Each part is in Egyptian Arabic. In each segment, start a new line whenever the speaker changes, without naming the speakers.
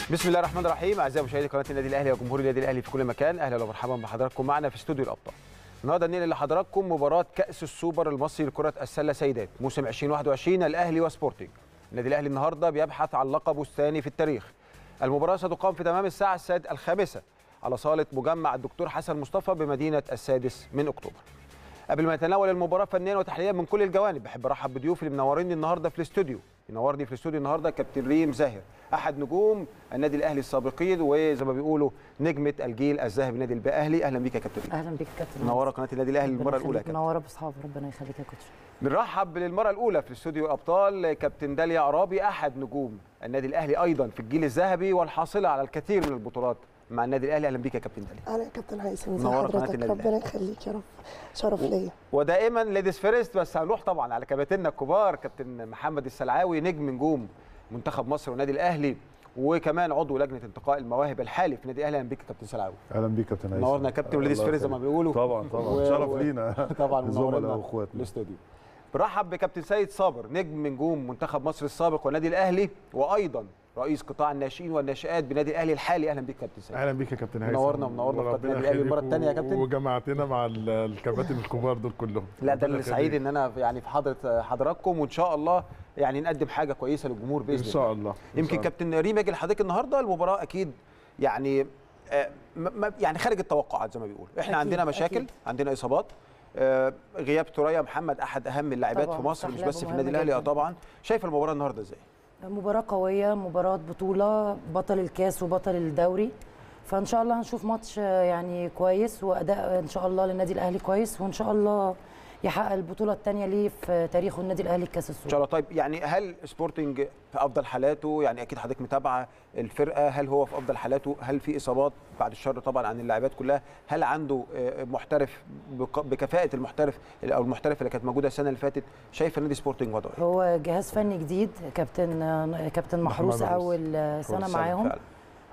بسم الله الرحمن الرحيم اعزائي مشاهدي قناه النادي الاهلي وجمهور النادي الاهلي في كل مكان اهلا ومرحبا بحضراتكم معنا في استوديو الابطال النهارده ننقل لحضراتكم مباراه كاس السوبر المصري لكره السله سيدات موسم 2021 الاهلي وسبورتنج النادي الاهلي النهارده بيبحث عن لقبه الثاني في التاريخ المباراه ستقام في تمام الساعه الساد الخامسه على صاله مجمع الدكتور حسن مصطفى بمدينه السادس من اكتوبر قبل ما نتناول المباراه فنيا وتحليليا من كل الجوانب بحب ارحب بضيوفي اللي منوريني النهارده في الاستوديو ينورني في الاستوديو النهارده كابتن ريم زاهر احد نجوم النادي الاهلي السابقين وزي ما بيقولوا نجمه الجيل الذهبي النادي الاهلي اهلا بيك يا كابتن ريم
اهلا بيك كابتن
منوره قناه النادي الاهلي
ربنا
للمره الاولى يا
يخليك،
كابتن
منوره باصحاب ربنا يخليك يا كوتش
بنرحب للمره الاولى في الاستوديو الابطال كابتن داليا عرابي احد نجوم النادي الاهلي ايضا في الجيل الذهبي والحاصله على الكثير من البطولات مع النادي الاهلي اهلا بيك يا كابتن داليا
اهلا يا كابتن هيثم ازي
منورة قناة
حضرتك
النادي
ربنا يخليك يا رب شرف ليا
ودائما ليديز فيرست بس هنروح طبعا على كباتننا الكبار كابتن محمد السلعاوي نجم نجوم منتخب مصر والنادي الاهلي وكمان عضو لجنه انتقاء المواهب الحالي في النادي الاهلي اهلا بيك يا كابتن سلعاوي
اهلا بيك كابتن هيثم
نورنا يا كابتن وليديز
الله
فيرست زي ما
يخليك.
بيقولوا
طبعا طبعا
و-
شرف
و-
لينا
طبعا
زملاء
منورنا
واخواتنا
الاستوديو برحب بكابتن سيد صابر نجم نجوم منتخب مصر السابق والنادي الاهلي وايضا رئيس قطاع الناشئين والناشئات بنادي الاهلي الحالي اهلا بيك كابتن سيد
اهلا بيك يا كابتن هيثم
منورنا ومنورنا في قناة
وربنا
الأهلي المرة
يخليك
التانية يا كابتن.
وجمعتنا مع ال- الكباتن الكبار دول كلهم
لا ده
ربنا
اللي سعيد
يخليك.
ان انا يعني في حضره حضراتكم وان شاء الله يعني نقدم حاجه كويسه للجمهور باذن
ان
الله
شاء الله إن
يمكن
شاء الله.
كابتن ريم يجي لحضرتك النهارده المباراه اكيد يعني آه، م- م- يعني خارج التوقعات زي ما بيقولوا احنا
أكيد،
عندنا مشاكل
أكيد.
عندنا اصابات آه، غياب ثريا محمد احد اهم اللاعبات
طبعاً،
في مصر مش
صح،
بس في
لعبة
النادي
مهمة
الاهلي اه
جداً.
طبعا شايف المباراه النهارده ازاي
مباراه قويه مباراه بطوله بطل الكاس وبطل الدوري فان شاء الله هنشوف ماتش آه، يعني كويس واداء ان شاء الله للنادي الاهلي كويس وان شاء الله يحقق البطوله الثانيه ليه في تاريخه النادي الاهلي كاس
ان
السوبر
شاء الله طيب يعني هل سبورتنج في افضل حالاته يعني اكيد حضرتك متابعه الفرقه هل هو في افضل حالاته هل في اصابات بعد الشر طبعا عن اللاعبات كلها هل عنده آه، محترف بق- بكفاءه المحترف او المحترف اللي كانت موجوده السنه اللي فاتت شايف النادي سبورتنج وضعه إيه؟
هو جهاز فني جديد كابتن آه، كابتن محروس
محروس.
اول آه، سنه
فرصة
معاهم
فعلا.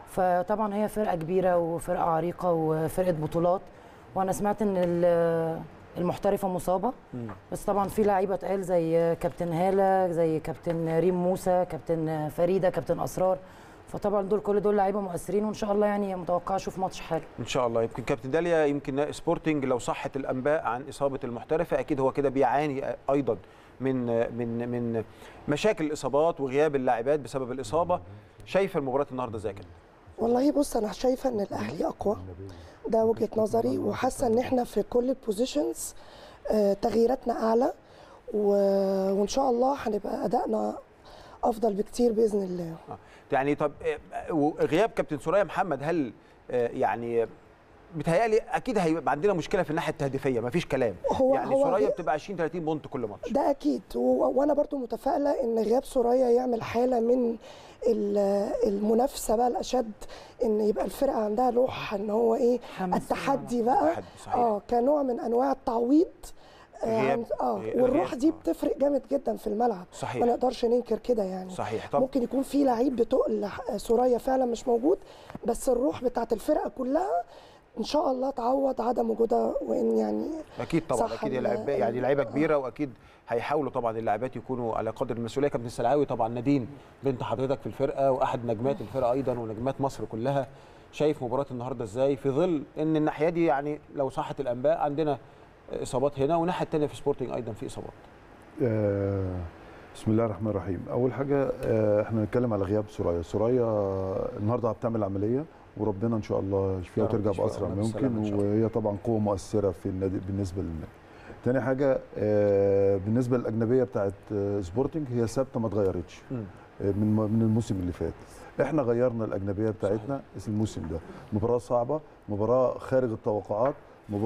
فطبعا هي فرقه كبيره وفرقه عريقه وفرقه بطولات وانا سمعت ان ال- المحترفه مصابه
مم.
بس طبعا في لعيبه تقال زي كابتن هاله زي كابتن ريم موسى كابتن فريده كابتن اسرار فطبعا دول كل دول لعيبه مؤثرين وان شاء الله يعني متوقعه اشوف ماتش حلو
ان شاء الله يمكن كابتن داليا يمكن سبورتنج لو صحت الانباء عن اصابه المحترفه اكيد هو كده بيعاني ايضا من من من مشاكل الاصابات وغياب اللاعبات بسبب الاصابه شايف المباراه النهارده ازاي كده
والله بص انا شايفه ان الاهلي اقوى ده وجهه نظري وحاسه ان احنا في كل البوزيشنز تغييراتنا اعلى و... وان شاء الله هنبقى ادائنا افضل بكتير باذن الله
يعني طب آه، وغياب كابتن سوريا محمد هل آه، يعني بتهيألي اكيد هيبقى عندنا مشكله في الناحيه التهديفيه مفيش كلام
هو-
يعني
هو
سوريا
غياب-
بتبقى 20 30 بونت كل ماتش
ده اكيد و... وانا برضو متفائله ان غياب سوريا يعمل حاله من ال- المنافسه بقى الاشد ان يبقى الفرقه عندها روح ان هو ايه
حماس
التحدي بقى
تحدي، صحيح.
اه كنوع من انواع التعويض آه،
غياب-
عن- اه
غياب-
والروح دي
آه.
بتفرق جامد جدا في الملعب
صحيح.
ما نقدرش ننكر كده يعني
صحيح طب
ممكن يكون في لعيب بتقل ح- سوريا فعلا مش موجود بس الروح بتاعت الفرقه كلها ان شاء الله تعوض عدم وجودها وان يعني
اكيد طبعا
صح
اكيد هي
ال-
لعيبه يعني لعيبه
آه.
كبيره واكيد هيحاولوا طبعا اللاعبات يكونوا على قدر المسؤوليه كابتن السلعاوي طبعا نادين بنت حضرتك في الفرقه واحد نجمات الفرقه ايضا ونجمات مصر كلها شايف مباراه النهارده ازاي في ظل ان الناحيه دي يعني لو صحت الانباء عندنا اصابات هنا والناحيه الثانيه في سبورتنج ايضا في اصابات
آه، بسم الله الرحمن الرحيم اول حاجه آه، احنا نتكلم على غياب سوريا سوريا النهارده بتعمل عمليه وربنا ان شاء الله يشفيها
يا رب
وترجع
يشفيها
باسرع
ويرجع بالسلامة إن
ممكن
شاء الله.
وهي طبعا قوه مؤثره في النادي بالنسبه للنادي تاني حاجه آه، بالنسبه للاجنبيه بتاعت آه، سبورتنج هي ثابته ما اتغيرتش
مم.
آه، من من الموسم اللي فات احنا غيرنا الاجنبيه بتاعتنا الموسم ده مباراه صعبه مباراه خارج التوقعات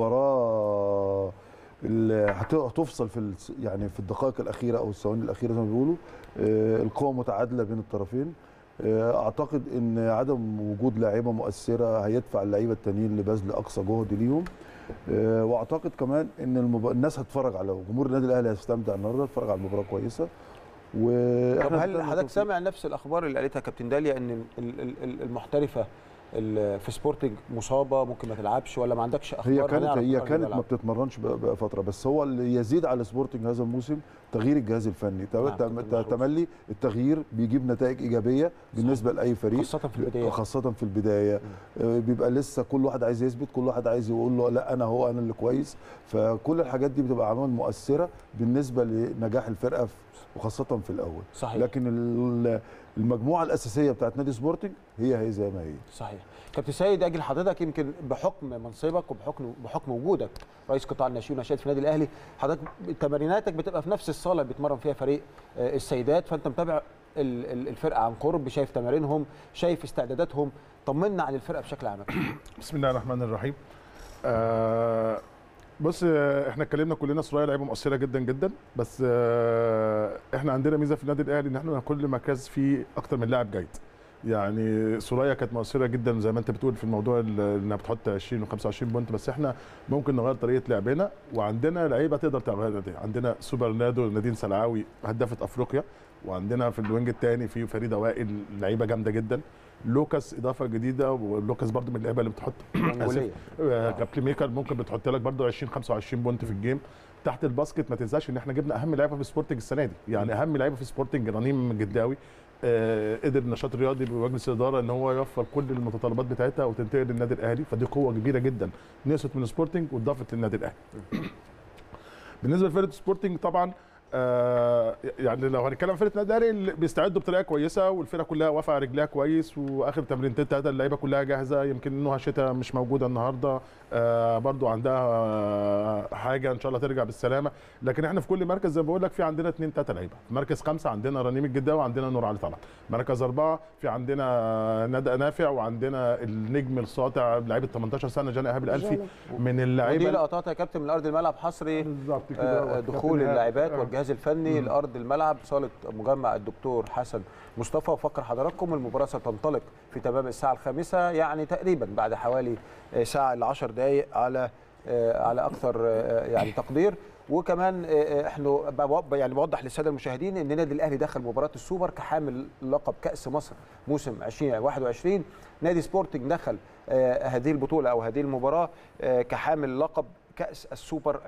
مباراه اللي هت- هتفصل في الس- يعني في الدقائق الاخيره او الثواني الاخيره زي ما بيقولوا آه، القوه متعادله بين الطرفين آه، اعتقد ان عدم وجود لاعيبه مؤثره هيدفع اللعيبه التانيين لبذل اقصى جهد ليهم آه، واعتقد كمان ان المب... الناس هتتفرج على جمهور النادي الاهلي هيستمتع النهارده هتتفرج على المباراه كويسه
طب
واحنا
هل
بنتمنى
حضرتك
التوفيق.
سامع نفس الاخبار اللي قالتها كابتن داليا ان ال- ال- ال- المحترفه ال- في سبورتنج مصابه ممكن ما تلعبش ولا ما عندكش اخبار
هي كانت
هنعرف
هي
قبل
كانت ما
الملعب.
بتتمرنش بقى بقى فتره بس هو اللي يزيد على سبورتنج هذا الموسم تغيير الجهاز الفني
نعم،
تم-
كابتن
تم-
محروس.
تملي التغيير بيجيب نتائج ايجابيه بالنسبه لاي فريق
خاصه في البدايه
خاصة في البداية آه، بيبقى لسه كل واحد عايز يثبت كل واحد عايز يقول له لا أنا هو أنا اللي كويس فكل الحاجات دي بتبقى عوامل مؤثرة بالنسبة لنجاح الفرقة في- وخاصة في الأول
صحيح
لكن ال- المجموعة الأساسية بتاعت نادي سبورتنج هي هي زي ما هي
صحيح كابتن سيد اجل حضرتك يمكن بحكم منصبك وبحكم بحكم وجودك رئيس قطاع الناشئين والناشئات في النادي الاهلي حضرتك تمريناتك بتبقى في نفس الصاله اللي بيتمرن فيها فريق آه، السيدات فانت متابع ال- ال- الفرقه عن قرب شايف تمارينهم شايف استعداداتهم طمنا عن الفرقه بشكل عام
بسم الله الرحمن الرحيم آه بص آه، احنا اتكلمنا كلنا سوريا لعيبه مؤثره جدا جدا بس آه احنا عندنا ميزه في النادي الاهلي ان احنا كل مركز فيه اكتر من لاعب جيد يعني سوريا كانت مؤثره جدا زي ما انت بتقول في الموضوع ال- انها بتحط 20 و25 بونت بس احنا ممكن نغير طريقه لعبنا وعندنا لعيبه تقدر تعملها دي عندنا سوبر نادو نادين سلعاوي هدافه افريقيا وعندنا في الوينج الثاني في فريده وائل لعيبه جامده جدا لوكاس اضافه جديده ولوكاس برضو من اللعيبه اللي بتحط
الجولية.
آه، كبلاي ميكر ممكن بتحط لك برضو 20 25 بونت في الجيم تحت الباسكت ما تنساش ان احنا جبنا اهم لعيبه في سبورتنج السنه دي يعني اهم لعيبه في سبورتنج رنيم جداوي آه، قدر النشاط الرياضي بمجلس الاداره ان هو يوفر كل المتطلبات بتاعتها وتنتقل للنادي الاهلي فدي قوه كبيره جدا نقصت من سبورتنج واتضافت للنادي الاهلي بالنسبه لفرقه سبورتنج طبعا آه يعني لو هنتكلم عن فرقه النادي الاهلي اللي بيستعدوا بطريقه كويسه والفرقه كلها واقفه على رجلها كويس واخر تمرينتين ثلاثه اللعيبه كلها جاهزه يمكن انه شتاء مش موجوده النهارده آه برضو عندها آه حاجه ان شاء الله ترجع بالسلامه لكن احنا في كل مركز زي ما بقول لك في عندنا اثنين ثلاثه لعيبه في مركز خمسه عندنا رنيم الجداوي وعندنا نور علي طلعت مركز اربعه في عندنا ندى نافع وعندنا النجم الساطع لعيبه 18 سنه جانا ايهاب الالفي
جانا.
من
ودي
اللعيبه
لقطات يا كابتن من ارض الملعب حصري
بالظبط
آه، دخول اللاعبات
آه.
والجهاز الفني لارض الملعب صاله مجمع الدكتور حسن مصطفى وفكر حضراتكم المباراه ستنطلق في تمام الساعه الخامسه يعني تقريبا بعد حوالي آه، ساعه ل 10 دقائق على آه، على اكثر آه، يعني تقدير وكمان آه، احنا بوضح- يعني بوضح للساده المشاهدين ان النادي الاهلي دخل مباراه السوبر كحامل لقب كاس مصر موسم 2021 نادي سبورتنج دخل آه، هذه البطوله او هذه المباراه آه، كحامل لقب كاس السوبر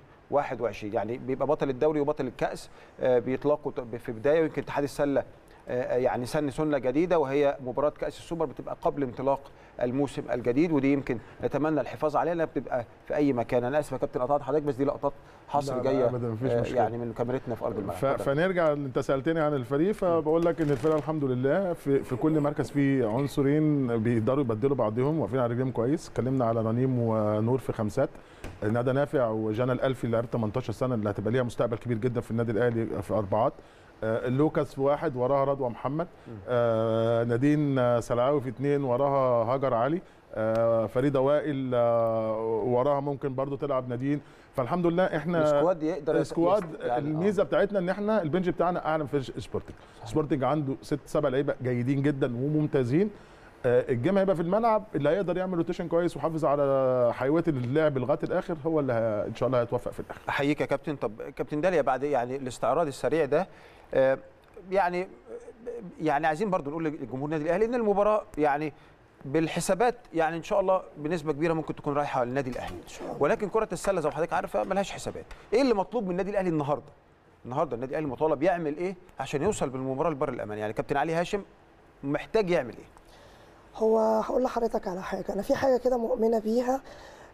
2021 يعني بيبقى بطل الدوري وبطل الكاس آه، بيطلقوا ت- في بدايه ويمكن اتحاد السله آه، يعني سن سنه جديده وهي مباراه كاس السوبر بتبقى قبل انطلاق الموسم الجديد ودي يمكن نتمنى الحفاظ عليها لانها بتبقى في اي مكان انا اسف يا كابتن قطعت حضرتك بس دي لقطات حصر
لا، لا،
جايه
أبداً، مفيش
آه،
مشكلة.
يعني من كاميرتنا في ارض الملعب
ف-
اتفضل.
فنرجع انت سالتني عن الفريق فبقول لك ان الفرقه الحمد لله في, في كل مركز فيه عنصرين بيقدروا يبدلوا بعضهم واقفين على رجليهم كويس اتكلمنا على رنيم ونور في خمسات ندى نافع وجانا الالفي اللي لعبت 18 سنه اللي هتبقى ليها مستقبل كبير جدا في النادي الاهلي في اربعات آه، لوكاس في واحد وراها رضوى محمد آه، نادين آه، سلعاوي في اثنين وراها هاجر علي آه، فريده وائل آه، وراها ممكن برضو تلعب نادين فالحمد لله احنا
السكواد يقدر يت-
السكواد
يست- يعني آه.
الميزه بتاعتنا ان احنا البنج بتاعنا اعلى في سبورتنج سبورتنج عنده ست سبع لعيبه جيدين جدا وممتازين آه، الجيم هيبقى في الملعب اللي هيقدر يعمل روتيشن كويس ويحافظ على حيويه اللعب لغايه الاخر هو اللي ه- ان شاء الله هيتوفق في الاخر
احييك يا كابتن طب كابتن داليا بعد يعني الاستعراض السريع ده آه، يعني يعني عايزين برضو نقول لجمهور النادي الاهلي ان المباراه يعني بالحسابات يعني ان شاء الله بنسبه كبيره ممكن تكون رايحه للنادي الاهلي ولكن كره السله زي ما حضرتك عارفه ملهاش حسابات ايه اللي مطلوب من النادي الاهلي النهارده النهارده النادي الاهلي مطالب يعمل ايه عشان يوصل بالمباراه لبر الامان يعني كابتن علي هاشم محتاج يعمل ايه
هو هقول لحضرتك على حاجه انا في حاجه كده مؤمنه بيها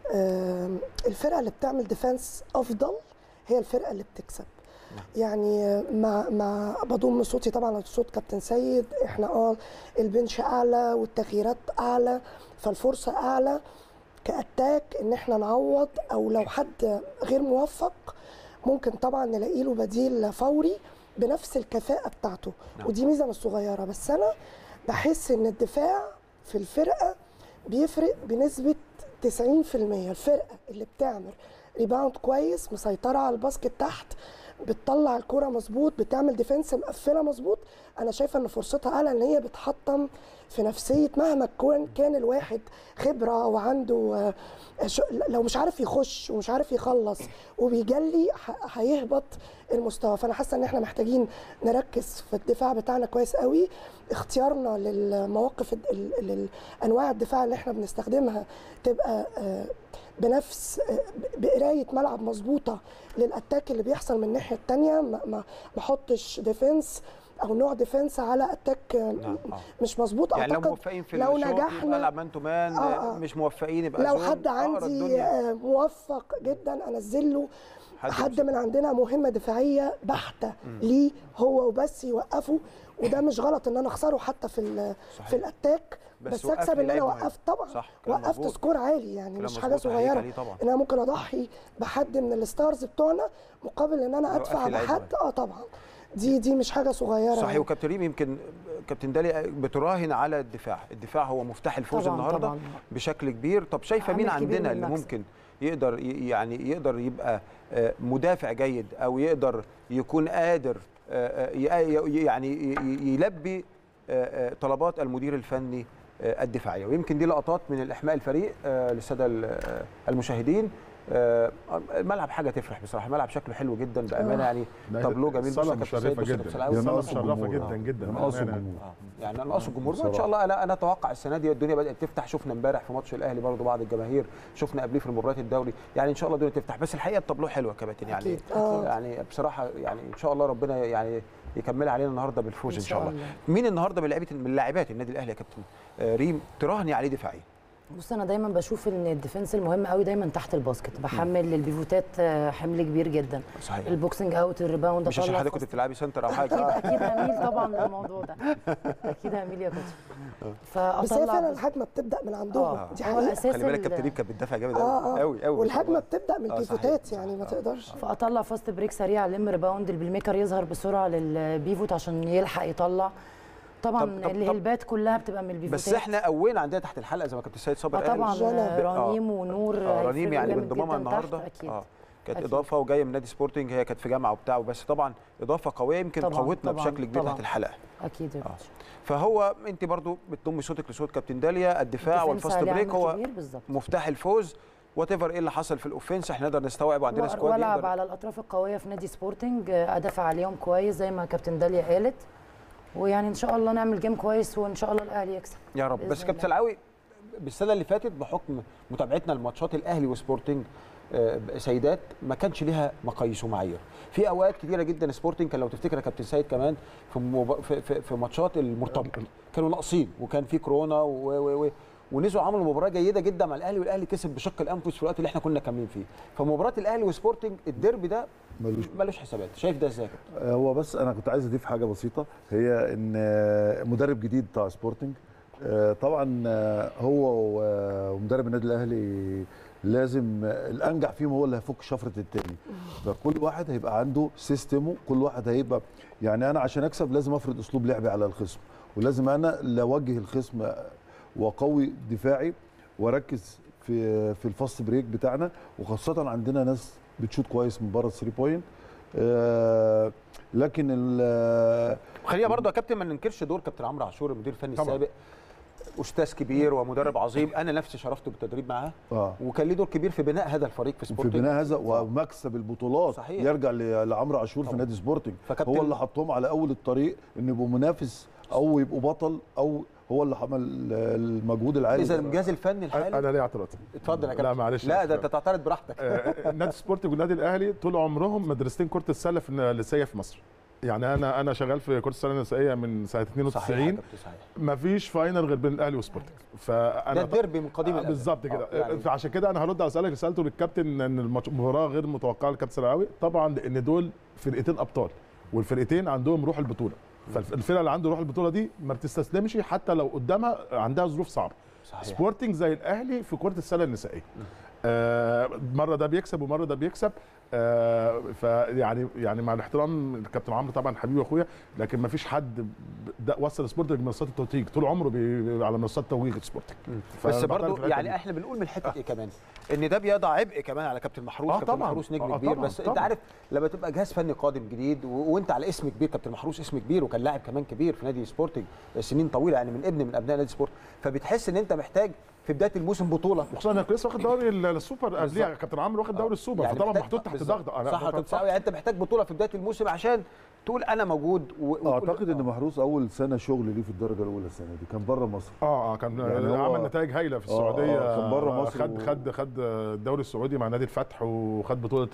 آم، الفرقه اللي بتعمل ديفense افضل هي الفرقه اللي بتكسب يعني مع مع بضم صوتي طبعا على صوت كابتن سيد احنا اه البنش اعلى والتغييرات اعلى فالفرصه اعلى كاتاك ان احنا نعوض او لو حد غير موفق ممكن طبعا نلاقي له بديل فوري بنفس الكفاءه بتاعته
نعم.
ودي ميزه مش صغيره بس انا بحس ان الدفاع في الفرقه بيفرق بنسبه 90% الفرقه اللي بتعمل ريباوند كويس مسيطره على الباسكت تحت بتطلع الكرة مظبوط بتعمل ديفنس مقفله مظبوط انا شايفه ان فرصتها اعلى ان هي بتحطم في نفسيه مهما كان كان الواحد خبره وعنده آه، ش- لو مش عارف يخش ومش عارف يخلص وبيجلي ح- هيهبط المستوى فانا حاسه ان احنا محتاجين نركز في الدفاع بتاعنا كويس قوي اختيارنا للمواقف ال- ال- ال- انواع الدفاع اللي احنا بنستخدمها تبقى آه، بنفس آه، ب- بقرايه ملعب مظبوطه للاتاك اللي بيحصل من الناحيه الثانيه ما ما ما احطش ديفنس او نوع ديفنس على اتاك آه،
نعم، آه.
مش مظبوط
يعني لو
اعتقد
موفقين في
لو
الشوط
نجحنا-
يبقى العب مان تو مان
آه، آه.
مش موفقين يبقى
لو
زون.
حد
أقرا
عندي
الدنيا.
آه، موفق جدا انزل له
حد
حد من عندنا مهمه دفاعيه بحته ليه هو وبس يوقفه وده مش غلط ان انا اخسره حتى في ال-
صحيح.
في الاتاك
بس
بس,
وقف
اكسب
لي
ان انا
لعيب مهم.
وقفت طبعا
صح، كلام
وقفت
مظبوط.
سكور عالي يعني
كلام
مش حاجه
مظبوط، أحييك
صغيره
عليه طبعا.
ان انا ممكن اضحي بحد من الستارز بتوعنا مقابل ان انا
وقف
ادفع
لي لعيب
بحد اه طبعا دي دي مش حاجه صغيره
صحيح
يعني.
وكابتن ريم يمكن كابتن دالي بتراهن على الدفاع الدفاع هو مفتاح الفوز
طبعاً،
النهارده
طبعاً.
بشكل كبير طب شايفه مين
عامل كبير
عندنا
من
اللي
المكسب.
ممكن يقدر ي- يعني يقدر يبقى آه، مدافع جيد او يقدر يكون قادر آه، آه، ي- ي- يعني ي- ي- يلبي آه، آه، طلبات المدير الفني آه، الدفاعيه ويمكن دي لقطات من الاحماء الفريق آه، للساده ال- آه، المشاهدين آه، الملعب حاجه تفرح بصراحه الملعب شكله حلو جدا بامانه
آه.
يعني
لا،
طابلو جميل
صالة
بص يا كابتن
مشرفة
سيد، بص يا
جدا.
كابتن سلاوي،
يا
صالة
ناقص
مشرفة
الجمهور.
جدا جدا
ناقص
بأمانة.
الجمهور
آه، يعني انا اقصد الجمهور ان
بصراحة.
شاء الله انا انا اتوقع السنه دي الدنيا بدات تفتح شفنا امبارح في ماتش الاهلي برضو بعض الجماهير شفنا قبليه في المباريات الدوري يعني ان شاء الله الدنيا تفتح بس الحقيقه الطابلوه حلوه يا كابتن يعني
أكيد،
أكيد.
يعني بصراحه يعني ان شاء الله ربنا يعني يكمل علينا النهارده بالفوز ان
إن
شاء
شاء
الله
الله.
مين النهارده من لعيبه من لاعبات النادي الاهلي يا كابتن آه، ريم تراهني عليه دفاعيا
بص انا دايما بشوف ان الديفنس المهم قوي دايما تحت الباسكت بحمل البيفوتات آه، حمل كبير جدا
صحيح
البوكسنج اوت الريباوند
مش عشان
أطلع
حضرتك كنت
فاست.
بتلعبي سنتر او
اكيد
حاجه
اكيد هميل طبعا للموضوع ده اكيد هميل يا كوتش
بس هي
فاطلع
فعلا
بس-
الهجمه بتبدا من عندهم
اه
دي
هو
حقيقه
اساس
خلي بالك
ال-
كابتن ريم كانت بتدافع جامد
اه
قوي
اه
قوي قوي
والهجمه بتبدا من
آه، صحيح،
البيفوتات
صحيح.
يعني ما
آه.
تقدرش
فاطلع فاست بريك سريع الم ريباوند البلاي ميكر يظهر بسرعه للبيفوت عشان يلحق يطلع طبعا
طب- طب-
الهلبات كلها بتبقى من البيفوتات
بس احنا قوينا عندنا تحت الحلقه زي ما كابتن سيد صابر
اه
قال
طبعا
جنى.
آه، رنيم ونور
اه رنيم
هيفرقوا
يعني
جامد
بانضمامها
جداً تحت،
النهارده
اكيد
اه كانت
أكيد.
اضافه وجايه من نادي سبورتنج هي كانت في جامعه وبتاع بس طبعا اضافه قويه يمكن
طبعاً،
قوتنا
طبعاً،
بشكل كبير
طبعاً.
تحت الحلقه
اكيد يا
آه.
كوتش
فهو انت برضو بتضمي صوتك لصوت كابتن داليا الدفاع
الديفنس
والفاست
عليه
بريك
عامل
هو
كبير بالظبط
مفتاح الفوز وات ايفر ايه اللي حصل في الاوفنس احنا نقدر نستوعب وعندنا
و-
سكواد
والعب
يقدر
على الاطراف القويه في نادي سبورتنج آه، ادافع عليهم كويس زي ما كابتن داليا قالت ويعني ان شاء الله نعمل جيم كويس وان شاء الله الاهلي يكسب
يا رب
بإذن
بس كابتن
الله.
سلعاوي بالسنه اللي فاتت بحكم متابعتنا لماتشات الاهلي وسبورتنج آه، سيدات ما كانش ليها مقاييس ومعايير في اوقات كتيره جدا سبورتنج كان لو تفتكر يا كابتن سيد كمان في مب... في, في, في ماتشات المرتبطه كانوا ناقصين وكان في كورونا و... و... و... ونزلوا عملوا مباراه جيده جدا مع الاهلي والاهلي كسب بشق الانفس في الوقت اللي احنا كنا كاملين فيه فمباراه الاهلي وسبورتنج الديربي ده
ملوش
ملوش حسابات شايف ده ازاي يا كابتن
هو بس انا كنت عايز اضيف حاجه بسيطه هي ان آه، مدرب جديد بتاع سبورتنج آه، طبعا آه، هو و- ومدرب النادي الاهلي لازم آه، الانجح فيهم هو اللي هيفك شفره التاني فكل واحد هيبقى عنده سيستمه كل واحد هيبقى يعني انا عشان اكسب لازم افرض اسلوب لعبي على الخصم ولازم انا اللي اوجه الخصم واقوي دفاعي واركز في في الفاست بريك بتاعنا وخاصه عندنا ناس بتشوت كويس من بره 3 بوينت آه لكن ال-
خلينا برضه يا كابتن ما ننكرش دور كابتن عمرو عاشور المدير الفني
طبعاً.
السابق استاذ كبير ومدرب عظيم انا نفسي شرفت بالتدريب معاه
اه
وكان ليه دور كبير في بناء هذا الفريق في
في
سبورتنج
بناء هذا ومكسب البطولات
صحيح.
يرجع ل- لعمرو عاشور في
طبعا.
نادي سبورتنج
فكابتن-
هو اللي حطهم على اول الطريق ان يبقوا منافس او يبقوا بطل او هو اللي عمل المجهود العالي
اذا
ده.
الجهاز الفني الحالي
انا ليه اعتراض
اتفضل يا كابتن
لا معلش
لا ده
أسف.
انت تعترض براحتك
آه، نادي سبورتنج والنادي الاهلي طول عمرهم مدرستين كره السله في النسائيه في مصر يعني انا انا شغال في كره السله النسائيه من سنه
صحيح يا
92
كابتن صحيح
ما فيش فاينل غير بين الاهلي وسبورتنج فانا
ده الديربي من قديم
آه،
الأزل.
بالظبط كده
آه، يعني
فعشان كده انا هرد على سؤالك اللي سالته للكابتن ان الماتش- المباراه غير متوقعه للكابتن سلاوي طبعا لان دول فرقتين ابطال والفرقتين عندهم روح البطوله فالفرقه اللي عنده روح البطوله دي ما بتستسلمش حتى لو قدامها عندها ظروف صعبه
صحيح
سبورتنج زي الاهلي في كره السله النسائيه آه، مره ده بيكسب ومره ده بيكسب آه، فيعني يعني مع الاحترام الكابتن عمرو طبعا حبيبي واخويا لكن ما فيش حد ب- ده وصل سبورتنج منصات التوثيق طول عمره بي على منصات توجيه سبورتنج
بس
فبعترف
برضو
بالحتة
يعني
دي.
احنا بنقول من حته ايه كمان ان ده بيضع عبء كمان على كابتن محروس
آه
كابتن
طبعاً.
محروس نجم
آه
كبير
طبعاً،
بس انت
طبعاً.
عارف لما تبقى جهاز فني قادم جديد و... وانت على اسم كبير كابتن محروس اسم كبير وكان لاعب كمان كبير في نادي سبورتنج سنين طويله يعني من ابن من ابناء نادي سبورت فبتحس ان انت محتاج في بدايه الموسم بطوله
وخصوصا انك لسه واخد دوري السوبر قبليها
بالظبط.
كابتن عمرو واخد دوري السوبر
يعني
فطبعا
محتاج-
محطوط تحت
بالظبط.
ضغط أنا-
صح يا
أنا-
كابتن سعد، يعني انت محتاج بطوله في بدايه الموسم عشان تقول انا موجود و... وتقول-
اعتقد ان محروس اول سنه شغل ليه في الدرجه الاولى السنه دي كان بره مصر
اه اه كان
يعني
يعني
هو-
عمل نتائج هايله في
آه،
السعوديه
آه، كان بره مصر
خد
و-
خد خد الدوري السعودي مع نادي الفتح وخد بطوله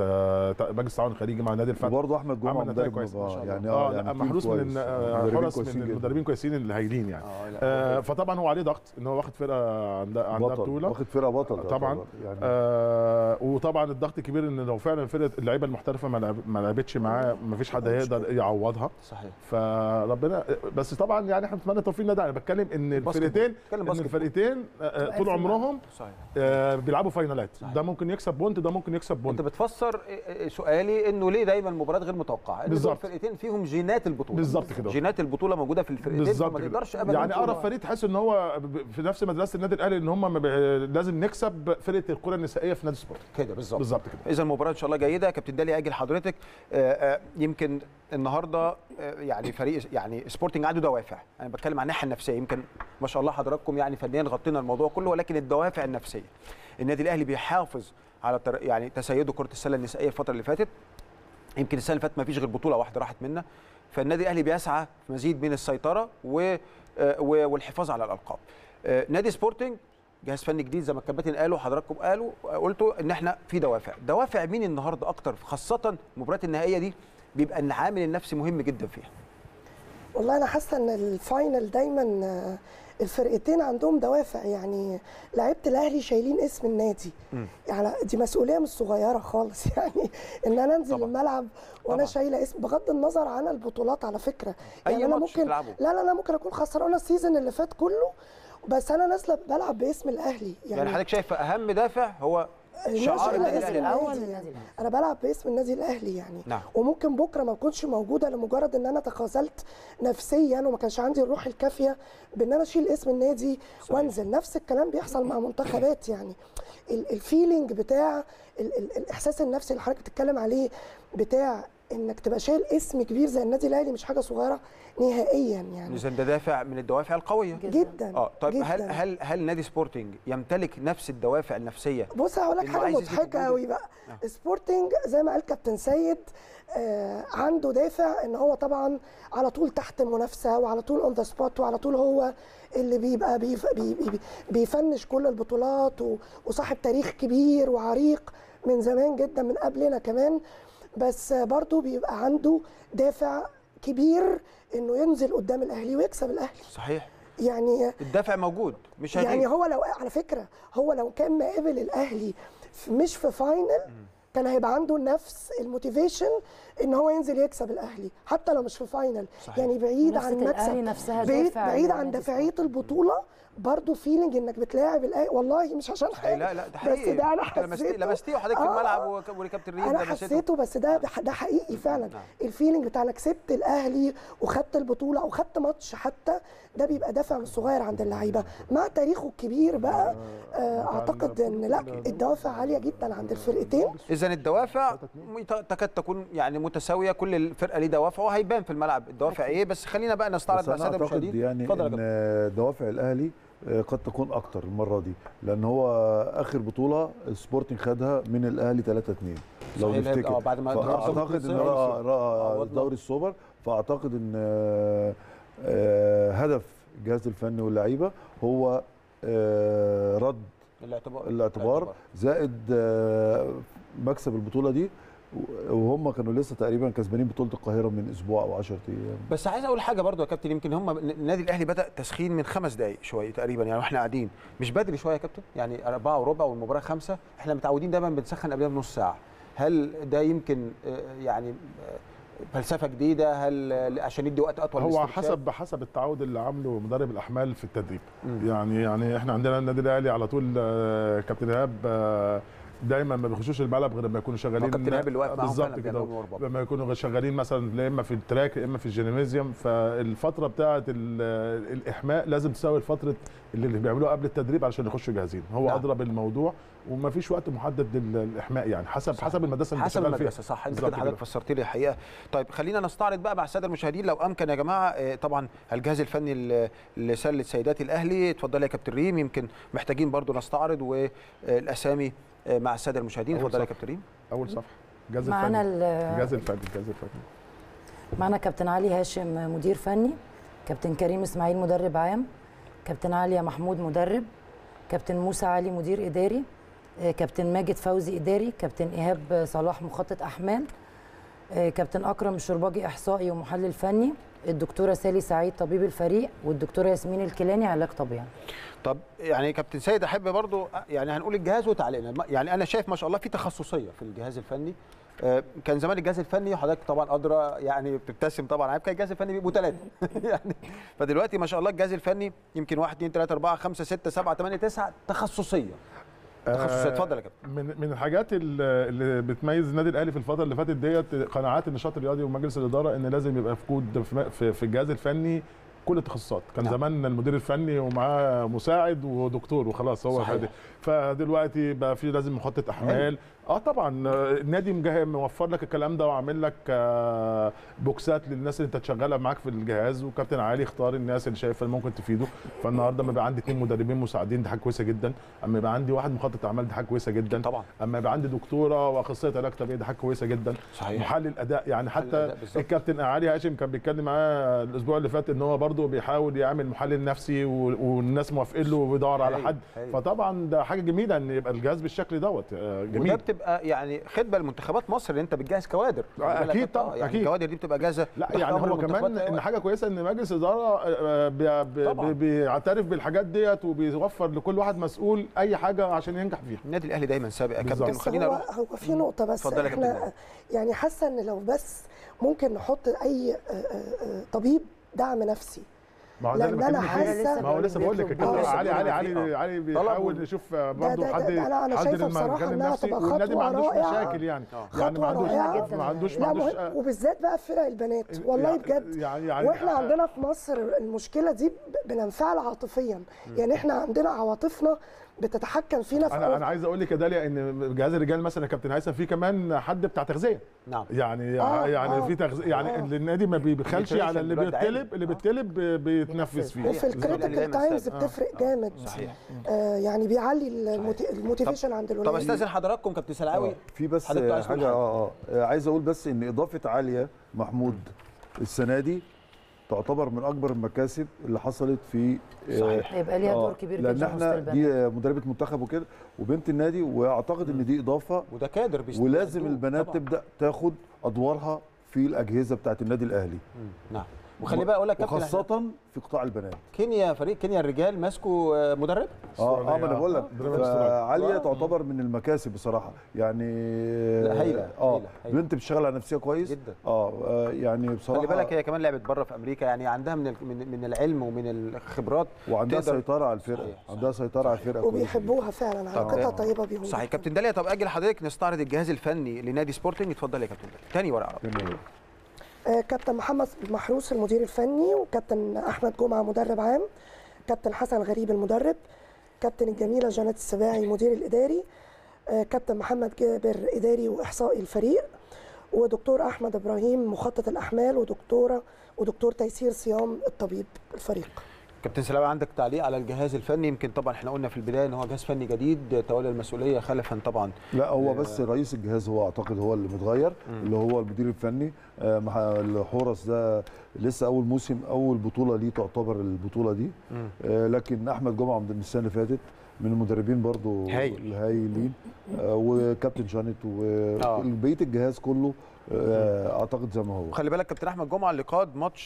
ال- مجلس التعاون الخليجي مع نادي الفتح
وبرضه احمد جمعه
عمل نتائج
مدرب
كويسة ما
آه،
شاء الله.
يعني
اه
اه
لا
يعني تيم
محروس من
كويس.
آه،
مدربين
حرس
كويسين
من
جداً.
المدربين كويسين الهايلين يعني
آه، لا،
آه فطبعا هو عليه ضغط ان هو واخد فرقه عندها عندها
بطل
بطوله
واخد فرقه بطل
طبعا
يعتبر. يعني
آه وطبعا الضغط كبير ان لو فعلا فرقه اللعيبه المحترفه ما لعب- ما لعبتش معاه ما فيش حد هيقدر يعوضها
صحيح
فربنا بس طبعا يعني احنا بنتمنى توفيق النادي انا بتكلم ان
باسكت
الفرقتين
بول. بتكلم
ان
باسكت بول.
الفرقتين آه، آه، طول عمرهم
صحيح
آه، بيلعبوا فاينالات
صحيح.
ده ممكن يكسب بونت ده ممكن يكسب بونت
انت بتفسر إيه- إيه سؤالي انه ليه دايما المباريات غير متوقعه ان دول
بالظبط.
الفرقتين فيهم جينات البطوله
بالظبط كده.
جينات البطوله موجوده في الفرقتين
بالظبط
فما
كده.
تقدرش ابدا
يعني
تقول
اقرب
هو-
فريق تحس ان هو ب- في نفس مدرسه النادي الاهلي ان هم ما بي- لازم نكسب فرقه الكره النسائيه في نادي سبورت
كده بالظبط
بالظبط كده
اذا المباراه ان شاء الله جيده يا كابتن دالي اجل حضرتك آه، آه، يمكن النهارده آه، يعني فريق يعني سبورتنج عنده دوافع انا بتكلم عن الناحيه النفسيه يمكن ما شاء الله حضراتكم يعني فنيا غطينا الموضوع كله ولكن الدوافع النفسيه النادي الاهلي بيحافظ على تر- يعني تسيده كره السله النسائيه الفتره اللي فاتت يمكن السنه اللي فاتت ما فيش غير بطوله واحده راحت منا فالنادي الاهلي بيسعى في مزيد من السيطره و آه، و- والحفاظ على الالقاب آه، نادي سبورتنج جهاز فني جديد زي ما الكباتن قالوا حضراتكم قالوا قلتوا ان احنا في دوافع دوافع مين النهارده اكتر خاصه المباريات النهائيه دي بيبقى العامل النفسي مهم جدا فيها
والله انا حاسه ان الفاينل دايما آه، الفرقتين عندهم دوافع يعني لعيبه الاهلي شايلين اسم النادي يعني دي مسؤوليه مش صغيره خالص يعني ان انا انزل
طبعاً.
الملعب وانا
طبعاً.
شايله اسم بغض النظر عن البطولات على فكره
أي
يعني انا
ماتش
ممكن
تلعبه.
لا لا لا ممكن اكون خسرانه السيزون اللي فات كله بس انا نازله بلعب باسم الاهلي
يعني,
يعني,
حضرتك شايف اهم دافع هو
الناس
شعار
شايلة
النادي
اسم
الاهلي
الأول
النادي
للنادي
يعني.
الأهلي.
انا بلعب باسم النادي الاهلي يعني
نعم.
وممكن بكره ما اكونش موجوده لمجرد ان انا تخاذلت نفسيا وما كانش عندي الروح الكافيه بان انا اشيل اسم النادي
صحيح.
وانزل نفس الكلام بيحصل مع منتخبات يعني ال- الفيلينج بتاع ال ال الاحساس النفسي اللي حضرتك بتتكلم عليه بتاع انك تبقى شايل اسم كبير زي النادي الاهلي مش حاجه صغيره نهائيا يعني
اذا ده دافع من الدوافع القويه
جدا
اه طيب
جداً.
هل هل هل نادي سبورتنج يمتلك نفس الدوافع النفسيه
بص هقول لك
إنه
حاجه
عايز يثبت
مضحكه
وجوده.
قوي بقى سبورتنج زي ما قال كابتن سيد آه عنده دافع ان هو طبعا على طول تحت المنافسه وعلى طول اون ذا سبوت وعلى طول هو اللي بيبقى بيف بي بي بيفنش كل البطولات و- وصاحب تاريخ كبير وعريق من زمان جدا من قبلنا كمان بس آه، برضه بيبقى عنده دافع كبير انه ينزل قدام الاهلي ويكسب الاهلي
صحيح
يعني
الدافع موجود مش
يعني
هيغيب
هو لو على فكره هو لو كان مقابل الاهلي في- مش في فاينل كان هيبقى عنده نفس الموتيفيشن ان هو ينزل يكسب الاهلي حتى لو مش في فاينل
صحيح.
يعني بعيد
منافسة
عن
الأهلي
مكسب
نفسها
بعيد,
دافع
بعيد عن
لنادي
دافعيه البطوله برضه فيلينج انك بتلاعب الاهلي والله مش عشان
صحيح لا لا ده حقيقي
بس ده انا
أنت لمستيه
حسيته
لمستيه وحضرتك في
آه،
الملعب وك- وكابتن ريم
انا
لمسته.
حسيته بس ده ده حقيقي فعلا
نعم.
الفيلينج بتاع انك كسبت الاهلي وخدت البطوله او خدت ماتش حتى ده بيبقى دافع مش صغير عند اللعيبه مع تاريخه الكبير بقى آه، اعتقد ان لا الدوافع عاليه جدا عند الفرقتين
اذا الدوافع مت- تكاد تكون يعني متساويه كل الفرقه ليه دوافع وهيبان في الملعب الدوافع ايه بس خلينا بقى نستعرض
بس
مع
انا
الساده
اعتقد
المشاهدين
يعني
اتفضل يا
ان
كابتن.
دوافع الاهلي آه، قد تكون اكتر المره دي لان هو اخر بطوله سبورتنج خدها من الاهلي 3 2 لو
صحيح، لعب-
نفتكر
آه، بعد ما ضرب صفر
فاعتقد ان
2-0
رأى رأى
عوضنا.
دوري السوبر فاعتقد ان آه، آه، هدف الجهاز الفني واللعيبه هو آه، رد
الاعتبار
الاعتبار زائد آه، مكسب البطوله دي وهم كانوا لسه تقريبا كسبانين بطوله القاهره من اسبوع او 10 ايام
بس عايز اقول حاجه برضو يا كابتن يمكن هم النادي الاهلي بدا تسخين من خمس دقائق شويه تقريبا يعني واحنا قاعدين مش بدري شويه يا كابتن يعني أربعة وربع والمباراه خمسة احنا متعودين دايما بنسخن قبلها بنص ساعه هل ده يمكن آه، يعني آه، فلسفه جديده هل عشان يدي وقت اطول
هو
للاسترشاد؟
حسب حسب التعود اللي عامله مدرب الاحمال في التدريب يعني يعني احنا عندنا النادي الاهلي على طول آه، كابتن ايهاب آه، دايما ما بيخشوش الملعب غير لما يكونوا شغالين
كابتن إيهاب اللي واقف معاهم
بالظبط
فعلا
كده
بيعملوا نور برضه.
لما يكونوا شغالين مثلا يا اما في التراك يا اما في الجينيميزيوم فالفتره بتاعه ال- الاحماء لازم تساوي فتره اللي اللي بيعملوها قبل التدريب علشان يخشوا جاهزين هو
نعم.
ادرى بالموضوع وما فيش وقت محدد للاحماء يعني حسب
صح.
حسب المدرسه اللي
حسب
شغال فيها.
المدرسه صح انت
بالظبط
كده حضرتك
كده.
فسرت لي الحقيقه طيب خلينا نستعرض بقى مع الساده المشاهدين لو امكن يا جماعه آه، طبعا الجهاز الفني ل- لسله سيدات الاهلي اتفضل يا كابتن ريم يمكن محتاجين برضو نستعرض والاسامي آه، مع الساده المشاهدين
أول
اتفضل يا
صفحة.
كابتن ريم
اول صفحه جهاز
معانا
الفني
ال-
الجهاز الفني الجهاز الفني
معنا كابتن علي هاشم مدير فني كابتن كريم اسماعيل مدرب عام كابتن عليا محمود مدرب كابتن موسى علي مدير اداري آه، كابتن ماجد فوزي اداري كابتن ايهاب صلاح مخطط احمال آه، كابتن اكرم الشرباجي احصائي ومحلل فني الدكتوره سالي سعيد طبيب الفريق والدكتوره ياسمين الكيلاني علاج طبيعي
طب يعني كابتن سيد احب برضو آه، يعني هنقول الجهاز وتعليقنا ما- يعني انا شايف ما شاء الله في تخصصيه في الجهاز الفني آه، كان زمان الجهاز الفني وحضرتك طبعا ادرى يعني بتبتسم طبعا عارف كان الجهاز الفني بيبقوا ثلاثه يعني فدلوقتي ما شاء الله الجهاز الفني يمكن 1 2 3 4 5 6 7 8 9 تخصصيه تخصصيه اتفضل يا كابتن
من من الحاجات ال- اللي بتميز النادي الاهلي في الفتره اللي فاتت ديت قناعات النشاط الرياضي ومجلس الاداره ان لازم يبقى في كود في- في في الجهاز الفني كل التخصصات كان
نعم.
زمان المدير الفني ومعاه مساعد ودكتور وخلاص هو
صحيح.
فادي. فدلوقتي بقى في لازم مخطط احمال اه طبعا آه، النادي مجه- موفر لك الكلام ده وعامل لك آه، بوكسات للناس اللي انت تشغلها معاك في الجهاز وكابتن علي اختار الناس اللي شايف اللي ممكن تفيده فالنهارده لما يبقى عندي اثنين مدربين مساعدين دي حاجه كويسه جدا اما يبقى عندي واحد مخطط اعمال دي حاجه كويسه جدا
طبعا
اما يبقى عندي دكتوره واخصائيه علاج طبيعي دي حاجه كويسه جدا
صحيح
محلل اداء يعني حتى
الأداء بالظبط.
الكابتن علي هاشم كان بيتكلم معاه الاسبوع اللي فات ان هو برضه بيحاول يعمل محلل نفسي و- والناس موافقين له وبيدور على
هايل،
حد
هايل.
فطبعا ده حاجه جميله ان يبقى الجهاز بالشكل دوت آه،
وده
جميل
بتبقى يعني خدمه لمنتخبات مصر اللي انت بتجهز كوادر
آه،
خلي بالك
أكيد
أنت،
طبعاً،
يعني
أكيد.
الكوادر دي بتبقى جاهزه
لا
تحت
يعني
أمر
هو
المنتخبات
كمان
في أي
ان
وقت.
حاجه كويسه ان مجلس اداره آه، بي- بي-
طبعاً.
بيعترف بالحاجات ديت وبيوفر لكل واحد مسؤول اي حاجه عشان ينجح فيها
النادي الاهلي دايما سابق يا
بالظبط.
كابتن
بس
وخلينا
هو
نروح
هو في نقطة بس
اتفضل يا كابتن
احنا
ماهر.
يعني حاسة ان لو بس ممكن نحط اي آه، آه، آه، طبيب دعم نفسي
ما هو ده
لأن
اللي
أنا
بتكلم فيه.
حاسة-
ما هو لسه بقول لك
بيطلب
الكابتن
آه.
علي علي
آه.
علي علي بيحاول يشوف برضه
ده-
حد
ده أنا- أنا
حد
شايفة بصراحة
للمجال
إنها
النفسي
تبقى
والنادي ما
خطوة
عندوش
رائعة.
مشاكل يعني
آه.
يعني ما
خطوة
عندوش
رائعة
جداً.
ما عندوش ما
لا
عندوش
مهم وبالذات بقى فرق البنات والله
يعني-
بجد
يعني يعني
واحنا عندنا في مصر المشكله دي ب- بننفعل عاطفيا يعني احنا عندنا عواطفنا بتتحكم فينا في
انا انا عايز اقول لك يا داليا ان جهاز الرجال مثلا يا كابتن هيثم في كمان حد بتاع تغذيه
نعم
يعني
آه،
يعني
آه،
في تغذيه يعني
آه.
النادي ما بيبخلش على اللي
دلوقتي عالي.
بيطلب اللي بيطلب بيتنفذ فيه
وفي
الأهلي
الكريتيكال
دايماً
تايمز
سابق.
بتفرق جامد
صحيح
آه يعني بيعلي الموتي- الموتيفيشن عند
طب
الولاد
استاذن حضراتكم كابتن سلعاوي
آه، في بس
حضرتك عايز تقول
حاجه
حاجة؟
اه اه عايز اقول بس ان اضافه عاليه محمود السنه دي تعتبر من اكبر المكاسب اللي حصلت في آه،
صحيح.
هيبقى ليها
آه،
دور كبير
لان
جدا وسط
احنا
البنات.
دي مدربه منتخب وكده وبنت النادي واعتقد ان دي اضافه
وده كادر بيست-
ولازم
بيأدوه
البنات
طبعاً.
تبدا تاخد ادوارها في الاجهزه بتاعت النادي الاهلي
مم. نعم وخلي بقى اقول لك كابتن إحنا
وخاصه في قطاع البنات
كينيا فريق كينيا الرجال ماسكوا آه، مدرب
اه اه ما انا بقول لك
درجة استراتيجية.
عاليه
آه.
تعتبر من المكاسب بصراحه يعني
لا، هايلة،
اه
هايلة، هايلة.
بنت بتشتغل على نفسها كويس
جدا.
اه آه، يعني بصراحه
خلي بالك هي كمان لعبت بره في امريكا يعني عندها من ال- من من العلم ومن الخبرات
وعندها
تقدر-
سيطره على الفرقه
صحيح،
عندها سيطره على الفرقه كويس
وبيحبوها فعلا علاقتها طيبه بيهم
صحيح كابتن داليا طب اجي لحضرتك نستعرض الجهاز الفني لنادي سبورتنج اتفضل يا كابتن داليا تاني ورقه عربي
جدا.
آه، كابتن محمد محروس المدير الفني وكابتن احمد جمعه مدرب عام كابتن حسن غريب المدرب كابتن الجميله جنات السباعي المدير الاداري آه، كابتن محمد جابر اداري واحصائي الفريق ودكتور احمد ابراهيم مخطط الاحمال ودكتوره ودكتور تيسير صيام الطبيب الفريق
كابتن سلاوي عندك تعليق على الجهاز الفني يمكن طبعا احنا قلنا في البدايه ان هو جهاز فني جديد تولى المسؤوليه خلفا طبعا
لا هو بس رئيس الجهاز هو اعتقد هو اللي متغير اللي هو المدير الفني آه، مع الحورس ده لسه اول موسم اول بطوله ليه تعتبر البطوله دي آه، لكن احمد جمعه من السنه اللي فاتت من المدربين برضو
هايل.
الهايلين آه، وكابتن جانيت
آه.
وبقيه الجهاز كله آه، اعتقد زي ما هو
وخلي بالك كابتن احمد جمعه اللي قاد ماتش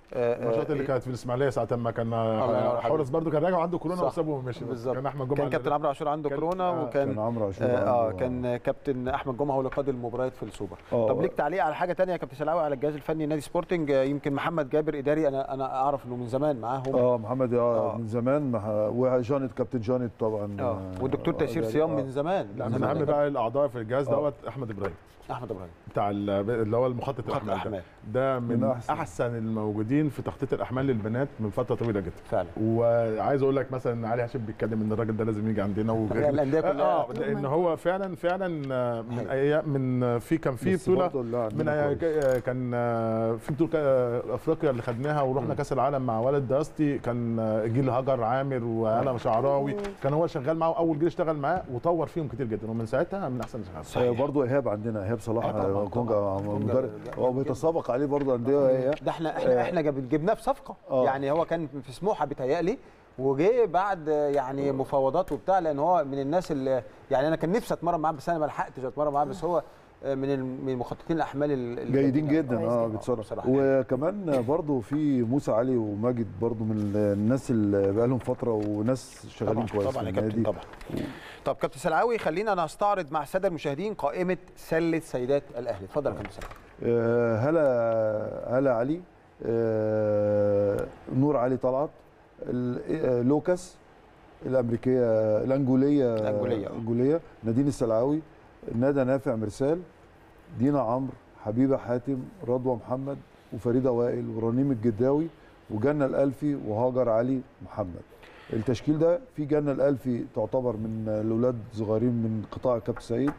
آه،
الماتشات اللي
آه،
كانت في الاسماعيليه ساعه ما كان
الله ينور
حورس
حضرتك.
برضو كان راجع عنده كورونا
صح.
وسابه ومشي
بالظبط.
كان احمد جمعه
كان
اللي-
كابتن عمرو عاشور عنده
كان-
كورونا
آه،
وكان
كان عمرو عاشور
اه, آه
عنده-
كان كابتن احمد جمعه هو اللي قاد المباريات في السوبر
آه.
طب ليك تعليق على حاجه تانية يا كابتن سلاوي على الجهاز الفني نادي سبورتنج آه، يمكن محمد جابر اداري انا انا اعرف انه من زمان معاهم
اه محمد اه
آه.
من زمان مع- وجانت كابتن جانت طبعا
اه والدكتور تيسير
آه،
صيام
آه.
من زمان
لا
من
من
زمان.
اهم بقى الاعضاء في الجهاز
آه.
دوت احمد ابراهيم
احمد ابراهيم
بتاع ال- اللي هو المخطط
خط
الاحمال ده.
الاحمال
ده من,
من
أحسن.
أحسن.
احسن الموجودين في تخطيط الاحمال للبنات من فتره طويله جدا
فعلا
وعايز اقول لك مثلا إن علي هاشم بيتكلم ان الراجل ده لازم يجي عندنا وغير
الأندية كلها.
اه لان هو فعلا فعلا آه، من ايام من في كان في
بس
بطوله
برضه اللي عندنا
من
كويس.
أي- كان آه، في بطوله كا- افريقيا اللي خدناها ورحنا كاس العالم مع ولد داستي كان آه، جيل هجر عامر وعلم شعراوي كان هو شغال معاه اول جيل اشتغل معاه وطور فيهم كتير جدا ومن ساعتها من احسن الشغال
صحيح.
آه، برضه ايهاب عندنا ايهاب صلاح
آه، طبعاً،
آه، كونجا
طبعاً.
آه،
كونجا
مدرب
جامد
هو بيتسابق عليه برضه انديه هي
ده احنا احنا احنا جاب- جبناه في صفقه
آه.
يعني هو كان في سموحه بيتهيألي وجه بعد يعني مفاوضات وبتاع لان هو من الناس اللي يعني انا كان نفسي اتمرن معاه بس انا ما لحقتش اتمرن معاه بس هو من ال- من مخططين الاحمال ال- ال-
جيدين جدا
كويس
اه
جداً.
بيتصرف
بصراحة.
وكمان برضه في موسى علي وماجد برضه من الناس اللي بقى لهم فتره وناس شغالين
طبعا
كويس
طبعا
في
يا كابتن
النادي.
طبعا طب كابتن سلعاوي خلينا نستعرض مع الساده المشاهدين قائمه سله سيدات الاهلي اتفضل يا كابتن سلعاوي
آه، هلا هلا علي آه، نور علي طلعت ال- آه، لوكاس الامريكيه الانجوليه
الأنجولية، آه.
الانجوليه نادين السلعاوي ندى نافع مرسال دينا عمرو حبيبه حاتم رضوى محمد وفريده وائل ورنيم الجداوي وجنة الألفي وهاجر علي محمد التشكيل ده في جنة الألفي تعتبر من الأولاد صغيرين من قطاع كابتن سعيد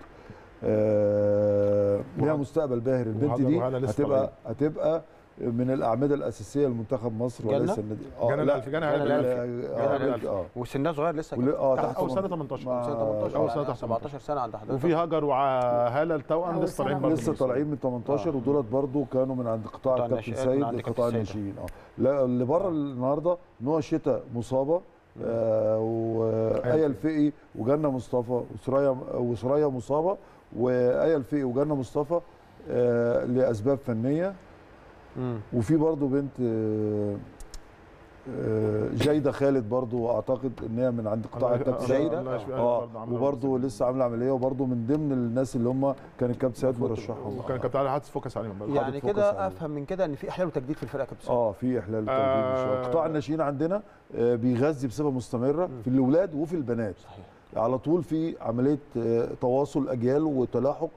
آه ليها
وهاجر-
مستقبل باهر البنت
وهاجر
دي
وهلا لسه
هتبقى هتبقى من الأعمدة الأساسية لمنتخب مصر
جنة؟
وليس النادي
جنة
لا،
الألفي، جنة
جنة
الألفي.
اه
جنة
آه،
الألفي.
اه
وسنها صغير لسه
ول- اه تحت
أو سنة
من-
18.
مع-
سنه 18
أو
أو
سنة
17 سنه عند حضرتك
وفي هاجر وهاله التوأم
أول
لسه طالعين
سنة
برضه
لسه
من
طالعين من 18
آه.
ودولت برضو كانوا من عند قطاع
قطاع
الكابتن
الناشئات، من عند
سيد
كابتن
قطاع
سيد.
الناشئين اه لا اللي بره النهارده نوى شتاء مصابه آه وآية الفقي وجنة مصطفى وسرايا وسرايا مصابه وآية الفقي وجنة مصطفى آه لاسباب فنيه
مم.
وفي برضو بنت آه آه، جيدة خالد برضو اعتقد ان هي من عند قطاع الكابتن سيد
جيدة؟
الله يشفيها
اه
برضه عاملة
وبرضو
بس-
لسه عامله عمليه وبرضو من ضمن الناس اللي هم كان الكابتن سيد
المفروض
مرشحهم
وكان كابتن علي حاتس فوكس عليهم برضه.
يعني
حاطط فوكس
كده
عليه.
افهم من كده ان في احلال وتجديد في الفرقه يا كابتن سلعاوي.
اه في احلال وتجديد ان شاء الله
آه.
قطاع الناشئين عندنا آه، بيغذي بصفه مستمره في الاولاد وفي البنات
صحيح
على طول في عمليه آه، تواصل اجيال وتلاحق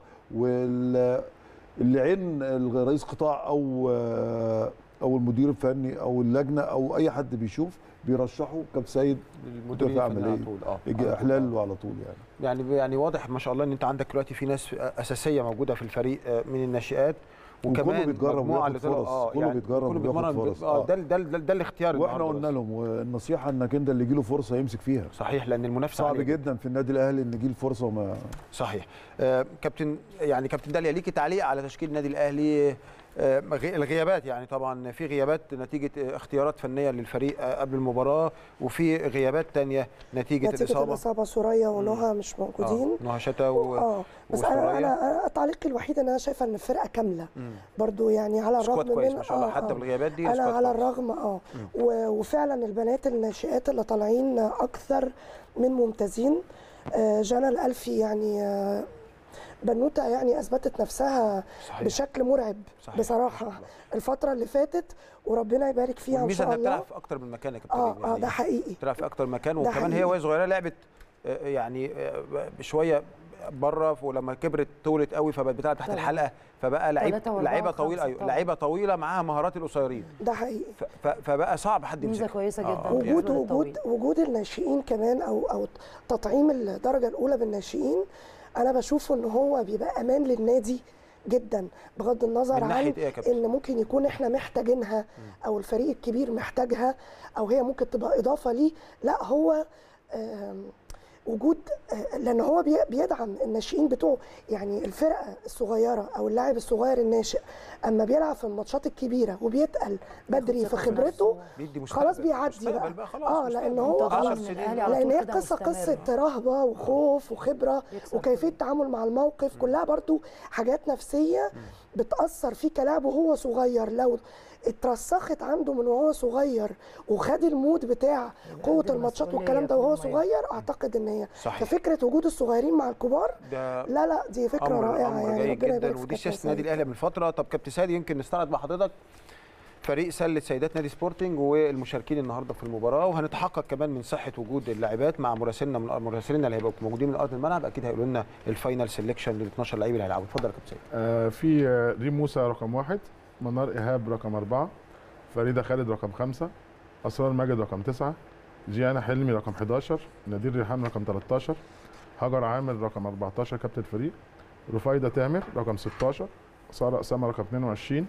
وال اللي عين رئيس قطاع او آه، او المدير الفني او اللجنه او اي حد بيشوف بيرشحه كابتن سيد
المديرين
دفاع
الفنيين
عملية.
على طول اه
يجي
على طول.
احلال وعلى طول يعني
يعني يعني واضح ما شاء الله ان انت عندك دلوقتي في ناس اساسيه موجوده في الفريق آه، من الناشئات وكمان
بيتجرب
مجموعه
وياخد
اللي طلعوا
فرص.
اه
كله
يعني
بيتجرب
كله
وبياخد
بيتمرن
فرص.
اه
آه.
ده ده ده, ده الاختيار
واحنا
النهاردة
قلنا
بس.
لهم والنصيحه انك انت اللي يجي له فرصه يمسك فيها
صحيح لان المنافسه
صعب
عالية
جدا في النادي الاهلي ان يجي له فرصه وما
صحيح آه كابتن يعني كابتن داليا ليكي تعليق على تشكيل النادي الاهلي آه غي- الغيابات يعني طبعا في غيابات نتيجه آه، اختيارات فنيه للفريق آه قبل المباراه وفي غيابات تانية نتيجه,
نتيجه
الاصابه
الاصابه سوريا ونهى مش موجودين
آه نهى شتا و...
اه بس انا
وسوريا.
انا أنا تعليقي الوحيد ان انا شايفه ان الفرقه كامله
مم.
برضو يعني على
سكواد
الرغم
كويس
من
ما شاء الله
آه،
حتى
آه.
بالغيابات دي
انا
سكواد
على
كويس.
الرغم اه و- وفعلا البنات الناشئات اللي طالعين اكثر من ممتازين آه، جانا الالفي يعني آه، بنوته يعني اثبتت نفسها
صحيح.
بشكل مرعب
صحيح.
بصراحه الفتره اللي فاتت وربنا يبارك فيها ان
والميزه
شاء
انها
الله
بتلعب في اكتر من مكان يا كابتن
اه
يعني
اه ده حقيقي
بتلعب في اكتر مكان
ده
وكمان هي
حقيقي.
وهي صغيره لعبت آه، يعني آه، بشويه بره ولما كبرت طولت قوي فبقت بتلعب تحت
طبعا.
الحلقه فبقى لعيب
تلاتة وأربعة
لعيبه
وخمسة
طويله ايوه
طبعا.
لعيبه طويله معاها مهارات القصيرين
ده حقيقي
ف- ف- فبقى صعب حد
ميزه
يمسكها
كويسه
آه،
جدا
آه،
وجود
بالنسبة
وجود
للطويل.
وجود الناشئين كمان او او تطعيم الدرجه الاولى بالناشئين انا بشوفه ان هو بيبقى امان للنادي جدا بغض النظر
من ناحية
عن
إيه يا كابتن؟
ان ممكن يكون احنا محتاجينها او الفريق الكبير محتاجها او هي ممكن تبقى اضافه ليه لا هو آم، وجود آه، لان هو بي- بيدعم الناشئين بتوعه يعني الفرقه الصغيره او اللاعب الصغير الناشئ اما بيلعب في الماتشات الكبيره وبيتقل بدري في
ثقة في
خبرته
نفسه.
بيدي مستقبل
خلاص بيعدي
مستقبل
بقى,
بقى خلاص
اه
مستقبل.
لان هو
منتظرين
عشر
من
سنين.
الأهلي على
لان
طول
هي
كده
قصه
مستمر.
قصه رهبه وخوف وخبره
يكسب
وكيفيه التعامل مع الموقف كلها برضو حاجات نفسيه بتاثر فيه كلاعب وهو صغير لو اترسخت عنده من وهو صغير وخد المود بتاع قوه
قد
الماتشات
المسؤولية
والكلام ده وهو
كمان.
صغير اعتقد ان هي
صحيح.
ففكره وجود الصغيرين مع الكبار
ده
لا لا دي فكره
امر
رائعه
امر
يعني
جيد
ربنا
جدا
يبارك في
ودي
كابتن
سياسه النادي
سيد.
الاهلي من فتره طب كابتن سيد يمكن نستعرض مع حضرتك فريق سله سيدات نادي سبورتنج والمشاركين النهارده في المباراه وهنتحقق كمان من صحه وجود اللاعبات مع مراسلنا من مراسلنا اللي هيبقوا موجودين من ارض الملعب اكيد هيقولوا لنا الفاينل سيلكشن لل 12 لعيب اللي هيلعبوا اتفضل يا كابتن سيد
آه، في آه، ريم موسى رقم واحد منار ايهاب رقم اربعه فريده خالد رقم خمسه اسرار ماجد رقم تسعه جيانا حلمي رقم 11 نادين ريحان رقم 13 هاجر عامر رقم 14 كابتن الفريق رفايده تامر رقم 16 ساره اسامه رقم 22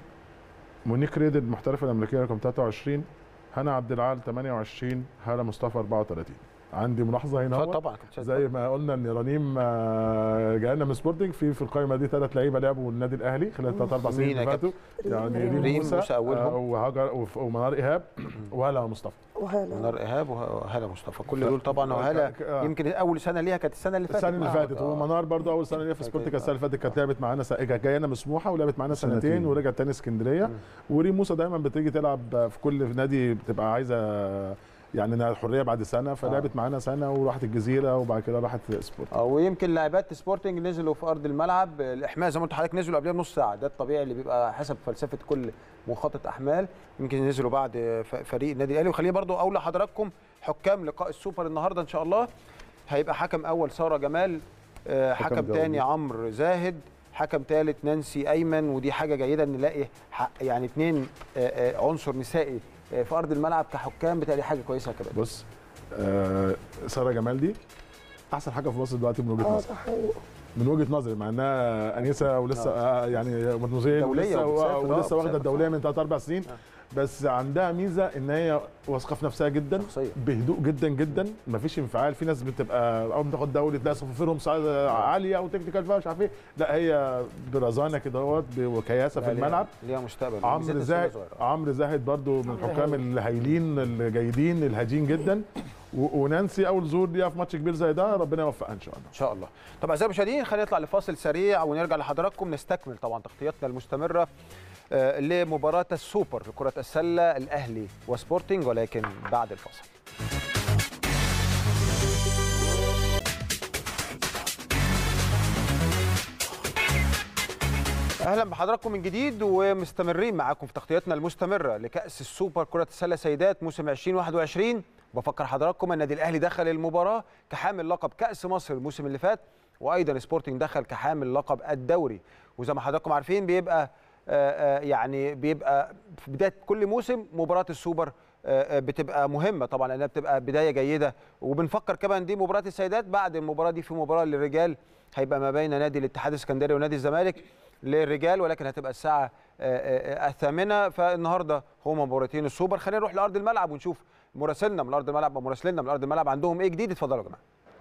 مونيك ريد المحترفه الامريكيه رقم 23 هنا عبد العال 28 هاله مصطفى 34 عندي ملاحظه هنا
اتفضل
اهوت.
طبعا يا كابتن سيد
زي ما قلنا ان رنيم آه، جاي لنا من سبورتنج في في القائمه دي ثلاث لعيبه لعبوا النادي الاهلي خلال ثلاث اربع سنين
مين يا
اللي فاتوا يعني
ريم
ريم
موسى
موسى
أولهم.
آه، وهاجر وف- ومنار ايهاب وهلا مصطفى
وهلا
منار ايهاب وهلا مصطفى كل
ف-
دول طبعا
ك-
وهلا
ك- آه.
يمكن اول سنه ليها كانت السنه اللي فاتت
السنه اللي
معاهم.
فاتت
آه.
ومنار برضو اول سنه ليها في سبورتنج
أكيد.
السنه اللي فاتت كانت لعبت معانا س- كانت جايه لنا من سموحه ولعبت معانا سنتين,
سنتين.
ورجعت تاني اسكندريه وريم موسى دايما بتيجي تلعب في كل نادي بتبقى عايزه يعني انها الحريه بعد سنه فلعبت معانا سنه وراحت الجزيره وبعد كده راحت سبورت
اه ويمكن لاعبات سبورتنج نزلوا في ارض الملعب الاحماء زي ما قلت لحضرتك نزلوا قبلها بنص ساعه ده الطبيعي اللي بيبقى حسب فلسفه كل مخطط احمال يمكن نزلوا بعد ف- فريق النادي الاهلي وخليني برضو اقول لحضراتكم حكام لقاء السوبر النهارده ان شاء الله هيبقى حكم اول ساره جمال آه،
حكم
حكم
دولي.
تاني عمرو زاهد حكم ثالث نانسي ايمن ودي حاجه جيده ان نلاقي حق- يعني اثنين عنصر نسائي آه، في ارض الملعب كحكام بتاعي حاجه كويسه كمان
بص آه ساره جمال دي احسن حاجه في مصر دلوقتي من وجهه
اه
نظري
ده حقيقي
من وجهه نظري مع انها انسه ولسه آه يعني مدموزيل
دولية
ولسه,
وبتسافر، آه،
ولسه واخده
بتسافر
الدوليه
صح.
من ثلاث اربع سنين بس عندها ميزه ان هي واثقه في نفسها جدا
شخصية.
بهدوء جدا جدا مفيش انفعال في ناس بتبقى اول ما تاخد دوري تلاقي صفوفهم صعيدة عاليه وتكنيكال فيها مش عارف ايه لا هي برزانه كده اهوت وكياسه في
لا، ليها-
الملعب
ليها مستقبل
عمرو
ميزتها
زاهد
صغيرة.
عمرو زاهد برضو من
عمرو
الحكام
هايل.
الهايلين الجيدين الهادين جدا و- ونانسي اول ظهور ليها في ماتش كبير زي ده ربنا يوفقها ان شاء الله
ان شاء الله طب اعزائي المشاهدين خلينا نطلع لفاصل سريع ونرجع لحضراتكم نستكمل طبعا تغطياتنا المستمره آه، لمباراه السوبر لكره السله الاهلي وسبورتنج ولكن بعد الفاصل اهلا بحضراتكم من جديد ومستمرين معاكم في تغطياتنا المستمره لكاس السوبر كره السله سيدات موسم 2021 بفكر حضراتكم ان النادي الاهلي دخل المباراه كحامل لقب كاس مصر الموسم اللي فات وايضا سبورتنج دخل كحامل لقب الدوري وزي ما حضراتكم عارفين بيبقى آه، آه، يعني بيبقى في بدايه كل موسم مباراه السوبر آه، آه، بتبقى مهمه طبعا لانها بتبقى بدايه جيده وبنفكر كمان دي مباراه السيدات بعد المباراه دي في مباراه للرجال هيبقى ما بين نادي الاتحاد السكندري ونادي الزمالك للرجال ولكن هتبقى الساعه آه، آه، الثامنه فالنهارده هما مباراتين السوبر خلينا نروح لارض الملعب ونشوف مراسلنا من ارض الملعب ومراسلنا من ارض الملعب عندهم ايه جديد اتفضلوا يا جماعه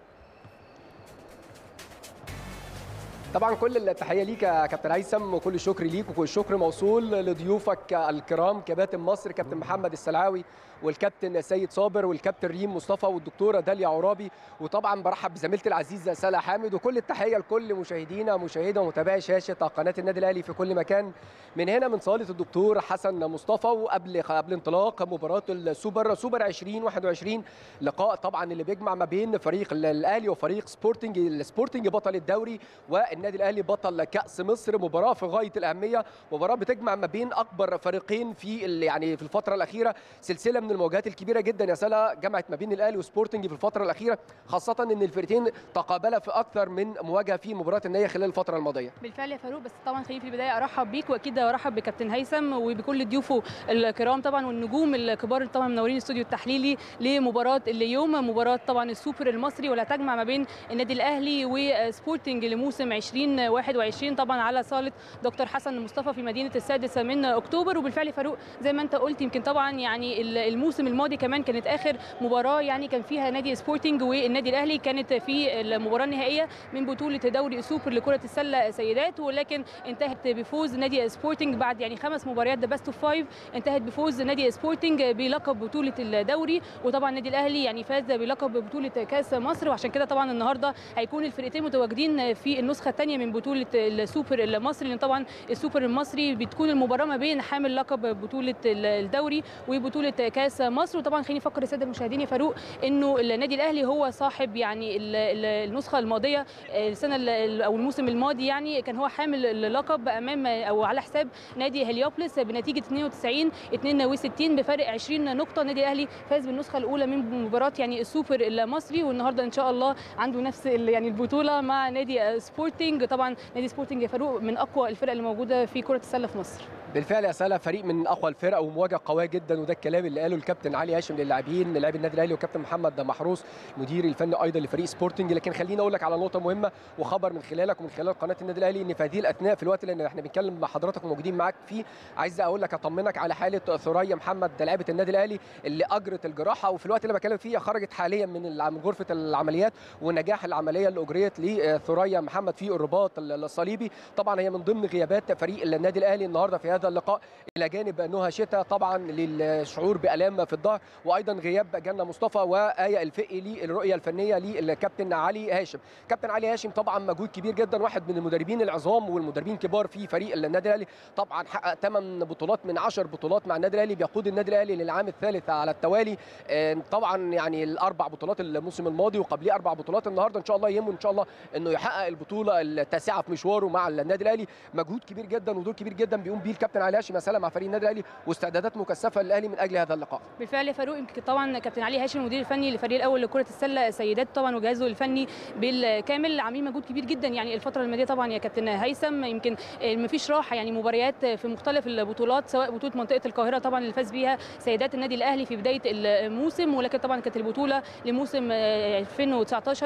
طبعا كل التحيه ليك يا كابتن هيثم وكل الشكر ليك وكل الشكر موصول لضيوفك الكرام كباتن مصر كابتن محمد السلعاوي والكابتن سيد صابر والكابتن ريم مصطفى والدكتوره داليا عرابي وطبعا برحب بزميلتي العزيزه سلا حامد وكل التحيه لكل مشاهدينا مشاهده ومتابعي شاشه قناه النادي الاهلي في كل مكان من هنا من صاله الدكتور حسن مصطفى وقبل قبل انطلاق مباراه السوبر سوبر 2021 لقاء طبعا اللي بيجمع ما بين فريق الاهلي وفريق سبورتنج السبورتنج بطل الدوري والنادي الاهلي بطل كاس مصر مباراه في غايه الاهميه مباراه بتجمع ما بين اكبر فريقين في ال- يعني في الفتره الاخيره سلسله من المواجهات الكبيره جدا يا سلا جمعت ما بين الاهلي وسبورتنج في الفتره الاخيره خاصه ان الفرقتين تقابلا في اكثر من مواجهه في مباراه النهائي خلال الفتره الماضيه
بالفعل يا فاروق بس طبعا خليني في البدايه ارحب بيك واكيد ارحب بكابتن هيثم وبكل ضيوفه الكرام طبعا والنجوم الكبار اللي طبعا منورين الاستوديو التحليلي لمباراه اليوم مباراه طبعا السوبر المصري ولا تجمع ما بين النادي الاهلي وسبورتنج لموسم 2021 طبعا على صاله دكتور حسن مصطفى في مدينه السادس من اكتوبر وبالفعل فاروق زي ما انت قلت يمكن طبعا يعني الموسم الماضي كمان كانت اخر مباراه يعني كان فيها نادي سبورتنج والنادي الاهلي كانت في المباراه النهائيه من بطوله دوري السوبر لكره السله سيدات ولكن انتهت بفوز نادي سبورتنج بعد يعني خمس مباريات ده بيست اوف فايف انتهت بفوز نادي سبورتنج بلقب بطوله الدوري وطبعا النادي الاهلي يعني فاز بلقب بطوله كاس مصر وعشان كده طبعا النهارده هيكون الفرقتين متواجدين في النسخه الثانيه من بطوله السوبر المصري لان طبعا السوبر المصري بتكون المباراه ما بين حامل لقب بطوله الدوري وبطوله كاس مصر وطبعا خليني افكر الساده المشاهدين يا فاروق انه النادي الاهلي هو صاحب يعني النسخه الماضيه السنه او الموسم الماضي يعني كان هو حامل اللقب امام او على حساب نادي هليوبلس بنتيجه 92 62 بفارق 20 نقطه النادي الاهلي فاز بالنسخه الاولى من مباراه يعني السوبر المصري والنهارده ان شاء الله عنده نفس يعني البطوله مع نادي سبورتنج طبعا نادي سبورتنج يا فاروق من اقوى الفرق اللي موجوده في كره السله في مصر
بالفعل يا سلا فريق من اقوى الفرق ومواجهه قويه جدا وده الكلام اللي قاله الكابتن علي هاشم للاعبين لاعبي النادي الاهلي وكابتن محمد محروس المدير الفني ايضا لفريق سبورتنج لكن خليني اقول لك على نقطه مهمه وخبر من خلالك ومن خلال قناه النادي الاهلي ان في هذه الاثناء في الوقت اللي احنا بنتكلم مع حضرتك وموجودين معاك فيه عايز اقول لك اطمنك على حاله ثريا محمد لاعبه النادي الاهلي اللي اجرت الجراحه وفي الوقت اللي بتكلم فيه خرجت حاليا من من غرفه العمليات ونجاح العمليه اللي اجريت لثريا محمد في الرباط الصليبي طبعا هي من ضمن غيابات فريق النادي الاهلي النهارده في هذا اللقاء الى جانب نهى شتا طبعا للشعور بالام في الظهر وايضا غياب جنة مصطفى وايه الفقي للرؤيه الفنيه للكابتن علي هاشم كابتن علي هاشم طبعا مجهود كبير جدا واحد من المدربين العظام والمدربين كبار في فريق النادي الاهلي طبعا حقق 8 بطولات من 10 بطولات مع النادي الاهلي بيقود النادي الاهلي للعام الثالث على التوالي طبعا يعني الاربع بطولات الموسم الماضي وقبليه اربع بطولات النهارده ان شاء الله يهمه ان شاء الله انه يحقق البطوله التاسعه في مشواره مع النادي الاهلي مجهود كبير جدا ودور كبير جدا بيقوم بيه الكابتن علي هاشم مثلا مع فريق النادي الاهلي واستعدادات مكثفه للاهلي من اجل هذا اللقاء
بالفعل يا فاروق يمكن طبعا كابتن علي هاشم المدير الفني للفريق الاول لكره السله سيدات طبعا وجهازه الفني بالكامل عاملين مجهود كبير جدا يعني الفتره الماضيه طبعا يا كابتن هيثم يمكن ما فيش راحه يعني مباريات في مختلف البطولات سواء بطوله منطقه القاهره طبعا اللي فاز بيها سيدات النادي الاهلي في بدايه الموسم ولكن طبعا كانت البطوله لموسم 2019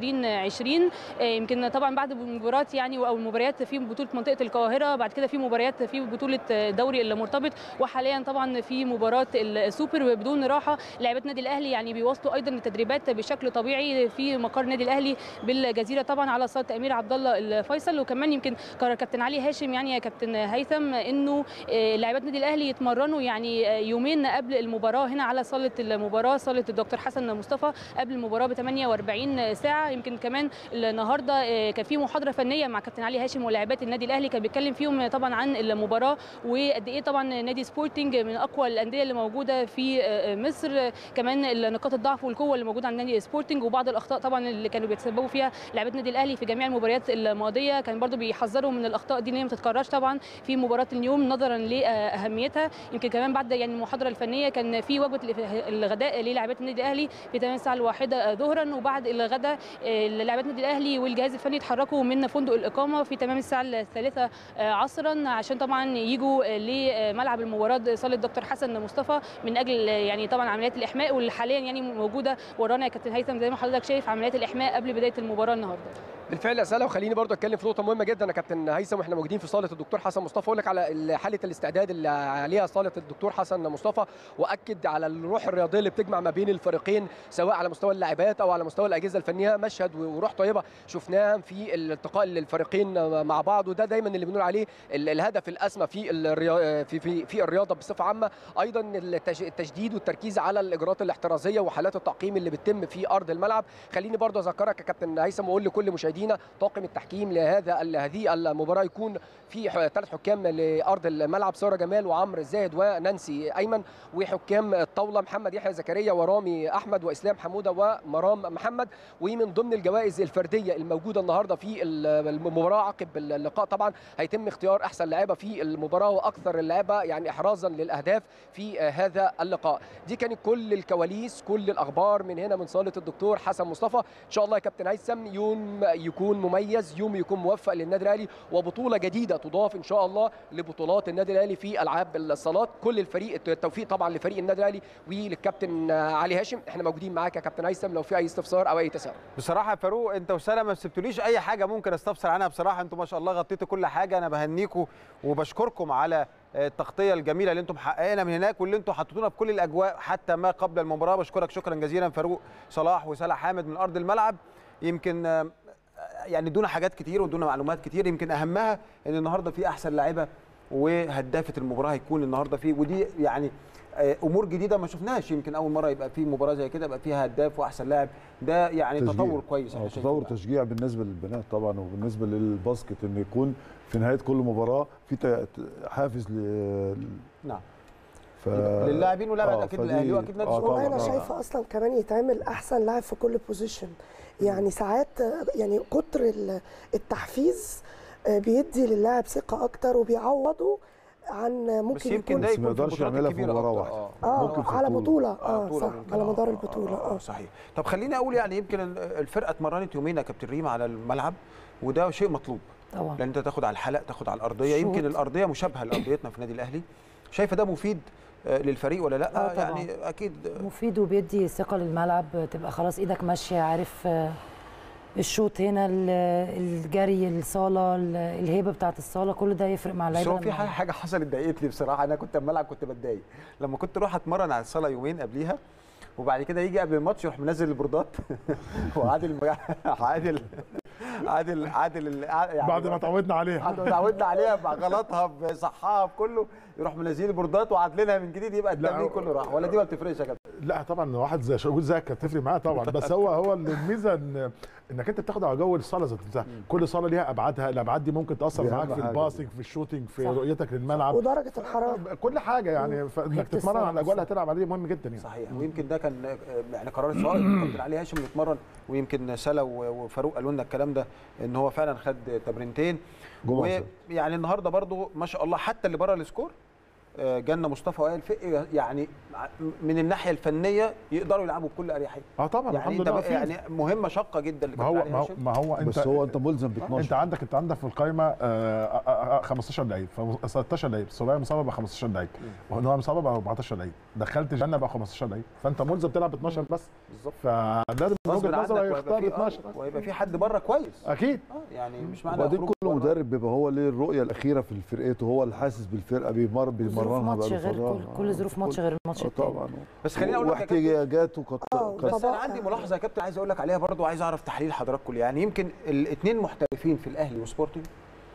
2020 يمكن طبعا بعد مباراه يعني او المباريات في بطوله منطقه القاهره بعد كده في مباريات في بطوله دوري المرتبط وحاليا طبعا في مباراه السوبر بدون راحه لاعبات النادي الاهلي يعني بيواصلوا ايضا التدريبات بشكل طبيعي في مقر النادي الاهلي بالجزيره طبعا على صاله امير عبد الله الفيصل وكمان يمكن قرر كابتن علي هاشم يعني يا كابتن هيثم انه لاعبات النادي الاهلي يتمرنوا يعني يومين قبل المباراه هنا على صاله المباراه صاله الدكتور حسن مصطفى قبل المباراه ب 48 ساعه يمكن كمان النهارده كان في محاضره فنيه مع كابتن علي هاشم ولاعبات النادي الاهلي كان بيتكلم فيهم طبعا عن المباراه وقد ايه طبعا نادي سبورتنج من اقوى الانديه اللي موجوده في مصر كمان نقاط الضعف والقوه اللي موجوده عند نادي سبورتنج وبعض الاخطاء طبعا اللي كانوا بيتسببوا فيها لاعبات النادي الاهلي في جميع المباريات الماضيه كان برضو بيحذروا من الاخطاء دي ان هي ما تتكررش طبعا في مباراه اليوم نظرا لاهميتها يمكن كمان بعد يعني المحاضره الفنيه كان في وجبه الغداء للاعبات النادي الاهلي في تمام الساعه الواحده ظهرا وبعد الغداء لاعبات النادي الاهلي والجهاز الفني اتحركوا من فندق الاقامه في تمام الساعه الثالثه عصرا عشان طبعا يجوا لملعب المباراه صاله دكتور حسن مصطفى من اجل يعني طبعا عمليات الاحماء واللي حاليا يعني موجوده ورانا يا كابتن هيثم زي ما حضرتك شايف عمليات الاحماء قبل بدايه المباراه النهارده
بالفعل يا سلا وخليني برضو اتكلم في نقطه مهمه جدا يا كابتن هيثم واحنا موجودين في صاله الدكتور حسن مصطفى اقول لك على حاله الاستعداد اللي عليها صاله الدكتور حسن مصطفى واكد على الروح الرياضيه اللي بتجمع ما بين الفريقين سواء على مستوى اللاعبات او على مستوى الاجهزه الفنيه مشهد وروح طيبه شفناها في الالتقاء الفريقين مع بعض وده دايما اللي بنقول عليه الهدف الاسمى في في في, في الرياضه بصفه عامه ايضا التشديد والتركيز على الاجراءات الاحترازيه وحالات التعقيم اللي بتتم في ارض الملعب خليني برضو اذكرك يا كابتن هيثم واقول لكل مشاهدينا طاقم التحكيم لهذا هذه المباراه يكون في ثلاث حكام لارض الملعب ساره جمال وعمرو زاهد ونانسي ايمن وحكام الطاوله محمد يحيى زكريا ورامي احمد واسلام حموده ومرام محمد ومن ضمن الجوائز الفرديه الموجوده النهارده في المباراه عقب اللقاء طبعا هيتم اختيار احسن لاعبه في المباراه واكثر اللاعبه يعني احرازا للاهداف في هذا اللقاء دي كانت كل الكواليس كل الاخبار من هنا من صاله الدكتور حسن مصطفى ان شاء الله يا كابتن هيثم يوم يكون مميز يوم يكون موفق للنادي الاهلي وبطوله جديده تضاف ان شاء الله لبطولات النادي الاهلي في العاب الصالات كل الفريق التوفيق طبعا لفريق النادي الاهلي وللكابتن علي هاشم احنا موجودين معاك يا كابتن هيثم لو في اي استفسار او اي تساؤل
بصراحه يا فاروق انت وسلمى ما سبتوليش اي حاجه ممكن استفسر عنها بصراحه انتم ما شاء الله غطيتوا كل حاجه انا بهنيكم وبشكركم على التغطيه الجميله اللي انتم محققينها من هناك واللي انتم حطيتونا في كل الاجواء حتى ما قبل المباراه بشكرك شكرا جزيلا فاروق صلاح وسلا حامد من ارض الملعب يمكن آه، يعني ادونا حاجات كتير وادونا معلومات كتير يمكن اهمها ان النهارده في احسن لاعيبه وهدافه المباراه هيكون النهارده فيه ودي يعني آه، امور جديده ما شفناش يمكن اول مره يبقى في مباراه زي كده يبقى فيها هداف واحسن لاعب ده يعني
تشجيع.
تطور كويس
آه،
احنا شايفينه
تطور
بقى.
تشجيع بالنسبه للبنات طبعا وبالنسبه للباسكت ان يكون في نهايه كل مباراه في ت- حافز ل
نعم
ف...
للاعبين واللاعبات
آه،
اكيد
فدي-
الاهلي واكيد نادي
آه،
الزمالك.
والله
طبعاً،
انا
آه.
شايفه اصلا كمان يتعمل احسن لاعب في كل بوزيشن يعني ساعات آه، يعني كتر ال- التحفيز آه، بيدي للاعب ثقه اكتر وبيعوضه عن آه،
بس
ممكن
يمكن
يكون
ده
بس
يكون
ما
في
يقدرش
البطولات
يعملها في
الكبيرة
مباراة
أكتر.
واحدة.
اه
ممكن في
على
بطولة.
بطوله
آه،
اه
بطولة
صح
ممكن.
على
آه،
مدار
آه،
البطوله
آه،
اه
صحيح طب خليني اقول يعني يمكن الفرقه اتمرنت يومين يا كابتن ريم على الملعب وده شيء مطلوب
طبعا
لان انت تاخد على الحلق تاخد على الارضيه
شوط.
يمكن الارضيه مشابهه لارضيتنا في النادي الاهلي شايفه ده مفيد آه، للفريق ولا لا
آه، طبعاً.
يعني اكيد
مفيد وبيدي ثقه للملعب تبقى خلاص ايدك ماشيه عارف آه، الشوط هنا ال- الجري الصاله ال- الهيبه بتاعت الصاله كل ده يفرق مع
بس
اللعيبه
هو في
لما-
حاجه حاجه حصلت ضايقتني بصراحه انا كنت الملعب كنت بتضايق لما كنت اروح اتمرن على الصاله يومين قبليها وبعد كده يجي قبل الماتش يروح منزل البردات وعادل عادل عادل عادل يعني
بعد ما اتعودنا عليها
بعد ما اتعودنا عليها بغلطها بصحها بكله يروح منزلين البردات وعادلينها من جديد يبقى
لا،
التمرين كله راح ولا دي ما بتفرقش يا كابتن
لا طبعا واحد زي شاول زيك كانت تفرق معاه طبعا بس هو هو الميزه ان انك انت بتاخد على جو الصاله ذات نفسها كل صاله ليها ابعادها الابعاد دي ممكن تاثر
دي
معاك
أهم
في
حاجة.
الباسنج في الشوتنج في
صح.
رؤيتك للملعب
ودرجه الحراره
كل حاجه يعني فانك
هيبة
تتمرن
الصالة
على الاجواء اللي
نفسها.
هتلعب عليه مهم جدا يعني
صحيح ويمكن ده كان آه، يعني قرار سواء كابتن علي هاشم اللي اتمرن ويمكن سلا و- وفاروق قالوا لنا الكلام ده ان هو فعلا خد تمرينتين
جمعة
ويعني النهارده برضو ما شاء الله حتى اللي بره السكور آه، جنة مصطفى وائل فقي يعني من الناحيه الفنيه يقدروا يلعبوا بكل اريحيه
اه طبعا
يعني
الحمد
انت
لله
بقى-
في.
يعني مهمه شاقه جدا
ما هو
لكابتن علي
ما هو,
هاشم.
ما هو انت
بس هو انت ملزم ب
انت
12
عندك انت عندك في القائمه آه، آه، آه، 15 لعيب ف 16 لعيب السوليه مصابه بقى 15 لعيب وهو مصابه بقى 14 لعيب دخلت جنة بقى 15 لعيب فانت ملزم تلعب 12 بس
بالظبط
فلازم من
غصب
وجهه
عنك
نظري
وهيبقى
يختار
في- آه،
12
وهيبقى في حد بره كويس
اكيد
اه يعني مش معنى
وبعدين
خروج
كل
بره-
مدرب بيبقى هو ليه الرؤيه الاخيره في فرقته هو اللي حاسس بالفرقه بيمر
ظروف
بيمرنها
ماتش
بقاله
غير
فترة.
كل, كل ظروف ماتش غير الماتش
آه،
التاني
طبعا
بس خليني اقول لك يا كابتن-
واحتياجاته قد
آه،
قد-
بس انا
طبعاً.
عندي ملاحظه يا كابتن عايز اقول لك عليها برضو عايز اعرف تحليل حضراتكم يعني يمكن الاثنين محترفين في الاهلي وسبورتنج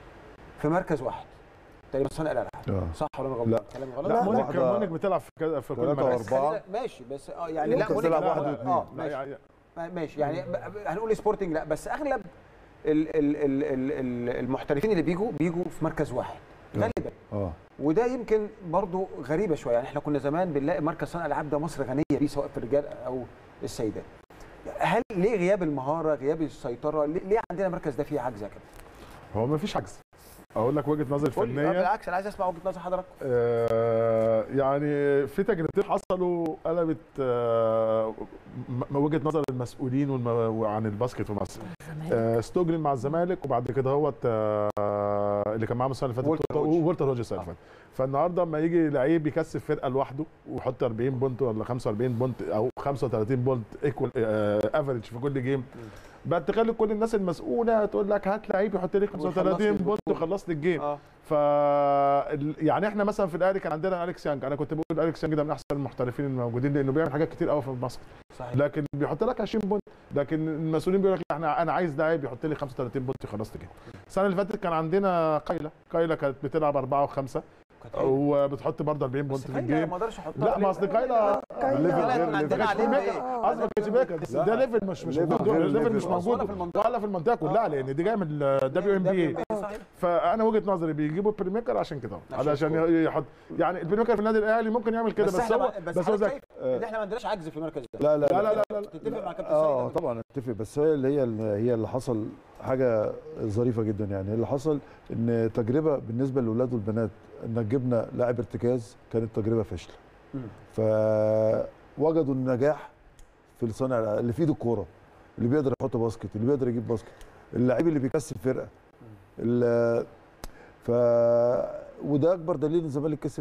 في مركز واحد تقريبا صانع الالعاب
آه.
صح ولا انا غلطان
لا.
كلامي غلط
لا
لا،
مونيك
واحدة-
مونيك بتلعب في كذا في كل
ثلاثة
مركز
بس خلينا-
أربعة.
ماشي بس اه يعني لا
ممكن
مونيك
تلعب
لا،
واحد
لا،
واثنين.
اه
لا،
ماشي
يعني-
ماشي يعني ب- ب- هنقول سبورتنج لا بس اغلب ال- ال- ال- ال- ال- المحترفين اللي بيجوا بيجوا في مركز واحد غالبا
اه
وده يمكن برضو غريبه شويه يعني احنا كنا زمان بنلاقي مركز صانع الالعاب ده مصر غنيه بيه سواء في الرجال او السيدات هل ليه غياب المهاره غياب السيطره ليه ليه عندنا المركز ده فيه عجز يا كابتن
هو ما فيش عجز اقول لك وجهه نظري
قول لي. آه،
الفنيه
بالعكس انا عايز اسمع وجهه نظر حضرتك
آه، يعني في تجربتين حصلوا قلبت آه، م- وجهه نظر المسؤولين والم- عن الباسكت في مصر
زمان.
آه، ستوجلن مع الزمالك وبعد كده هو اللي كان معاهم السنه اللي
وولتر
فاتت
هوج.
وولتر هوج السنه اللي فاتت فالنهارده لما يجي لعيب يكسب فرقه لوحده ويحط 40 بونت ولا 45 بونت او 35 بونت ايكوال افريج في كل جيم بقت تخلي كل الناس المسؤوله تقول لك هات لعيب يحط لي 35
ويخلص لي
بونت
البطولة.
وخلص لي الجيم
اه
ف يعني احنا مثلا في الاهلي كان عندنا اليكس يانج انا كنت بقول اليكس يانج ده من احسن المحترفين الموجودين لانه بيعمل حاجات كتير قوي في الباسكت
صحيح
لكن بيحط لك 20 بونت لكن المسؤولين بيقول لك لا احنا انا عايز لاعب يحط لي 35 بونت خلصت كده السنه اللي فاتت كان عندنا قايله قايله كانت بتلعب اربعه وخمسه
كانت حلوة.
وبتحط برضه 40 بونت
بس
في
خلي
الجيم
ما اقدرش احطها
لا
في
ما
ليه؟
اصل قايله
قايلة.
ليفل
لا،
غير
احنا
ليفل
عندنا
مش
عليها
ميكر.
ايه؟
قصدي ما كانش ميكر بس ده ليفل مش مش
ليفل
موجود
غير
الليفل مش
ليفل.
موجود
ولا في المنطقة.
ولا في المنطقه كلها لان دي جايه من الدبليو ام بي
WNBA صحيح
فانا وجهه نظري بيجيبوا البري ميكر عشان كده
عشان
علشان
يسكور.
يحط يعني البري ميكر في النادي الاهلي ممكن يعمل كده بس,
احنا
هو
ما-
بس هو
حضرتك
ذكي
شايف ان احنا ما عندناش عجز في المركز ده
لا لا
لا لا لا, لا.
تتفق مع كابتن
اه
سيد
طبعا اتفق بس هي اللي هي هي اللي حصل حاجه ظريفه جدا يعني اللي حصل ان تجربه بالنسبه للاولاد والبنات انك جبنا لاعب ارتكاز كانت تجربه فاشله
مم.
فوجدوا النجاح في الصانع اللي في ايده الكوره اللي بيقدر يحط باسكت اللي بيقدر يجيب باسكت اللعيب اللي بيكسب فرقه ال- ف وده اكبر دليل ان الزمالك كسب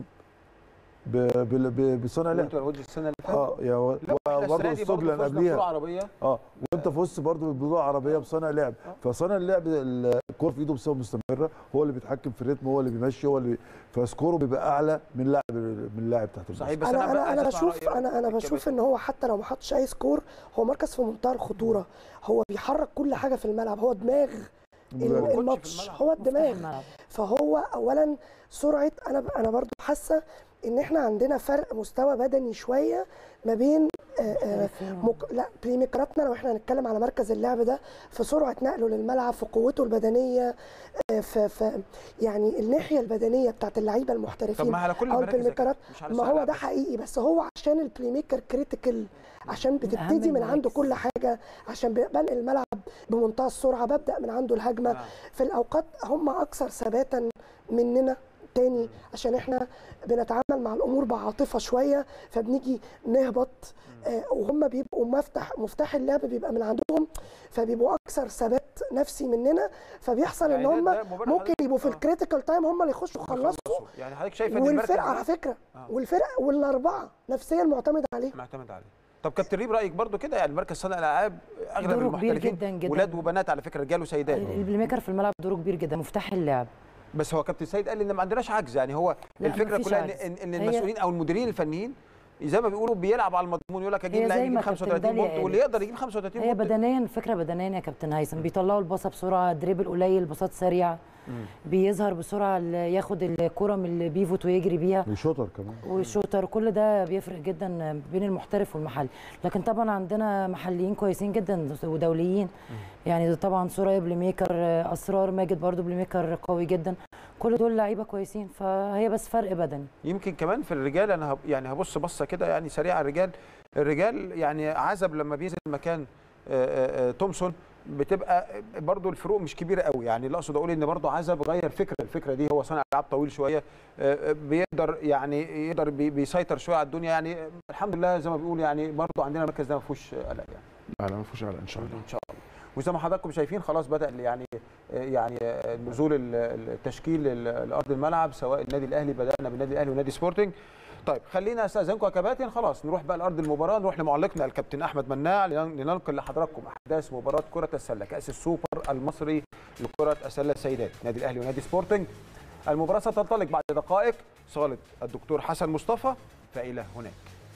ب... ب... ب... بصنع لعب
انتوا الودي السنه اللي فاتت
اه يا و-
لا واحنا
برضه
السنه دي برضه
السجله
فزنا
قبليها
بطوله عربيه
اه وانت فزت برضه ببطوله عربيه بصانع لعب فصانع اللعب الكوره في ايده بصفه مستمره هو اللي بيتحكم في الريتم هو اللي بيمشي هو اللي فسكوره بيبقى اعلى من لاعب من اللاعب تحت
صحيح
الباسكت.
بس
انا انا
عايز
انا
أسمع
بشوف
رأي
انا انا بشوف
الكباتن.
ان هو حتى لو ما حطش اي سكور هو مركز في منتهى الخطوره هو بيحرك كل حاجه في الملعب هو دماغ
المدرب.
ال- الماتش هو
مفتاح
الدماغ
الملعب.
فهو اولا سرعه انا انا برضو حاسه ان احنا عندنا فرق مستوى بدني شويه ما بين آه، آه، مك... لا بلاي ميكراتنا لو احنا هنتكلم على مركز اللعب ده في سرعه نقله للملعب في قوته البدنيه آه، في, في يعني الناحيه البدنيه بتاعت اللعيبه
طب
المحترفين
ما على كل
او
المراكز
البلاي ميكرات
مش على
ما
الساعة
هو ده
بس.
حقيقي بس هو عشان البلاي ميكر كريتيكال عشان بتبتدي من عنده
المراكز.
كل حاجه عشان بنقل الملعب بمنتهى السرعه ببدا من عنده الهجمه
نعم.
في الاوقات هم اكثر ثباتا مننا تاني عشان احنا بنتعامل مع الامور بعاطفه شويه فبنيجي نهبط آه وهم بيبقوا مفتح مفتاح اللعب بيبقى من عندهم فبيبقوا اكثر ثبات نفسي مننا فبيحصل
يعني
ان
ده-
هم
ده مبرر
ممكن
حضرتك-
يبقوا في
آه.
الكريتيكال تايم هم اللي يخشوا يخلصوا
يعني حضرتك شايفه ان المركز
والفرقه
ده
على فكره
آه.
والفرقه والاربعه نفسيا معتمد عليهم
معتمد عليه طب كابتن ريب رايك برضو كده يعني مركز صانع الالعاب اغلب
دوره كبير
المحترفين
جدا جدا.
ولاد وبنات على فكره رجال وسيدات
البلاي ميكر في الملعب دوره كبير جدا مفتاح اللعب
بس هو كابتن سيد قال ان ما عندناش عجز يعني هو
لا،
الفكره
مفيش
كلها ان
عجز.
ان, إن
هي-
المسؤولين او المديرين الفنيين زي ما بيقولوا بيلعب على المضمون يقول لك اجيب
هي
لاعب
زي
يجيب
ما كابتن
35
داليا
بونت
قالت.
واللي يقدر يجيب 35
هي
بونت
بدنيا الفكره بدنيا يا كابتن هيثم بيطلعوا الباصه بسرعه دريبل قليل باصات سريعه بيظهر بسرعه ال- ياخد الكره من البيفوت ويجري بيها
وشوتر كمان
والشوتر كل ده بيفرق جدا بين المحترف والمحلي لكن طبعا عندنا محليين كويسين جدا ودوليين يعني ده طبعا سوريا بلاي ميكر اسرار ماجد برضو بلاي ميكر قوي جدا كل دول لعيبه كويسين فهي بس فرق بدني
يمكن كمان في الرجال انا هب يعني هبص بصه كده يعني سريعه على الرجال الرجال يعني عزب لما بينزل مكان آه، آه، آه، تومسون بتبقى برضو الفروق مش كبيره قوي يعني اللي اقصد اقول ان برضو عزب غير فكره الفكره دي هو صانع العاب طويل شويه آه، آه، بيقدر يعني يقدر بي- بيسيطر شويه على الدنيا يعني الحمد لله زي ما بيقول يعني برضو عندنا المركز ده ما فيهوش قلق يعني
لا لا ما فيهوش قلق ان شاء الله
ان شاء الله وزي ما حضراتكم شايفين خلاص بدا يعني يعني نزول ال- التشكيل ال- لارض الملعب سواء النادي الاهلي بدانا بالنادي الاهلي ونادي سبورتنج طيب خلينا استاذنكم يا كباتن خلاص نروح بقى لارض المباراه نروح لمعلقنا الكابتن احمد مناع لنن- لننقل لحضراتكم احداث مباراه كره السله كاس السوبر المصري لكره السله السيدات نادي الاهلي ونادي سبورتنج المباراه ستنطلق بعد دقائق صاله الدكتور حسن مصطفى فالى هناك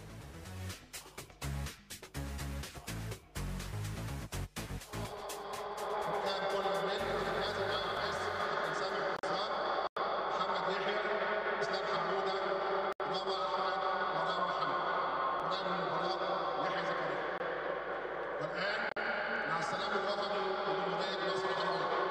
محمد يحيى اسلام حموده رضا احمد مرام محمد مدرب المباراه يحيى زكريا والان مع السلام الوطني لجمهوريه مصر العربيه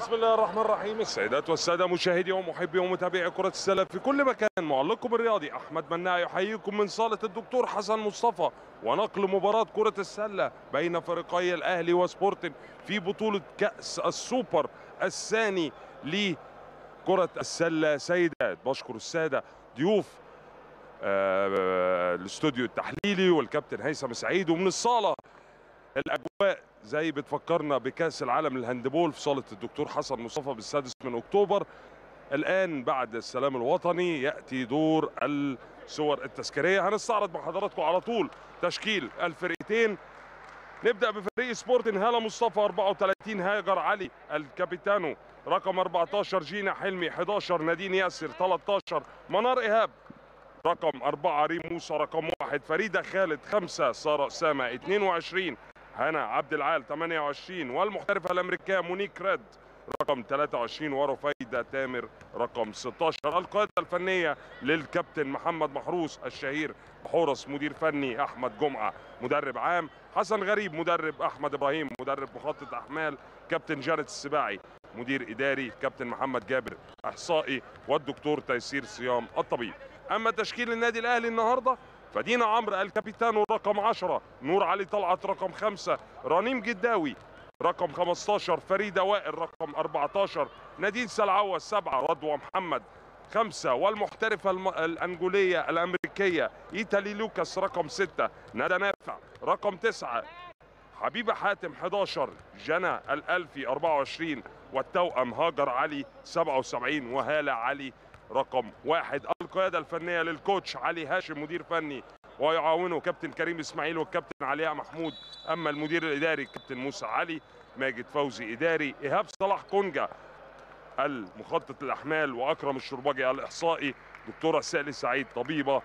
بسم الله الرحمن الرحيم السيدات والسادة مشاهدي ومحبي ومتابعي كرة السلة في كل مكان معلقكم الرياضي أحمد مناع يحييكم من صالة الدكتور حسن مصطفى ونقل مباراة كرة السلة بين فريقي الأهلي وسبورتن في بطولة كأس السوبر الثاني لكرة السلة سيدات بشكر السادة ضيوف آه، الاستوديو التحليلي والكابتن هيثم سعيد ومن الصالة الاجواء زي بتفكرنا بكاس العالم للهاندبول في صاله الدكتور حسن مصطفى بالسادس من اكتوبر الان بعد السلام الوطني ياتي دور الصور التذكاريه هنستعرض مع حضراتكم على طول تشكيل الفرقتين نبدا بفريق سبورتن هاله مصطفى 34 هاجر علي الكابيتانو رقم 14 جينا حلمي 11 نادين ياسر 13 منار ايهاب رقم أربعة ريم موسى رقم واحد فريدة خالد خمسة سارة أسامة 22 هنا عبد العال 28 والمحترفة الأمريكية مونيك ريد رقم 23 ورفيدة تامر رقم 16 القيادة الفنية للكابتن محمد محروس الشهير حورس مدير فني أحمد جمعة مدرب عام حسن غريب مدرب أحمد إبراهيم مدرب مخطط أحمال كابتن جارد السباعي مدير إداري كابتن محمد جابر إحصائي والدكتور تيسير صيام الطبيب أما تشكيل النادي الأهلي النهاردة فدينا عمرو الكابيتانو رقم 10 نور علي طلعت رقم 5 رنيم جداوي رقم 15 فريدة وائل رقم 14 نادين سلعوة 7 رضوى محمد خمسة والمحترفة الم... الأنجولية الأمريكية إيتالي لوكاس رقم 6 ندى نافع رقم 9 حبيبة حاتم 11 جنى الألفي 24 والتوأم هاجر علي 77 وهالة علي رقم واحد القيادة الفنية للكوتش علي هاشم مدير فني ويعاونه كابتن كريم اسماعيل والكابتن علياء محمود اما المدير الاداري كابتن موسى علي ماجد فوزي اداري ايهاب صلاح كونجا المخطط الاحمال واكرم الشرباجي الاحصائي دكتوره سالي سعيد طبيبه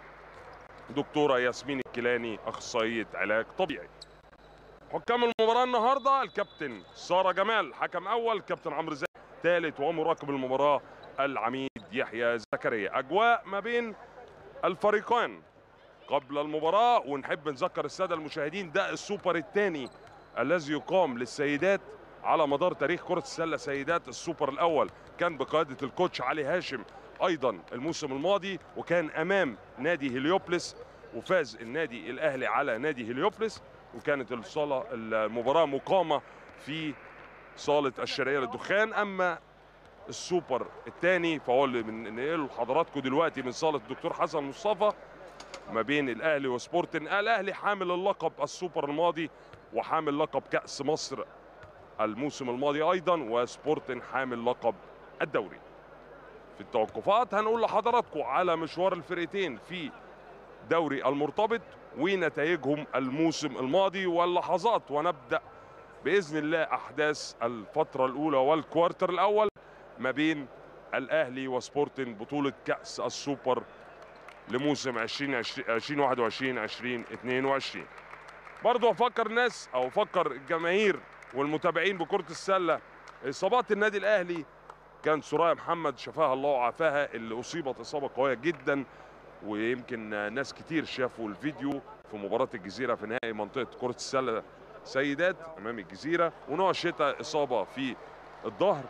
دكتوره ياسمين الكيلاني اخصائيه علاج طبيعي حكام المباراه النهارده الكابتن ساره جمال حكم اول كابتن عمرو زاهد ثالث ومراقب المباراه العميد يحيى زكريا اجواء ما بين الفريقين قبل المباراه ونحب نذكر الساده المشاهدين ده السوبر الثاني الذي يقام للسيدات على مدار تاريخ كره السله سيدات السوبر الاول كان بقياده الكوتش علي هاشم ايضا الموسم الماضي وكان امام نادي هليوبلس وفاز النادي الاهلي على نادي هليوبلس وكانت الصاله المباراه مقامه في صاله الشرقيه للدخان اما السوبر الثاني فهو اللي بننقله لحضراتكم دلوقتي من صاله الدكتور حسن مصطفى ما بين الاهلي وسبورتن الاهلي حامل اللقب السوبر الماضي وحامل لقب كاس مصر الموسم الماضي ايضا وسبورتن حامل لقب الدوري في التوقفات هنقول لحضراتكم على مشوار الفرقتين في دوري المرتبط ونتائجهم الموسم الماضي واللحظات ونبدا باذن الله احداث الفتره الاولى والكوارتر الاول ما بين الاهلي وسبورتن بطوله كاس السوبر لموسم 2021 2022 برضه افكر الناس او افكر الجماهير والمتابعين بكره السله اصابات النادي الاهلي كان سرايا محمد شفاها الله وعافاها اللي اصيبت اصابه قويه جدا ويمكن ناس كتير شافوا الفيديو في مباراه الجزيره في نهائي منطقه كره السله سيدات امام الجزيره ونوع الشتاء اصابه في الظهر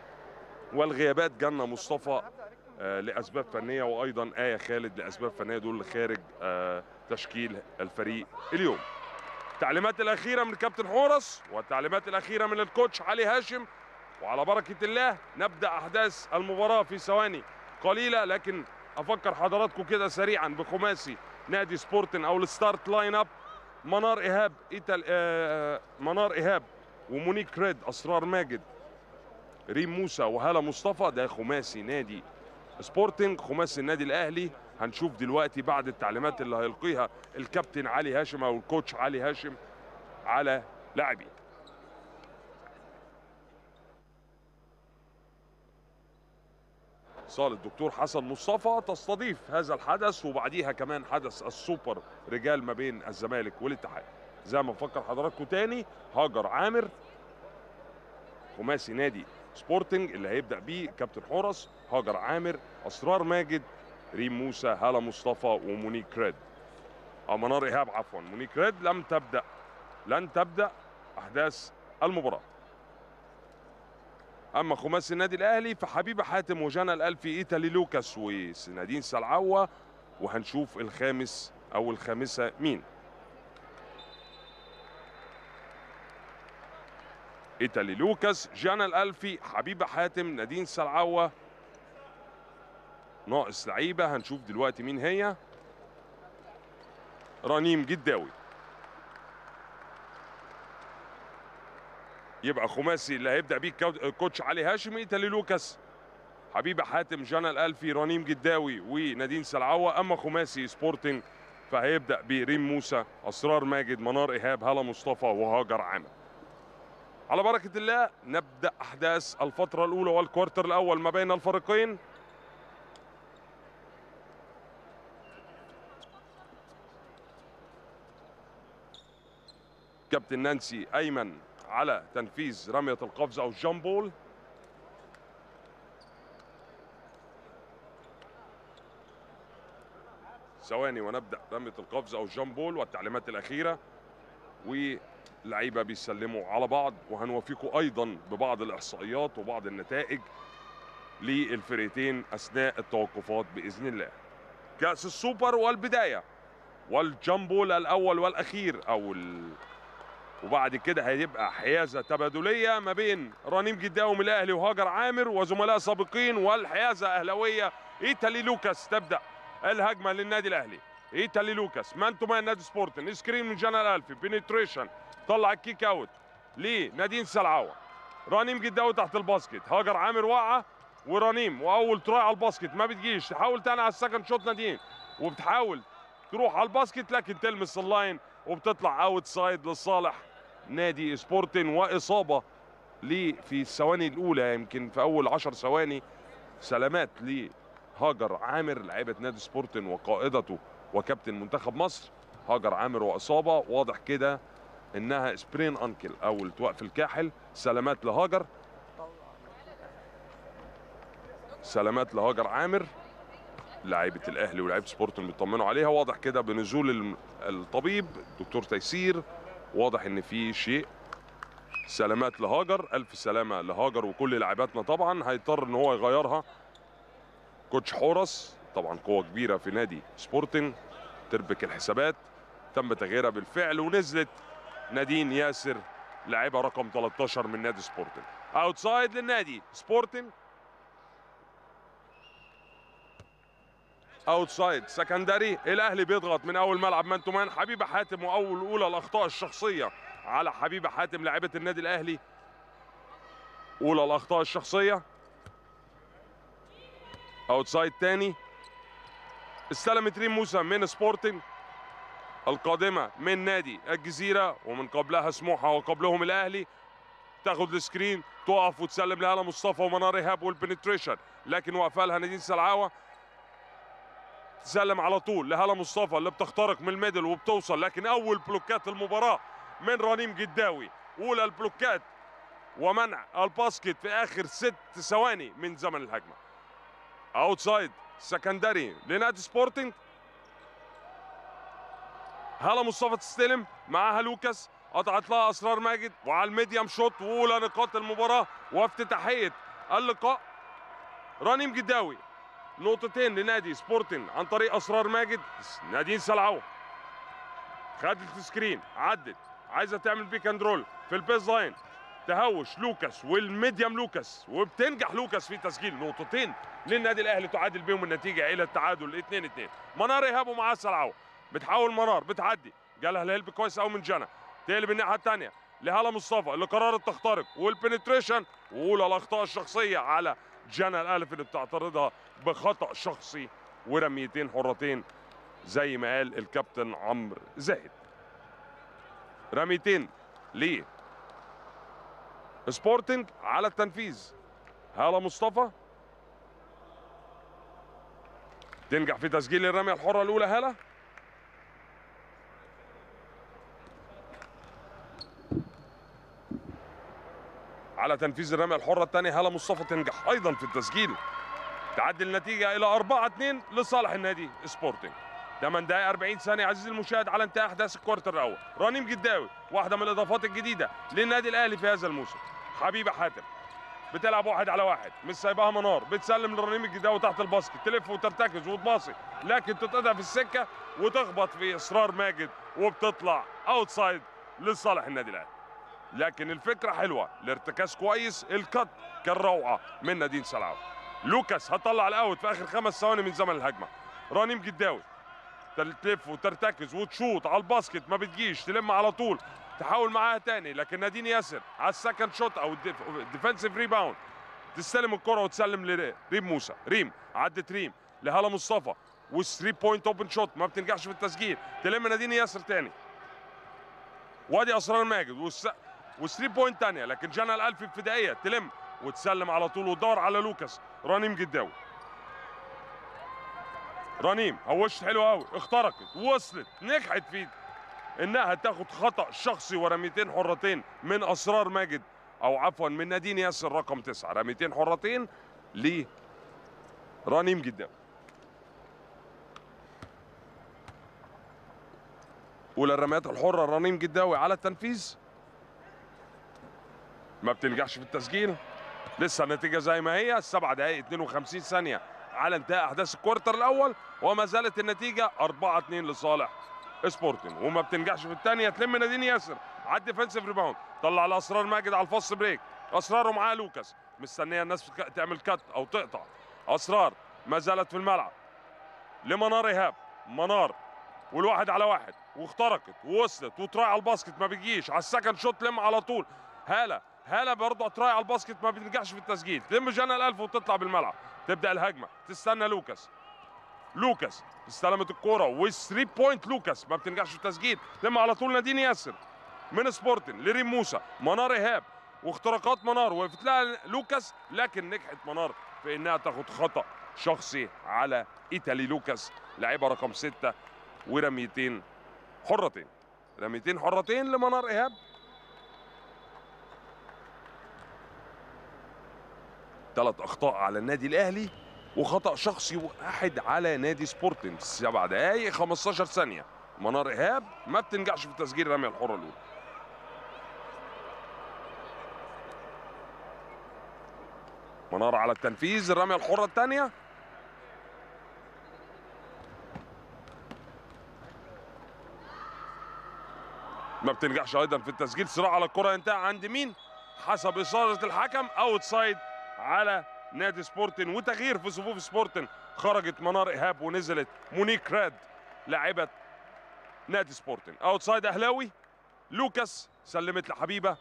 والغيابات جنة مصطفى آه لاسباب فنيه وايضا ايه خالد لاسباب فنيه دول اللي خارج آه تشكيل الفريق اليوم التعليمات الاخيره من الكابتن حورس والتعليمات الاخيره من الكوتش علي هاشم وعلى بركه الله نبدا احداث المباراه في ثواني قليله لكن افكر حضراتكم كده سريعا بخماسي نادي سبورتن او الستارت لاين اب منار ايهاب إيتال آه منار ايهاب ومونيك ريد اسرار ماجد ريم موسى وهلا مصطفى ده خماسي نادي سبورتنج خماسي النادي الاهلي هنشوف دلوقتي بعد التعليمات اللي هيلقيها الكابتن علي هاشم او الكوتش علي هاشم على لاعبين صالة الدكتور حسن مصطفى تستضيف هذا الحدث وبعديها كمان حدث السوبر رجال ما بين الزمالك والاتحاد زي ما بفكر حضراتكم تاني هاجر عامر خماسي نادي سبورتنج اللي هيبدا بيه كابتن حورس هاجر عامر اسرار ماجد ريم موسى هاله مصطفى ومونيك ريد او منار ايهاب عفوا مونيك ريد لم تبدا لن تبدا احداث المباراه اما خماسي النادي الاهلي فحبيبه حاتم وجانا الالفي ايتالي لوكاس ونادين سلعوه وهنشوف الخامس او الخامسه مين ايتالي لوكاس جانا الالفي حبيبه حاتم نادين سلعوه ناقص لعيبه هنشوف دلوقتي مين هي رنيم جداوي يبقى خماسي اللي هيبدا بيه الكو- كوتش علي هاشم ايتالي لوكاس حبيبه حاتم جانا الالفي رنيم جداوي ونادين سلعوه اما خماسي سبورتنج فهيبدا بريم موسى اسرار ماجد منار ايهاب هلا مصطفى وهاجر عامر على بركه الله نبدا احداث الفتره الاولى والكوارتر الاول ما بين الفريقين كابتن نانسي ايمن على تنفيذ رميه القفز او الجامبول ثواني ونبدا رميه القفز او الجامبول والتعليمات الاخيره واللعيبه بيسلموا على بعض وهنوافيكم ايضا ببعض الاحصائيات وبعض النتائج للفرقتين اثناء التوقفات باذن الله كاس السوبر والبدايه والجامبول الاول والاخير او ال... وبعد كده هيبقى حيازه تبادليه ما بين رنيم جداوي من الاهلي وهاجر عامر وزملاء سابقين والحيازه اهلاويه ايتالي لوكاس تبدا الهجمه للنادي الاهلي ايتالي لوكاس مان تو مان نادي سبورتن سكرين من جنال الفي بنتريشن طلع الكيك اوت لنادين سلعوه رنيم جداوي تحت الباسكت هاجر عامر واقعه ورنيم واول تراي على الباسكت ما بتجيش تحاول تاني على السكند شوت نادين وبتحاول تروح على الباسكت لكن تلمس اللاين وبتطلع اوت سايد لصالح نادي سبورتن واصابه ليه في الثواني الاولى يمكن في اول عشر ثواني سلامات لهاجر عامر لعيبه نادي سبورتن وقائدته وكابتن منتخب مصر هاجر عامر واصابه واضح كده انها سبرين انكل او التواء في الكاحل سلامات لهاجر سلامات لهاجر عامر لعيبه الاهلي ولاعيبه سبورتن بيطمنوا عليها واضح كده بنزول الم- الطبيب دكتور تيسير واضح ان في شيء سلامات لهاجر الف سلامه لهاجر وكل لاعباتنا طبعا هيضطر ان هو يغيرها كوتش حورس طبعا قوه كبيره في نادي سبورتنج تربك الحسابات تم تغييرها بالفعل ونزلت نادين ياسر لاعبه رقم 13 من نادي سبورتنج اوتسايد للنادي سبورتنج اوتسايد سكندري الاهلي بيضغط من اول ملعب مان تو مان حبيبه حاتم واول اولى الاخطاء الشخصيه على حبيبه حاتم لاعبه النادي الاهلي اولى الاخطاء الشخصيه اوتسايد تاني استلمت ريم موسى من سبورتنج القادمه من نادي الجزيره ومن قبلها سموحه وقبلهم الاهلي تاخد السكرين تقف وتسلم لها مصطفى ومنار ايهاب والبنتريشن لكن واقفه لها نادين سلعاوه تسلم على طول لهلا مصطفى اللي بتخترق من الميدل وبتوصل لكن اول بلوكات المباراه من رنيم جداوي اولى البلوكات ومنع الباسكت في اخر ست ثواني من زمن الهجمه اوتسايد سكندري لنادي سبورتنج هلا مصطفى تستلم معاها لوكاس قطعت لها اسرار ماجد وعلى الميديم شوت واولى نقاط المباراه وافتتاحيه اللقاء رنيم جداوي نقطتين لنادي سبورتنج عن طريق اسرار ماجد نادين سلعوه خدت السكرين عدت عايزه تعمل بيك اند رول في البيز لاين تهوش لوكاس والميديم لوكاس وبتنجح لوكاس في تسجيل نقطتين للنادي الاهلي تعادل بيهم النتيجه الى التعادل 2 2 منار ايهاب ومعاه سلعوه بتحاول منار بتعدي جالها الهلب كويس قوي من جنى تقلب الناحيه الثانيه لهلا مصطفى اللي قررت تخترق والبنتريشن واولى الاخطاء الشخصيه على جنى الالف اللي بتعترضها بخطا شخصي ورميتين حرتين زي ما قال الكابتن عمرو زاهد رميتين ليه سبورتنج على التنفيذ هلا مصطفى تنجح في تسجيل الرميه الحره الاولى هلا على تنفيذ الرميه الحره الثانيه هلا مصطفى تنجح ايضا في التسجيل تعدي النتيجه الى 4 2 لصالح النادي سبورتنج 8 دقائق 40 ثانيه عزيزي المشاهد على انتهاء احداث الكوارتر الاول رنيم جداوي واحده من الاضافات الجديده للنادي الاهلي في هذا الموسم حبيبه حاتم بتلعب واحد على واحد مش سايباها منار بتسلم لرنيم الجداوي تحت الباسكت تلف وترتكز وتباصي لكن تتقطع في السكه وتخبط في اصرار ماجد وبتطلع اوتسايد لصالح النادي الاهلي لكن الفكره حلوه الارتكاز كويس الكت كان روعه من نادين سلعاوي لوكاس هطلع الاوت في اخر خمس ثواني من زمن الهجمه رنيم جداوي تلف وترتكز وتشوط على الباسكت ما بتجيش تلم على طول تحاول معاها تاني لكن نادين ياسر على السكند شوت او الديفensive ريباوند تستلم الكره وتسلم لريم موسى ريم عدت ريم لهلا مصطفى والثري بوينت اوبن شوت ما بتنجحش في التسجيل تلم نادين ياسر تاني وادي اسرار ماجد والس... والثري بوينت تانية لكن جانا الالفي ابتدائيه تلم وتسلم على طول وتدور على لوكاس رنيم جداوي رنيم هوشت حلو قوي اخترقت وصلت نجحت في انها تاخد خطا شخصي ورميتين حرتين من اسرار ماجد او عفوا من نادين ياسر رقم تسعة رميتين حرتين ل رنيم جداوي اولى الرميات الحره رنيم جداوي على التنفيذ ما بتنجحش في التسجيل لسه النتيجه زي ما هي 7 دقائق 52 ثانيه على انتهاء احداث الكوارتر الاول وما زالت النتيجه 4 2 لصالح سبورتنج وما بتنجحش في الثانيه تلم نادين ياسر على الديفنسيف ريباوند طلع لاسرار ماجد على الفاست بريك اسرار ومعاه لوكاس مستنيه الناس ك- تعمل كات او تقطع اسرار ما زالت في الملعب لمنار ايهاب منار والواحد على واحد واخترقت ووصلت وتراي على الباسكت ما بتجيش على السكند شوت لم على طول هاله هاله برضه تراي على الباسكت ما بتنجحش في التسجيل تلم جانا الالف وتطلع بالملعب تبدا الهجمه تستنى لوكاس لوكاس استلمت الكوره والثري بوينت لوكاس ما بتنجحش في التسجيل تم على طول نادين ياسر من سبورتن لريم موسى منار ايهاب واختراقات منار وقفت لها لوكاس لكن نجحت منار في انها تاخد خطا شخصي على ايتالي لوكاس لاعبها رقم ستة ورميتين حرتين رميتين حرتين لمنار ايهاب ثلاث اخطاء على النادي الاهلي وخطا شخصي واحد على نادي سبورتنج سبع دقائق 15 ثانيه منار ايهاب ما بتنجحش في تسجيل الرميه الحره الاولى منار على التنفيذ الرميه الحره الثانيه ما بتنجحش ايضا في التسجيل صراع على الكره ينتهي عند مين حسب اشاره الحكم اوت سايد على نادي سبورتن وتغيير في صفوف سبورتن خرجت منار ايهاب ونزلت مونيك راد لاعبه نادي سبورتن اوت سايد اهلاوي لوكاس سلمت لحبيبه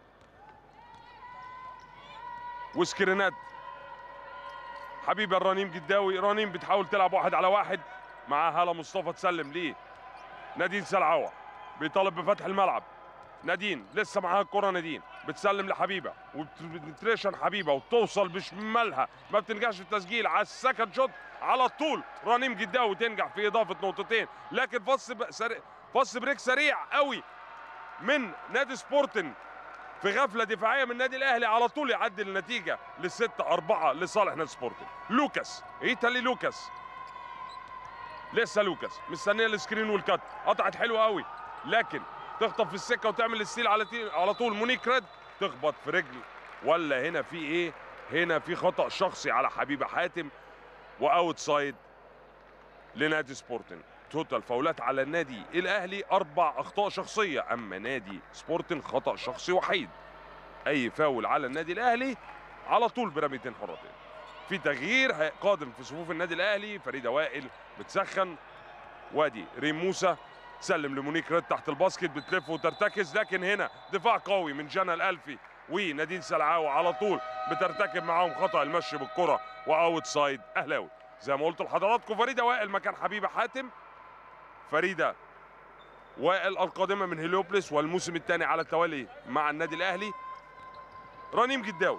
وسكرينات حبيبه الرنيم جداوي رنيم بتحاول تلعب واحد على واحد مع هاله مصطفى تسلم ليه نادين سلعوه بيطالب بفتح الملعب نادين لسه معاها الكره نادين بتسلم لحبيبه وبتريشن حبيبه وتوصل بشمالها ما بتنجحش في التسجيل على السكند شوت على طول رنيم جداوي تنجح في اضافه نقطتين لكن فص ب... سريع فص بريك سريع قوي من نادي سبورتن في غفله دفاعيه من النادي الاهلي على طول يعدل النتيجه لستة أربعة لصالح نادي سبورتنج لوكاس ايتالي لوكاس لسه لوكاس مستنيه السكرين والكات قطعت حلوه قوي لكن تخطف في السكه وتعمل الستيل على تي... على طول مونيك ريد تخبط في رجل ولا هنا في ايه هنا في خطا شخصي على حبيبه حاتم واوت سايد لنادي سبورتنج توتال فاولات على النادي الاهلي اربع اخطاء شخصيه اما نادي سبورتنج خطا شخصي وحيد اي فاول على النادي الاهلي على طول برميتين حرتين في تغيير هي- قادم في صفوف النادي الاهلي فريده وائل بتسخن وادي ريم موسى تسلم لمونيك ريد تحت الباسكت بتلف وترتكز لكن هنا دفاع قوي من جنى الالفي ونادين سلعاوي على طول بترتكب معاهم خطا المشي بالكره واوت سايد اهلاوي زي ما قلت لحضراتكم فريده وائل مكان حبيبه حاتم فريده وائل القادمه من هيليوبلس والموسم الثاني على التوالي مع النادي الاهلي رنيم جداوي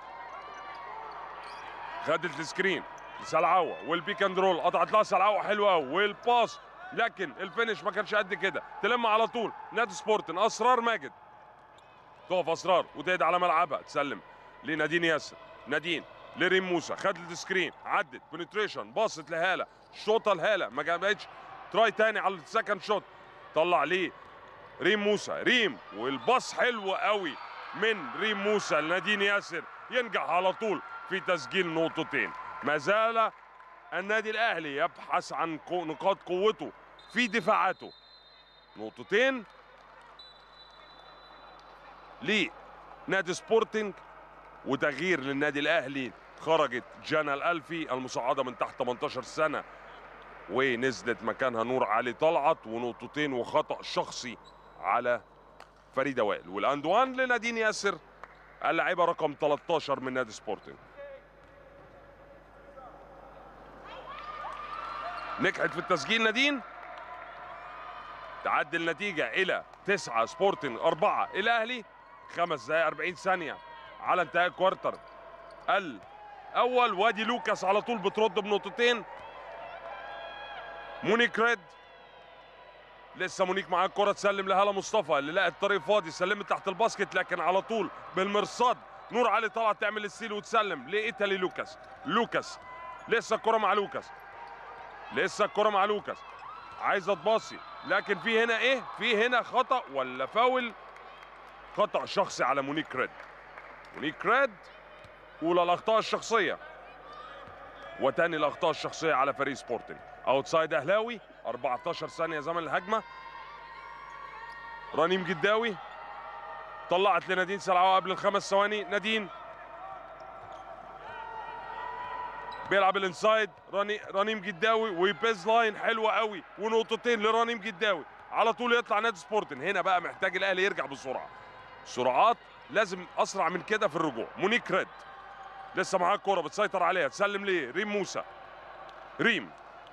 خدت السكرين سلعوه والبيك اند رول قطعت لها سلعوه حلوه قوي والباس لكن الفينش ما كانش قد كده تلم على طول نادي سبورتن اسرار ماجد تقف اسرار وتهدى على ملعبها تسلم لنادين ياسر نادين لريم موسى خدت السكرين عدت بنتريشن باصت لهاله شوطه لهاله ما جابتش تراي تاني على السكند شوت طلع ليه ريم موسى ريم والباص حلو قوي من ريم موسى لنادين ياسر ينجح على طول في تسجيل نقطتين ما زال النادي الاهلي يبحث عن قو- نقاط قوته في دفاعاته نقطتين لنادي سبورتنج وتغيير للنادي الاهلي خرجت جانا الالفي المصعده من تحت 18 سنه ونزلت مكانها نور علي طلعت ونقطتين وخطا شخصي على فريده وائل والاندوان لنادين ياسر اللاعبه رقم 13 من نادي سبورتنج نجحت في التسجيل نادين تعدي النتيجة إلى تسعة سبورتنج أربعة الأهلي خمس دقائق 40 ثانية على انتهاء الكوارتر الأول وادي لوكاس على طول بترد بنقطتين مونيك ريد لسه مونيك معاه الكرة تسلم لهلا مصطفى اللي لقى الطريق فاضي سلمت تحت الباسكت لكن على طول بالمرصاد نور علي طلعت تعمل السيل وتسلم لإيتالي لوكاس لوكاس لسه الكرة مع لوكاس لسه الكرة مع لوكاس عايزه تباصي لكن في هنا ايه في هنا خطا ولا فاول خطا شخصي على مونيك ريد مونيك ريد اولى الاخطاء الشخصيه وتاني الاخطاء الشخصيه على فريق سبورتنج اوتسايد اهلاوي 14 ثانيه زمن الهجمه رنيم جداوي طلعت لنادين سلعوه قبل الخمس ثواني نادين بيلعب الانسايد رني رنيم جداوي وبيز لاين حلوه قوي ونقطتين لرنيم جداوي على طول يطلع نادي سبورتن هنا بقى محتاج الاهلي يرجع بسرعه سرعات لازم اسرع من كده في الرجوع مونيك ريد لسه معاه الكوره بتسيطر عليها تسلم ليه ريم موسى ريم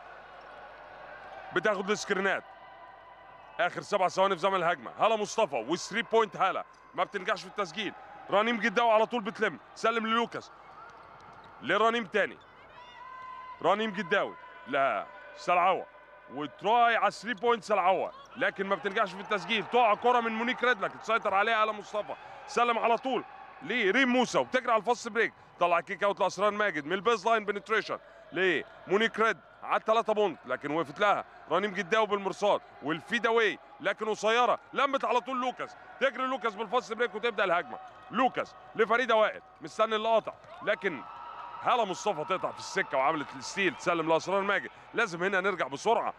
بتاخد السكرينات اخر سبع ثواني في زمن الهجمه هلا مصطفى والثري بوينت هلا ما بتنجحش في التسجيل رنيم جداوي على طول بتلم سلم للوكاس لرنيم تاني رنيم جداوي لا سلعوه وتراي على 3 بوينت سلعوه لكن ما بتنجحش في التسجيل تقع كره من مونيك ريد لكن تسيطر عليها على مصطفى سلم على طول لريم موسى وبتجري على الفاست بريك طلع كيك اوت لاسران ماجد من البيز لاين بنتريشن ليه مونيك ريد على 3 بونت لكن وقفت لها رنيم جداوي بالمرصاد والفيدا واي لكن قصيره لمت على طول لوكاس تجري لوكاس بالفاست بريك وتبدا الهجمه لوكاس لفريده وائل مستني اللي قاطع لكن هلا مصطفى تقطع في السكه وعملت الستيل تسلم لاسرار ماجد لازم هنا نرجع بسرعه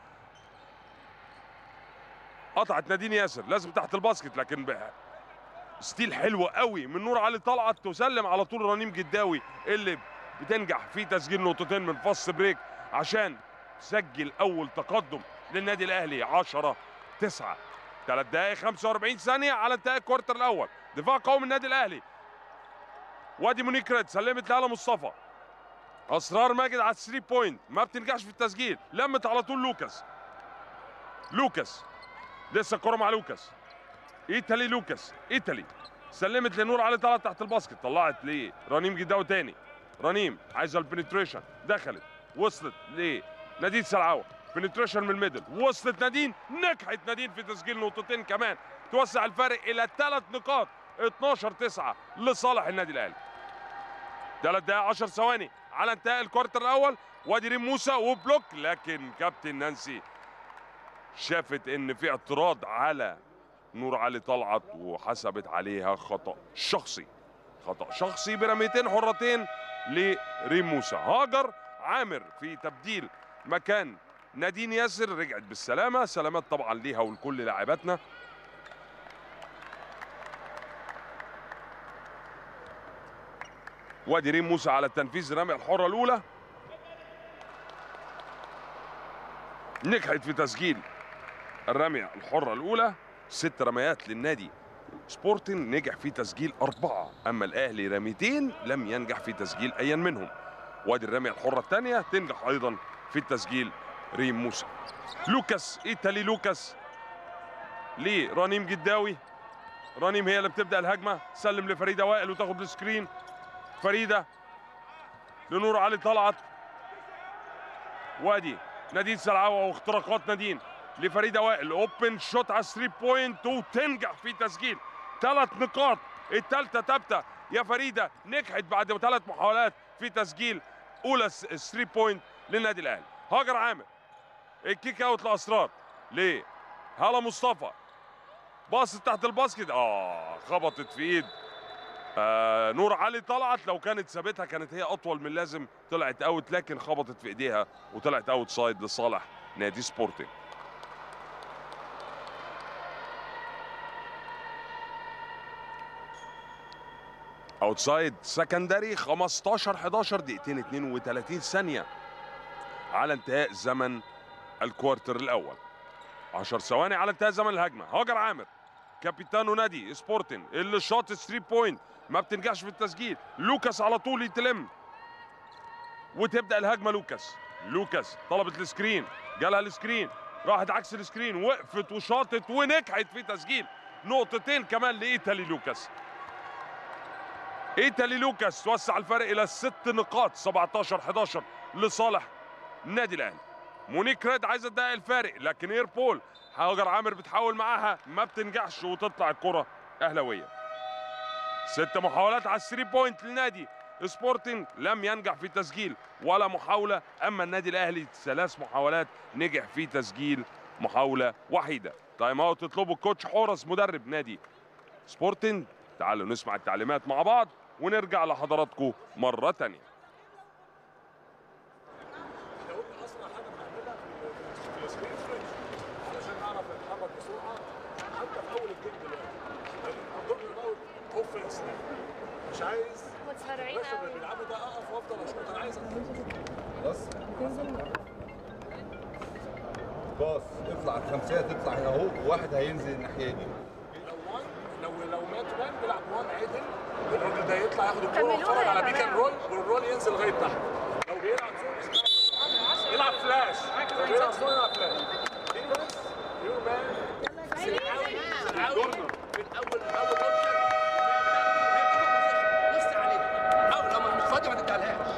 قطعت نادين ياسر لازم تحت الباسكت لكن ب- ستيل حلوه قوي من نور علي طلعت تسلم على طول رنيم جداوي اللي بتنجح في تسجيل نقطتين من فاست بريك عشان تسجل اول تقدم للنادي الاهلي 10 9 3 دقائق 45 ثانيه على انتهاء الكوارتر الاول دفاع قوي من النادي الاهلي وادي مونيك ريد سلمت لهلا مصطفى اسرار ماجد على 3 بوينت ما بتنجحش في التسجيل لمت على طول لوكاس لوكاس لسه الكره مع لوكاس ايتالي لوكاس ايتالي سلمت لنور علي طلعت تحت الباسكت طلعت لرنيم جداوي تاني رنيم عايزه البنتريشن دخلت وصلت لنادين سلعوه بنتريشن من الميدل وصلت نادين نجحت نادين في تسجيل نقطتين كمان توسع الفارق الى ثلاث نقاط 12 9 لصالح النادي الاهلي ثلاث دقائق 10 ثواني على انتهاء الكوارتر الاول وادي ريم موسى وبلوك لكن كابتن نانسي شافت ان في اعتراض على نور علي طلعت وحسبت عليها خطا شخصي خطا شخصي برميتين حرتين لريم موسى هاجر عامر في تبديل مكان نادين ياسر رجعت بالسلامه سلامات طبعا ليها ولكل لاعباتنا وادي ريم موسى على التنفيذ الرمية الحرة الأولى نجحت في تسجيل الرمية الحرة الأولى ست رميات للنادي سبورتن نجح في تسجيل أربعة أما الأهلي رميتين لم ينجح في تسجيل أيا منهم وادي الرمية الحرة الثانية تنجح أيضا في التسجيل ريم موسى لوكاس إيتالي لوكاس لرنيم جداوي رنيم هي اللي بتبدأ الهجمة سلم لفريدة وائل وتاخد السكرين فريده لنور علي طلعت وادي نادين سلعوه واختراقات نادين لفريده وائل اوبن شوت على 3 بوينت وتنجح في تسجيل ثلاث نقاط الثالثه ثابته يا فريده نجحت بعد ثلاث محاولات في تسجيل اولى 3 بوينت للنادي الاهلي هاجر عامر الكيك اوت لاسرار ليه هلا مصطفى باصت تحت الباسكت اه خبطت في ايد آه نور علي طلعت لو كانت ثابتها كانت هي اطول من اللازم طلعت اوت لكن خبطت في ايديها وطلعت اوت سايد لصالح نادي سبورتنج اوتسايد سكندري 15 11 دقيقتين 32 ثانيه على انتهاء زمن الكوارتر الاول 10 ثواني على انتهاء زمن الهجمه هاجر عامر كابيتانو نادي سبورتن اللي شاط 3 بوينت ما بتنجحش في التسجيل لوكاس على طول يتلم وتبدا الهجمه لوكاس لوكاس طلبت السكرين جالها السكرين راحت عكس السكرين وقفت وشاطت ونجحت في تسجيل نقطتين كمان لايتالي لوكاس ايتالي لوكاس توسع الفرق الى ست نقاط 17 11 لصالح النادي الاهلي مونيك ريد عايزه تضيق الفارق لكن ايربول هاجر عامر بتحاول معاها ما بتنجحش وتطلع الكره اهلاويه ست محاولات على الثري بوينت للنادي سبورتنج لم ينجح في تسجيل ولا محاوله اما النادي الاهلي ثلاث محاولات نجح في تسجيل محاوله وحيده تايم اوت تطلبه الكوتش حورس مدرب نادي سبورتنج تعالوا نسمع التعليمات مع بعض ونرجع لحضراتكم مره تانية
لو قلنا اسرع حاجه بنعملها في السكرين فريش علشان نعرف نتحرك بسرعه حتى في اول الجيم دلوقتي الدور الاول اوفنس مش عايز
متسرعين
بس اللي
قوي
بيلعبوا ده اقف وافضل اشوط انا عايز
بص باص اطلع الخمسيه تطلع هنا اهو وواحد هينزل الناحيه دي
لو وان لو لو مات مان بيلعب وان عدل الراجل ده يطلع ياخد الكوره
كملوها
ويتفرج
يا
على بيك
جماعة.
اند رول والرول ينزل لغايه تحت لو بيلعب زون يلعب فلاش لو بيلعب زون يلعب فلاش ديفنس يور مان كورنر من اول اول اوبشن بص عليه او لو مش فاضي ما تديهالهاش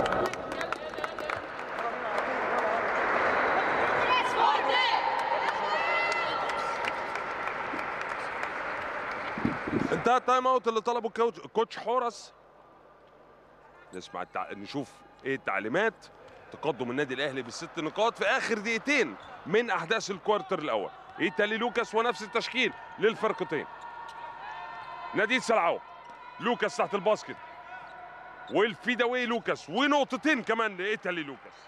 انتهى التايم اوت اللي طلبه الكوتش- كوتش حورس نسمع التع... نشوف ايه التعليمات تقدم النادي الاهلي بالست نقاط في اخر دقيقتين من احداث الكوارتر الاول ايتالي لوكاس ونفس التشكيل للفرقتين نادي سلعو لوكاس تحت الباسكت والفيداوي لوكاس ونقطتين كمان لايتالي لوكاس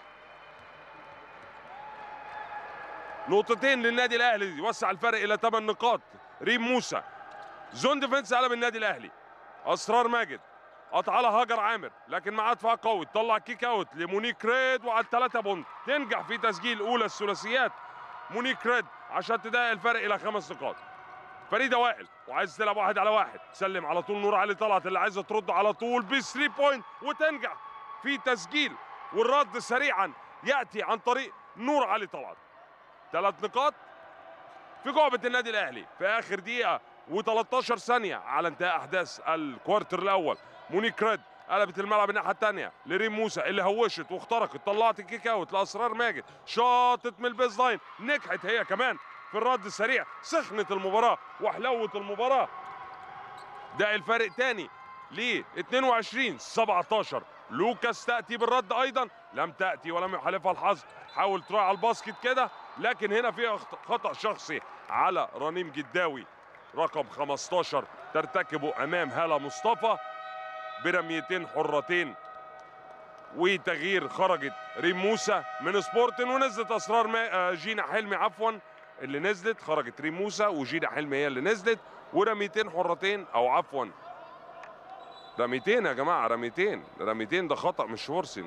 نقطتين للنادي الاهلي يوسع الفرق الى 8 نقاط ريم موسى زون ديفنس قلب النادي الاهلي اسرار ماجد قطع على هاجر عامر لكن معاه دفاع قوي طلع كيك اوت لمونيك ريد وعلى الثلاثه بونت تنجح في تسجيل اولى الثلاثيات مونيك ريد عشان تضايق الفرق الى خمس نقاط فريده وائل وعايز تلعب واحد على واحد تسلم على طول نور علي طلعت اللي عايزه ترد على طول بثري بوينت وتنجح في تسجيل والرد سريعا ياتي عن طريق نور علي طلعت ثلاث نقاط في جعبة النادي الأهلي في آخر دقيقة و13 ثانية على انتهاء أحداث الكوارتر الأول مونيك ريد قلبت الملعب الناحية الثانية لريم موسى اللي هوشت واخترقت طلعت الكيك اوت لأسرار ماجد شاطت من البيز لاين نجحت هي كمان في الرد السريع سخنت المباراة وحلوت المباراة ده الفارق تاني ل 22 17 لوكاس تأتي بالرد أيضا لم تأتي ولم يحالفها الحظ حاول تروح على الباسكت كده لكن هنا في أخط- خطأ شخصي على رنيم جداوي رقم 15 ترتكبه أمام هالة مصطفى برميتين حرتين وتغيير خرجت ريم موسى من سبورتن ونزلت اسرار ما آه، جينا حلمي عفوا اللي نزلت خرجت ريم موسى وجينا حلمي هي اللي نزلت ورميتين حرتين او عفوا رميتين يا جماعه رميتين رميتين ده خطا مش فورسن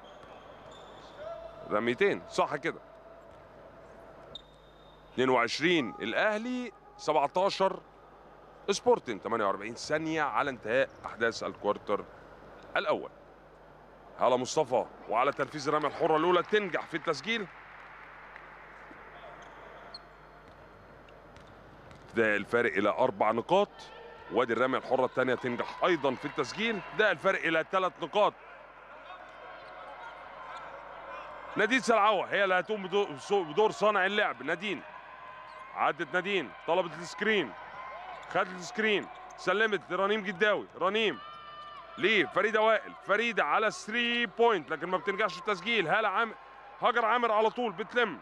رميتين صح كده 22 الاهلي 17 سبورتن 48 ثانيه على انتهاء احداث الكوارتر الاول هلا مصطفى وعلى تنفيذ الرميه الحره الاولى تنجح في التسجيل ده الفارق الى اربع نقاط وادي الرميه الحره الثانيه تنجح ايضا في التسجيل ده الفارق الى ثلاث نقاط نادين سلعوه هي اللي هتقوم بدو- بدور صانع اللعب نادين عدت نادين طلبت السكرين خدت السكرين سلمت لرنيم جداوي رنيم ليه فريده وائل فريده على 3 بوينت لكن ما بتنجحش في التسجيل هاله عامر هاجر عامر على طول بتلم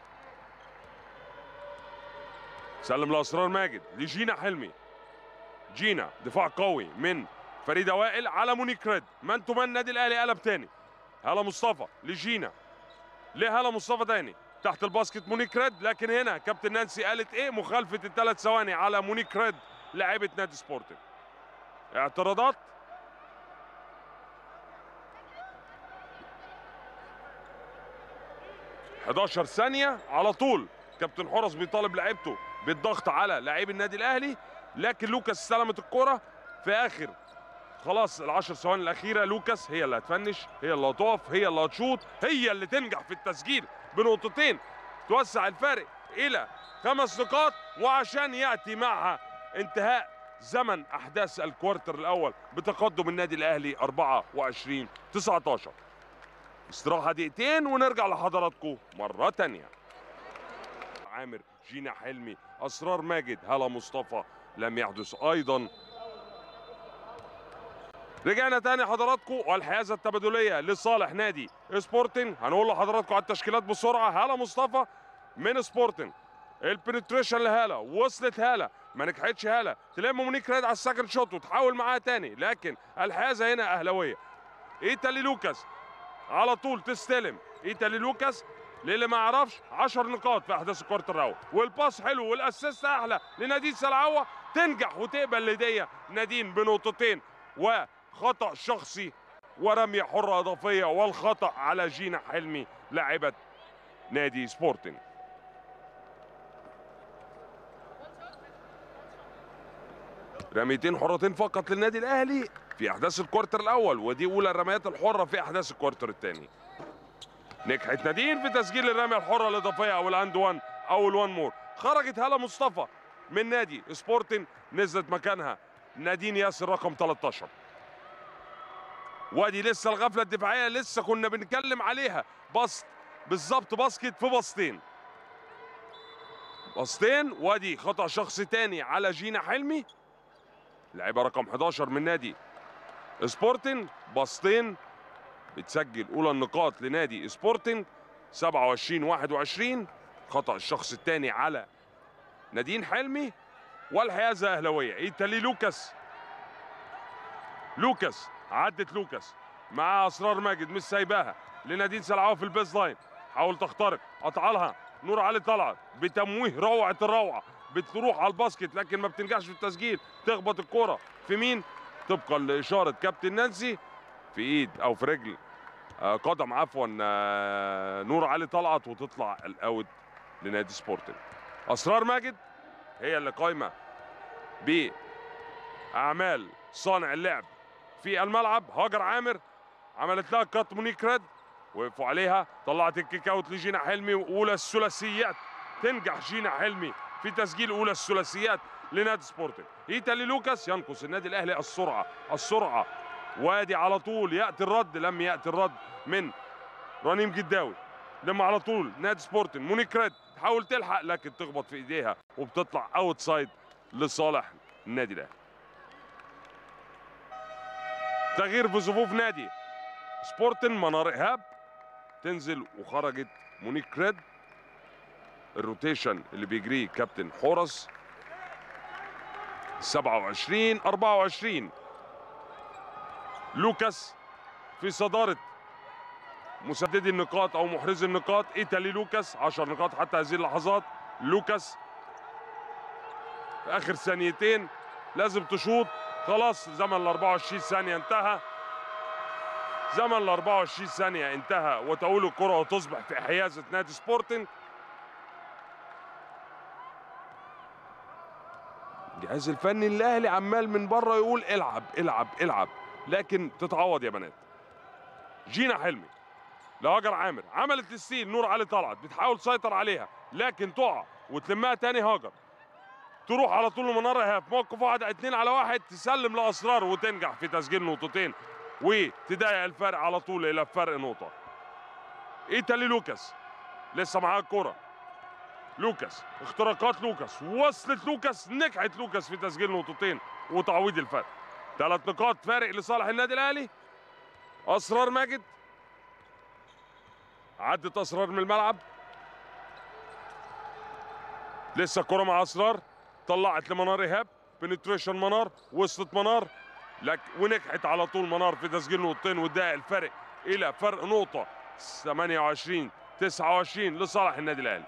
سلم لاسرار ماجد لجينا حلمي جينا دفاع قوي من فريده وائل على مونيك ريد مان تو مان النادي الاهلي قلب تاني هلا مصطفى لجينا لهلا مصطفى تاني تحت الباسكت مونيك ريد لكن هنا كابتن نانسي قالت ايه مخالفه الثلاث ثواني على مونيك ريد لاعيبه نادي سبورتنج اعتراضات حداشر ثانية على طول كابتن حرس بيطالب لعيبته بالضغط على لاعبي النادي الاهلي لكن لوكاس استلمت الكرة في اخر خلاص العشر ثواني الاخيرة لوكاس هي اللي هتفنش هي اللي هتقف هي اللي هتشوط هي اللي تنجح في التسجيل بنقطتين توسع الفارق الى خمس نقاط وعشان ياتي معها انتهاء زمن احداث الكوارتر الاول بتقدم النادي الاهلي 24 19 استراحه دقيقتين ونرجع لحضراتكم مره تانية عامر جينا حلمي اسرار ماجد هلا مصطفى لم يحدث ايضا رجعنا تاني حضراتكم والحيازه التبادليه لصالح نادي سبورتنج هنقول لحضراتكم على التشكيلات بسرعه هلا مصطفى من سبورتنج البنتريشن لهاله وصلت هاله ما نجحتش هاله تلم مونيك ريد على السكند شوت وتحاول معاها تاني لكن الحيازه هنا اهلاويه ايتالي لوكاس على طول تستلم ايتالي لوكاس للي ما يعرفش 10 نقاط في احداث الكوارتر الاول والباس حلو والاسيست احلى لنادين سلعوه تنجح وتقبل لديه نادين بنقطتين وخطا شخصي ورميه حره اضافيه والخطا على جينا حلمي لاعبه نادي سبورتنج رميتين حرتين فقط للنادي الاهلي في احداث الكوارتر الاول ودي اولى الرميات الحره في احداث الكوارتر الثاني نجحت نادين في تسجيل الرميه الحره الاضافيه او الاند وان او الوان مور خرجت هلا مصطفى من نادي سبورتنج نزلت مكانها نادين ياسر رقم 13 وادي لسه الغفله الدفاعيه لسه كنا بنتكلم عليها بسط بالظبط باسكت في بسطين بسطين وادي خطا شخصي تاني على جينا حلمي لاعبة رقم 11 من نادي سبورتنج بسطين بتسجل اولى النقاط لنادي سبورتنج 27 21 خطا الشخص الثاني على نادين حلمي والحيازه اهلاويه ايتالي لوكاس لوكاس عدت لوكاس مع اسرار ماجد مش سايباها لنادين سلعوه في البيز لاين حاول تخترق قطع لها نور علي طلعت بتمويه روعه الروعه بتروح على الباسكت لكن ما بتنجحش في التسجيل تخبط الكرة في مين طبقا لاشاره كابتن نانسي في ايد او في رجل آه قدم عفوا آه نور علي طلعت وتطلع الاوت لنادي سبورتنج اسرار ماجد هي اللي قايمه باعمال صانع اللعب في الملعب هاجر عامر عملت لها كات مونيك ريد وقفوا عليها طلعت الكيك اوت لجينا حلمي واولى الثلاثيات تنجح جينا حلمي في تسجيل اولى الثلاثيات لنادي سبورتنج ايتالي لوكاس ينقص النادي الاهلي السرعه السرعه وادي على طول ياتي الرد لم ياتي الرد من رنيم جداوي لما على طول نادي سبورتنج مونيك ريد تحاول تلحق لكن تخبط في ايديها وبتطلع اوت سايد لصالح النادي الاهلي تغيير في صفوف نادي سبورتن منار ايهاب تنزل وخرجت مونيك ريد الروتيشن اللي بيجريه كابتن حورس 27 24 لوكاس في صدارة مسددي النقاط او محرزي النقاط ايتالي لوكاس 10 نقاط حتى هذه اللحظات لوكاس في اخر ثانيتين لازم تشوط خلاص زمن ال 24 ثانية انتهى زمن ال 24 ثانية انتهى وتؤول الكرة وتصبح في حيازة نادي سبورتنج الجهاز الفني الاهلي عمال من بره يقول العب العب العب لكن تتعوض يا بنات جينا حلمي لهاجر عامر عملت الستيل نور علي طلعت بتحاول تسيطر عليها لكن تقع وتلمها تاني هاجر تروح على طول المناره ايهاب موقف واحد اتنين على واحد تسلم لاسرار وتنجح في تسجيل نقطتين وتضيق الفرق على طول الى فرق نقطه ايتالي لوكاس لسه معاه الكره لوكاس اختراقات لوكاس وصلت لوكاس نجحت لوكاس في تسجيل نقطتين وتعويض الفرق ثلاث نقاط فارق لصالح النادي الاهلي اسرار ماجد عدت اسرار من الملعب لسه الكره مع اسرار طلعت لمنار ايهاب بنتريشن منار وصلت منار لك ونجحت على طول منار في تسجيل نقطتين واداها الفرق الى فرق نقطه 28 29 لصالح النادي الاهلي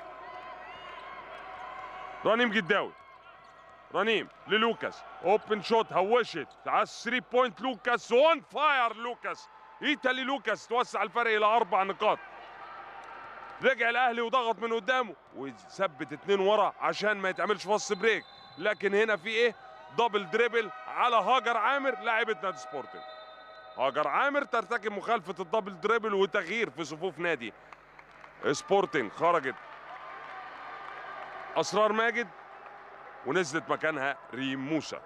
رنيم جداوي رنيم للوكاس اوبن شوت هوشت على 3 بوينت لوكاس اون فاير لوكاس ايتالي لوكاس توسع الفرق الى اربع نقاط رجع الاهلي وضغط من قدامه وثبت اتنين ورا عشان ما يتعملش فص بريك لكن هنا في ايه دبل دريبل على هاجر عامر لاعبة نادي سبورتنج هاجر عامر ترتكب مخالفة الدبل دريبل وتغيير في صفوف نادي سبورتنج خرجت اسرار ماجد ونزلت مكانها ريم موسى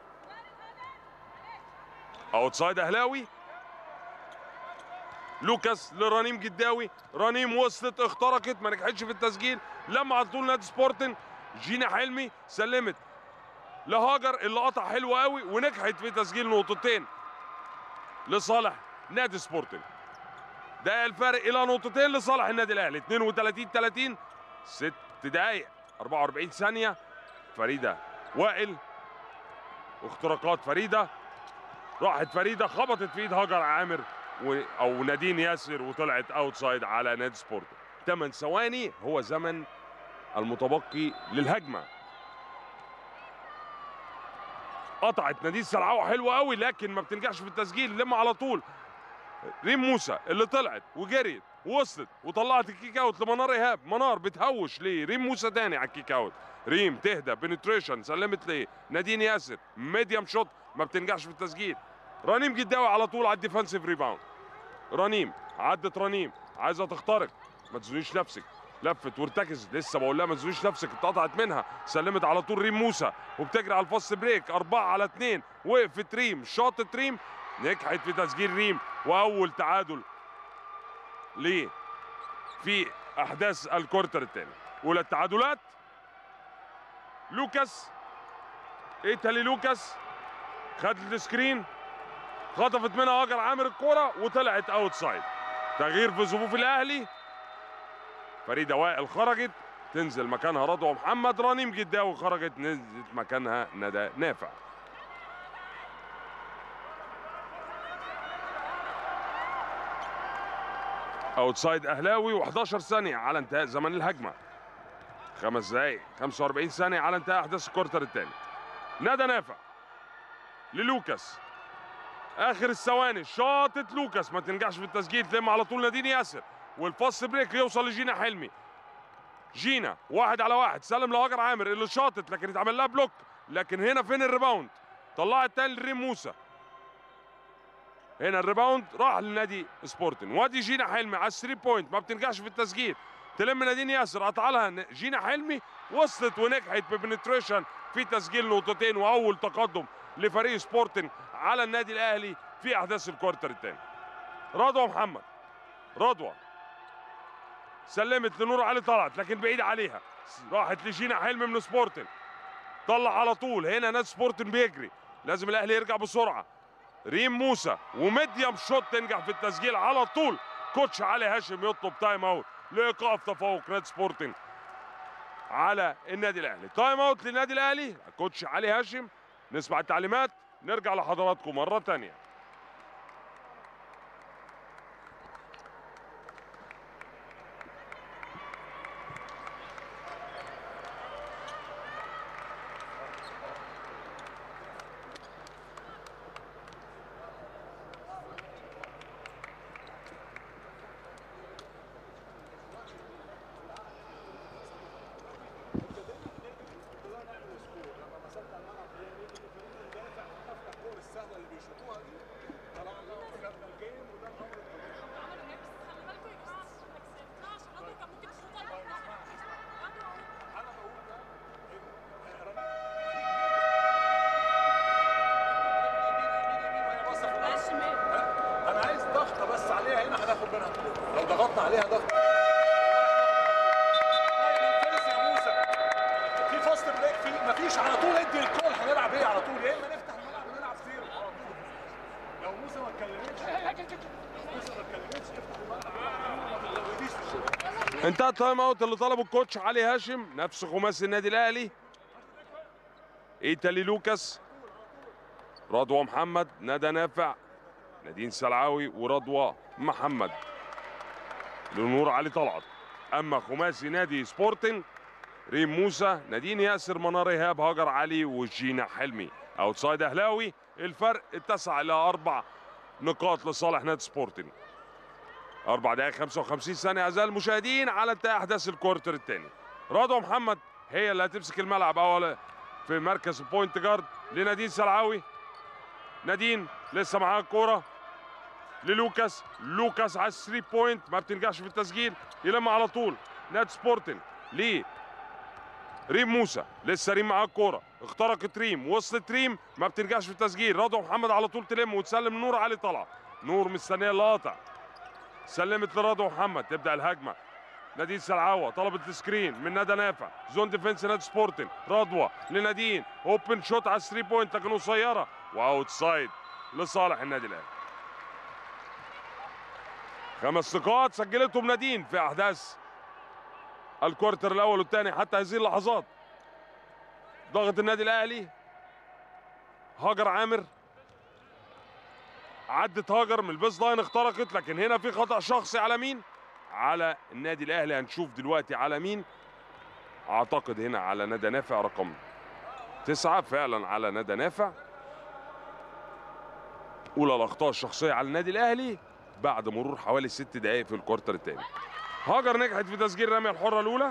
اوتسايد اهلاوي لوكاس لرنيم جداوي رنيم وصلت اخترقت ما نجحتش في التسجيل لما على طول نادي سبورتن جينا حلمي سلمت لهاجر اللي قطع حلو قوي ونجحت في تسجيل نقطتين لصالح نادي سبورتن ده الفرق الى نقطتين لصالح النادي الاهلي 32 30 ست دقائق 44 ثانيه فريده وائل واختراقات فريده راحت فريده خبطت في ايد هاجر عامر و... او نادين ياسر وطلعت اوتسايد على نادي سبورت 8 ثواني هو زمن المتبقي للهجمه قطعت نادين سرعوه حلوه قوي لكن ما بتنجحش في التسجيل لما على طول ريم موسى اللي طلعت وجريت وصلت وطلعت الكيك اوت لمنار ايهاب منار بتهوش ليه ريم موسى تاني على الكيك اوت ريم تهدى بنتريشن سلمت ليه نادين ياسر ميديم شوت ما بتنجحش في التسجيل رنيم جداوي على طول على الديفensive ريباوند رنيم عدت رنيم عايزه تخترق ما تزنيش نفسك لفت وارتكزت لسه بقول لها ما تزنيش نفسك اتقطعت منها سلمت على طول ريم موسى وبتجري على الفاست بريك أربعة على اثنين وقفت ريم شاطت ريم نجحت في تسجيل ريم واول تعادل ليه في احداث الكورتر الثاني اولى التعادلات لوكاس ايتالي لوكاس خدت السكرين خطفت منها هاجر عامر الكرة وطلعت اوت سايد تغيير في صفوف الاهلي فريدة وائل خرجت تنزل مكانها رضوى محمد رنيم جداوي خرجت نزلت مكانها ندى نافع اوتسايد اهلاوي و11 ثانيه على انتهاء زمن الهجمه خمس دقائق 45 ثانيه على انتهاء احداث الكورتر الثاني ندى نافع للوكاس اخر الثواني شاطت لوكاس ما تنجحش في التسجيل تلم على طول نادين ياسر والفاست بريك يوصل لجينا حلمي جينا واحد على واحد سلم لهاجر عامر اللي شاطت لكن اتعمل لها بلوك لكن هنا فين الريباوند طلعت تاني لريم موسى هنا الريباوند راح لنادي سبورتن وادي جينا حلمي على الثري بوينت ما بتنجحش في التسجيل تلم نادين ياسر قطع لها جينا حلمي وصلت ونجحت ببنتريشن في تسجيل نقطتين واول تقدم لفريق سبورتن على النادي الاهلي في احداث الكوارتر الثاني رضوى محمد رضوى سلمت لنور علي طلعت لكن بعيد عليها راحت لجينا حلمي من سبورتن طلع على طول هنا نادي سبورتن بيجري لازم الاهلي يرجع بسرعه ريم موسى وميديم شوت تنجح في التسجيل على طول كوتش علي هاشم يطلب تايم اوت لايقاف تفوق نادي سبورتنج على النادي الاهلي تايم اوت للنادي الاهلي كوتش علي هاشم نسمع التعليمات نرجع لحضراتكم مره ثانيه
انا عايز ضغطه بس عليها هنا هناخد منها لو ضغطنا عليها ضغط فارس يا موسى في فاست بريك في مفيش على طول ادي الكول هنلعب ايه على طول يا اما نفتح الملعب ونلعب زيرو لو موسى ما اتكلمتش لو موسى ما اتكلمتش افتح الملعب ما تزوديش في الشغل
انتهى التايم اوت اللي طلبه الكوتش علي هاشم نفس خماسي النادي الاهلي ايتالي لوكاس رضوى محمد ندى نافع نادين سلعاوي ورضوى محمد لنور علي طلعت اما خماسي نادي سبورتنج ريم موسى نادين ياسر منار ايهاب هاجر علي وجينا حلمي اوتسايد اهلاوي الفرق اتسع الى اربع نقاط لصالح نادي سبورتنج اربع دقائق 55 ثانيه اعزائي المشاهدين على انتهاء احداث الكوارتر الثاني رضوى محمد هي اللي هتمسك الملعب اول في مركز البوينت جارد لنادين سلعاوي نادين لسه معاها الكوره للوكاس لوكاس على الثري بوينت ما بتنجحش في التسجيل يلم على طول ناد سبورتنج ليه ريم موسى لسه ريم معاه الكوره اخترقت ريم وصلت ريم ما بتنجحش في التسجيل رضوى محمد على طول تلم وتسلم نور علي طلع نور مستنيه القاطع سلمت لرضوى محمد تبدا الهجمه نادين سلعوه طلبت السكرين من ندى نافع زون ديفنس نادي سبورتنج رضوى لنادين اوبن شوت على الثري بوينت لكن قصيره واوت سايد لصالح النادي الاهلي خمس نقاط سجلتهم نادين في احداث الكوارتر الاول والثاني حتى هذه اللحظات ضغط النادي الاهلي هاجر عامر عدت هاجر من البيس لاين اخترقت لكن هنا في خطا شخصي على مين على النادي الاهلي هنشوف دلوقتي على مين اعتقد هنا على ندى نافع رقم تسعة فعلا على ندى نافع اولى الاخطاء الشخصيه على النادي الاهلي بعد مرور حوالي ست دقائق في الكوارتر الثاني هاجر نجحت في تسجيل الرميه الحره الاولى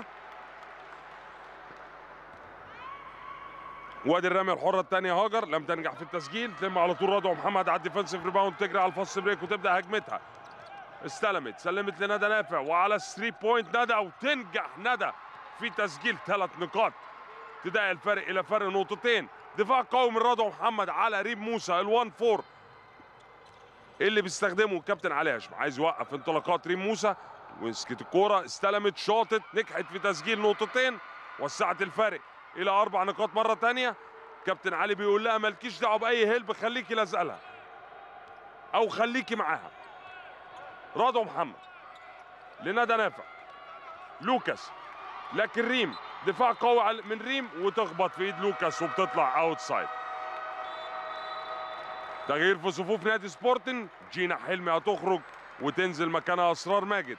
وادي الرميه الحره الثانيه هاجر لم تنجح في التسجيل تلم على طول رضوى محمد على الديفنسيف ريباوند تجري على الفاست بريك وتبدا هجمتها استلمت سلمت لندى نافع وعلى الثري بوينت ندى وتنجح ندى في تسجيل ثلاث نقاط تضايق الفرق الى فرق نقطتين دفاع قوي من رضوى محمد على ريم موسى الوان فور اللي بيستخدمه الكابتن علي هاشم عايز يوقف انطلاقات ريم موسى ومسكت الكوره استلمت شاطت نجحت في تسجيل نقطتين وسعت الفارق الى اربع نقاط مره تانية كابتن علي بيقول لها مالكيش دعوه باي هلب خليكي لازقه لها او خليكي معاها رضوى محمد لندى نافع لوكاس لكن ريم دفاع قوي على- من ريم وتخبط في ايد لوكاس وبتطلع اوت سايد تغيير في صفوف نادي سبورتنج جينا حلمي هتخرج وتنزل مكانها اسرار ماجد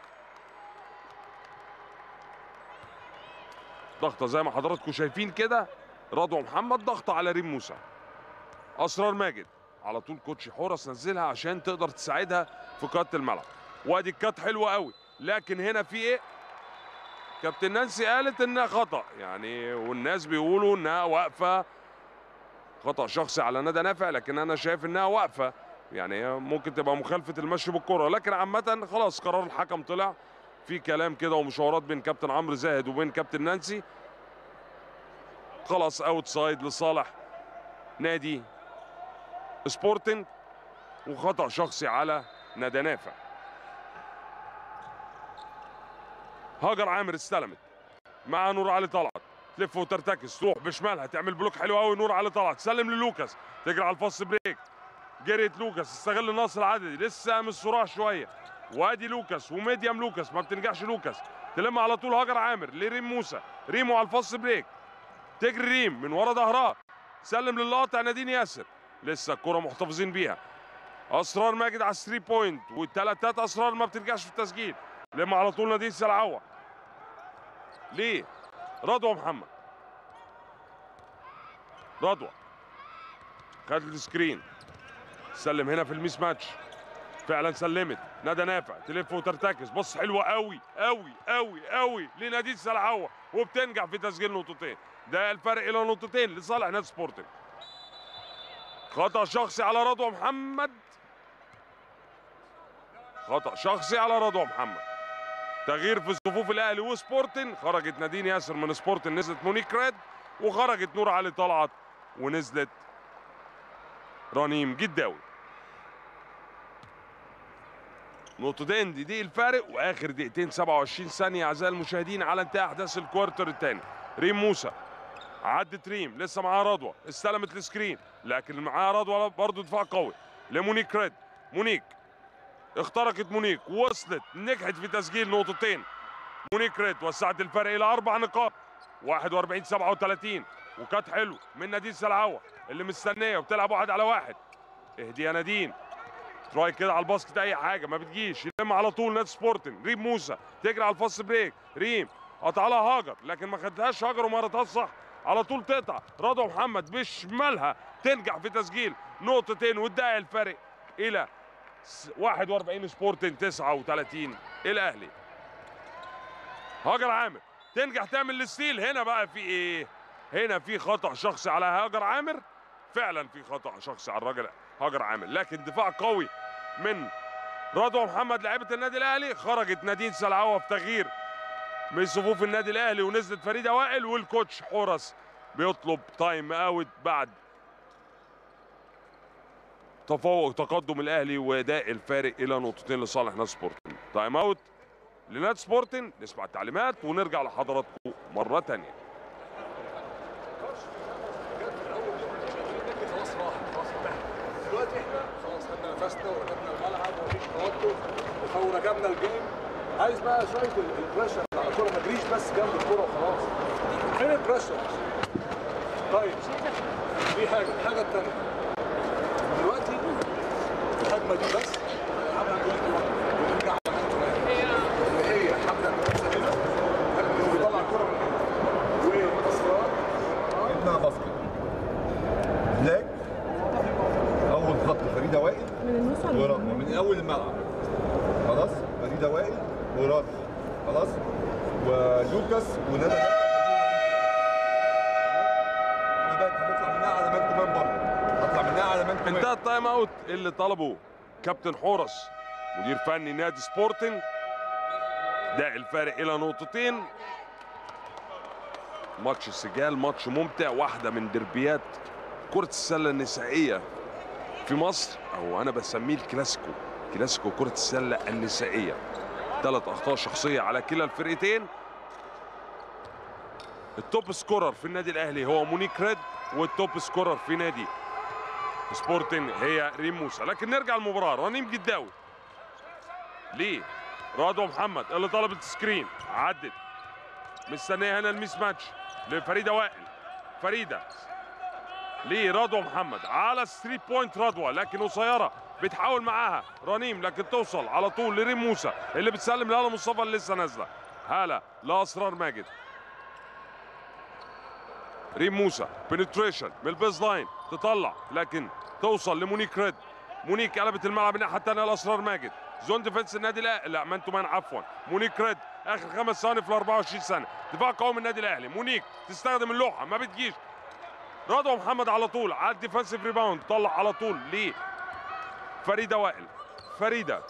ضغطه زي ما حضراتكم شايفين كده رضوى محمد ضغطه على ريم موسى اسرار ماجد على طول كوتش حورس نزلها عشان تقدر تساعدها في قاده الملعب وادي الكات حلوه قوي لكن هنا في ايه كابتن نانسي قالت انها خطا يعني والناس بيقولوا انها واقفه خطا شخصي على ندى نافع لكن انا شايف انها واقفه يعني هي ممكن تبقى مخالفه المشي بالكره لكن عامه خلاص قرار الحكم طلع في كلام كده ومشاورات بين كابتن عمرو زاهد وبين كابتن نانسي خلاص اوت سايد لصالح نادي سبورتنج وخطا شخصي على ندى نافع هاجر عامر استلمت مع نور علي طلعت تلف وترتكز تروح بشمالها تعمل بلوك حلو قوي نور علي طلعت تسلم للوكاس تجري على الفاست بريك جريت لوكاس استغل النقص العددي لسه من الصراع شويه وادي لوكاس وميديم لوكاس ما بتنجحش لوكاس تلم على طول هاجر عامر لريم موسى ريمو على الفاست بريك تجري ريم من ورا ظهرها سلم للقاطع نادين ياسر لسه الكره محتفظين بيها اسرار ماجد على الثري بوينت والتلاتات اسرار ما بتنجحش في التسجيل لما على طول نادين سلعوه ليه رضوى محمد رضوى خدت السكرين سلم هنا في الميس ماتش فعلا سلمت ندى نافع تلف وترتكز بص حلوه قوي قوي قوي قوي لنادين سلعوه وبتنجح في تسجيل نقطتين ده الفرق الى نقطتين لصالح نادي سبورتنج خطا شخصي على رضوى محمد خطا شخصي على رضوى محمد تغيير في صفوف الاهلي وسبورتن خرجت نادين ياسر من سبورتن نزلت مونيك ريد وخرجت نور علي طلعت ونزلت رنيم جداوي نقطتين دي دي الفارق واخر دقيقتين 27 ثانيه اعزائي المشاهدين على انتهاء احداث الكوارتر الثاني ريم موسى عدت ريم لسه معاها رضوى استلمت السكرين لكن معاها رضوى برضه دفاع قوي لمونيك ريد مونيك اخترقت مونيك وصلت نجحت في تسجيل نقطتين مونيك ريد وسعت الفرق الى اربع نقاط 41 37 وكانت حلو من نادين سلعوه اللي مستنيه وبتلعب واحد على واحد اهدي يا نادين تراي كده على الباسكت اي حاجه ما بتجيش يلم على طول نادي سبورتنج ريم موسى تجري على الفاست بريك ريم قطع لها هاجر لكن ما خدتهاش هاجر ومرتها صح على طول تقطع رضوى محمد بشمالها تنجح في تسجيل نقطتين وتضايق الفارق الى س- 41 سبورتنج 39 الاهلي هاجر عامر تنجح تعمل الستيل هنا بقى في ايه هنا في خطا شخصي على هاجر عامر فعلا في خطا شخصي على الراجل هاجر عامر لكن دفاع قوي من رضوى محمد لاعبه النادي الاهلي خرجت نادين سلعوه في تغيير من صفوف النادي الاهلي ونزلت فريده وائل والكوتش حورس بيطلب تايم اوت بعد تفوق تقدم الاهلي واداء الفارق الى نقطتين لصالح نادي سبورتنج تايم اوت لنادي سبورتنج نسمع التعليمات ونرجع لحضراتكم مره ثانيه
خلاص راح خلاص انتهى دلوقتي احنا خلاص خدنا نفسنا وركبنا الملعب ومفيش توتر وركبنا الجيم عايز بقى شويه ال- البريشر على الكوره ما تجريش بس جنب الكوره وخلاص فين البريشر؟ طيب دي حاجه الحاجه الثانيه دلوقتي الهجمه دي بس هنلعبها جولد واحد ونرجع على اللي هي حمله كويسه كده ويطلع الكوره من هنا واصرار
جبنا باسكت بلاك اول خط فريده وائل ورغم من اول الملعب خلاص فريده وائل ورغم خلاص ولوكاس وندى انا بقى هنطلع منها على مان كمان برضه هطلع منها على مان كمان
انتهى التايم اوت اللي طلبه كابتن حورس مدير فني نادي سبورتنج ده الفارق الى نقطتين ماتش السجال ماتش ممتع واحده من دربيات كره السله النسائيه في مصر او انا بسميه الكلاسيكو كلاسيكو كره السله النسائيه ثلاث اخطاء شخصيه على كلا الفرقتين التوب سكورر في النادي الاهلي هو مونيك ريد والتوب سكورر في نادي سبورتنج هي ريم موسى لكن نرجع للمباراه رنيم جداوي ليه رضوى محمد اللي طلبت سكرين عدت مستنيه هنا الميس ماتش لفريده وائل فريده ليه رضوى محمد على ستريت بوينت رضوى لكن قصيره بتحاول معاها رنيم لكن توصل على طول لريم موسى اللي بتسلم لهلا مصطفى اللي لسه نازله هلا لاسرار ماجد ريم موسى بنتريشن من البيز لاين تطلع لكن توصل لمونيك ريد مونيك قلبت الملعب الناحيه الثانيه لاسرار ماجد زون ديفنس النادي الاهلي لا مان تو مان عفوا مونيك ريد اخر خمس ثواني في ال 24 سنه دفاع قوي من النادي الاهلي مونيك تستخدم اللوحه ما بتجيش رضوى محمد على طول على الديفنسيف ريباوند طلع على طول ليه فريده وائل فريده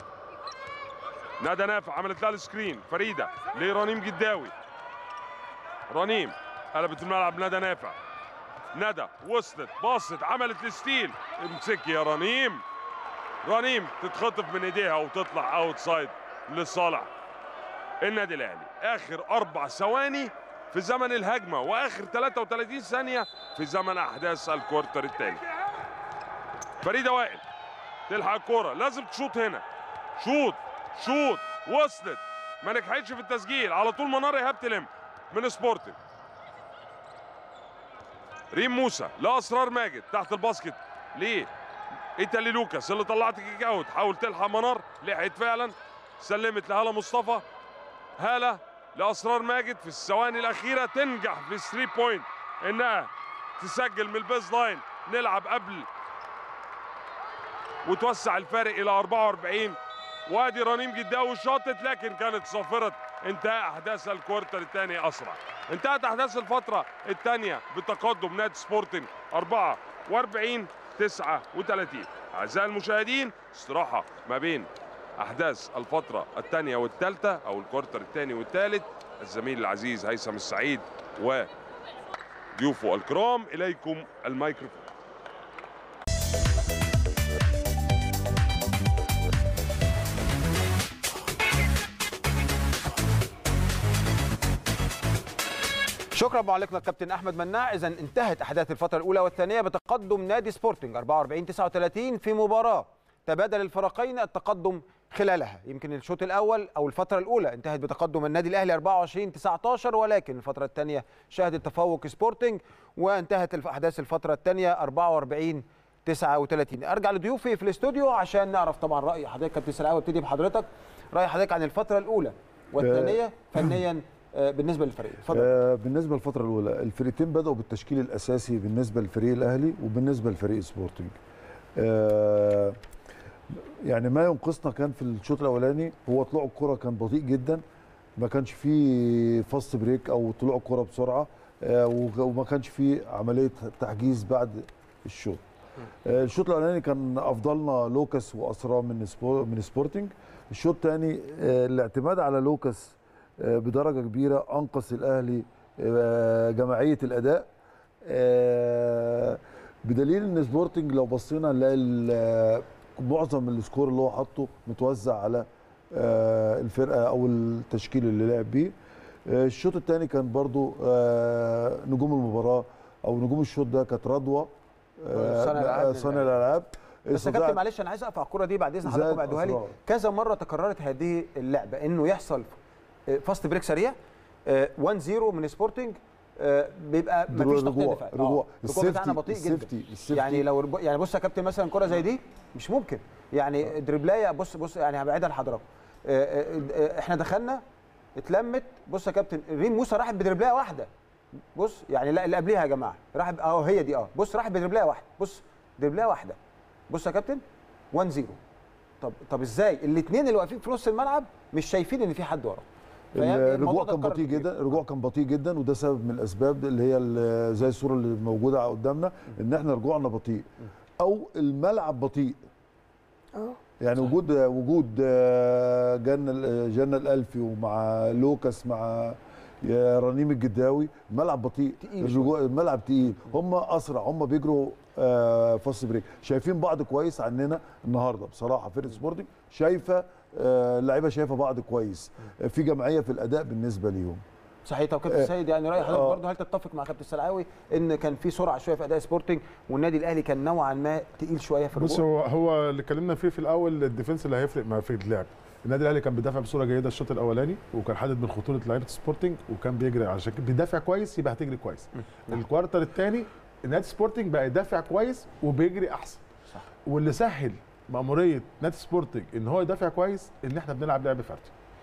ندى نافع عملت لها السكرين فريده لرنيم جداوي رنيم قلبت الملعب ندى نافع ندى وصلت باصت عملت الستيل امسكي يا رنيم رنيم تتخطف من ايديها وتطلع اوت سايد لصالح النادي الاهلي اخر اربع ثواني في زمن الهجمه واخر 33 ثانيه في زمن احداث الكوارتر الثاني فريده وائل تلحق الكوره لازم تشوط هنا شوط شوط وصلت ما نجحتش في التسجيل على طول منار ايهاب تلم من سبورتنج ريم موسى لاسرار ماجد تحت الباسكت ليه ايتالي لوكاس اللي طلعت كيك اوت حاول تلحق منار لحقت فعلا سلمت لهلا مصطفى هاله لاسرار ماجد في الثواني الاخيره تنجح في 3 بوينت انها تسجل من البيز لاين نلعب قبل وتوسع الفارق الى 44 وادي رنيم جداوي شاطت لكن كانت صافره انتهاء احداث الكوارتر الثاني اسرع انتهت احداث الفتره الثانيه بتقدم نادي سبورتنج 44 39 اعزائي المشاهدين استراحه ما بين احداث الفتره الثانيه والثالثه او الكوارتر الثاني والثالث الزميل العزيز هيثم السعيد وضيوفه الكرام اليكم الميكروفون
شكرا معلقنا الكابتن احمد مناع اذا انتهت احداث الفتره الاولى والثانيه بتقدم نادي سبورتنج 44 39 في مباراه تبادل الفريقين التقدم خلالها يمكن الشوط الاول او الفتره الاولى انتهت بتقدم النادي الاهلي 24 19 ولكن الفتره الثانيه شهدت تفوق سبورتنج وانتهت الف- احداث الفتره الثانيه 44 39 ارجع لضيوفي في الاستوديو عشان نعرف طبعا راي حضرتك كابتن سلاوي ابتدي بحضرتك راي حضرتك عن الفتره الاولى والثانيه فنيا آه، بالنسبه للفريق اتفضل
آه، بالنسبه للفتره الاولى الفريقين بداوا بالتشكيل الاساسي بالنسبه للفريق الاهلي وبالنسبه لفريق سبورتنج آه، يعني ما ينقصنا كان في الشوط الاولاني هو طلوع الكره كان بطيء جدا ما كانش فيه فاست بريك او طلوع الكره بسرعه آه، وغ- وما كانش فيه عمليه تحجيز بعد الشوط آه، الشوط الاولاني كان افضلنا لوكاس واسرى من سبور من سبورتنج الشوط الثاني الاعتماد على لوكاس آه، بدرجه كبيره انقذ الاهلي آه، جماعيه الاداء آه، بدليل ان سبورتنج لو بصينا نلاقي ال- معظم السكور اللي هو حاطه متوزع على آه، الفرقه او التشكيل اللي لعب بيه آه، الشوط الثاني كان برضو آه، نجوم المباراه او نجوم الشوط ده كانت رضوى آه،
صانع الألعاب
صانع الالعاب
بس يا
استطاعت-
كابتن معلش انا عايز اقف على الكوره دي بعد اذن
زاد
حضراتكم اعدوها لي
أسرار.
كذا مره تكررت هذه اللعبه انه يحصل آه، فاست بريك سريع آه، 1 0 من سبورتنج آه، بيبقى
درو-
مفيش تغطيه
رجوع-
دفاعي
رجوع.
الرجوع بتاعنا
السيفتي-
بطيء
السيفتي-
جدا
السيفتي.
يعني لو رب- يعني بص يا كابتن مثلا كره زي دي مش ممكن يعني دربلايه بص بص يعني هبعدها لحضراتكم آه، آه، آه، احنا دخلنا اتلمت بص يا كابتن ريم موسى راحت بدربلايه واحده بص يعني لا اللي قبليها يا جماعه راح اه هي دي اه بص راح بدربلايه واحده بص دربلايه واحده بص يا كابتن 1 0 طب طب ازاي الاثنين اللي واقفين في نص الملعب مش شايفين ان في حد ورا فهي
الرجوع
الموضوع ده
كان
اتكرر
بطيء
كتير.
جدا الرجوع كان بطيء جدا وده سبب من الاسباب اللي هي ال- زي الصوره اللي موجوده قدامنا ان احنا رجوعنا بطيء او الملعب بطيء
اه
يعني وجود وجود آه، جنة جنة الألفي ومع لوكاس مع يا رنيم الجداوي الملعب بطيء
تقيل
الرجوع الملعب تقيل هم اسرع هم بيجروا آه، فاست بريك شايفين بعض كويس عننا النهارده بصراحه فرقه سبورتنج شايفه آه، اللعيبه شايفه بعض كويس آه، في جمعيه في الاداء بالنسبه ليهم
صحيح طب كابتن
آه،
سيد يعني راي حضرتك
آه.
برضه هل تتفق مع كابتن سلعاوي ان كان في سرعه شويه في اداء سبورتنج والنادي الاهلي كان نوعا ما تقيل شويه في
بص
الرجوع
هو هو اللي اتكلمنا فيه في الاول الديفنس اللي هيفرق مع في اللعب النادي الاهلي كان بيدافع بصوره جيده الشوط الاولاني وكان حادد من خطوره لعيبه سبورتنج وكان بيجري عشان كده بيدافع كويس يبقى هتجري كويس الكوارتر الثاني نادي سبورتنج بقى يدافع كويس وبيجري احسن
صح.
واللي سهل مأمورية نادي سبورتنج ان هو يدافع كويس ان احنا بنلعب لعب فردي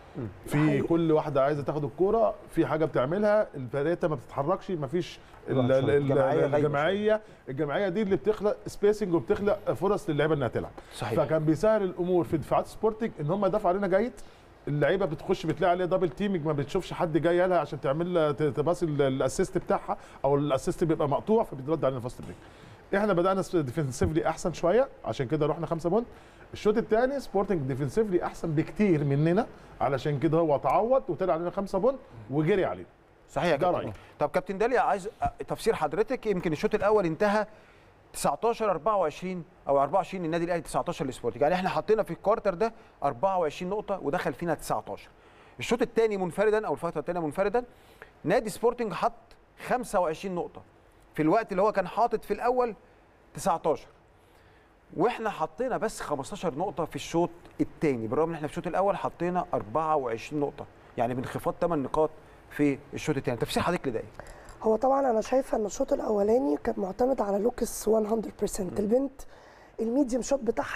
في كل واحده عايزه تاخد الكوره في حاجه بتعملها الفرقه ما بتتحركش ما فيش ال- ال- ال-
الجماعية غايبة
الجماعيه الجماعيه دي اللي بتخلق سبيسنج وبتخلق فرص للعيبه انها تلعب
صحيح
فكان بيسهل الامور في دفاعات سبورتنج ان هم يدافعوا علينا جيد اللعيبه بتخش بتلاقي عليها دبل تيمنج ما بتشوفش حد جاي لها عشان تعمل لها ت- تباصي ال- الاسيست بتاعها او الاسيست بيبقى مقطوع فبيترد علينا فاست بريك احنا بدانا ديفنسيفلي احسن شويه عشان كده رحنا خمسة بونت الشوط الثاني سبورتنج ديفنسيفلي احسن بكتير مننا علشان كده هو تعوض وطلع علينا خمسة بونت وجري علينا
صحيح يا
ده
كابتن
رأيي.
طب كابتن داليا عايز أ- تفسير حضرتك يمكن الشوط الاول انتهى 19 24 او 24 النادي الاهلي 19 لسبورتنج يعني احنا حطينا في الكوارتر ده 24 نقطه ودخل فينا 19 الشوط الثاني منفردا او الفتره الثانيه منفردا نادي سبورتنج حط 25 نقطه في الوقت اللي هو كان حاطط في الاول 19 واحنا حطينا بس 15 نقطه في الشوط الثاني بالرغم ان احنا في الشوط الاول حطينا 24 نقطه يعني بانخفاض 8 نقاط في الشوط الثاني تفسير حضرتك لده ايه؟
هو طبعا انا شايفه ان الشوط الاولاني كان معتمد على لوكس 100% البنت الميديوم شوت بتاعها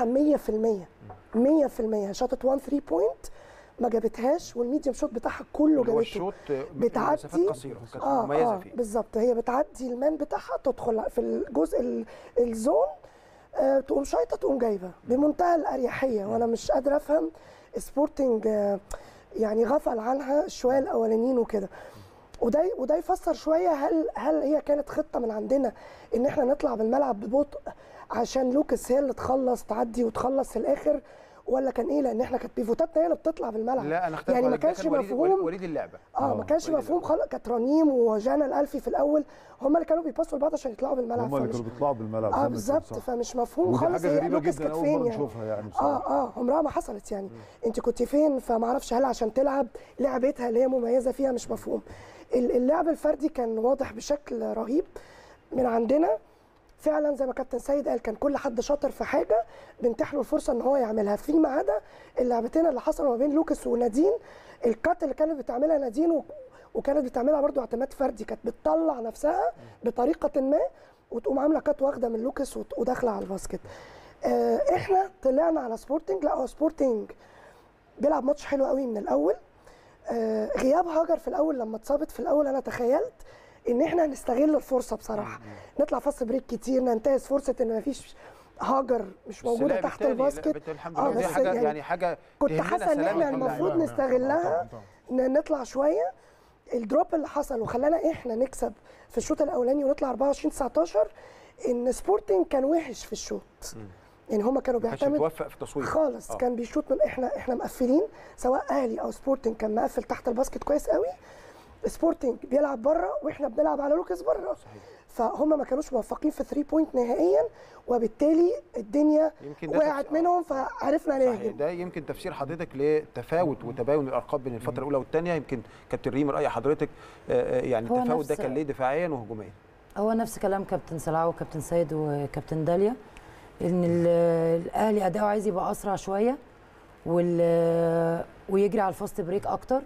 100% 100% شاطت 1 3 بوينت ما جابتهاش والميديوم شوت بتاعها كله
اللي هو
جابته
الشوط
بتعدي-
مسافات قصيره كانت
اه
مميزه
اه
فيه
بالظبط هي بتعدي المان بتاعها تدخل في الجزء ال- الزون آه تقوم شايطه تقوم جايبه بمنتهى الاريحيه وانا مش قادره افهم سبورتنج آه يعني غفل عنها شويه الاولانيين وكده وده وده يفسر شويه هل هل هي كانت خطه من عندنا ان احنا نطلع بالملعب ببطء عشان لوكس هي اللي تخلص تعدي وتخلص في الاخر ولا كان ايه لان احنا كانت بيفوتاتنا هي اللي بتطلع بالملعب
لا انا اختلف
يعني ما
عليك، ده
كانش
كان وليد-
مفهوم
وليد اللعبه
اه ما كانش
وليد
مفهوم خالص كانت رنيم وجانا الالفي في الاول هم اللي كانوا بيباصوا لبعض عشان يطلعوا بالملعب
هم اللي
فمش-
كانوا بيطلعوا بالملعب زي
اه
ما
بالظبط
كان صح.
فمش مفهوم
ودي
خالص
حاجه
هي
غريبه
لوكس
جدا
كانت
اول
فين
مره
يعني
نشوفها يعني بصراحه
اه اه عمرها ما حصلت يعني انت كنت فين فما اعرفش هل عشان تلعب لعبتها اللي هي مميزه فيها مش مفهوم ال- اللعب الفردي كان واضح بشكل رهيب من عندنا فعلا زي ما كابتن سيد قال كان كل حد شاطر في حاجه بنتيح له الفرصه ان هو يعملها فيما عدا اللعبتين اللي حصلوا ما بين لوكاس ونادين الكات اللي كانت بتعملها نادين و- وكانت بتعملها برضو اعتماد فردي كانت بتطلع نفسها بطريقه ما وتقوم عامله كات واخده من لوكاس وت- وداخله على الباسكت آه، احنا طلعنا على سبورتنج لا هو سبورتنج بيلعب ماتش حلو قوي من الاول آه، غياب هاجر في الاول لما اتصابت في الاول انا تخيلت ان احنا هنستغل الفرصه بصراحه نطلع فاست بريك كتير ننتهز فرصه ان مفيش هاجر مش
بس
موجوده
لعب
تحت
تاني،
الباسكت
لعب تاني الحمد
آه،
لله دي
بس
حاجه
يعني
يعني حاجه
كنت
تهمنا
حاسه ان
سلامة
احنا
الحمد لله.
المفروض نستغلها ن- نطلع شويه الدروب اللي حصل وخلانا احنا نكسب في الشوط الاولاني ونطلع 24 19 ان سبورتنج كان وحش في الشوط يعني هما كانوا
ما كانش
بيعتمدوا
متوفق في التصوير
خالص
آه.
كان بيشوط من احنا احنا مقفلين سواء اهلي او سبورتنج كان مقفل تحت الباسكت كويس قوي سبورتنج بيلعب بره واحنا بنلعب على لوكاس بره فهم ما كانوش موفقين في 3 بوينت نهائيا وبالتالي الدنيا
يمكن ده
وقعت
تفسير-
منهم فعرفنا
صحيح
نهاجم
ده يمكن تفسير حضرتك لتفاوت وتباين الارقام بين الفتره الاولى والثانيه يمكن كابتن ريم راي حضرتك آه، آه، يعني
هو
التفاوت ده
نفس-
كان ليه دفاعيا وهجوميا
هو نفس كلام كابتن سلعه وكابتن سيد وكابتن داليا ان ال- الاهلي اداؤه عايز يبقى اسرع شويه وال ويجري على الفاست بريك اكتر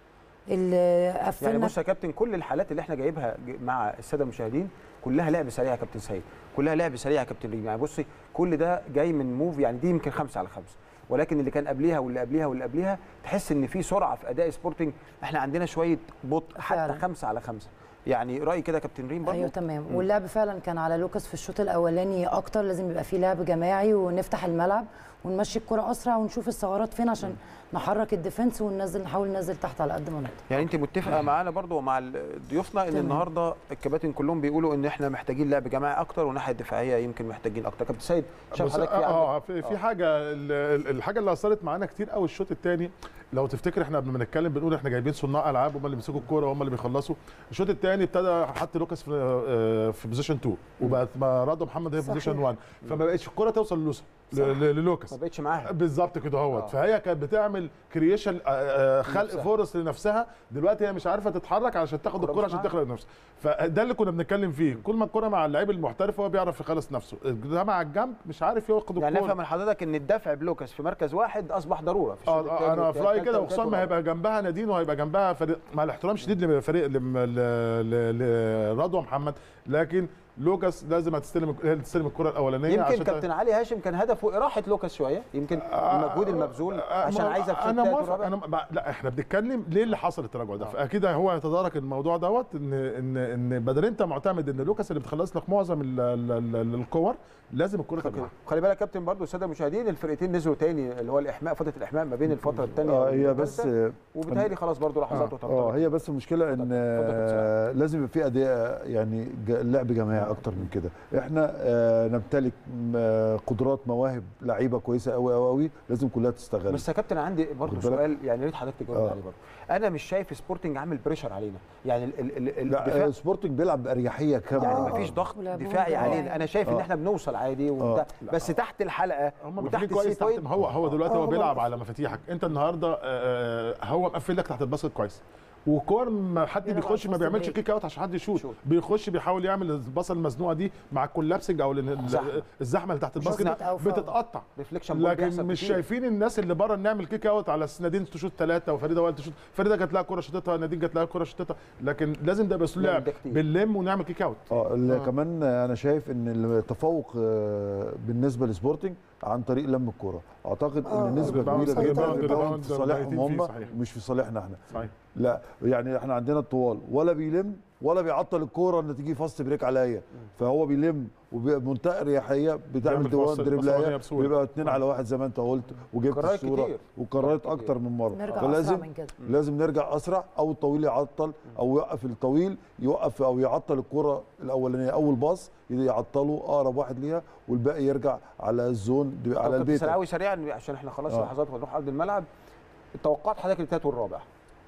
اللي
يعني
قفلنا
بص يا كابتن كل الحالات اللي احنا جايبها ج- مع الساده المشاهدين كلها لعب سريع يا كابتن سيد كلها لعب سريع يا كابتن ريم يعني بصي كل ده جاي من موف يعني دي يمكن خمسة على خمسة ولكن اللي كان قبليها واللي قبليها واللي قبليها تحس ان في سرعه في اداء سبورتنج احنا عندنا شويه بطء حتى
فعلا.
خمسة على خمسة يعني رايي كده يا كابتن ريم برضه
ايوه تمام واللعب فعلا كان على لوكاس في الشوط الاولاني اكتر لازم يبقى فيه لعب جماعي ونفتح الملعب ونمشي الكره اسرع ونشوف الثغرات فين عشان نحرك الديفنس وننزل نحاول ننزل تحت على قد ما نقدر
يعني انت متفقه معانا برضو ومع ال- ضيوفنا ان
تمام.
النهارده الكباتن كلهم بيقولوا ان احنا محتاجين لعب جماعي اكتر والناحيه الدفاعيه يمكن محتاجين اكتر كابتن سيد شايف
بص
حضرتك في
اه
عندك-
في, في حاجه ال- ال- الحاجه اللي اثرت معانا كتير قوي الشوط الثاني لو تفتكر احنا قبل ما نتكلم بنقول احنا جايبين صناع العاب هم اللي بيمسكوا الكوره وهم اللي بيخلصوا الشوط الثاني ابتدى حط لوكاس في آه، في بوزيشن 2 وبقت ما رضا محمد هي في
صحيح.
بوزيشن 1 فما بقتش الكوره توصل للوسع ل- ل- للوكاس
ما بقتش معاها
بالظبط كده
آه.
اهوت فهي كانت بتعمل كرييشن خلق
لنفسها.
فرص لنفسها دلوقتي هي مش عارفه تتحرك علشان تاخد
الكرة
الكره
مش
عشان
معاها.
تخلق نفسها فده اللي كنا بنتكلم فيه كل ما الكره مع اللعيب المحترف هو بيعرف يخلص نفسه ده مع الجنب مش عارف ياخد
يعني
الكوره
نفهم من حضرتك ان الدفع بلوكاس في مركز واحد اصبح ضروره في الشوط
اه
التاني
آه، انا
والتالت
في رايي كده
والتالت
وخصوصا ما
والرابع.
هيبقى جنبها نادين وهيبقى جنبها فريق مع الاحترام الشديد لفريق لم- ل- ل- لرضوى محمد لكن لوكاس لازم هتستلم هي اللي تستلم الكره الاولانيه
يمكن
عشان
كابتن علي هاشم كان هدفه اراحه لوكاس شويه يمكن المجهود المبذول عشان
ما-
عايزه في
انا
التالت
موافق
والرابع.
انا ما- لا احنا بنتكلم ليه اللي حصل التراجع ده فاكيد هو يتدارك الموضوع دوت ان ان ان بدل انت معتمد ان لوكاس اللي بتخلص لك معظم ال- ال- ال- الكور لازم الكره تبقى معاه.
خلي بالك يا كابتن برضو الساده المشاهدين الفرقتين نزلوا تاني اللي هو الاحماء فتره الاحماء ما بين الفتره الثانيه
اه هي بس
وبالتالي خلاص برضو لحظات
اه
وتنطلق
هي بس المشكله ان
اتفضل
آه، لازم يبقى في اداء يعني ج- لعب جماعي اكتر من كده احنا آه، نمتلك م- قدرات مواهب لعيبه كويسه قوي قوي قوي لازم كلها تستغل
بس يا كابتن عندي برضو
خد بالك.
سؤال يعني يا ريت حضرتك تجاوب
آه.
عليه برضو انا مش شايف سبورتنج عامل بريشر علينا يعني ال ال ال
لا
الدفاع
آه، سبورتنج بيلعب باريحيه كامله
يعني
آه.
مفيش ضغط
ولعبهم
دفاعي
دفاعي.
علينا انا شايف ان
آه.
احنا بنوصل عادي وبتاع بس تحت الحلقه
هم
وتحت
مقفلين كويس
السي
تحت
بوينت
هو هو دلوقتي
آه،
هو
هم
بيلعب
مقفل.
على مفاتيحك انت النهارده آه، آه، هو مقفل لك تحت الباسكت كويس وكور ما حد
بيلعب
بيخش
على
ما
الفاست
بيعملش
بريك.
كيك اوت عشان حد يشوت
شوت.
بيخش بيحاول يعمل الباصه المزنوقه دي مع الكولابسنج او ال- ال-
زحمة.
الزحمه اللي تحت الباسكت
باسكت أو فاول.
بتتقطع
ريفليكشن بول
لكن
بيحصل
مش
كتير.
شايفين الناس اللي بره نعمل كيك اوت على أساس نادين تشوت ثلاثه وفريده وائل تشوت فريده جات لها كره شوتتها نادين جات لها كره شوتتها لكن لازم ده باسلوب
نعمل
لعب
ده كتير.
بنلم ونعمل كيك اوت
اه ال- كمان انا شايف ان التفوق آه، بالنسبه لسبورتنج عن طريق لم الكوره اعتقد
آه،
ان نسبه
الريباوند-
كبيره جدا
الريباوند-
الريباوند في
الريباوند
صالحهم
بايتين فيه،
هم
صحيح.
مش في صالحنا احنا
صحيح
لا يعني احنا عندنا الطوال ولا بيلم ولا بيعطل الكوره ان تيجي فاست بريك عليا فهو بيلم وبمنتهى الاريحيه
بيعمل
بتعمل دوان
فاصل-
دريبلايه
فاصلية بسهولة.
بيبقى اتنين على واحد زي ما انت قلت وجبت
كررت
الصوره
كتير.
وكررت
كتير.
اكتر من مره
نرجع
فلازم
اسرع من كده
لازم نرجع اسرع او الطويل يعطل او يوقف الطويل يوقف او يعطل الكره الاولانيه اول باص يعطله اقرب واحد ليها والباقي يرجع على الزون
طب
على
كابتن
البيت
سلاوي سريعا عشان احنا خلاص
آه.
لحظات ونروح ارض الملعب التوقعات حضرتك الثالث والرابع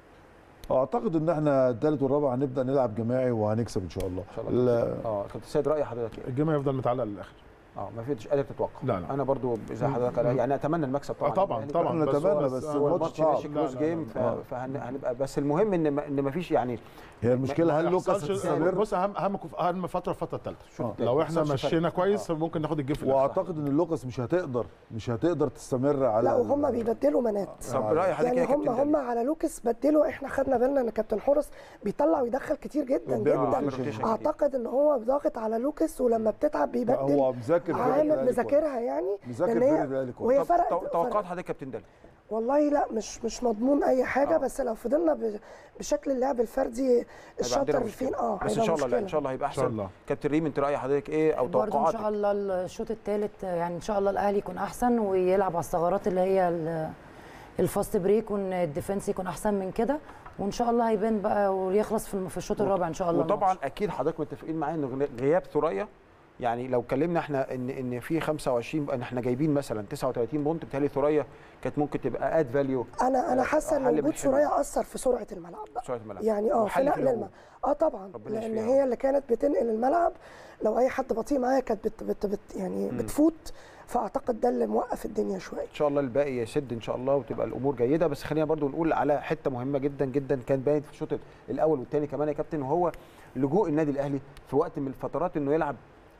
اعتقد ان احنا الثالث والرابع هنبدا نلعب جماعي وهنكسب ان شاء الله
ان شاء الله
لا-
اه كابتن سيد راي حضرتك ايه؟
الجيم هيفضل متعلق للاخر
اه ما فيش قادر تتوقع
لا، لا.
انا برضو زي حضرتك يعني اتمنى المكسب طبعا
آه، طبعا
للأهلي.
طبعا
احنا
بس
نتمنى
هو-
بس
آه،
هو
الماتش
الماتش
صعب
ماشي كلوز
لا، لا،
جيم
لا.
فهنبقى بس المهم ان ما- ان ما فيش يعني
هي المشكله هل
ما
لوكاس
يحصلش-
هتستمر
بص اهم اهم اهم فتره الفتره الثالثه
التالت.
لو
ما
احنا
يحصلش فرق.
مشينا كويس ممكن ناخد الجيم في الآخر.
واعتقد ان لوكاس مش هتقدر مش هتقدر تستمر على
لا وهم بيبدلوا منات
طب راي حضرتك
يعني
يا
هم
كابتن
هم
دالي؟
على لوكس بدلوا احنا خدنا بالنا ان كابتن حورس بيطلع ويدخل كتير جدا
بيعمل
جدا
روتيشن كتير.
اعتقد ان هو ضاغط على لوكس ولما بتتعب
لا،
بيبدل
هو مذاكر فرقة
عامل
الأهلي كويس.
مذاكرها يعني
مذاكر
لأن هي-
فرقة الأهلي كويس.
وهي
طب
فرقت
تو- توقعات
فرقت.
حضرتك يا كابتن دالي
والله لا مش مش مضمون اي حاجه
آه.
بس لو فضلنا ب- بشكل اللعب الفردي
هيبقى
الشاطر
عندنا
فين
مشكلة.
اه
بس ان
هيبقى
شاء الله لا
مشكلة.
ان شاء الله هيبقى
ان شاء
احسن
الله
كابتن ريم انت راي حضرتك ايه او
برضه ان
توقعاتك
شاء الله الشوط الثالث يعني ان شاء الله الاهلي يكون احسن ويلعب على الثغرات اللي هي ال- الفاست بريك وان الديفنس يكون احسن من كده وان شاء الله هيبان بقى ويخلص في الم- في الشوط الرابع ان شاء الله
وطبعا
الماتش.
اكيد حضرتك متفقين معايا ان غ- غياب ثريا يعني لو اتكلمنا احنا ان ان في 25 ان احنا جايبين مثلا 39 بونت بالتالي ثريا كانت ممكن تبقى اد فاليو
انا انا حاسه ان
حل من
وجود
حلو.
سوريا اثر في سرعه الملعب بقى
سرعه الملعب
يعني اه في
وحل
نقل
الهجوم.
الملعب اه طبعا
ربنا
لان
يشفيها.
هي اللي كانت بتنقل الملعب لو اي حد بطيء معايا كانت بت بت بت يعني بتفوت فاعتقد ده اللي موقف الدنيا شويه
ان شاء الله الباقي يسد ان شاء الله وتبقى الامور جيده بس خلينا برضو نقول على حته مهمه جدا جدا كان باين في الشوط الاول والثاني كمان يا كابتن وهو لجوء النادي الاهلي في وقت من الفترات انه يلعب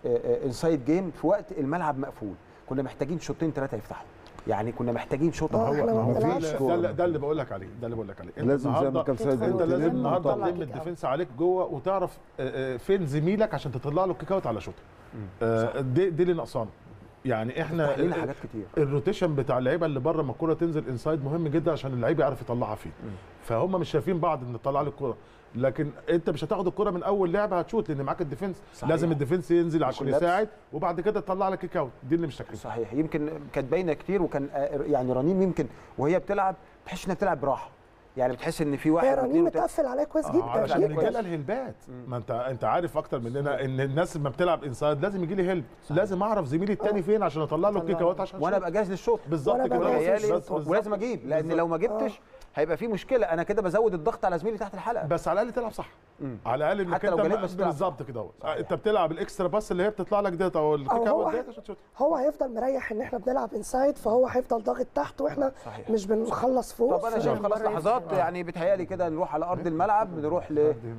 انسايد جيم في وقت الملعب مقفول كنا محتاجين شوطين ثلاثه يفتحوا يعني كنا محتاجين شوط
آه،
هو
إحنا ما
هو في
بنلعبش
ده, اللي- ده اللي بقول لك عليه ده اللي بقول لك عليه انت
لازم زي ما
النهاردة-
كان سيد
انت
قال
لازم
تلم
النهارده
وتطلع
تلم
كيك
الديفنس عليك جوه وتعرف آه، آه، فين زميلك عشان تطلع له كيك اوت على شوط آه، دي دي اللي ناقصانا يعني احنا
تفتح لنا حاجات كتير
الروتيشن بتاع اللعيبه اللي بره ما الكوره تنزل انسايد مهم جدا عشان اللعيب يعرف يطلعها فين فهم مش شايفين بعض ان تطلع له الكوره لكن انت مش هتاخد الكوره من اول لعبه هتشوت لان معاك الديفنس
صحيح.
لازم الديفنس ينزل عشان
كولابس.
يساعد وبعد كده تطلع لك كيك اوت دي اللي مش شايفين
صحيح يمكن كانت باينه كتير وكان آه، يعني رنيم يمكن وهي بتلعب تحس انها بتلعب براحه يعني بتحس ان في واحد
هي
واثنين
رنين
وتلاته
متقفل عليها كويس
آه،
جدا
علشان
جدا
الرجاله الهلبات ما انت انت عارف اكتر مننا ان الناس لما بتلعب انسايد لازم يجي لي هيلب لازم اعرف زميلي التاني فين عشان اطلع له كيك اوت عشان
وانا
شوط.
ابقى جاهز للشوط
بالظبط
وأنا
كده
أبقى جاهز
عيالي
بس- بالظبط.
ولازم اجيب لان
بالظبط.
لو ما جبتش هيبقى في مشكله انا كده بزود الضغط على زميلي تحت الحلقه
بس على الاقل تلعب صح
مم.
على الاقل انك
حتى
انت
لو جريت
ما-
بس تلعب
بالظبط كده اهو.
صحيح.
انت بتلعب الاكسترا باس اللي هي بتطلع لك ديت او الكيك
أو هو
اوت ديت عشان تشوط
هو هيفضل مريح ان احنا بنلعب انسايد فهو هيفضل ضاغط تحت واحنا
صحيح.
مش بنخلص فوق
طب انا
ف-
شايف خلاص لحظات يعني بيتهيألي كده نروح على ارض الملعب نروح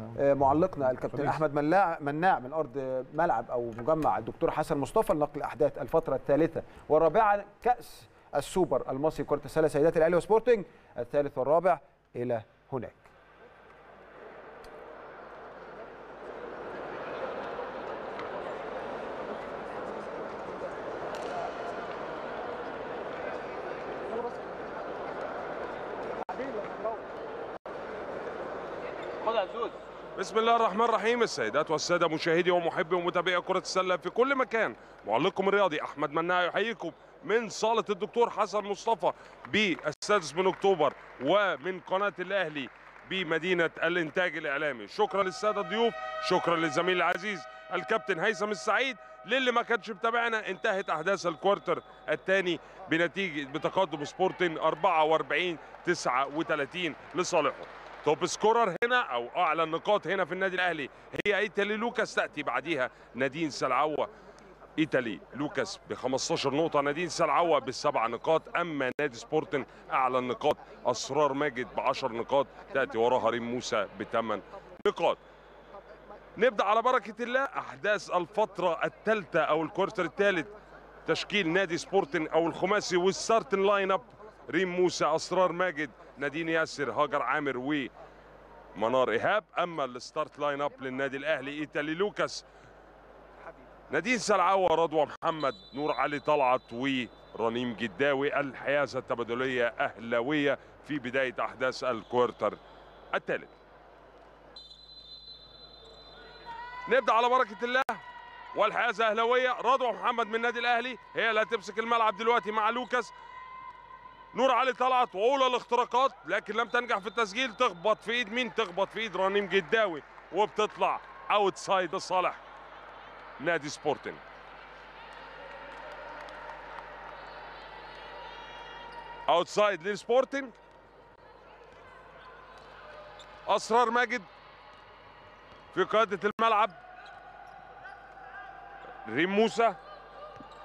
لمعلقنا الكابتن احمد مناع مناع من ارض ملعب او مجمع الدكتور حسن مصطفى لنقل احداث الفتره الثالثه والرابعه كاس السوبر المصري كره السله سيدات الاهلي وسبورتنج الثالث والرابع الى هناك
بسم الله الرحمن الرحيم السيدات والساده مشاهدي ومحبي ومتابعي كره السله في كل مكان معلقكم الرياضي احمد مناع يحييكم من صاله الدكتور حسن مصطفى بالسادس من اكتوبر ومن قناه الاهلي بمدينه الانتاج الاعلامي شكرا للساده الضيوف شكرا للزميل العزيز الكابتن هيثم السعيد للي ما كانش متابعنا انتهت احداث الكوارتر الثاني بنتيجه بتقدم سبورتين 44 39 لصالحه توب سكورر هنا او اعلى النقاط هنا في النادي الاهلي هي ايتالي لوكاس تاتي بعديها نادين سلعوه ايطالي لوكاس ب 15 نقطة نادين سلعوة بالسبع نقاط أما نادي سبورتن أعلى النقاط أسرار ماجد ب 10 نقاط تأتي وراها ريم موسى بثمان نقاط نبدأ على بركة الله أحداث الفترة الثالثة أو الكوارتر الثالث تشكيل نادي سبورتن أو الخماسي والستارتن لاين أب ريم موسى أسرار ماجد نادين ياسر هاجر عامر ومنار إيهاب أما الستارت لاين أب للنادي الأهلي إيتالي لوكاس نادين سلعوة رضوى محمد نور علي طلعت ورنيم جداوي الحيازة التبادلية أهلاوية في بداية أحداث الكوارتر الثالث نبدأ على بركة الله والحيازة أهلاوية رضوى محمد من النادي الأهلي هي اللي هتمسك الملعب دلوقتي مع لوكاس نور علي طلعت واولى الاختراقات لكن لم تنجح في التسجيل تخبط في ايد مين تخبط في ايد رنيم جداوي وبتطلع اوت سايد لصالح نادي سبورتنج اوتسايد للسبورتنج اسرار ماجد في قياده الملعب ريم موسى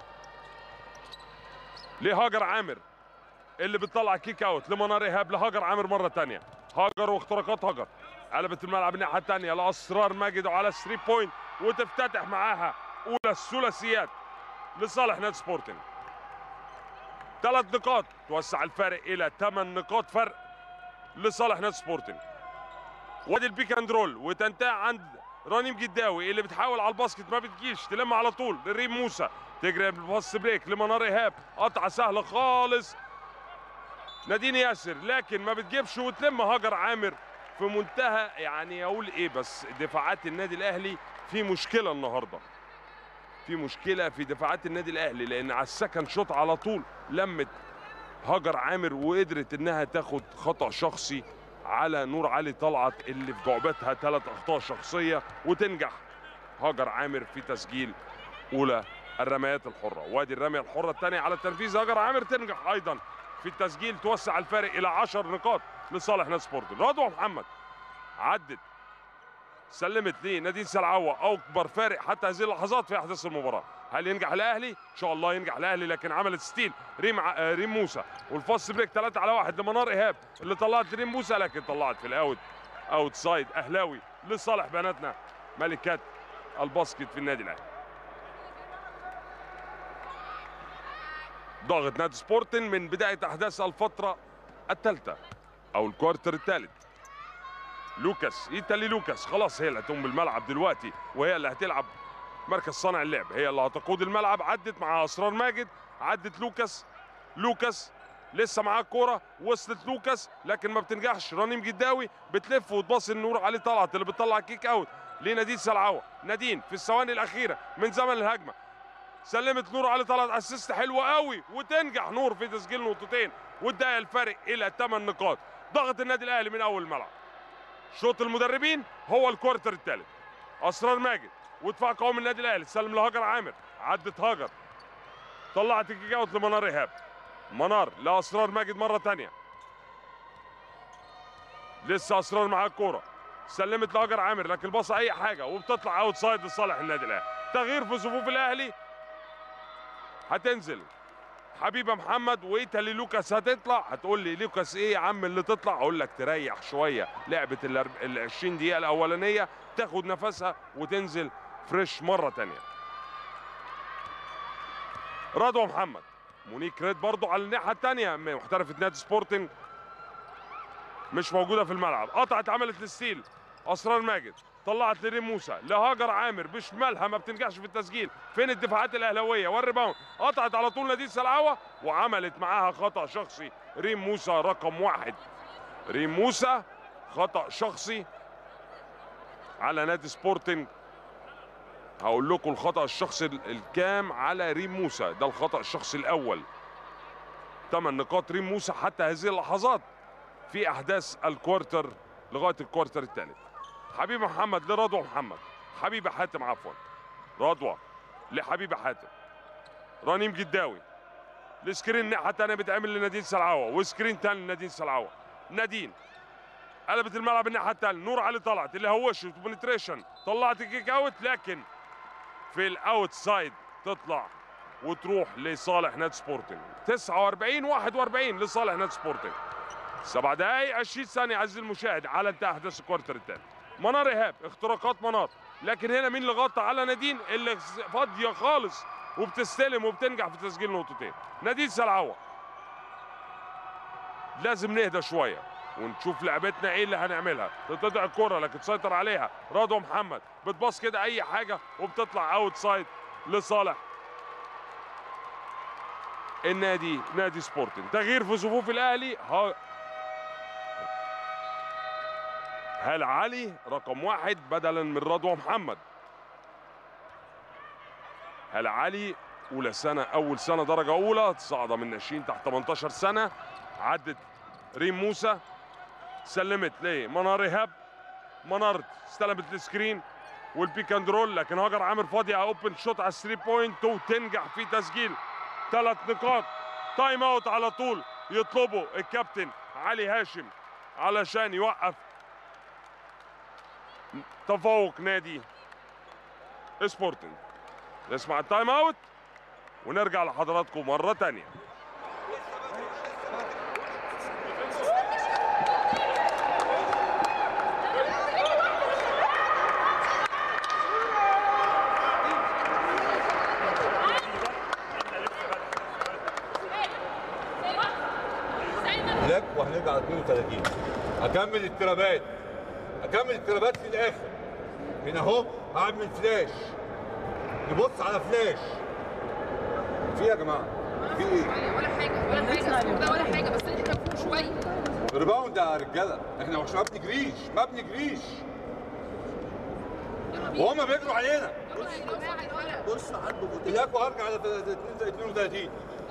لهاجر عامر اللي بتطلع كيك اوت لمنار ايهاب لهاجر عامر مره تانية هاجر واختراقات هاجر قلبت الملعب الناحيه الثانيه لاسرار ماجد وعلى 3 بوينت وتفتتح معاها اولى الثلاثيات لصالح نادي سبورتنج ثلاث نقاط توسع الفارق الى ثمان نقاط فرق لصالح نادي سبورتنج وادي البيك اند رول وتنتهي عند رنيم جداوي اللي بتحاول على الباسكت ما بتجيش تلم على طول لريم موسى تجري بالباص بريك لمنار ايهاب قطعه سهله خالص نادين ياسر لكن ما بتجيبش وتلم هاجر عامر في منتهى يعني اقول ايه بس دفاعات النادي الاهلي في مشكله النهارده في مشكله في دفاعات النادي الاهلي لان على السكند شوت على طول لمت هاجر عامر وقدرت انها تاخد خطا شخصي على نور علي طلعت اللي في جعبتها ثلاث اخطاء شخصيه وتنجح هاجر عامر في تسجيل اولى الرميات الحره وادي الرميه الحره الثانيه على التنفيذ هاجر عامر تنجح ايضا في التسجيل توسع الفارق الى 10 نقاط لصالح نادي سبورتنج رضوى محمد عدت سلمت ليه نادين سلعوه اكبر فارق حتى هذه اللحظات في احداث المباراه هل ينجح الاهلي ان شاء الله ينجح الاهلي لكن عملت ستيل ريم ع... آه، ريم موسى والفاست بريك 3 على 1 لمنار ايهاب اللي طلعت ريم موسى لكن طلعت في الاوت اوت سايد اهلاوي لصالح بناتنا ملكات الباسكت في النادي الاهلي ضاغط نادي سبورتن من بدايه احداث الفتره الثالثه او الكوارتر الثالث لوكاس ايتالي لوكاس خلاص هي اللي هتقوم بالملعب دلوقتي وهي اللي هتلعب مركز صانع اللعب هي اللي هتقود الملعب عدت مع اسرار ماجد عدت لوكاس لوكاس لسه معاه الكوره وصلت لوكاس لكن ما بتنجحش رنيم جداوي بتلف وتباصي النور علي طلعت اللي بتطلع كيك اوت لنادين سلعوه نادين في الثواني الاخيره من زمن الهجمه سلمت نور علي طلعت اسيست حلوه قوي وتنجح نور في تسجيل نقطتين واداها الفارق الى 8 نقاط ضغط النادي الاهلي من اول الملعب شوط المدربين هو الكوارتر الثالث اسرار ماجد ودفاع قوي من النادي الاهلي سلم لهاجر عامر عدت هاجر طلعت الكيك اوت لمنار ايهاب منار لاسرار ماجد مره ثانيه لسه اسرار معاه الكوره سلمت لهاجر عامر لكن باصه اي حاجه وبتطلع اوت سايد لصالح النادي الاهلي تغيير في صفوف الاهلي هتنزل حبيبه محمد وايتالي لوكاس هتطلع هتقول لي لوكاس ايه يا عم اللي تطلع اقول لك تريح شويه لعبه ال 20 دقيقه الاولانيه تاخد نفسها وتنزل فريش مره تانية رضوى محمد مونيك ريد برضو على الناحيه الثانيه محترفه نادي سبورتنج مش موجوده في الملعب قطعت عملت الستيل اسرار ماجد طلعت لريم موسى لهاجر عامر بشمالها ما بتنجحش في التسجيل فين الدفاعات الاهلاويه والريباوند قطعت على طول نادين سلعوه وعملت معاها خطا شخصي ريم موسى رقم واحد ريم موسى خطا شخصي على نادي سبورتنج هقول لكم الخطا الشخصي الكام على ريم موسى ده الخطا الشخصي الاول ثمان نقاط ريم موسى حتى هذه اللحظات في احداث الكوارتر لغايه الكوارتر الثالث حبيبه محمد لرضوى محمد حبيبه حاتم عفوا رضوى لحبيبه حاتم رنيم جداوي السكرين الناحيه الثانيه بيتعمل لنادين سلعوه وسكرين ثاني لنادين سلعوه نادين قلبت الملعب الناحيه الثانيه نور علي طلعت اللي هوش بنتريشن طلعت الكيك اوت لكن في الاوت سايد تطلع وتروح لصالح نادي سبورتنج 49 41 لصالح نادي سبورتنج سبع دقايق 20 ثانيه عزيزي المشاهد على انتهاء احداث الكوارتر الثاني منار ايهاب اختراقات منار لكن هنا مين اللي غطى على نادين اللي فاضيه خالص وبتستلم وبتنجح في تسجيل نقطتين نادين سلعوه لازم نهدى شويه ونشوف لعبتنا ايه اللي هنعملها تتقطع الكره لكن تسيطر عليها رضوى محمد بتباص كده اي حاجه وبتطلع اوت سايد لصالح النادي نادي سبورتنج تغيير في صفوف الاهلي ها هل علي رقم واحد بدلا من رضوى محمد هل علي اولى سنه اول سنه درجه اولى صاعده من ناشئين تحت 18 سنه عدت ريم موسى سلمت لمنار ايهاب منار استلمت السكرين والبيك اند رول لكن هاجر عامر فاضيه اوبن شوت على 3 بوينت وتنجح في تسجيل ثلاث نقاط تايم اوت على طول يطلبه الكابتن علي هاشم علشان يوقف تفوق نادي سبورتنج نسمع التايم اوت ونرجع لحضراتكم مره تانية
هرجع على 32 اكمل الترابات اكمل الترابات في الاخر من اهو هعمل فلاش نبص على فلاش في إيه يا جماعه في ايه
ولا حاجه ولا حاجه السكور ده ولا حاجه بس انت فوق شويه
ريباوند يا رجاله احنا مش ما بنجريش ما بنجريش وهم بيجروا علينا
بص عنده
اياكوا هرجع على 32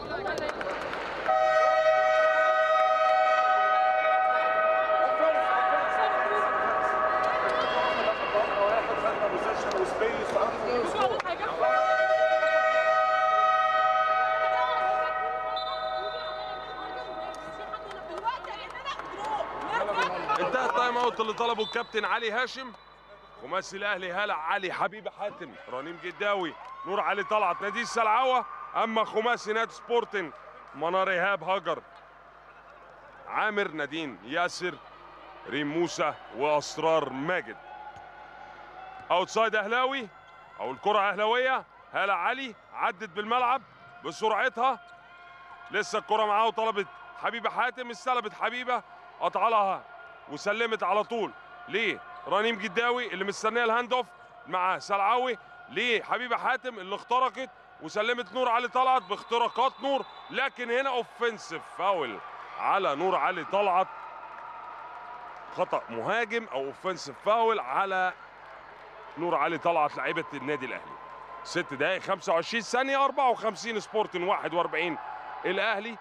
انتهى التايم اوت اللي طلبه الكابتن علي هاشم خماسي الاهلي هلا علي حبيب حاتم رنيم جداوي نور علي طلعت نادي السلعوه اما خماسي نادي سبورتنج منار ايهاب هاجر عامر نادين ياسر ريم موسى واسرار ماجد اوتسايد اهلاوي او الكره اهلاويه هلا علي عدت بالملعب بسرعتها لسه الكره معاه وطلبت حبيبه حاتم استلبت حبيبه قطع لها وسلمت على طول ليه رنيم جداوي اللي مستنيه الهاند اوف مع سلعاوي ليه حبيبه حاتم اللي اخترقت وسلمت نور علي طلعت باختراقات نور لكن هنا اوفنسيف فاول على نور علي طلعت خطا مهاجم او اوفنسيف فاول على نور علي طلعت لعيبه النادي الاهلي ست دقائق 25 ثانيه 54 سبورتن 41 الاهلي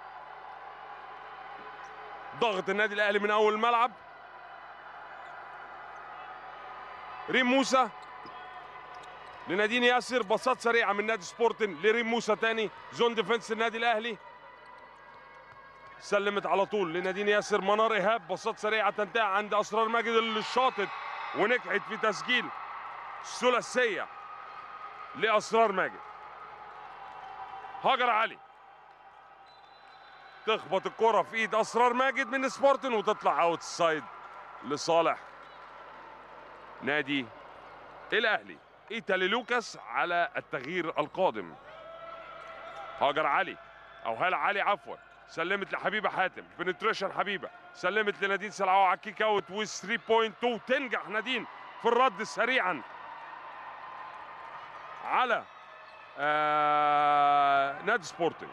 ضغط النادي الاهلي من اول الملعب ريم موسى لنادين ياسر باصات سريعه من نادي سبورتن لريم موسى تاني زون ديفنس النادي الاهلي سلمت على طول لنادين ياسر منار ايهاب باصات سريعه تنتهي عند اسرار ماجد اللي شاطت ونجحت في تسجيل ثلاثيه لاسرار ماجد هاجر علي تخبط الكرة في ايد اسرار ماجد من سبورتن وتطلع اوت سايد لصالح نادي الاهلي ايتالي لوكاس على التغيير القادم هاجر علي او هلا علي عفوا سلمت لحبيبه حاتم بنتريشن حبيبه سلمت لنادين سلعوه على الكيك اوت و 3.2 تنجح نادين في الرد سريعا على آه نادي سبورتنج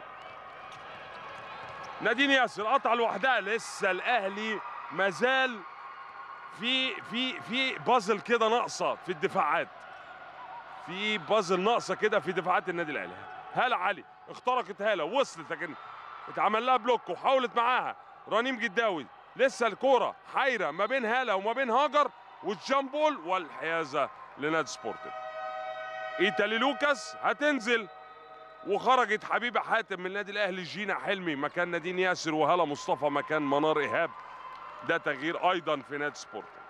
نادين ياسر قطع لوحدها لسه الاهلي مازال في في في بازل كده ناقصه في الدفاعات في بازل ناقصه كده في دفاعات النادي الاهلي هاله علي اخترقت هاله وصلت لكن اتعمل لها بلوك وحاولت معاها رنيم جداوي لسه الكوره حايره ما بين هاله وما بين هاجر والجامبول والحيازه لنادي سبورتنج ايتالي لوكاس هتنزل وخرجت حبيبه حاتم من النادي الاهلي جينا حلمي مكان نادين ياسر وهلا مصطفى مكان منار ايهاب ده تغيير ايضا في نادي سبورتنج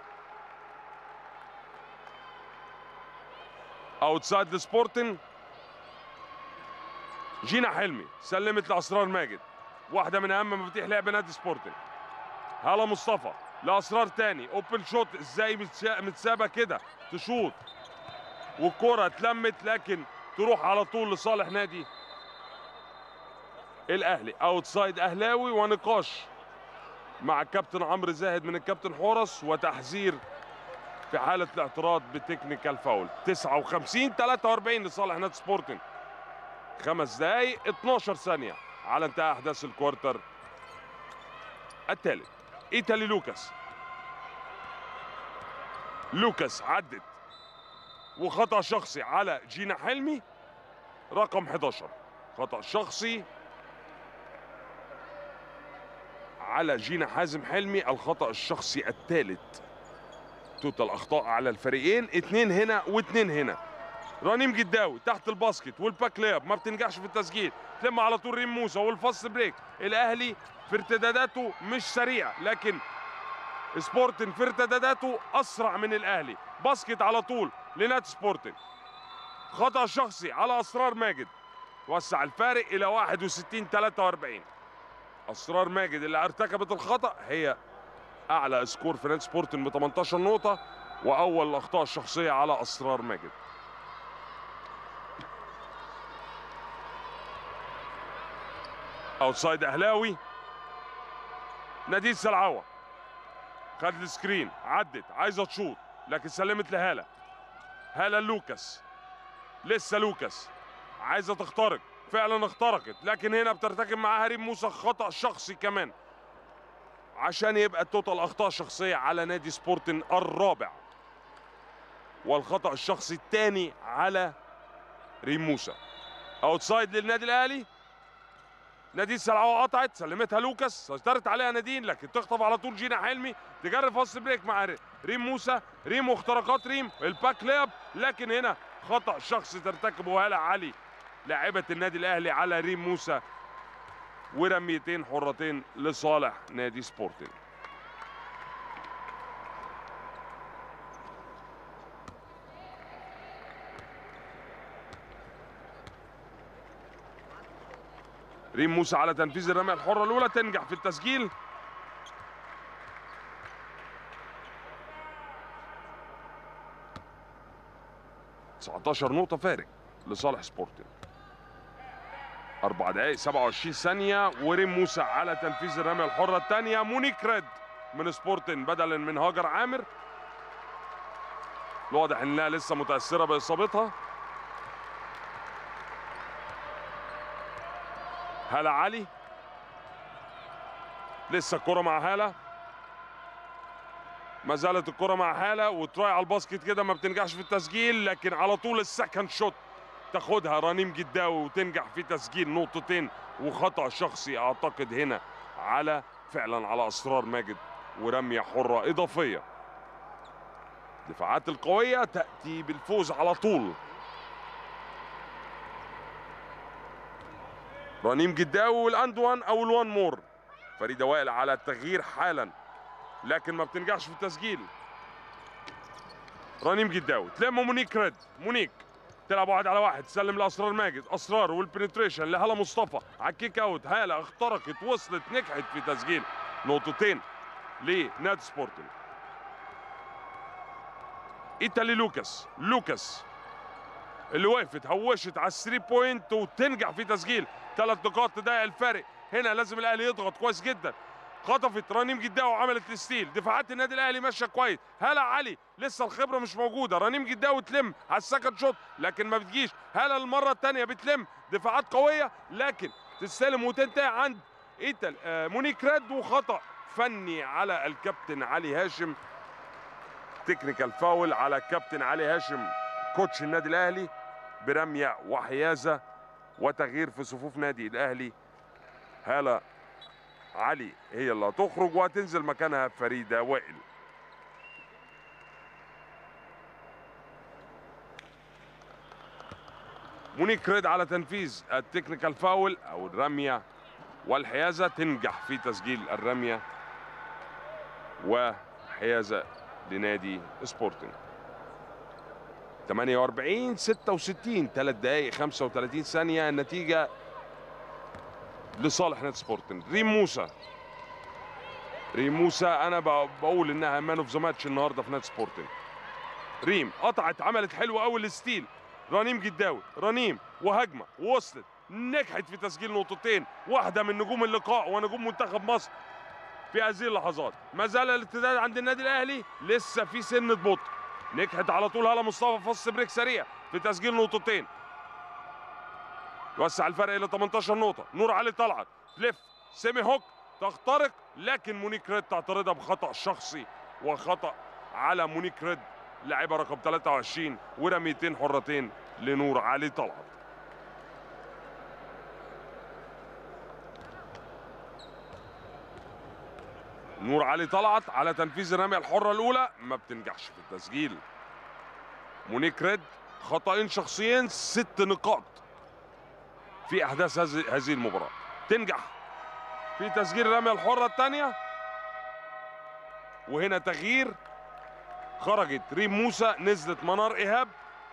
اوتسايد لسبورتنج جينا حلمي سلمت لاسرار ماجد واحده من اهم مفاتيح لعب نادي سبورتنج هلا مصطفى لاسرار تاني اوبن شوت ازاي متسا- متسابه كده تشوط والكره اتلمت لكن تروح على طول لصالح نادي الاهلي اوتسايد اهلاوي ونقاش مع الكابتن عمرو زاهد من الكابتن حورس وتحذير في حاله الاعتراض بتكنيكال فاول 59 43 لصالح نادي سبورتنج خمس دقايق 12 ثانيه على انتهاء احداث الكوارتر الثالث ايتالي لوكاس لوكاس عدت وخطا شخصي على جينا حلمي رقم 11 خطا شخصي على جينا حازم حلمي الخطا الشخصي الثالث توتال اخطاء على الفريقين اتنين هنا واتنين هنا رنيم جداوي تحت الباسكت والباك لاب ما بتنجحش في التسجيل تلم على طول ريم موسى والفاست بريك الاهلي في ارتداداته مش سريع لكن سبورتن في ارتداداته اسرع من الاهلي باسكت على طول لنادي سبورتن خطا شخصي على اسرار ماجد وسع الفارق الى 61 43 اسرار ماجد اللي ارتكبت الخطا هي اعلى سكور في نادي سبورتن ب 18 نقطه واول الاخطاء الشخصيه على اسرار ماجد اوتسايد اهلاوي نادين سلعوه خد السكرين عدت عايزه تشوط لكن سلمت لهاله هاله لوكاس لسه لوكاس عايزه تخترق فعلا اخترقت لكن هنا بترتكب معاها ريم موسى خطا شخصي كمان عشان يبقى التوتال اخطاء شخصيه على نادي سبورتن الرابع والخطا الشخصي الثاني على ريم موسى اوتسايد للنادي الاهلي نادين سلعوه قطعت سلمتها لوكاس سيطرت عليها نادين لكن تخطف على طول جينا حلمي تجرب فاست بريك مع ريم موسى ريم واختراقات ريم الباك لياب لكن هنا خطا شخصي ترتكبه هلا علي لاعبه النادي الاهلي على ريم موسى ورميتين حرتين لصالح نادي سبورتنج ريم موسى على تنفيذ الرمية الحرة الأولى تنجح في التسجيل تسعتاشر نقطة فارق لصالح سبورتنج أربع دقايق 27 ثانية وريم موسى على تنفيذ الرمية الحرة الثانية مونيك ريد من سبورتن بدلا من هاجر عامر الواضح انها لسه متأثرة بإصابتها هلا علي لسه الكرة مع هالة ما زالت الكرة مع هالة وتراي على الباسكت كده ما بتنجحش في التسجيل لكن على طول السكند شوت تاخدها رنيم جداوي وتنجح في تسجيل نقطتين وخطأ شخصي اعتقد هنا على فعلا على اسرار ماجد ورمية حرة اضافية الدفاعات القوية تأتي بالفوز على طول رنيم جداوي والاند وان او الوان مور فريده وائل على التغيير حالا لكن ما بتنجحش في التسجيل رنيم جداوي تلم مونيك ريد مونيك تلعب واحد على واحد تسلم لاسرار ماجد اسرار والبنتريشن لهلا مصطفى على الكيك اوت هاله اخترقت وصلت نجحت في تسجيل نقطتين لنادي سبورتنج ايتالي لوكاس لوكاس اللي وقفت هوشت على الثري بوينت وتنجح في تسجيل ثلاث نقاط تضيق الفارق هنا لازم الاهلي يضغط كويس جدا خطفت رنيم جداوي وعملت الستيل دفاعات النادي الاهلي ماشيه كويس هلا علي لسه الخبره مش موجوده رنيم جداوي تلم على السكند شوت لكن ما بتجيش هلا المره الثانيه بتلم دفاعات قويه لكن تستلم وتنتهي عند ايتال آه مونيك ريد وخطا فني على الكابتن علي هاشم تكنيكال فاول على الكابتن علي هاشم كوتش النادي الاهلي برميه وحيازه وتغيير في صفوف نادي الاهلي هاله علي هي اللي هتخرج وهتنزل مكانها فريده وائل مونيك ريد على تنفيذ التكنيكال فاول او الرميه والحيازه تنجح في تسجيل الرميه وحيازه لنادي سبورتنج 48 66 3 دقائق 35 ثانيه النتيجه لصالح نادي سبورتنج ريم موسى ريم موسى انا بقول انها مان اوف ذا ماتش النهارده في نادي سبورتنج ريم قطعت عملت حلو قوي الستيل رنيم جداوي رنيم وهجمه وصلت نجحت في تسجيل نقطتين واحده من نجوم اللقاء ونجوم منتخب مصر في هذه اللحظات ما زال الارتداد عند النادي الاهلي لسه في سنه بطء نجحت على طول هلا مصطفى فص بريك سريع في تسجيل نقطتين يوسع الفرق الى 18 نقطه نور علي طلعت تلف سيمي هوك تخترق لكن مونيك ريد تعترضها بخطا شخصي وخطا على مونيك ريد لاعبه رقم 23 ورميتين حرتين لنور علي طلعت نور علي طلعت على تنفيذ الرمية الحرة الأولى ما بتنجحش في التسجيل مونيك ريد خطأين شخصيين ست نقاط في أحداث هذه هذه المباراة تنجح في تسجيل الرمية الحرة الثانية وهنا تغيير خرجت ريم موسى نزلت منار إيهاب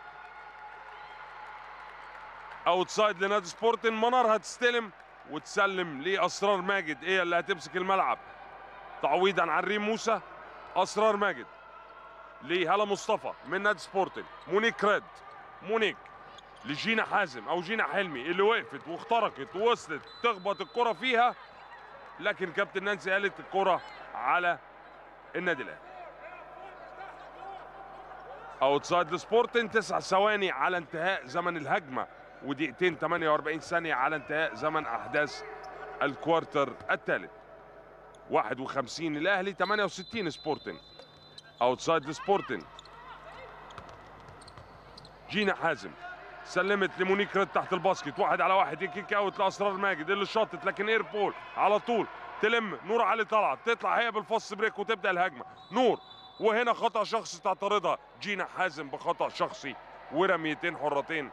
اوتسايد لنادي سبورتن منار هتستلم وتسلم لأسرار ماجد هي اللي هتمسك الملعب تعويضا عن ريم موسى اسرار ماجد لهلا مصطفى من نادي سبورتنج مونيك ريد مونيك لجينا حازم او جينا حلمي اللي وقفت واخترقت ووصلت تخبط الكره فيها لكن كابتن نانسي قالت الكره على النادي الاهلي اوتسايد لسبورتن تسع ثواني على انتهاء زمن الهجمه ودقيقتين 48 ثانيه على انتهاء زمن احداث الكوارتر الثالث 51 الاهلي 68 سبورتن اوتسايد لسبورتن جينا حازم سلمت لمونيك رد تحت الباسكت واحد على واحد كيك اوت لاسرار ماجد اللي شاطت لكن اير بول على طول تلم نور علي طلعت تطلع هي بالفص بريك وتبدا الهجمه نور وهنا خطا شخصي تعترضها جينا حازم بخطا شخصي ورميتين حرتين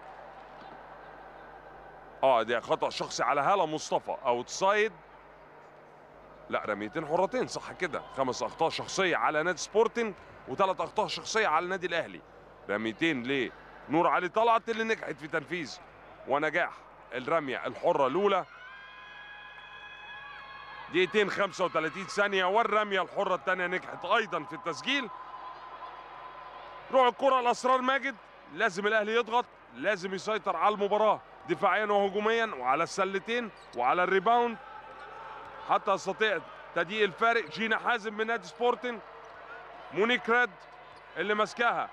اه ده خطا شخصي على هاله مصطفى اوت سايد لا رميتين حرتين صح كده خمس اخطاء شخصيه على نادي سبورتنج وثلاث اخطاء شخصيه على النادي الاهلي رميتين ليه نور علي طلعت اللي نجحت في تنفيذ ونجاح الرميه الحره الاولى دقيقتين 35 ثانيه والرميه الحره الثانيه نجحت ايضا في التسجيل روح الكره لاسرار ماجد لازم الاهلي يضغط لازم يسيطر على المباراه دفاعيا وهجوميا وعلى السلتين وعلى الريباوند حتى يستطيع تضييق الفارق جينا حازم من نادي سبورتنج مونيك ريد اللي ماسكاها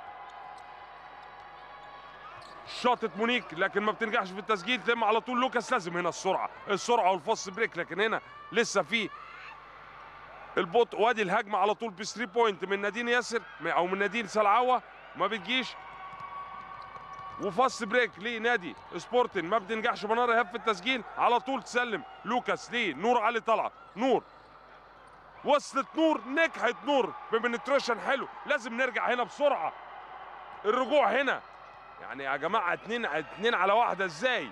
شاطت مونيك لكن ما بتنجحش في التسجيل تم على طول لوكاس لازم هنا السرعه السرعه والفص بريك لكن هنا لسه في البطء وادي الهجمه على طول ب 3 بوينت من نادين ياسر او من نادين سلعوه ما بتجيش وفاست بريك لنادي سبورتن ما بتنجحش منار ايهاب في التسجيل على طول تسلم لوكاس ليه نور علي طلعت نور وصلت نور نجحت نور ببنتريشن حلو لازم نرجع هنا بسرعه الرجوع هنا يعني يا جماعه اتنين اتنين على واحده ازاي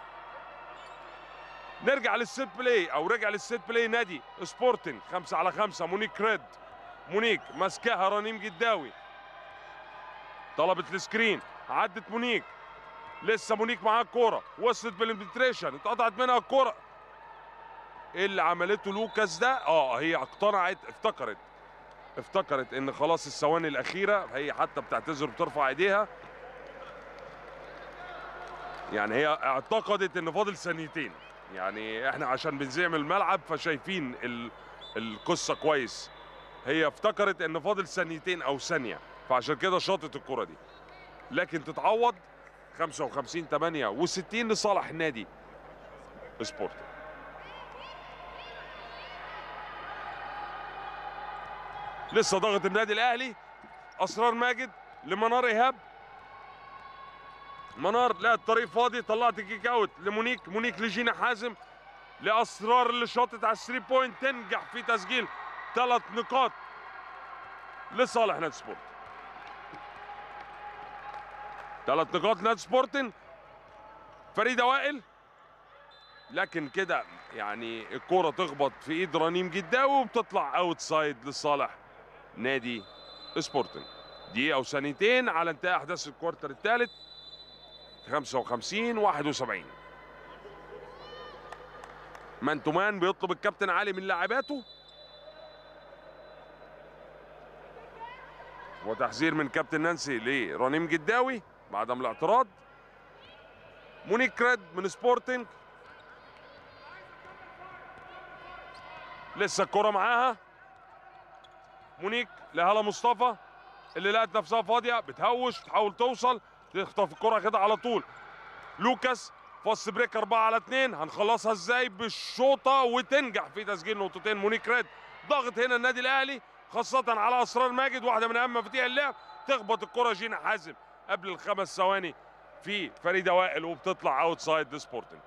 نرجع للسيت بلاي او رجع للسيت بلاي نادي سبورتن خمسة على خمسة مونيك ريد مونيك ماسكاها رنيم جداوي طلبت السكرين عدت مونيك لسه مونيك معاها الكوره وصلت بالانفلتريشن اتقطعت منها الكوره ايه اللي عملته لوكاس ده اه هي اقتنعت افتكرت افتكرت ان خلاص الثواني الاخيره هي حتى بتعتذر بترفع ايديها يعني هي اعتقدت ان فاضل ثانيتين يعني احنا عشان بنزعم الملعب فشايفين ال... القصه كويس هي افتكرت ان فاضل ثانيتين او ثانيه فعشان كده شاطت الكره دي لكن تتعوض 55 68 لصالح النادي سبورت لسه ضغط النادي الاهلي اسرار ماجد لمنار ايهاب منار لا الطريق فاضي طلعت كيك اوت لمونيك مونيك لجينا حازم لاسرار اللي شاطت على الثري بوينت تنجح في تسجيل ثلاث نقاط لصالح نادي سبورت ثلاث نقاط نادي سبورتن فريده وائل لكن كده يعني الكرة تخبط في ايد رنيم جداوي وبتطلع اوت سايد لصالح نادي سبورتنج دقيقة وثانيتين على انتهاء احداث الكوارتر الثالث 55 71 مان تو مان بيطلب الكابتن علي من لاعباته وتحذير من كابتن نانسي لرنيم جداوي بعدم الاعتراض مونيك ريد من سبورتنج لسه الكرة معاها مونيك لهلا مصطفى اللي لقت نفسها فاضية بتهوش تحاول توصل تخطف الكرة كده على طول لوكاس فاست بريك 4 على 2 هنخلصها ازاي بالشوطة وتنجح في تسجيل نقطتين مونيك ريد ضغط هنا النادي الاهلي خاصة على اسرار ماجد واحدة من اهم مفاتيح اللعب تخبط الكرة جينا حازم قبل الخمس ثواني في فريدة وائل وبتطلع اوت سايد سبورتنج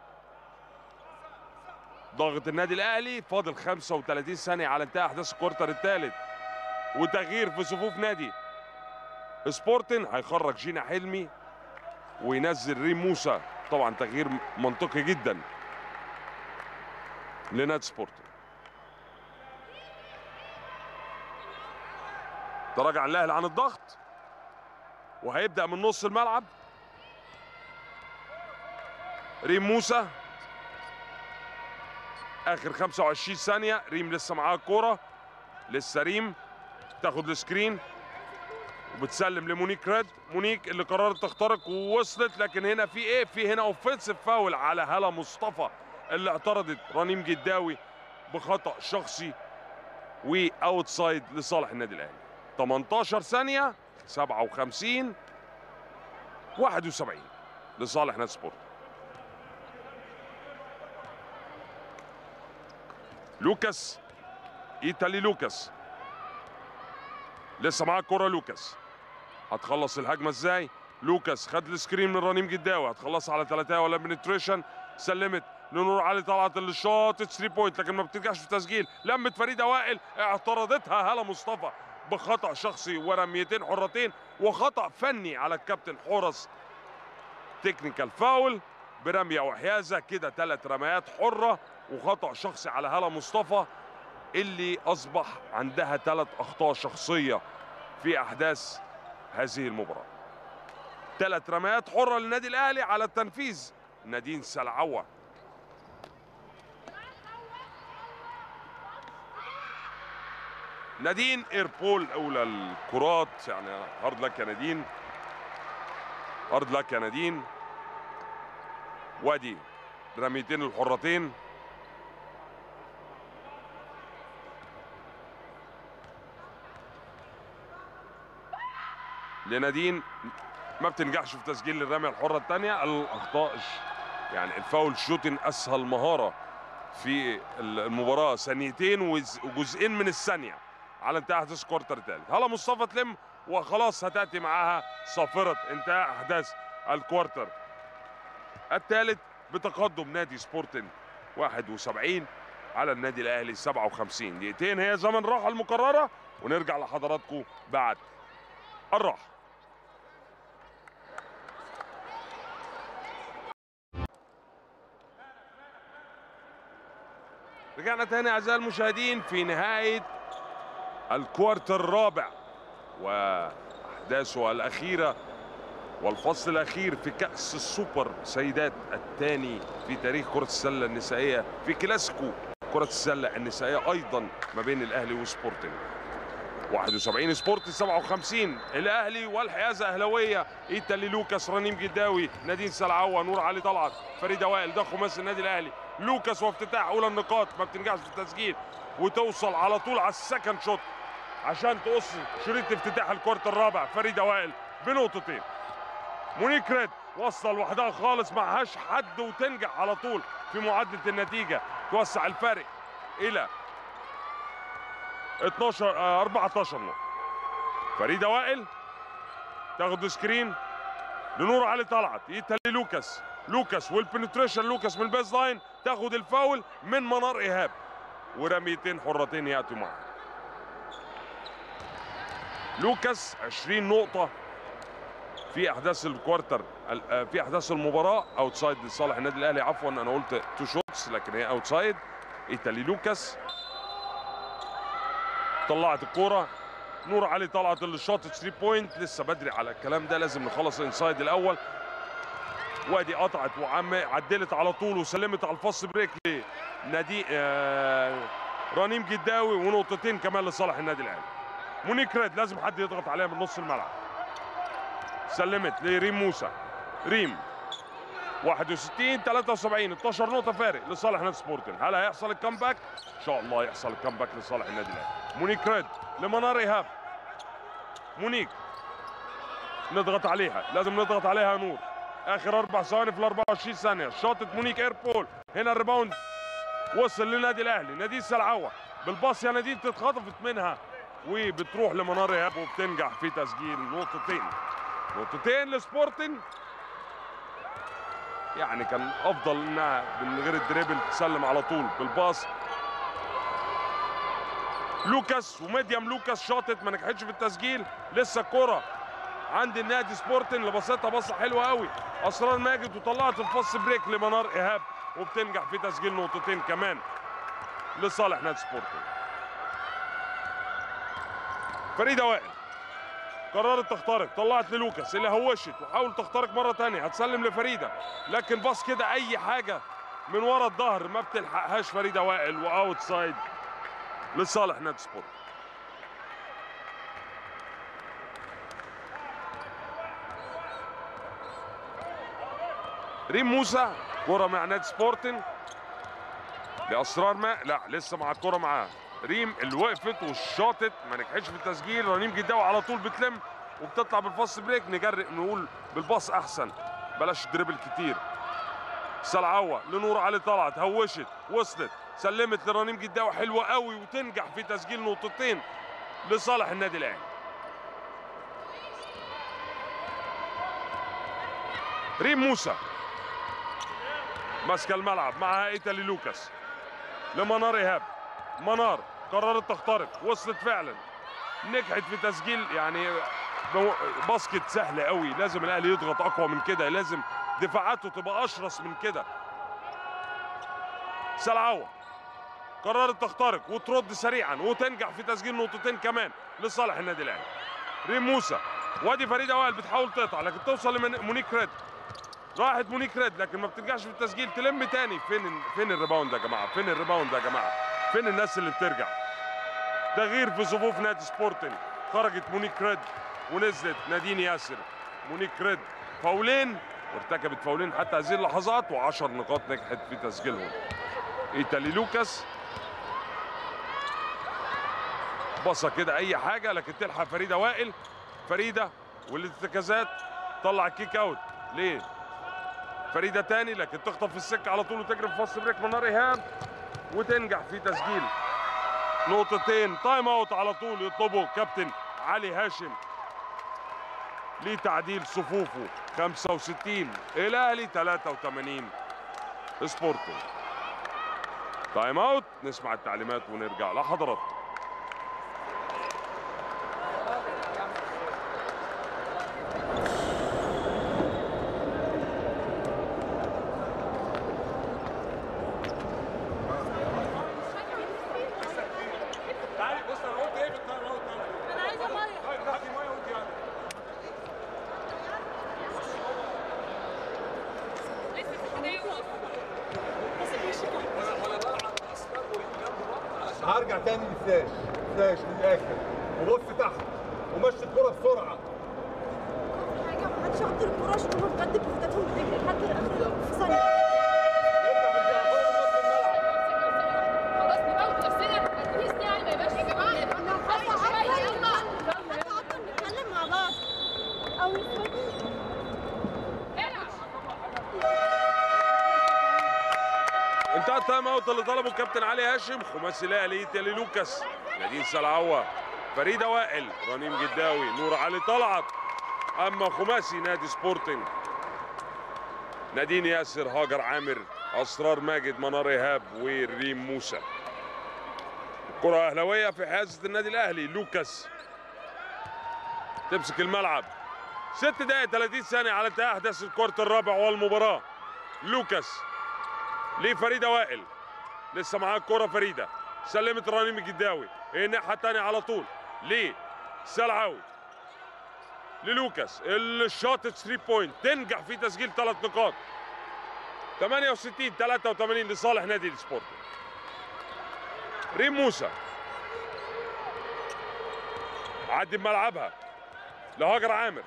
ضغط النادي الاهلي فاضل 35 ثانيه على انتهاء احداث الكورتر الثالث وتغيير في صفوف نادي سبورتن هيخرج جينا حلمي وينزل ريم موسى طبعا تغيير منطقي جدا لنادي سبورتن تراجع الاهلي عن الضغط وهيبدا من نص الملعب ريم موسى اخر 25 ثانيه ريم لسه معاها الكوره لسه ريم تاخد السكرين وبتسلم لمونيك ريد مونيك اللي قررت تخترق ووصلت لكن هنا في ايه في هنا اوفنسيف فاول على هلا مصطفى اللي اعترضت رنيم جداوي بخطا شخصي واوتسايد لصالح النادي الاهلي 18 ثانيه 57 71 لصالح نادي سبورت لوكاس ايتالي لوكاس لسه معاه الكرة لوكاس هتخلص الهجمة ازاي؟ لوكاس خد السكرين من رنيم جداوي هتخلصها على ثلاثة ولا بنتريشن سلمت لنور علي طلعت للشوط 3 بوينت لكن ما بترجعش في تسجيل لمت فريدة وائل اعترضتها هلا مصطفى بخطأ شخصي ورميتين حرتين وخطأ فني على الكابتن حورس تكنيكال فاول برمية وحيازة كده ثلاث رميات حرة وخطأ شخصي على هلا مصطفى اللي أصبح عندها ثلاث أخطاء شخصية في أحداث هذه المباراة ثلاث رميات حرة للنادي الأهلي على التنفيذ نادين سلعوة نادين ايربول اولى الكرات يعني هارد لك يا نادين هارد لك يا نادين وادي رميتين الحرتين لنادين ما بتنجحش في تسجيل الرميه الحره الثانيه الاخطاء يعني الفاول شوتين اسهل مهاره في المباراه ثانيتين وجزئين من الثانيه على انتهاء احداث الكوارتر الثالث هلا مصطفى تلم وخلاص هتاتي معاها صافره انتهاء احداث الكوارتر الثالث بتقدم نادي سبورتن 71 على النادي الاهلي 57 دقيقتين هي زمن راحه المقرره ونرجع لحضراتكم بعد الراحه رجعنا تاني اعزائي المشاهدين في نهايه الكوارتر الرابع واحداثه الاخيره والفصل الاخير في كاس السوبر سيدات الثاني في تاريخ كره السله النسائيه في كلاسيكو كره السله النسائيه ايضا ما بين الاهلي وسبورتنج 71 سبورت 57 الاهلي والحيازه اهلاويه ايتالي لوكاس رنيم جداوي نادين سلعوه نور علي طلعت فريده وائل ده خماسي النادي الاهلي لوكاس وافتتاح اولى النقاط ما بتنجحش في التسجيل وتوصل على طول على السكند شوت عشان تقص شريط افتتاح الكورت الرابع فريده وائل بنقطتين مونيك ريد وصل لوحدها خالص معهاش حد وتنجح على طول في معادله النتيجه توسع الفارق الى 12 آه 14 نقطه فريده وائل تاخد سكرين لنور علي طلعت يتهلي لوكاس لوكاس والبنتريشن لوكاس من البيز لاين تاخد الفاول من منار ايهاب ورميتين حرتين ياتوا معها لوكاس 20 نقطه في احداث الكوارتر في احداث المباراه اوتسايد لصالح النادي الاهلي عفوا انا قلت تو شوتس لكن هي اوتسايد ايتالي لوكاس طلعت الكوره نور علي طلعت للشوط 3 بوينت لسه بدري على الكلام ده لازم نخلص الانسايد الاول وادي قطعت وعم عدلت على طول وسلمت على الفاست بريك لنادي آه رنيم جداوي ونقطتين كمان لصالح النادي الاهلي مونيك ريد لازم حد يضغط عليها من نص الملعب سلمت لريم موسى ريم 61 73 12 نقطة فارق لصالح نادي سبورتنج هل هيحصل الكامباك؟ إن شاء الله يحصل الكامباك لصالح النادي الأهلي مونيك ريد لمنار إيهاب مونيك نضغط عليها لازم نضغط عليها نور آخر أربع ثواني في ال 24 ثانية شاطت مونيك إيربول هنا الريباوند وصل للنادي الأهلي نادي سلعوة بالباص يا نادين اتخطفت منها وبتروح لمنار إيهاب وبتنجح في تسجيل نقطتين نقطتين لسبورتنج يعني كان افضل انها من غير الدريبل تسلم على طول بالباص لوكاس وميديام لوكاس شاطت ما نجحتش في التسجيل لسه الكره عند النادي سبورتن اللي بصيتها بصه حلوه قوي اسرار ماجد وطلعت الفاست بريك لمنار ايهاب وبتنجح في تسجيل نقطتين كمان لصالح نادي سبورتن فريده وائل قررت تخترق طلعت للوكاس اللي هوشت وحاول تخترق مره ثانيه هتسلم لفريده لكن باص كده اي حاجه من ورا الظهر ما بتلحقهاش فريده وائل واوت سايد لصالح نادي سبورت ريم موسى كره مع نادي سبورتنج لاسرار ما لا لسه مع الكره معاه ريم اللي وقفت والشاطت ما نجحتش في التسجيل رنيم جداوي على طول بتلم وبتطلع بالفاست بريك نجرب نقول بالباص احسن بلاش دريبل كتير سلعوه لنور علي طلعت هوشت وصلت سلمت لرنيم جداوي حلوه قوي وتنجح في تسجيل نقطتين لصالح النادي الاهلي ريم موسى ماسكه الملعب معها ايتالي لوكاس لمنار ايهاب منار قررت تخترق وصلت فعلا نجحت في تسجيل يعني باسكت سهل قوي لازم الاهلي يضغط اقوى من كده لازم دفاعاته تبقى اشرس من كده سلعوه قررت تخترق وترد سريعا وتنجح في تسجيل نقطتين كمان لصالح النادي الاهلي ريم موسى وادي فريده وائل بتحاول تقطع لكن توصل لمونيك ريد راحت مونيك ريد لكن ما بتنجحش في التسجيل تلم تاني فين فين الريباوند يا جماعه فين الريباوند يا جماعه فين الناس اللي بترجع تغيير في صفوف نادي سبورتنج خرجت مونيك ريد ونزلت نادين ياسر مونيك ريد فاولين وارتكبت فاولين حتى هذه اللحظات و10 نقاط نجحت في تسجيلهم ايتالي لوكاس بصه كده اي حاجه لكن تلحق فريده وائل فريده والارتكازات طلع الكيك اوت ليه فريده تاني لكن تخطف في السكه على طول وتجري في فاست بريك منار ايهاب وتنجح في تسجيل نقطتين تايم اوت على طول يطلبه كابتن علي هاشم لتعديل صفوفه 65 الاهلي 83 سبورتنج تايم اوت نسمع التعليمات ونرجع لحضراتكم
تعالي بص انا قلت ايه في التايم اوت انا عايزه ميه طيب هاتي ميه وانت يعني
هرجع تاني لفلاش فلاش للاخر وبص تحت ومشي الكرة بسرعة
حاجه محدش يحط الكوره عشان هم بجد بفتاتهم بتجري لحد اخر في ثانيه
خلاص نموت نفسنا اتليست يعني ما يبقاش يا جماعه يبقى نخلص شويه يلا
نتكلم مع بعض او نتفاهم
انتهى التايم اوت اللي طلبه الكابتن علي هاشم خماسي الاهلي تالي لوكاس نادين سلعوه فريده وائل رنيم جداوي نور علي طلعت اما خماسي نادي سبورتنج نادين ياسر هاجر عامر اسرار ماجد منار ايهاب وريم موسى كرة اهلاويه في حيازه النادي الاهلي لوكاس تمسك الملعب ست دقائق 30 ثانيه على انتهاء احداث الكورت الرابع والمباراه لوكاس لفريده وائل لسه معاها الكره فريده سلمت رنيم الجداوي الناحيه الثانيه على طول ليه سلعاوي للوكاس الشوت 3 بوينت تنجح في تسجيل ثلاث نقاط 68 83 لصالح نادي السبورت ريم موسى عدي بملعبها لهاجر عامر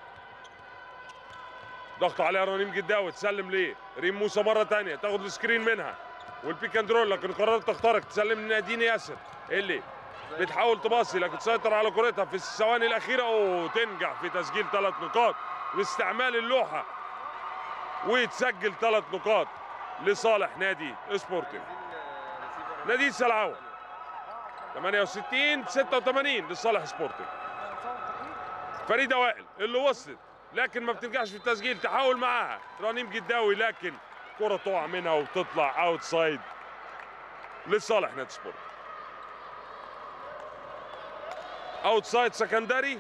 ضغط عليها رنيم جداوي تسلم ليه ريم موسى مره تانية تاخد السكرين منها والبيك اند رول لكن قررت تخترق تسلم لنادين ياسر اللي بتحاول تباصي لكن تسيطر على كرتها في الثواني الاخيره وتنجح في تسجيل ثلاث نقاط واستعمال اللوحه ويتسجل ثلاث نقاط لصالح نادي سبورتنج نادي سلعوه 68 86 لصالح سبورتنج فريده وائل اللي وصلت لكن ما بتنجحش في التسجيل تحاول معاها رنيم جداوي لكن كرة تقع منها وتطلع اوت سايد لصالح نادي سبورت اوت سايد سكندري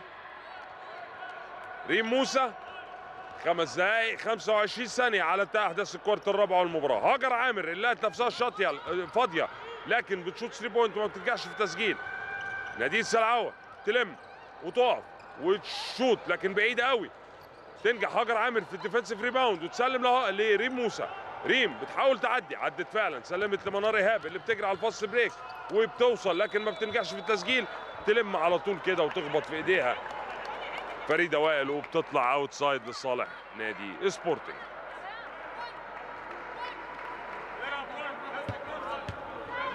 ريم موسى خمس دقائق 25 ثانية على انتهاء احداث الكورت الرابعة والمباراة هاجر عامر اللي لقت نفسها شاطية فاضية لكن بتشوت 3 بوينت وما بتنجحش في التسجيل نادين سلعوة تلم وتقف وتشوت لكن بعيدة قوي تنجح هاجر عامر في الديفensive ريباوند وتسلم له لريم موسى ريم بتحاول تعدي عدت فعلا سلمت لمنار ايهاب اللي بتجري على الفاست بريك وبتوصل لكن ما بتنجحش في التسجيل تلم على طول كده وتخبط في ايديها فريده وائل وبتطلع اوت سايد لصالح نادي سبورتنج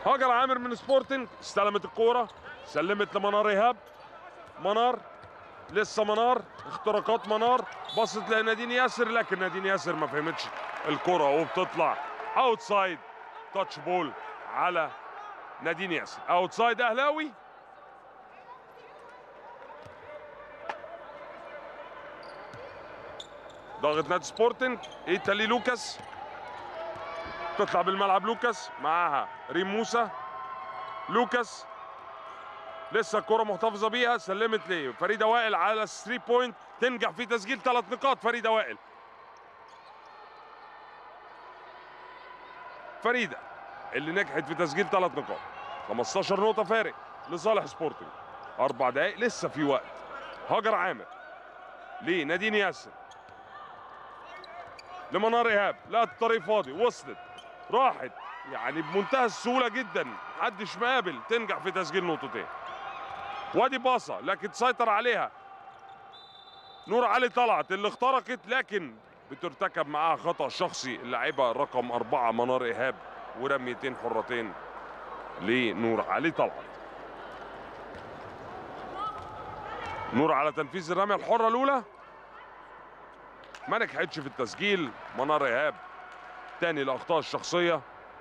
هاجر عامر من سبورتنج استلمت الكوره سلمت لمنار ايهاب منار لسه منار اختراقات منار بصت لنادين ياسر لكن نادين ياسر ما فهمتش الكره وبتطلع اوتسايد تاتش بول على نادين ياسر اوتسايد اهلاوي ضاغط نادي سبورتنج ايتالي لوكاس تطلع بالملعب لوكاس معاها ريم موسى لوكاس لسه الكرة محتفظة بيها سلمت ليه فريدة وائل على 3 بوينت تنجح في تسجيل ثلاث نقاط فريدة وائل فريدة اللي نجحت في تسجيل ثلاث نقاط 15 نقطة فارق لصالح سبورتنج أربع دقايق لسه في وقت هاجر عامر ليه نادين ياسر لمنار ايهاب لا الطريق فاضي وصلت راحت يعني بمنتهى السهوله جدا محدش مقابل تنجح في تسجيل نقطتين وادي باصه لكن تسيطر عليها نور علي طلعت اللي اخترقت لكن بترتكب معاها خطا شخصي اللاعبه رقم أربعة منار ايهاب ورميتين حرتين لنور علي طلعت نور على تنفيذ الرميه الحره الاولى ما نجحتش في التسجيل منار ايهاب تاني الاخطاء الشخصيه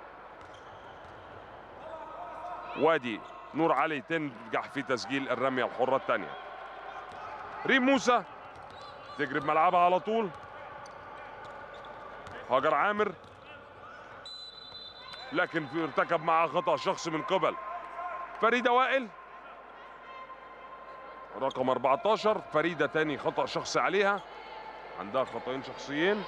وادي نور علي تنجح في تسجيل الرميه الحره الثانيه ريم موسى تجري بملعبها على طول هاجر عامر لكن في ارتكب معها خطا شخصي من قبل فريده وائل رقم 14 فريده تاني خطا شخصي عليها عندها خطأين شخصيين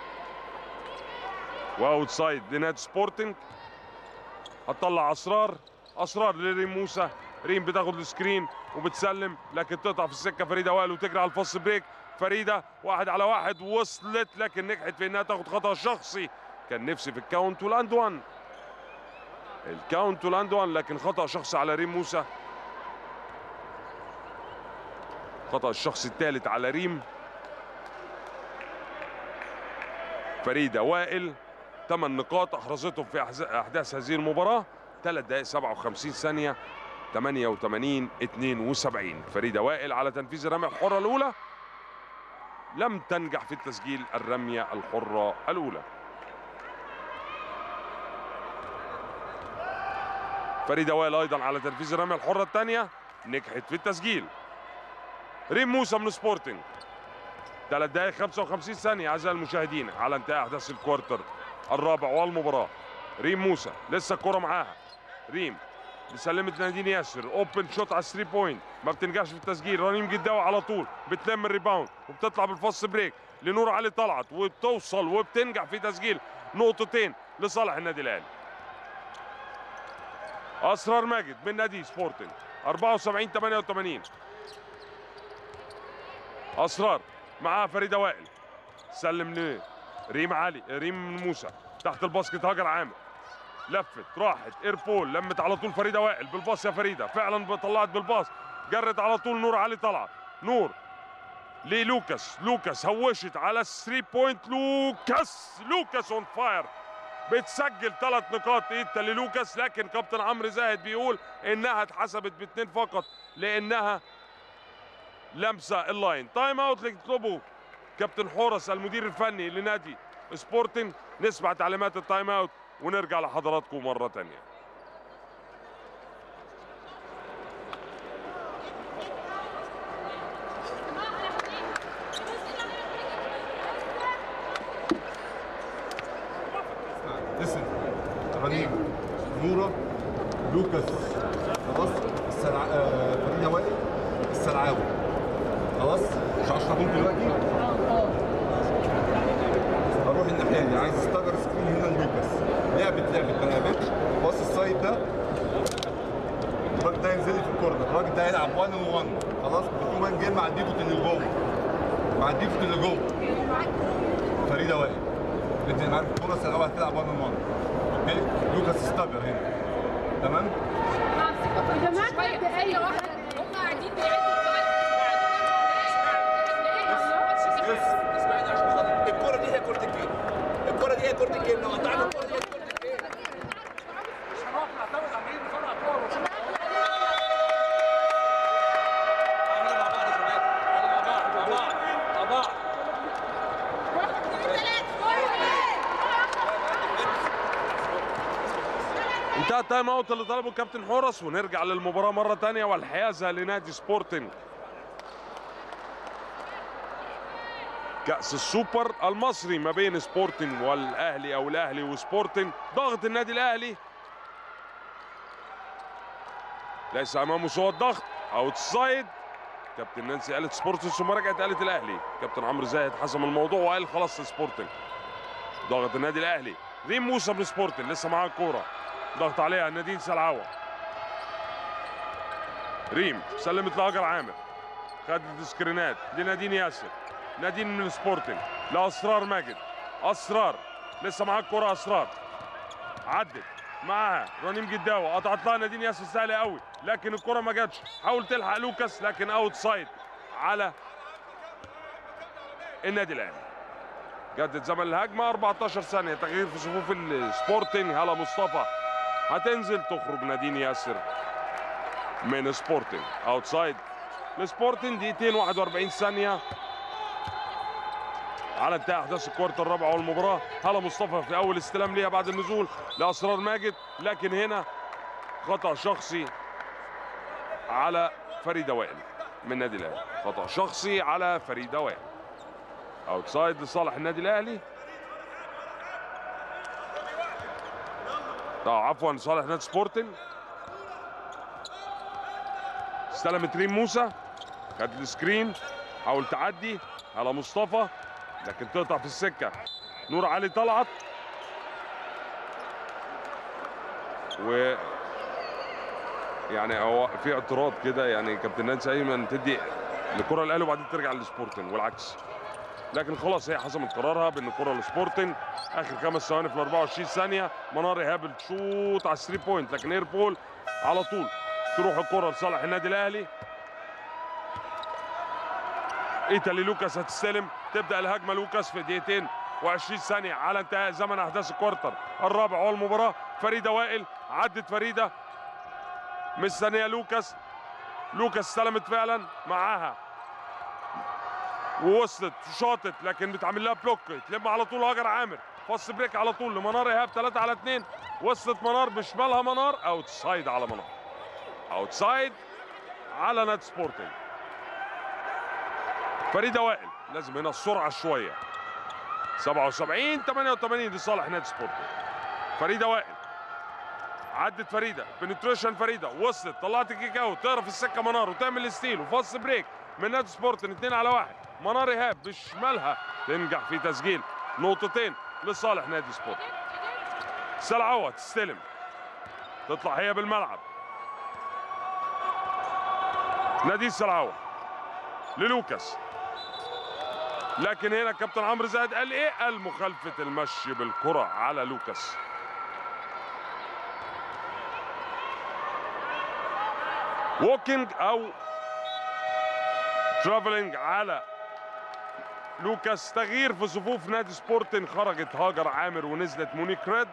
واوت سايد لنادي سبورتنج هتطلع اسرار اسرار لريم موسى ريم بتاخد السكرين وبتسلم لكن تقطع في السكه فريده وائل وتجري على الفاست بريك فريده واحد على واحد وصلت لكن نجحت في انها تاخد خطا شخصي كان نفسي في الكاونت والاند وان الكاونت والاند وان لكن خطا شخصي على ريم موسى خطا الشخصي الثالث على ريم فريده وائل ثمان نقاط احرزتهم في أحز- احداث هذه المباراه 3 دقائق 57 ثانيه 88 72 فريده وائل على تنفيذ الرميه الحره الاولى لم تنجح في التسجيل الرميه الحره الاولى فريده وائل ايضا على تنفيذ الرميه الحره الثانيه نجحت في التسجيل ريم موسى من سبورتنج 3 دقائق 55 ثانية أعزائي المشاهدين على انتهاء أحداث الكوارتر الرابع والمباراة ريم موسى لسه الكرة معاها ريم سلمت نادين ياسر اوبن شوت على 3 بوينت ما بتنجحش في التسجيل رنيم جداوي على طول بتلم الريباوند وبتطلع بالفاست بريك لنور علي طلعت وبتوصل وبتنجح في تسجيل نقطتين لصالح النادي الاهلي اسرار ماجد من نادي سبورتنج 74 88 اسرار معاها فريده وائل سلم ل ريم علي ريم موسى تحت الباسكت هاجر عامر لفت راحت ايربول لمت على طول فريده وائل بالباص يا فريده فعلا طلعت بالباص جرت على طول نور علي طلعت نور للوكاس لوكاس هوشت على الثري بوينت لوكاس لوكاس اون فاير بتسجل ثلاث نقاط ايتا للوكاس لكن كابتن عمرو زاهد بيقول انها اتحسبت باثنين فقط لانها لمسه اللاين تايم اوت اللي يطلبه كابتن حورس المدير الفني لنادي سبورتنج نسمع تعليمات التايم اوت ونرجع لحضراتكم مره ثانيه
اسم رنيم نورة لوكاس خلاص السلع... آه... فريدة وائل السلعاوي خلاص مش 10 بونت دلوقتي هروح الناحية دي عايز ستاجر سكرين هنا لوكاس لعبت لعبت ما لعبتش باص السايد ده الراجل ده ينزل لي في الكورنر الراجل ده هيلعب 1 اون 1 خلاص بتو مان جيم مع الديفوت اللي جوه مع الديفوت اللي جوه فريدة وائل انت عارف الفرص الاول هتلعب 1 اون 1 اوكي لوكاس ستاجر هنا تمام
يا جماعه دقايق واحده هم قاعدين بيعدوا
اسمعني عشان خاطر الكرة دي هي كرة الجيم الكرة دي هي كرة الجيم لو قطعنا الكرة دي هي كرة الجيم مش هنروح نعتمد
انتهى التايم اوت اللي طلبه الكابتن حورس ونرجع للمباراه مره ثانيه والحيازه لنادي سبورتنج كأس السوبر المصري ما بين سبورتنج والاهلي او الاهلي وسبورتنج ضغط النادي الاهلي ليس امامه سوى الضغط اوت سايد كابتن نانسي قالت سبورتنج ثم رجعت قالت الاهلي كابتن عمرو زاهد حسم الموضوع وقال خلاص سبورتنج ضغط النادي الاهلي ريم موسى من سبورتنج لسه معاه الكوره ضغط عليها نادين سلعوه ريم سلمت لهاجر عامر خدت سكرينات لنادين ياسر نادين من سبورتنج لاسرار ماجد اسرار لسه معاك كرة اسرار عدت معاها رنيم جداوي قطعت لها نادين ياسر سهله قوي لكن الكرة ما جاتش حاول تلحق لوكاس لكن اوت سايد على النادي الاهلي جدد زمن الهجمه 14 ثانيه تغيير في صفوف السبورتنج هلا مصطفى هتنزل تخرج نادين ياسر من سبورتنج اوتسايد لسبورتنج دقيقتين 41 ثانيه على انتهاء احداث الكوارتر الرابع والمباراه هلا مصطفى في اول استلام ليها بعد النزول لاسرار ماجد لكن هنا خطا شخصي على فريده وائل من النادي الاهلي خطا شخصي على فريده وائل اوتسايد لصالح النادي الاهلي اه عفوا صالح نادي سبورتنج استلمت ريم موسى خدت السكرين حاول تعدي على مصطفى لكن تقطع في السكه نور علي طلعت و يعني هو في اعتراض كده يعني كابتن نانسي ايمن تدي الكره الاهلي وبعدين ترجع للسبورتنج والعكس لكن خلاص هي حسمت قرارها بان الكره لسبورتنج اخر خمس ثواني في ال 24 ثانيه منار ايهاب تشوط على 3 بوينت لكن اير بول على طول تروح الكره لصالح النادي الاهلي ايتالي لوكاس هتستلم تبدا الهجمه لوكاس في دقيقتين و20 ثانيه على انتهاء زمن احداث الكوارتر الرابع والمباراه فريده وائل عدت فريده مستنيه لوكاس لوكاس استلمت فعلا معاها ووصلت شاطت لكن بتعمل لها بلوك تلم على طول هاجر عامر فاست بريك على طول لمنار ايهاب 3 على 2 وصلت منار بشمالها منار اوت سايد على منار اوت سايد على نادي سبورتنج فريده وائل لازم هنا السرعه شويه 77 88 لصالح نادي سبورتنج فريده وائل عدت فريده بنتريشن فريده وصلت طلعت الكيك اوت تعرف السكه منار وتعمل ستيل وفاست بريك من نادي سبورتنج 2 على 1 منار ايهاب بشمالها تنجح في تسجيل نقطتين لصالح نادي سبورتنج سلعوه تستلم تطلع هي بالملعب نادي سلعوه للوكاس لكن هنا كابتن عمرو زاهد قال ايه قال مخالفه المشي بالكره على لوكاس ووكينج او ترافلينج على لوكاس تغيير في صفوف نادي سبورتن خرجت هاجر عامر ونزلت مونيك ريد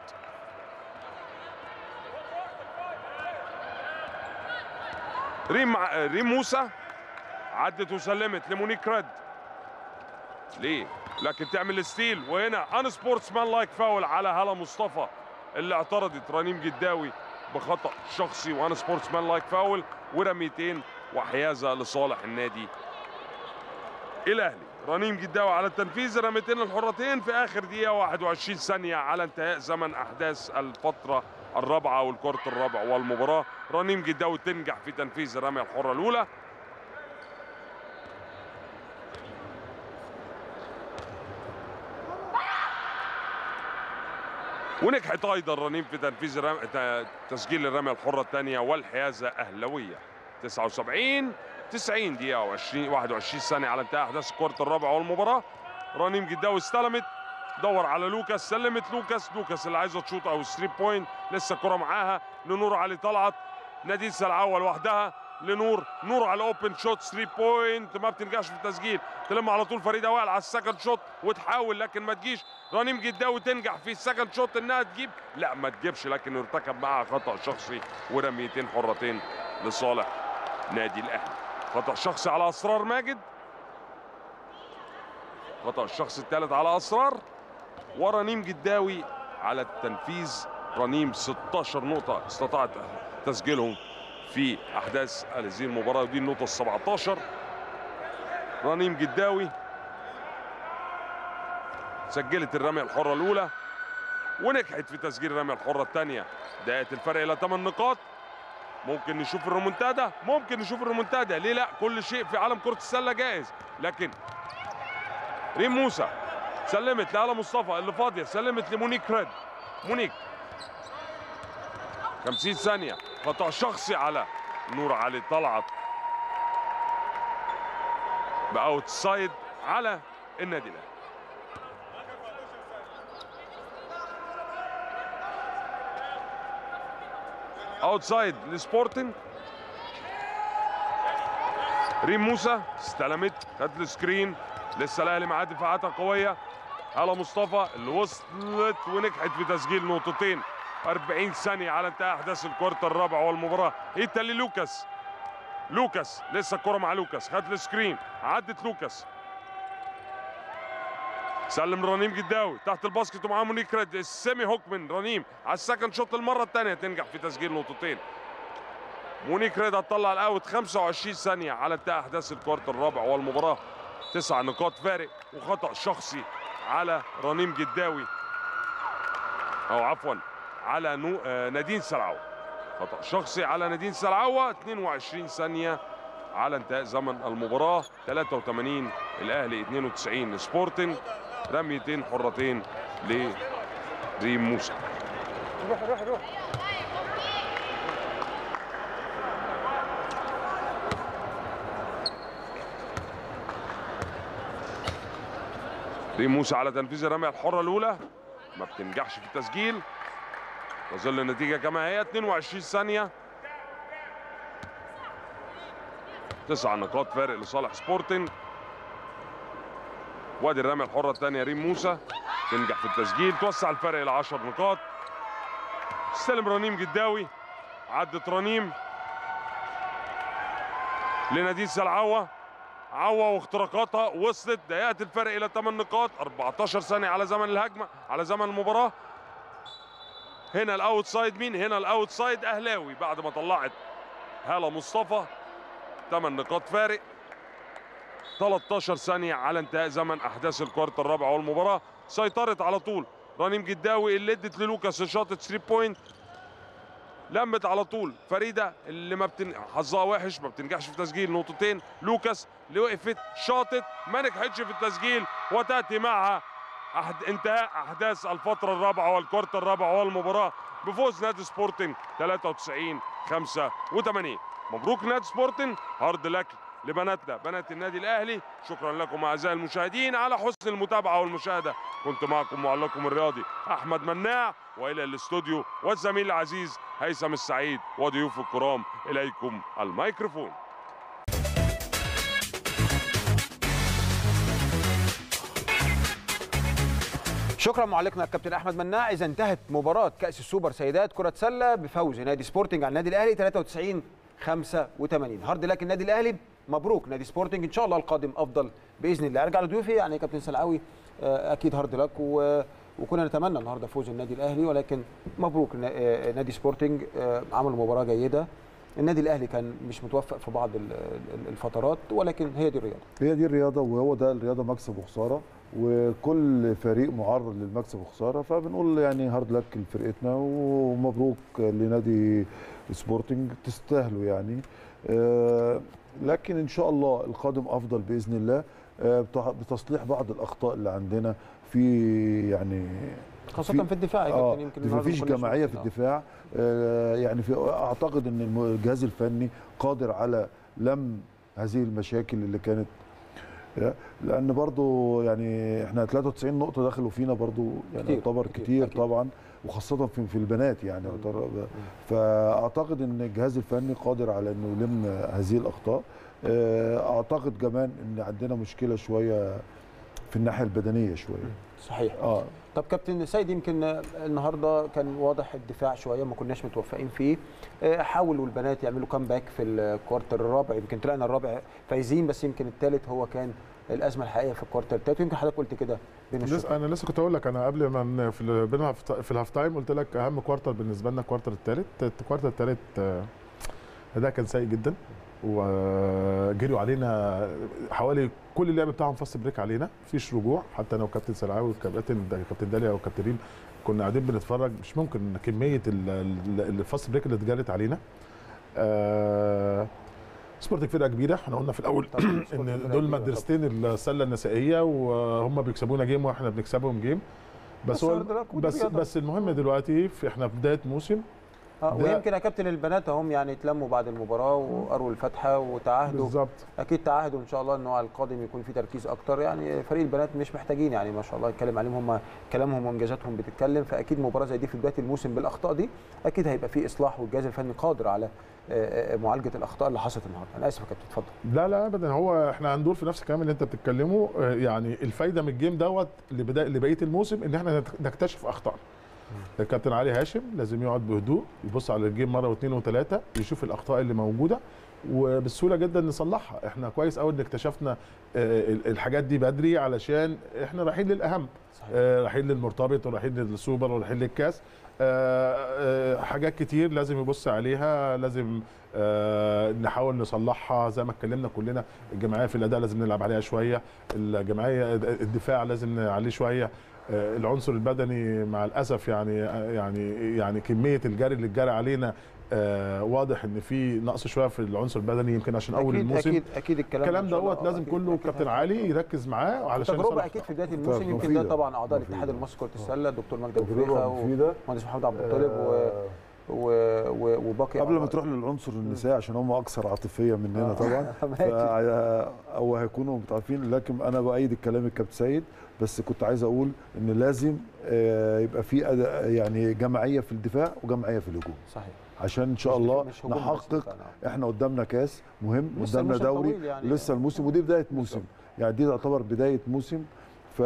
ريم ريم موسى عدت وسلمت لمونيك ريد ليه لكن تعمل ستيل وهنا ان سبورتس مان لايك فاول على هلا مصطفى اللي اعترضت رنيم جداوي بخطا شخصي وان سبورتس مان لايك فاول ورميتين وحيازه لصالح النادي الاهلي رنيم جداوي على التنفيذ رميتين الحرتين في اخر دقيقه 21 ثانيه على انتهاء زمن احداث الفتره الرابعه والكورت الرابع والمباراه رنيم جداوي تنجح في تنفيذ الرميه الحره الاولى ونجحت ايضا رنيم في تنفيذ الرم... ت- تسجيل الرميه الحره الثانيه والحيازه اهلاويه 79 90 دقيقه و20 21 ثانيه على انتهاء احداث الكوارت الرابع والمباراه رنيم جداوي استلمت دور على لوكاس سلمت لوكاس لوكاس اللي عايزه تشوط او 3 بوينت لسه الكره معاها لنور علي طلعت نادين سلعوه لوحدها لنور نور على اوبن شوت 3 بوينت ما بتنجحش في التسجيل تلم على طول فريده وائل على السكند شوت وتحاول لكن ما تجيش رنيم جداوي تنجح في السكند شوت انها تجيب لا ما تجيبش لكن ارتكب معها خطا شخصي ورميتين حرتين لصالح نادي الاهلي خطا شخصي على اسرار ماجد خطا الشخص الثالث على اسرار ورنيم جداوي على التنفيذ رنيم 16 نقطة استطاعت تسجيلهم في أحداث هذه المباراة ودي النقطة ال 17 رنيم جداوي سجلت الرمية الحرة الأولى ونجحت في تسجيل الرمية الحرة الثانية دقت الفرق إلى 8 نقاط ممكن نشوف الريمونتادا ممكن نشوف الريمونتادا ليه لا كل شيء في عالم كرة السلة جائز لكن ريم موسى سلمت لآلا مصطفى اللي فاضية سلمت لمونيك ريد مونيك 50 ثانية خطأ شخصي على نور علي طلعت بأوت سايد على النادي الأهلي اوتسايد لسبورتنج ريم موسى استلمت خدت السكرين لسه الاهلي معاه دفاعاتها قويه هلا مصطفى اللي وصلت ونجحت في تسجيل نقطتين 40 ثانيه على انتهاء احداث الكوارتر الرابع والمباراه ايتالي لوكاس لوكاس لسه الكره مع لوكاس خد السكرين عدت لوكاس سلم رنيم جداوي تحت الباسكت ومعاه مونيك ريد السيمي هوك من رنيم على السكند شوت المره الثانيه تنجح في تسجيل نقطتين مونيك ريد هتطلع الاوت 25 ثانيه على انتهاء احداث الكوارتر الرابع والمباراه تسع نقاط فارق وخطا شخصي على رنيم جداوي او عفوا على نو... آه نادين سلعوه خطا شخصي على نادين سلعوه 22 ثانيه على انتهاء زمن المباراه 83 الاهلي 92 سبورتنج رميتين حرتين لريم موسى
روح روح روح
ريم موسى على تنفيذ الرمية الحرة الأولى ما بتنجحش في التسجيل تظل النتيجة كما هي 22 ثانية تسع نقاط فارق لصالح سبورتنج وادي الرمية الحرة الثانية ريم موسى تنجح في التسجيل توسع الفرق إلى 10 نقاط استلم رنيم جداوي عدت رنيم لنادين سلعوة عوة واختراقاتها وصلت ضيقت الفرق إلى 8 نقاط 14 ثانية على زمن الهجمة على زمن المباراة هنا الاوت سايد مين هنا الاوت سايد اهلاوي بعد ما طلعت هالة مصطفى 8 نقاط فارق 13 ثانية على انتهاء زمن أحداث الكوارتر الرابع والمباراة سيطرت على طول رنيم جداوي اللي ادت للوكاس شاطت 3 بوينت لمت على طول فريدة اللي ما بتن... حظها وحش ما بتنجحش في تسجيل نقطتين لوكاس اللي وقفت شاطت ما نجحتش في التسجيل وتأتي معها أحد... انتهاء أحداث الفترة الرابعة والكوارتر الرابع والمباراة بفوز نادي سبورتنج 93 85 مبروك نادي سبورتنج هارد لك لبناتنا بنات النادي الاهلي شكرا لكم اعزائي المشاهدين على حسن المتابعه والمشاهده كنت معكم معلقكم الرياضي احمد مناع والى الاستوديو والزميل العزيز هيثم السعيد وضيوف الكرام اليكم الميكروفون
شكرا معلقنا الكابتن احمد مناع اذا انتهت مباراه كاس السوبر سيدات كره سله بفوز نادي سبورتنج على النادي الاهلي 93 85 هارد لك النادي الاهلي مبروك نادي سبورتنج ان شاء الله القادم افضل باذن الله ارجع لضيوفي يعني كابتن سلعاوي آه، اكيد هارد لك و... وكنا نتمنى النهارده فوز النادي الاهلي ولكن مبروك نا- آه، نادي سبورتنج آه، عمل مباراه جيده النادي الاهلي كان مش متوفق في بعض ال- ال- الفترات ولكن هي دي الرياضه
هي دي الرياضه وهو ده الرياضه مكسب وخساره وكل فريق معرض للمكسب والخساره فبنقول يعني هارد لك لفرقتنا ومبروك لنادي سبورتنج تستاهلوا يعني آه، لكن ان شاء الله القادم افضل باذن الله آه، بت- بتصليح بعض الاخطاء اللي عندنا في يعني
خاصه في الدفاع يا
اه
كابتن يمكن النهاردة ما
مفيش
كناش
جماعيه في
موجودين. آه.
الدفاع آه يعني في اعتقد ان الم- الجهاز الفني قادر على لم هذه المشاكل اللي كانت لان برضو يعني احنا 93 نقطه دخلوا فينا برضو يعني
كتير،
يعتبر
كتير،
كتير,
أكيد.
طبعا وخاصه في, في البنات يعني يعتبر- فاعتقد ان الجهاز الفني قادر على انه يلم هذه الاخطاء آه، اعتقد كمان ان عندنا مشكله شويه في الناحيه البدنيه شويه
صحيح
اه
طب كابتن سيد يمكن النهارده كان واضح الدفاع شويه ما كناش متوفقين فيه آه، حاولوا البنات يعملوا كامباك في الكوارتر الرابع يمكن طلعنا الرابع فايزين بس يمكن الثالث هو كان الازمه الحقيقيه في الكوارتر الثالث ويمكن حضرتك قلت كده بين
لسه
الشوطين
انا لسه كنت اقول لك انا قبل ما ن- في ال- بين الهاف- في الهاف تايم قلت لك اهم كوارتر بالنسبه لنا الكوارتر الثالث الكوارتر الثالث ده كان سيء جدا وجريوا علينا حوالي كل اللعب بتاعهم فاست بريك علينا مفيش رجوع حتى انا وكابتن سلعاوي والكابتن كابتن داليا وكابتن ريم كنا قاعدين بنتفرج مش ممكن كميه ال- ال- الفاست بريك اللي اتجرت علينا آه سبورتنج فرقه كبيره احنا قلنا في الاول
طبعاً سبورتنج
ان
فرقة
دول
كبيرة
مدرستين السله النسائيه وهم بيكسبونا جيم واحنا بنكسبهم جيم بس
بس
هو
هارد لك ودي
بس
رياضة.
بس المهم دلوقتي في احنا في بدايه موسم
اه
ده-
ويمكن يا كابتن البنات هم يعني اتلموا بعد المباراه وقروا الفاتحه وتعهدوا
بالظبط
اكيد تعهدوا ان شاء الله انه على القادم يكون في تركيز اكتر يعني فريق البنات مش محتاجين يعني ما شاء الله يتكلم عليهم هم كلامهم وانجازاتهم بتتكلم فاكيد مباراه زي دي في بدايه الموسم بالاخطاء دي اكيد هيبقى في اصلاح والجهاز الفني قادر على آه، آه، معالجه الاخطاء اللي حصلت النهارده انا اسف يا كابتن اتفضل
لا لا ابدا هو احنا هندور في نفس الكلام اللي انت بتتكلمه آه، يعني الفايده من الجيم دوت لبدا لبقيه الموسم ان احنا نت- نكتشف اخطائنا الكابتن علي هاشم لازم يقعد بهدوء يبص على الجيم مره واثنين وثلاثه يشوف الاخطاء اللي موجوده وبسهوله جدا نصلحها احنا كويس قوي ان اكتشفنا آه، ال- الحاجات دي بدري علشان احنا رايحين للاهم
صحيح.
آه، رايحين للمرتبط ورايحين للسوبر ورايحين للكاس آه، آه، حاجات كتير لازم يبص عليها لازم آه، نحاول نصلحها زي ما اتكلمنا كلنا الجماعيه في الاداء لازم نلعب عليها شويه الجماعيه الدفاع لازم نعليه شويه آه، العنصر البدني مع الاسف يعني يعني يعني كميه الجري اللي اتجرى علينا آه، واضح ان في نقص شويه في العنصر البدني يمكن عشان اول
أكيد
الموسم
اكيد اكيد الكلام
الكلام
إن شاء الله
دوت لازم
أكيد-
كله
أكيد
كابتن
هيحصل.
علي يركز معاه علشان
تجربه
يصلح
اكيد في بدايه
طيب،
الموسم يمكن ده
مفيدة.
طبعا اعضاء
مفيدة.
الاتحاد المصري لكره السله الدكتور مجدي ابو
تجربة
فريخه
مفيدة.
ومهندس محمد عبد الطالب و...
آه،
و... و... وباقي
قبل ما
أعضاء.
تروح للعنصر النسائي عشان هم اكثر عاطفيه مننا
آه.
طبعا
أكيد.
ف- او هيكونوا متعاطفين لكن انا بايد الكلام الكابتن سيد بس كنت عايز اقول ان لازم آه، يبقى في أداء- يعني جماعيه في الدفاع وجماعيه في الهجوم
صحيح
عشان ان شاء
مش-
الله
مش هجوم بس
نحقق
طبعاً.
احنا قدامنا كاس مهم
لسه
قدامنا
الموسم
دوري
طويل يعني.
لسه الموسم ودي بدايه موسم يعني دي تعتبر بدايه موسم ف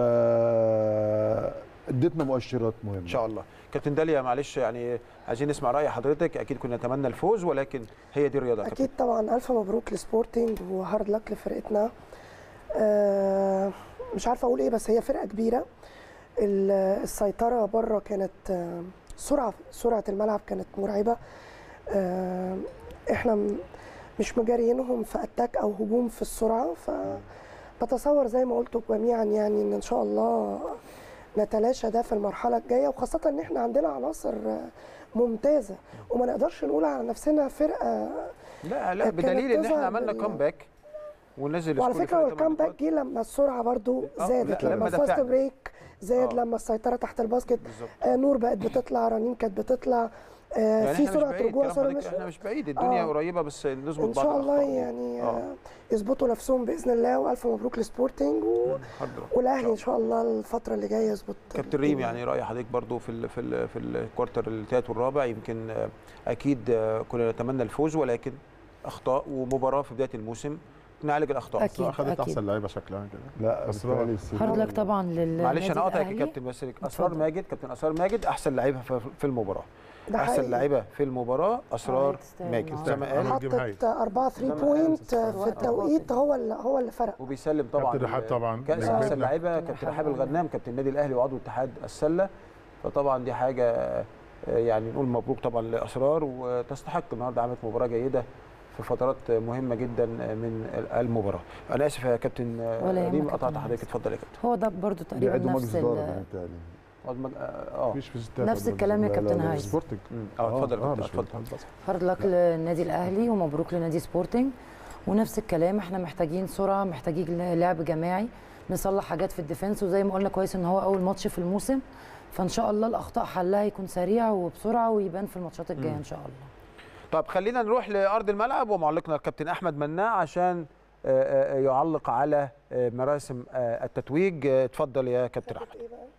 ادتنا مؤشرات مهمه
ان شاء الله كابتن داليا معلش يعني عايزين نسمع راي حضرتك اكيد كنا نتمنى الفوز ولكن هي دي الرياضه يا كابتن.
اكيد طبعا الف مبروك لسبورتنج وهارد لك لفرقتنا آه، مش عارفه اقول ايه بس هي فرقه كبيره ال- السيطره بره كانت آه، سرعه سرعه الملعب كانت مرعبه آه، احنا م- مش مجاريينهم في اتاك او هجوم في السرعه فبتصور زي ما قلتوا جميعا يعني ان ان شاء الله نتلاشى ده في المرحله الجايه وخاصه ان احنا عندنا عناصر آه، ممتازه وما نقدرش نقول على نفسنا فرقه
لا لا
كانت
بدليل ان احنا
تظهر
عملنا
بال-
كومباك ونزل
وعلى
سكور
فكره
لفرقة
والكامباك
نقاط.
جه لما السرعه برضو
آه،
زادت
لا،
لما
لما
الفاست
دفعنا.
بريك زاد
آه.
لما السيطره تحت الباسكت
بالظبط
آه نور بقت بتطلع رنين كانت بتطلع آه
يعني
في
احنا مش
سرعه
بعيد
رجوع
كلام
سرعه
حضرتك،
مش
احنا مش بعيد الدنيا
آه.
قريبه بس نظبط
ان
بعض
شاء الله
الأخطاء.
يعني
آه.
آه يظبطوا نفسهم باذن الله والف مبروك لسبورتنج و...
هارد لك.
والاهلي ان شاء الله الفتره اللي جايه يظبط
كابتن ريم
الدنيا.
يعني راي حضرتك برضو في ال في ال في الكوارتر الثالث والرابع يمكن آه، اكيد آه، كنا نتمنى الفوز ولكن اخطاء ومباراه في بدايه الموسم نعالج الاخطاء
أكيد.
اخذت
أكيد.
احسن لعيبه شكلها كده
لا
أسرار.
بالتالي السنة-
هارد لك طبعا لل
معلش انا قاطعك يا
الأهلي.
كابتن بس اسرار
اتفضل.
ماجد كابتن اسرار ماجد احسن لعيبه في في المباراه
ده
احسن
حقيقي.
لعيبه في المباراه اسرار
آه، تستاهل
ماجد
النهاردة.
زي ما قال
عمل جيم هايل.
حطت أربعة 3
زي ما
بوينت
قال
في التوقيت هو اللي هو اللي فرق
وبيسلم طبعا
كابتن رحاب طبعا
كاس
نجمتنا.
احسن لعيبه
كابتن
كابتن
رحاب
رحاب الغنام كابتن النادي الاهلي وعضو اتحاد السله فطبعا دي حاجه آه، يعني نقول مبروك طبعا لاسرار وتستحق النهارده عملت مباراه جيده في فترات مهمه جدا من المباراه انا اسف يا كابتن آه،
ولا يهمك
ريم
يا
قطعت
كابتن
حضرتك
عايز.
اتفضل يا كابتن
هو ده برضو تقريبا
بيعيدوا
نفس
مجلس اداره
ال-
بالتالي
عضو مج- اه
مفيش في ستات
نفس
ولا
الكلام يا
لا، لا،
كابتن
لا،
هايز
سبورتنج
مم. اه اتفضل يا
اه
كابتن
مش
اتفضل
في الباسكت.
هارد لك للنادي الاهلي ومبروك لنادي سبورتنج ونفس الكلام احنا محتاجين سرعه محتاجين لعب جماعي نصلح حاجات في الديفنس وزي ما قلنا كويس ان هو اول ماتش في الموسم فان شاء الله الاخطاء حلها يكون سريع وبسرعه ويبان في الماتشات الجايه ان شاء الله
طب خلينا نروح لارض الملعب ومعلقنا الكابتن احمد مناع عشان آه، آه، يعلق على آه، مراسم آه، التتويج آه، اتفضل يا كابتن احمد
إيه بقى؟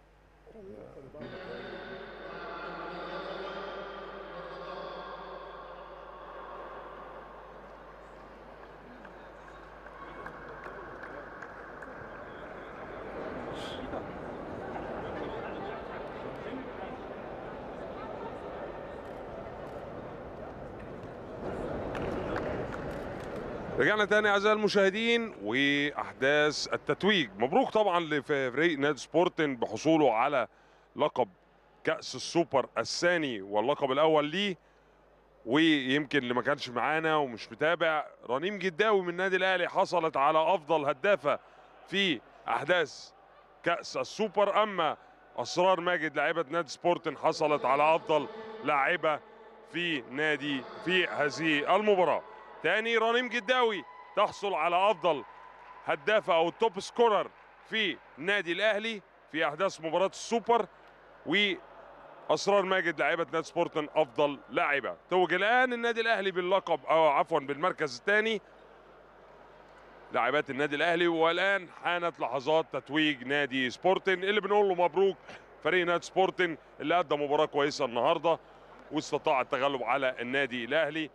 رجعنا تاني اعزائي المشاهدين واحداث التتويج مبروك طبعا لفريق نادي سبورتن بحصوله على لقب كاس السوبر الثاني واللقب الاول ليه ويمكن اللي ما كانش معانا ومش متابع رنيم جداوي من النادي الاهلي حصلت على افضل هدافه في احداث كاس السوبر اما اسرار ماجد لاعبه نادي سبورتن حصلت على افضل لاعبه في نادي في هذه المباراه تاني رنيم جداوي تحصل على افضل هدافه او التوب سكورر في النادي الاهلي في احداث مباراه السوبر واسرار ماجد لاعبه نادي سبورتن افضل لاعبه توج الان النادي الاهلي باللقب او عفوا بالمركز الثاني لاعبات النادي الاهلي والان حانت لحظات تتويج نادي سبورتن اللي بنقول له مبروك فريق نادي سبورتن اللي ادى مباراه كويسه النهارده واستطاع التغلب على النادي الاهلي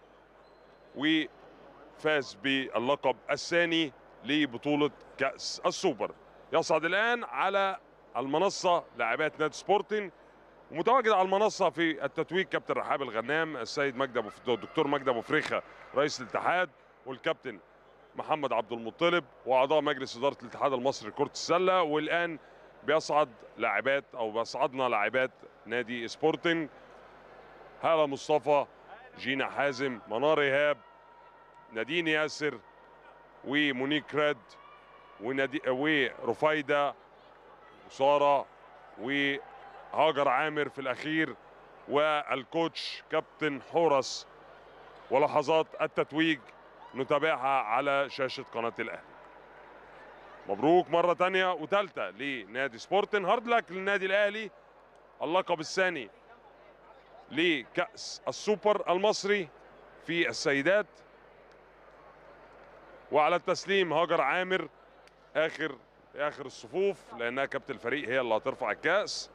وفاز باللقب الثاني لبطوله كاس السوبر يصعد الان على المنصه لاعبات نادي سبورتن ومتواجد على المنصه في التتويج كابتن رحاب الغنام السيد مجدي ابو الدكتور مجدي ابو فريخه رئيس الاتحاد والكابتن محمد عبد المطلب واعضاء مجلس اداره الاتحاد المصري لكره السله والان بيصعد لاعبات او بيصعدنا لاعبات نادي سبورتنج هاله مصطفى جينا حازم منار ايهاب نادين ياسر ومونيك راد ونادي ورفايده وساره وهاجر عامر في الاخير والكوتش كابتن حورس ولحظات التتويج نتابعها على شاشة قناة الأهلي مبروك مرة تانية وثالثة لنادي سبورتن هارد لك للنادي الأهلي اللقب الثاني لكأس السوبر المصري في السيدات وعلى التسليم هاجر عامر آخر آخر الصفوف لأنها كابتن الفريق هي اللي هترفع الكأس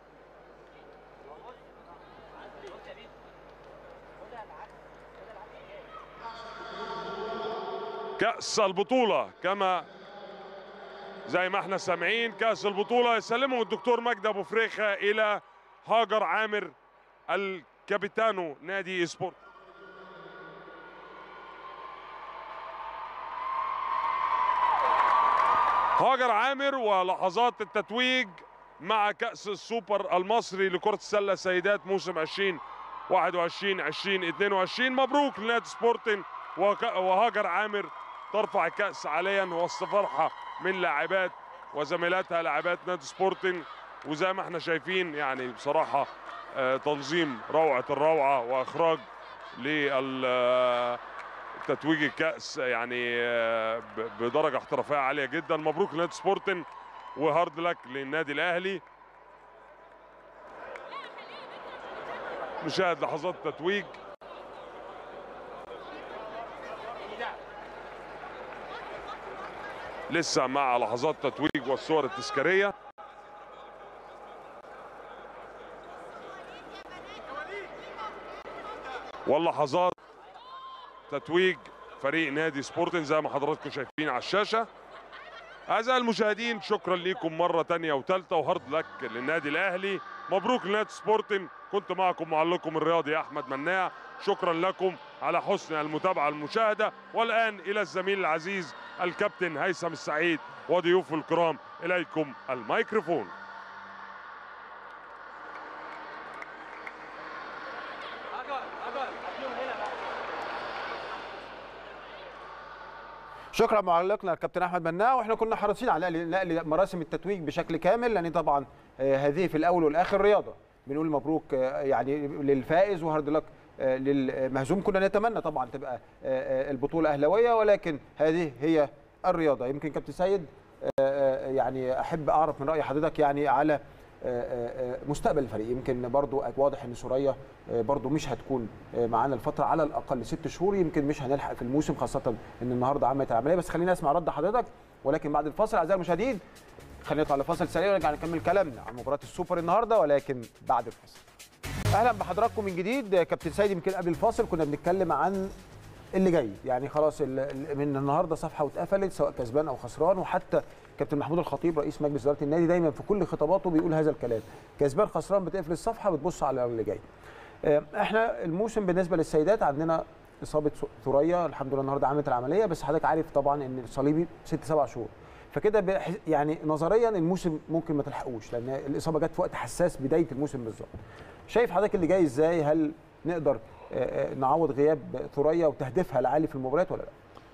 كأس البطولة كما زي ما احنا سامعين كأس البطولة يسلمه الدكتور مجدي أبو فريخة إلى هاجر عامر الكابيتانو نادي سبورت هاجر عامر ولحظات التتويج مع كأس السوبر المصري لكرة السلة سيدات موسم 2021 2022 مبروك لنادي سبورتنج وهاجر عامر ترفع الكأس حاليا وسط فرحة من لاعبات وزميلاتها لاعبات نادي سبورتنج وزي ما احنا شايفين يعني بصراحة تنظيم روعة الروعة وإخراج لتتويج الكأس يعني بدرجة احترافية عالية جدا مبروك لنادي سبورتنج وهارد لك للنادي الأهلي نشاهد لحظات التتويج لسه مع لحظات تتويج والصور التذكاريه واللحظات تتويج فريق نادي سبورتنج زي ما حضراتكم شايفين على الشاشه اعزائي المشاهدين شكرا لكم مره تانية وثالثه وهارد لك للنادي الاهلي مبروك لنادي سبورتنج كنت معكم معلقكم الرياضي احمد مناع شكرا لكم على حسن المتابعه المشاهده والان الى الزميل العزيز الكابتن هيثم السعيد وضيوفه الكرام اليكم الميكروفون
شكرا معلقنا الكابتن احمد مناع واحنا كنا حريصين على نقل مراسم التتويج بشكل كامل لان طبعا هذه في الاول والاخر رياضه بنقول مبروك يعني للفائز وهارد لك للمهزوم كنا نتمنى طبعا تبقى البطوله اهلاويه ولكن هذه هي الرياضه يمكن كابتن سيد يعني احب اعرف من راي حضرتك يعني على مستقبل الفريق يمكن برضو واضح ان سوريا برضو مش هتكون معانا الفتره على الاقل ست شهور يمكن مش هنلحق في الموسم خاصه ان النهارده عملت العمليه بس خلينا نسمع رد حضرتك ولكن بعد الفاصل اعزائي المشاهدين خلينا نطلع لفاصل سريع ونرجع نكمل كلامنا عن مباراه السوبر النهارده ولكن بعد الفاصل اهلا بحضراتكم من جديد كابتن سيد يمكن قبل الفاصل كنا بنتكلم عن اللي جاي يعني خلاص من النهارده صفحه واتقفلت سواء كسبان او خسران وحتى كابتن محمود الخطيب رئيس مجلس اداره النادي دايما في كل خطاباته بيقول هذا الكلام كسبان خسران بتقفل الصفحه بتبص على اللي جاي احنا الموسم بالنسبه للسيدات عندنا اصابه س- ثريا الحمد لله النهارده عملت العمليه بس حضرتك عارف طبعا ان الصليبي ست سبع شهور فكده بح- يعني نظريا الموسم ممكن ما تلحقوش لان الاصابه جت في وقت حساس بدايه الموسم بالظبط شايف حضرتك اللي جاي ازاي هل نقدر آه، آه، نعوض غياب ثريا وتهديفها العالي في المباريات ولا لا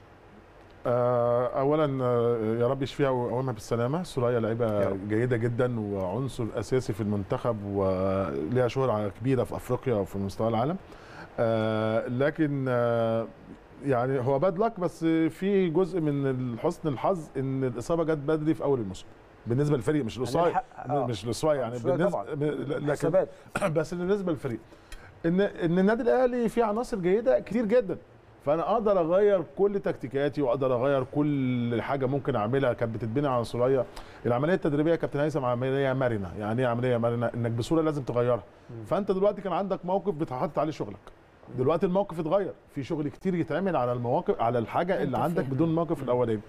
آه، اولا آه، يا رب يشفيها ويقومها بالسلامه سوريا لعيبه جيده جدا وعنصر اساسي في المنتخب وليها شهره كبيره في افريقيا وفي مستوى العالم آه، لكن آه، يعني هو باد لك بس في جزء من حسن الحظ ان الاصابه جت بدري في اول الموسم بالنسبه للفريق مش للصاي
الحق- آه.
مش للصاي يعني
للصاي
بالنسبه
طبعاً.
لكن
حسابات.
بس بالنسبه للفريق ان ان النادي الاهلي فيه عناصر جيده كتير جدا فانا اقدر اغير كل تكتيكاتي واقدر اغير كل حاجه ممكن اعملها كانت بتتبني على عنصريه العمليه التدريبيه يا كابتن هيثم عمليه مرنه يعني ايه عمليه مرنه انك بسهوله لازم تغيرها فانت دلوقتي كان عندك موقف بتحط عليه شغلك دلوقتي الموقف اتغير في شغل كتير يتعمل على المواقف على الحاجه اللي
أنت
عندك
فاهم.
بدون الموقف الاولاني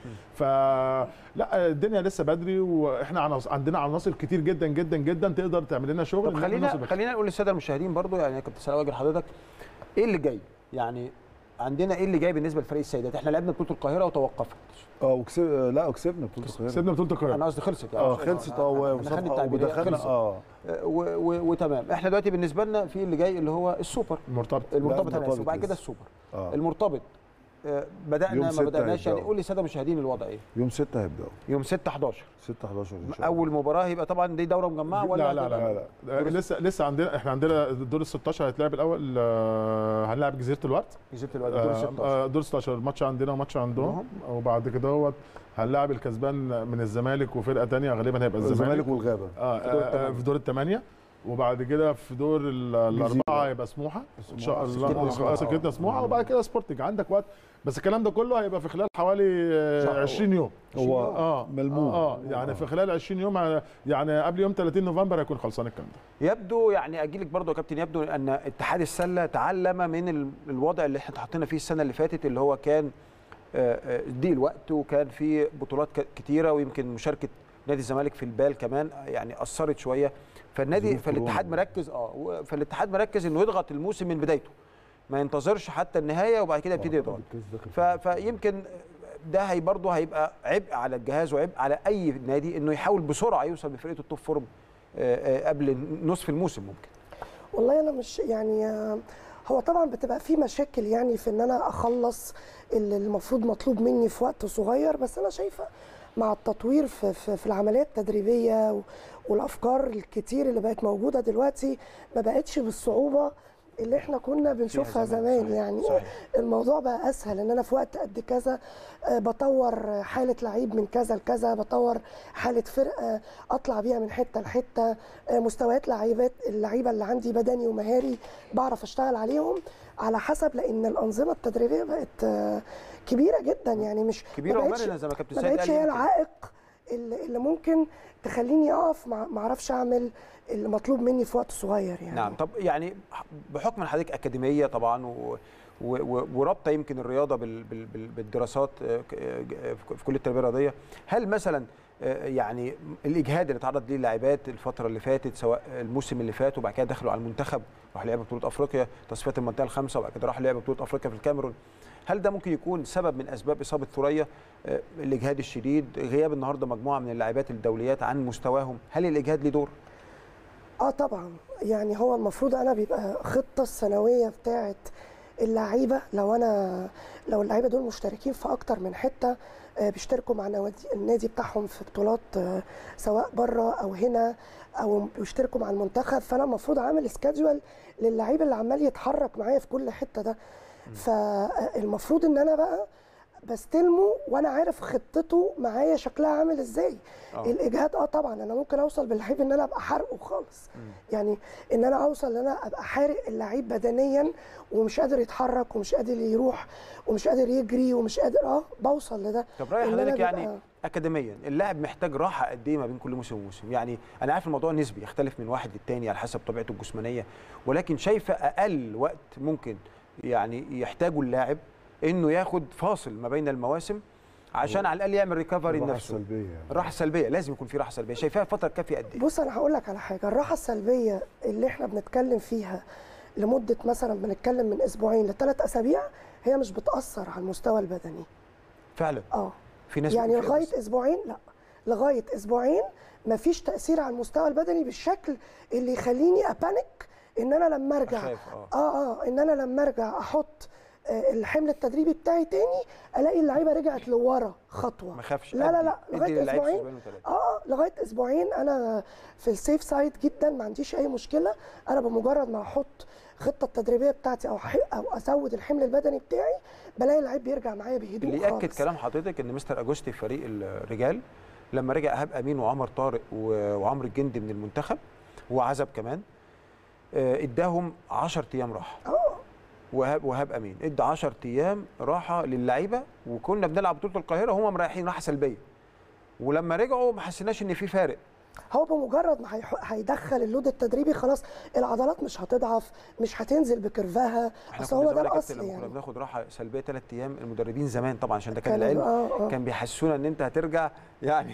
فلا الدنيا لسه بدري واحنا عناص- عندنا عناصر كتير جدا جدا جدا تقدر تعمل لنا شغل
طب
إن إحنا
خلينا
نوصل
خلينا نقول للساده المشاهدين برضو يعني يا كابتن سلام واجه لحضرتك ايه اللي جاي يعني عندنا ايه اللي جاي بالنسبه لفريق السيدات احنا لعبنا بطوله القاهره وتوقفت
اه وكسب لا وكسبنا بطوله القاهره
كسبنا بطوله القاهره
انا قصدي خلصت يعني
اه خلصت اه
أنا خدني
وصفحة
التعبيرية،
ودخلنا
خلصت.
اه
آه، و- و- وتمام احنا دلوقتي بالنسبه لنا في اللي جاي اللي هو السوبر
المرتبط
المرتبط
لا،
انا اسف
المرتبط
وبعد كده
لسه.
السوبر
اه
المرتبط آه، بدانا
يوم
ما
ستة
بداناش يعني
هيبدأوا.
قول للساده المشاهدين الوضع ايه
يوم 6 هيبداوا
يوم 6 11
6 11 ان شاء الله
اول مباراه هيبقى طبعا دي دوره مجمعه ولا
لا لا لا,
هتبقى-
لا, لا. لسه لسه عندنا احنا عندنا الدور ال 16 هيتلعب الاول آه، هنلعب جزيره الورد
جزيره الواد دور 16
آه، دور 16 ماتش عندنا وماتش عندهم وبعد كده هو هنلاعب الكسبان من الزمالك وفرقه تانية غالبا هيبقى الزمالك
الزمالك والغابه
اه آه، في دور الثمانيه وبعد كده في دور ال- الاربعه هيبقى سموحه ان شاء
سكتنا
الله
سموحة.
آه، سكتنا سموحه وبعد كده سبورتنج عندك وقت بس الكلام ده كله هيبقى في خلال حوالي آه،
شهر.
20 يوم
هو
اه
ملموم.
اه يعني في خلال 20 يوم آه، يعني قبل يوم 30 نوفمبر هيكون خلصان الكلام ده
يبدو يعني اجيلك برضو يا كابتن يبدو ان اتحاد السله تعلم من ال- الوضع اللي احنا اتحطينا فيه السنه اللي فاتت اللي هو كان آه، آه، ضيق الوقت وكان في بطولات ك- كتيره ويمكن مشاركه نادي الزمالك في البال كمان يعني اثرت شويه فالنادي
ظروف
فالاتحاد
كورونا.
مركز اه و- فالاتحاد مركز انه يضغط الموسم من بدايته ما ينتظرش حتى النهايه وبعد كده يبتدي يضغط ف- فيمكن ده هي برضه هيبقى عبء على الجهاز وعبء على اي نادي انه يحاول بسرعه يوصل بفرقته التوب فورم آه، آه، قبل نصف الموسم ممكن
والله انا مش يعني آه، هو طبعا بتبقى في مشاكل يعني في ان انا اخلص اللي المفروض مطلوب مني في وقت صغير بس انا شايفه مع التطوير في, في, في العمليات التدريبيه و- والافكار الكتير اللي بقت موجوده دلوقتي ما بقتش بالصعوبه اللي احنا كنا بنشوفها
زمان،
زمان
صحيح،
يعني
صحيح.
الموضوع بقى اسهل ان انا في وقت قد كذا آه، بطور حاله لعيب من كذا لكذا بطور حاله فرقه اطلع بيها من حته لحته آه، مستويات لعيبات اللعيبه اللي عندي بدني ومهاري بعرف اشتغل عليهم على حسب لان الانظمه التدريبيه بقت آه، كبيره جدا يعني مش
كبيره
ما بقتش-
ومرنه زي ما كابتن
ما
سيد
بقتش
قال
هي
يمكن.
العائق اللي اللي ممكن تخليني اقف ما ما اعرفش اعمل اللي مطلوب مني في وقت صغير يعني
نعم طب يعني بحكم ان حضرتك اكاديميه طبعا و و- و- ورابطه يمكن الرياضه بال بال بال بالدراسات آه، ك- آه، في كل التربيه الرياضيه هل مثلا آه، يعني الاجهاد اللي تعرض ليه اللاعبات الفتره اللي فاتت سواء الموسم اللي فات وبعد كده دخلوا على المنتخب راحوا لعبوا بطوله افريقيا تصفيات المنطقه الخامسه وبعد كده راحوا لعبوا بطوله افريقيا في الكاميرون هل ده ممكن يكون سبب من اسباب اصابه ثريا آه، الاجهاد الشديد غياب النهارده مجموعه من اللاعبات الدوليات عن مستواهم هل الاجهاد ليه دور
اه طبعا يعني هو المفروض انا بيبقى خطه السنويه بتاعه اللعيبه لو انا لو اللعيبه دول مشتركين في اكتر من حته آه، بيشتركوا مع نوادي النادي بتاعهم في بطولات آه، سواء بره او هنا او بيشتركوا مع المنتخب فانا المفروض عامل سكادجوال للعيب اللي عمال يتحرك معايا في كل حته ده فالمفروض ان انا بقى بستلمه وانا عارف خطته معايا شكلها عامل ازاي
آه.
الاجهاد اه طبعا انا ممكن اوصل باللعيب ان انا ابقى حارقه خالص يعني ان انا اوصل ان انا ابقى حارق اللعيب بدنيا ومش قادر يتحرك ومش قادر يروح ومش قادر يجري ومش قادر اه بوصل لده
طب راي
إن أنا
حضرتك يعني
بيبقى-
اكاديميا اللاعب محتاج راحه قد ايه ما بين كل موسم وموسم يعني انا عارف الموضوع نسبي يختلف من واحد للتاني على حسب طبيعته الجسمانيه ولكن شايفه اقل وقت ممكن يعني يحتاجه اللاعب انه ياخد فاصل ما بين المواسم عشان على الاقل يعمل ريكفري
الراحة
لنفسه
السلبية يعني.
الراحه السلبيه لازم يكون في راحه سلبيه شايفاها فتره كافيه قد ايه
بص انا هقول لك على حاجه الراحه السلبيه اللي احنا بنتكلم فيها لمده مثلا بنتكلم من اسبوعين لثلاث اسابيع هي مش بتاثر على المستوى البدني
فعلا
اه
في ناس
يعني
في-
لغايه اسبوعين لا لغايه اسبوعين مفيش تاثير على المستوى البدني بالشكل اللي يخليني ابانك ان انا لما ارجع
أخاف، آه.
اه اه ان انا لما ارجع احط آه، الحمل التدريبي بتاعي تاني الاقي اللعيبه رجعت لورا خطوه
ما اخافش
لا لا
أدي.
لا
ادي
لغايه
للعيب
اسبوعين
أسبوعين وثلاثة.
اه آه، لغايه اسبوعين انا في السيف سايد جدا ما عنديش اي مشكله انا بمجرد ما احط الخطه التدريبيه بتاعتي او ح- او ازود الحمل البدني بتاعي بلاقي اللعيب بيرجع معايا بهدوء
اللي ياكد
خالص.
كلام حضرتك ان مستر اجوستي في فريق الرجال لما رجع ايهاب امين وعمر طارق و- وعمرو الجندي من المنتخب وعزب كمان آه، اداهم 10 ايام راحه وهاب وهاب امين ادى 10 ايام راحه للعيبه وكنا بنلعب بطوله القاهره وهم مريحين راحه سلبيه ولما رجعوا ما حسيناش ان في فارق
هو بمجرد ما هيح- هيدخل اللود التدريبي خلاص العضلات مش هتضعف مش هتنزل بكيرفها
احنا
اصل
كنا
هو ده
زمان يا كابتن
الاصل
لما كنا
يعني
بناخد راحه سلبيه ثلاث ايام المدربين زمان طبعا عشان ده كان
كانوا-
العلم
آه، آه.
كان بيحسونا ان انت هترجع يعني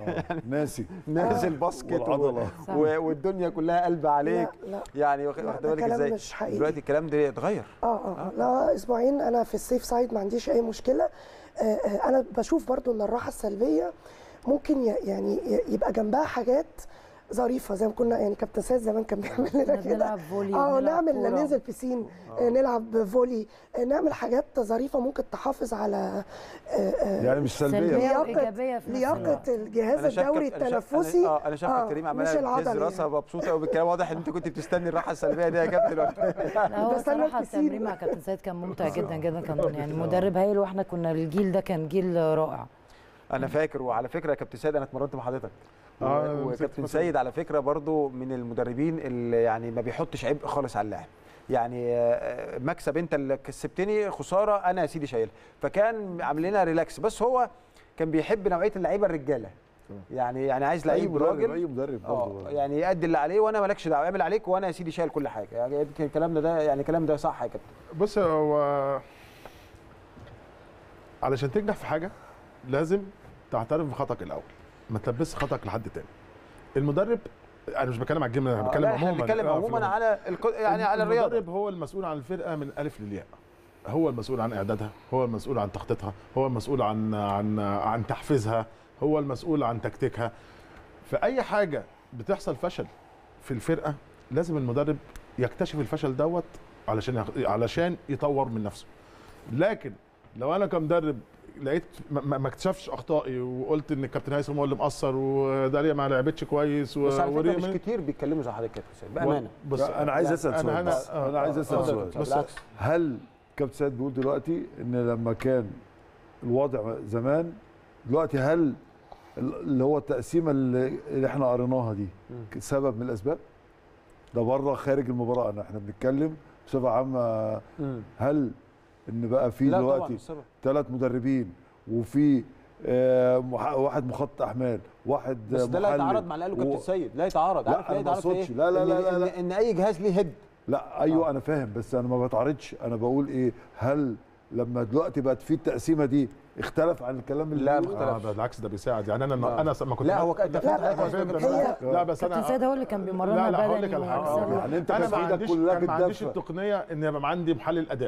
ناسي
نازل باسكت و-
والعضلة.
و- والدنيا كلها قلب عليك
لا، لا.
يعني واخد
لا،
واخد
ده
بالك
كلام
ازاي
مش حقيقي.
دلوقتي الكلام ده اتغير
اه اه لا اسبوعين انا في السيف سايد ما عنديش اي مشكله آه آه انا بشوف برضو ان الراحه السلبيه ممكن ي- يعني ي- يبقى جنبها حاجات ظريفه زي ما كنا يعني كابتن سيد زمان كان بيعمل لنا
كنا
كده
بنلعب فولي
اه
وبنلعب
نعمل
كورة.
ننزل بيسين آه. نلعب فولي آه نعمل حاجات ظريفه ممكن تحافظ على آه آه
يعني مش سلبية.
سلبية
لياقه
وإيجابية في نفس
لياقه
الوقت.
الجهاز
أنا شايف
الدوري
كابتن- أنا شايف-
التنفسي
أنا- اه انا شايف كابتن كريم
مش
عماله تهز
العضلي
راسها مبسوطه قوي بالكلام واضح ان انت كنت بتستني الراحه السلبيه دي يا كابتن
لا هو
بستنى
صراحة
البسين.
التمرين مع كابتن سيد كان ممتع جدا جدا كان يعني مدرب هايل واحنا كنا الجيل ده كان جيل رائع
انا فاكر وعلى فكره يا كابتن سيد انا اتمرنت مع حضرتك و-
آه، أنا مسكت
وكابتن
فترة.
سيد على فكره برضو من المدربين اللي يعني ما بيحطش عبء خالص على اللاعب يعني آه، مكسب انت اللي كسبتني خساره انا يا سيدي شايلها فكان عامل لنا ريلاكس بس هو كان بيحب نوعيه اللعيبه الرجاله يعني يعني عايز
أي
لعيب
مدرب
راجل
أي مدرب
اه
برضه
يعني يأدي اللي عليه وانا مالكش دعوه اعمل عليك وانا يا سيدي شايل كل حاجه يعني يمكن الكلام ده ده يعني الكلام ده صح يا كابتن
بص هو علشان تنجح في حاجه لازم تعترف بخطأك الاول ما تلبسش خطأك لحد تاني المدرب انا مش بتكلم على الجيم انا
آه،
بتكلم
لا، احنا
عموما
بنتكلم
آه، في
عموما
العموم.
على الك... يعني على الرياضه
المدرب هو المسؤول عن الفرقه من الالف للياء هو المسؤول عن اعدادها هو المسؤول عن تخطيطها هو المسؤول عن عن عن تحفيزها هو المسؤول عن تكتيكها في اي حاجه بتحصل فشل في الفرقه لازم المدرب يكتشف الفشل دوت علشان يخ- علشان يطور من نفسه لكن لو انا كمدرب لقيت ما- ما ما اكتشفش اخطائي وقلت ان الكابتن هيثم هو اللي مقصر وداليا ما لعبتش كويس و-
بس على فكره
وريم-
مش كتير بيتكلموا زي حضرتك يا كابتن سيد بامانه
بص
لا، انا عايز اسال
أنا
سؤال
هنا-
بس.
آه،
انا عايز
آه،
اسال
آه،
سؤال
بص-
بالعكس
هل كابتن سيد بيقول دلوقتي ان لما كان الوضع زمان دلوقتي هل اللي هو التقسيمه اللي اللي احنا قريناها دي سبب من الاسباب؟ ده بره خارج المباراه انا احنا بنتكلم بصفه عامه
مم.
هل ان بقى في
لا طبعا
دلوقتي
السبب.
ثلاث مدربين وفي آه، مح- واحد مخطط احمال واحد
بس ده لا
محلل
يتعارض مع اللي قاله كابتن
و-
سيد لا يتعارض
لا،
عارف
أنا
لا
ما
يتعارض في
أقصدش.
ايه
لا، لا،
إن-
لا، لا،
إن,
لا.
ان اي جهاز ليه هيد
لا ايوه انا فاهم بس انا ما بتعارضش انا بقول ايه هل لما دلوقتي بقت في التقسيمه دي اختلف عن الكلام اللي
لا،
بيقوله؟
مختلف.
اه ده بالعكس ده بيساعد يعني انا
آه.
انا ما كنت
لا، هو كان-
لا,
لا،
لا,
لا،
فهمت.
هي-
لا بس
كابتن
انا
سيد هو اللي كان بيمرنا
لا لا هقول لك
بدني
على حاجه
وسلة.
يعني انت
انا
كان
ما
في ايدك
عنديش
كلها
كان ما عنديش
بتدافع.
التقنيه ان يبقى عندي محلل اداء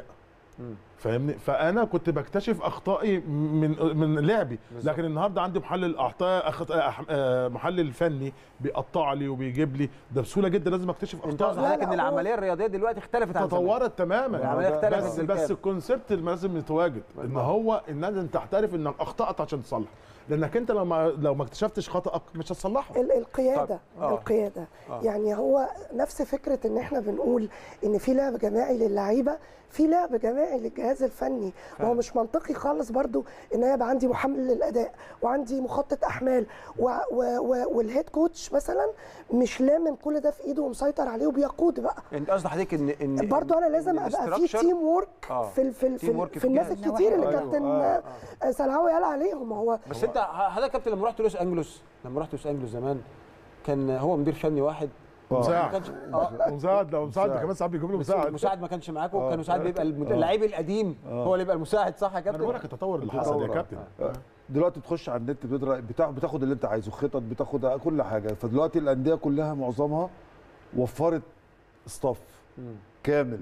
فاهمني فانا كنت بكتشف اخطائي من من لعبي لكن النهارده عندي محلل اخطاء أخط... أح- آه، محلل فني بيقطع لي وبيجيب لي ده بسهوله جدا لازم اكتشف
انت قصدك
اخطائي
حضرتك ان العمليه الرياضيه دلوقتي اختلفت عن زمان.
تطورت تماما
العملية اختلفت
بس
بالكامل.
بس الكونسيبت اللي لازم يتواجد ان هو ان لازم تعترف انك اخطات عشان تصلح لانك انت لو ما لو ما اكتشفتش خطأك مش هتصلحه
ال- القياده
طب، آه.
القياده
آه.
يعني هو نفس فكره ان احنا بنقول ان في لعب جماعي للعيبه في لعب جماعي للجهاز الفني وهو مش منطقي خالص برضو ان انا يبقى عندي محمل للاداء وعندي مخطط احمال و و و والهيد كوتش مثلا مش لامم كل ده في ايده ومسيطر عليه وبيقود بقى
انت قصد حضرتك ان ان
برضو انا لازم
إن
ابقى في
الاستراكشر-
تيم وورك
آه.
في ال في ال
تيم
في,
وورك
ال
في
في الناس
الجهاز.
الكتير اللي
أيوة.
كابتن
آه،
آه، سلعاوي قال عليهم هو
بس انت حضرتك كابتن لما رحت لوس انجلوس لما رحت لوس انجلوس زمان كان هو مدير فني واحد ما
مساعد
كانش اه
مساعد لو مساعد كمان ساعات بيجيب له
بس
مساعد
المساعد ما كانش معاكم
آه.
كانوا ساعات بيبقى المد-
آه.
اللعيب القديم هو اللي يبقى المساعد صح يا
انا
كابتن
بقول لك التطور اللي حصل يا
التطور.
كابتن
آه. دلوقتي تخش على النت بتدرى بتاع بتاخد اللي انت عايزه خطط بتاخد كل حاجه فدلوقتي الانديه كلها معظمها وفرت ستاف كامل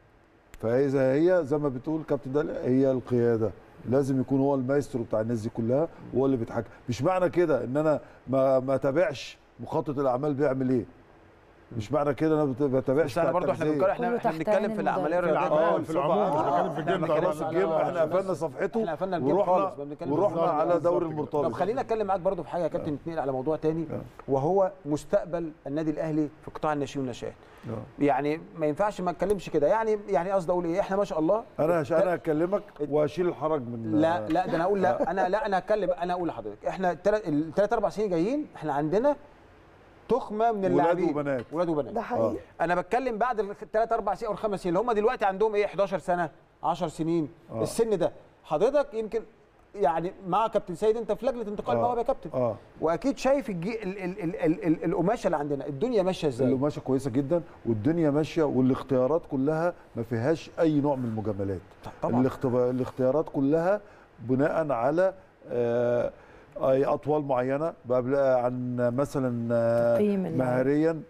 فاذا هي زي ما بتقول كابتن داليا هي القياده لازم يكون هو المايسترو بتاع الناس دي كلها وهو اللي بيتحكم مش معنى كده ان انا ما ما تابعش مخطط الاعمال بيعمل ايه مش معنى كده انا ما بتابعش
بس احنا
بتاع
برضه احنا
التغذية.
بنتكلم احنا احنا بنتكلم في العمليه الرياضيه
العمل
في العموم مش بتكلم في الجيم
احنا ما
طبعا
بنتكلمش
في الجيم احنا قفلنا صفحته
احنا قفلنا الجيم
ورحنا
خالص ما بنتكلم
ورحنا
بالظبط
على
بالظبط
دوري
كده.
المرتبط
طب خلينا اتكلم معاك برضه في حاجه يا كابتن نتنقل على موضوع تاني وهو مستقبل النادي الاهلي في قطاع الناشئين والناشئات يعني ما ينفعش ما اتكلمش كده يعني يعني قصدي اقول ايه احنا ما شاء الله
انا عشان انا هكلمك واشيل الحرج من
لا لا ده انا اقول لا انا لا انا هتكلم انا اقول لحضرتك احنا الثلاث اربع سنين جايين احنا عندنا تخمه من
ولاد
اللاعبين
وبنات.
ولاد وبنات
ده حقيقي
انا بتكلم بعد الثلاث اربع سنين او الخمس سنين اللي هم دلوقتي عندهم ايه 11 سنه 10 سنين
آه.
السن ده حضرتك يمكن يعني مع كابتن سيد انت في لجنه انتقال
آه.
المواهب يا كابتن
اه
واكيد شايف الجي... ال... ال... ال... ال... ال... القماشه اللي عندنا الدنيا ماشيه ازاي
القماشه كويسه جدا والدنيا ماشيه والاختيارات كلها ما فيهاش اي نوع من المجاملات
طبعا
الاختب... الاختيارات كلها بناء على آه، اي اطوال معينه بقى عن مثلا آه،
تقييم اللاعب.
مهاريا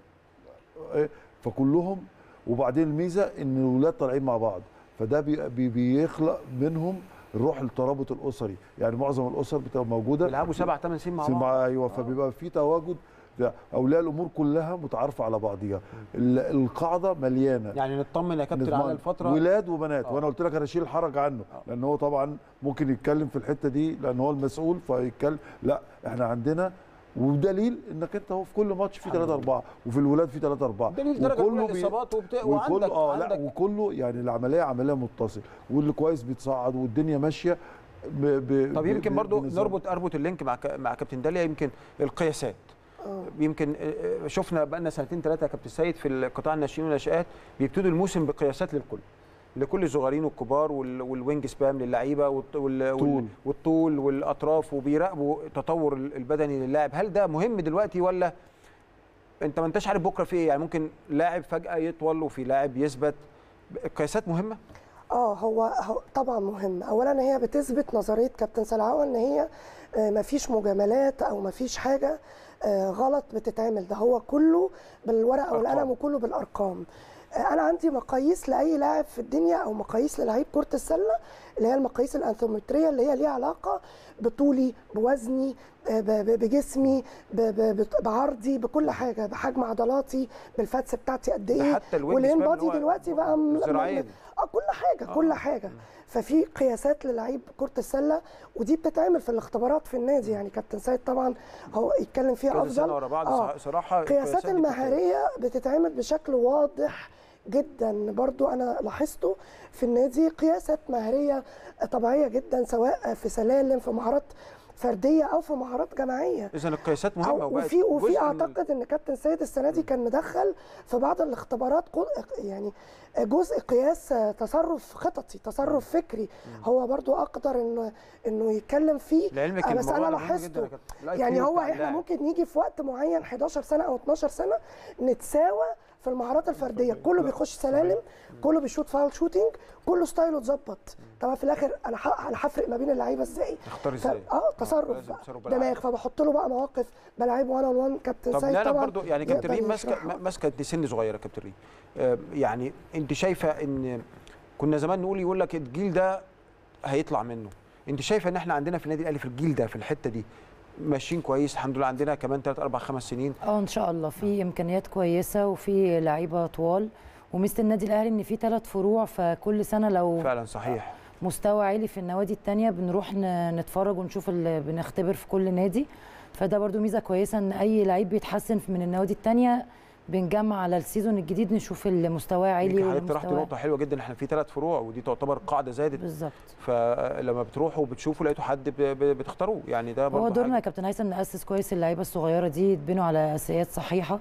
آه، فكلهم وبعدين الميزه ان الولاد طالعين مع بعض فده بي بي بيخلق منهم روح الترابط الاسري يعني معظم الاسر بتبقى موجوده
بيلعبوا سبع ثمان سنين مع
سمع
بعض
ايوه فبيبقى في تواجد ده اولياء الامور كلها متعارفه على بعضيها ال- القاعده مليانه
يعني نطمن يا كابتن
نضمن
على الفتره
ولاد وبنات
آه.
وانا قلت لك انا اشيل الحرج عنه لان هو طبعا ممكن يتكلم في الحته دي لان هو المسؤول فيتكلم لا احنا عندنا وبدليل انك انت هو في كل ماتش في 3 4 وفي الولاد في 3 4
دليل درجه اولى الاصابات وبت... وعندك
وكله اه لا
عندك
وكله يعني العمليه عمليه متصل واللي كويس بيتصعد والدنيا ماشيه ب ب
طب يمكن
ب-
برضو
بنظام.
نربط اربط اللينك مع ك- مع كابتن داليا يمكن القياسات
اه
يمكن آه، آه، شفنا بقالنا سنتين ثلاثه يا كابتن سيد في القطاع الناشئين والناشئات بيبتدوا الموسم بقياسات للكل لكل الصغيرين والكبار وال- والوينج سبام للعيبه والط- وال- وال-
طول.
والطول والاطراف وبيراقبوا التطور ال- البدني للاعب هل ده مهم دلوقتي ولا انت ما انتش عارف بكره في ايه يعني ممكن لاعب فجاه يطول وفي لاعب يثبت القياسات مهمه
اه هو هو طبعا مهم اولا هي بتثبت نظريه كابتن سلعوه ان هي آه، مفيش مجاملات او مفيش حاجه آه، غلط بتتعمل ده هو كله بالورقه والقلم وكله بالارقام آه، انا عندي مقاييس لاي لاعب في الدنيا او مقاييس للعيب كره السله اللي هي المقاييس الانثرومتريه اللي هي ليها علاقه بطولي بوزني آه، ب- ب- بجسمي ب- ب- بت- بعرضي بكل حاجه بحجم عضلاتي بالفاتس بتاعتي قد
ده
ايه
حتى الوينج
والان
سبام اللي
بادي
هو
دلوقتي بقى م-
الذراعين.
اه كل حاجه كل حاجه ففي قياسات للعيب كره السله ودي بتتعمل في الاختبارات في النادي يعني كابتن سيد طبعا هو يتكلم فيها
كذا
افضل
سنه ورا بعض
آه.
صراحه
القياسات
القياسات دي بتتعمل.
المهاريه بتتعمل بشكل واضح جدا برضو انا لاحظته في النادي قياسات مهاريه طبيعيه جدا سواء في سلالم في مهارات فرديه او في مهارات جماعيه
اذا القياسات مهمه
أو
وبقت
وفي وفي
جزء من ال-
اعتقد ان كابتن سيد السنه دي كان مدخل في بعض الاختبارات قو- يعني جزء قياس تصرف خططي تصرف فكري هو برضو اقدر انه انه يتكلم فيه
لعلمك
آه، بس
الموضوع
انا
ده مهم جدا يا
لاحظته
كابتن. الآي
يعني
كيو
هو
بتاع
احنا
اللاعب.
ممكن نيجي في وقت معين 11 سنه او 12 سنه نتساوى في المهارات الفرديه كله بيخش سلالم كله بيشوط فاول شوتنج كله ستايله اتظبط طبعا في الاخر انا ح- انا هفرق ما بين اللعيبه ازاي
تختار
ف-
ازاي
اه تصرف
لازم
بقى
تصرف بالعقل.
دماغ فبحط له بقى مواقف بلعبه 1 اون 1 كابتن
طب
سيد
لا لا
طبعا
برضو يعني كابتن
يقدر
ريم ماسكه
يشرحها.
ماسكه انت سن صغيره كابتن ريم آه، يعني انت شايفه ان كنا زمان نقول يقول لك الجيل ده هيطلع منه انت شايفه ان احنا عندنا في النادي الاهلي في الجيل ده في الحته دي ماشيين كويس الحمد لله عندنا كمان 3 4 5 سنين
اه ان شاء الله في امكانيات كويسه وفي لعيبه طوال وميزه النادي الاهلي ان في ثلاث فروع فكل سنه لو
فعلا صحيح
مستوى عالي في النوادي التانية بنروح ن- نتفرج ونشوف اللي بنختبر في كل نادي فده برضو ميزه كويسه ان اي لعيب بيتحسن من النوادي التانية بنجمع على السيزون الجديد نشوف اللي مستواه عالي
يمكن
واللي
حضرتك طرحت
مستواه
نقطه حلوه جدا احنا في ثلاث فروع ودي تعتبر قاعده زادت
بالظبط
فلما بتروحوا وبتشوفوا لقيتوا حد ب- ب- بتختاروه يعني ده
هو
برضه
دورنا يا
حاجة.
كابتن هيثم ناسس كويس اللعيبه الصغيره دي يتبنوا على اساسيات صحيحه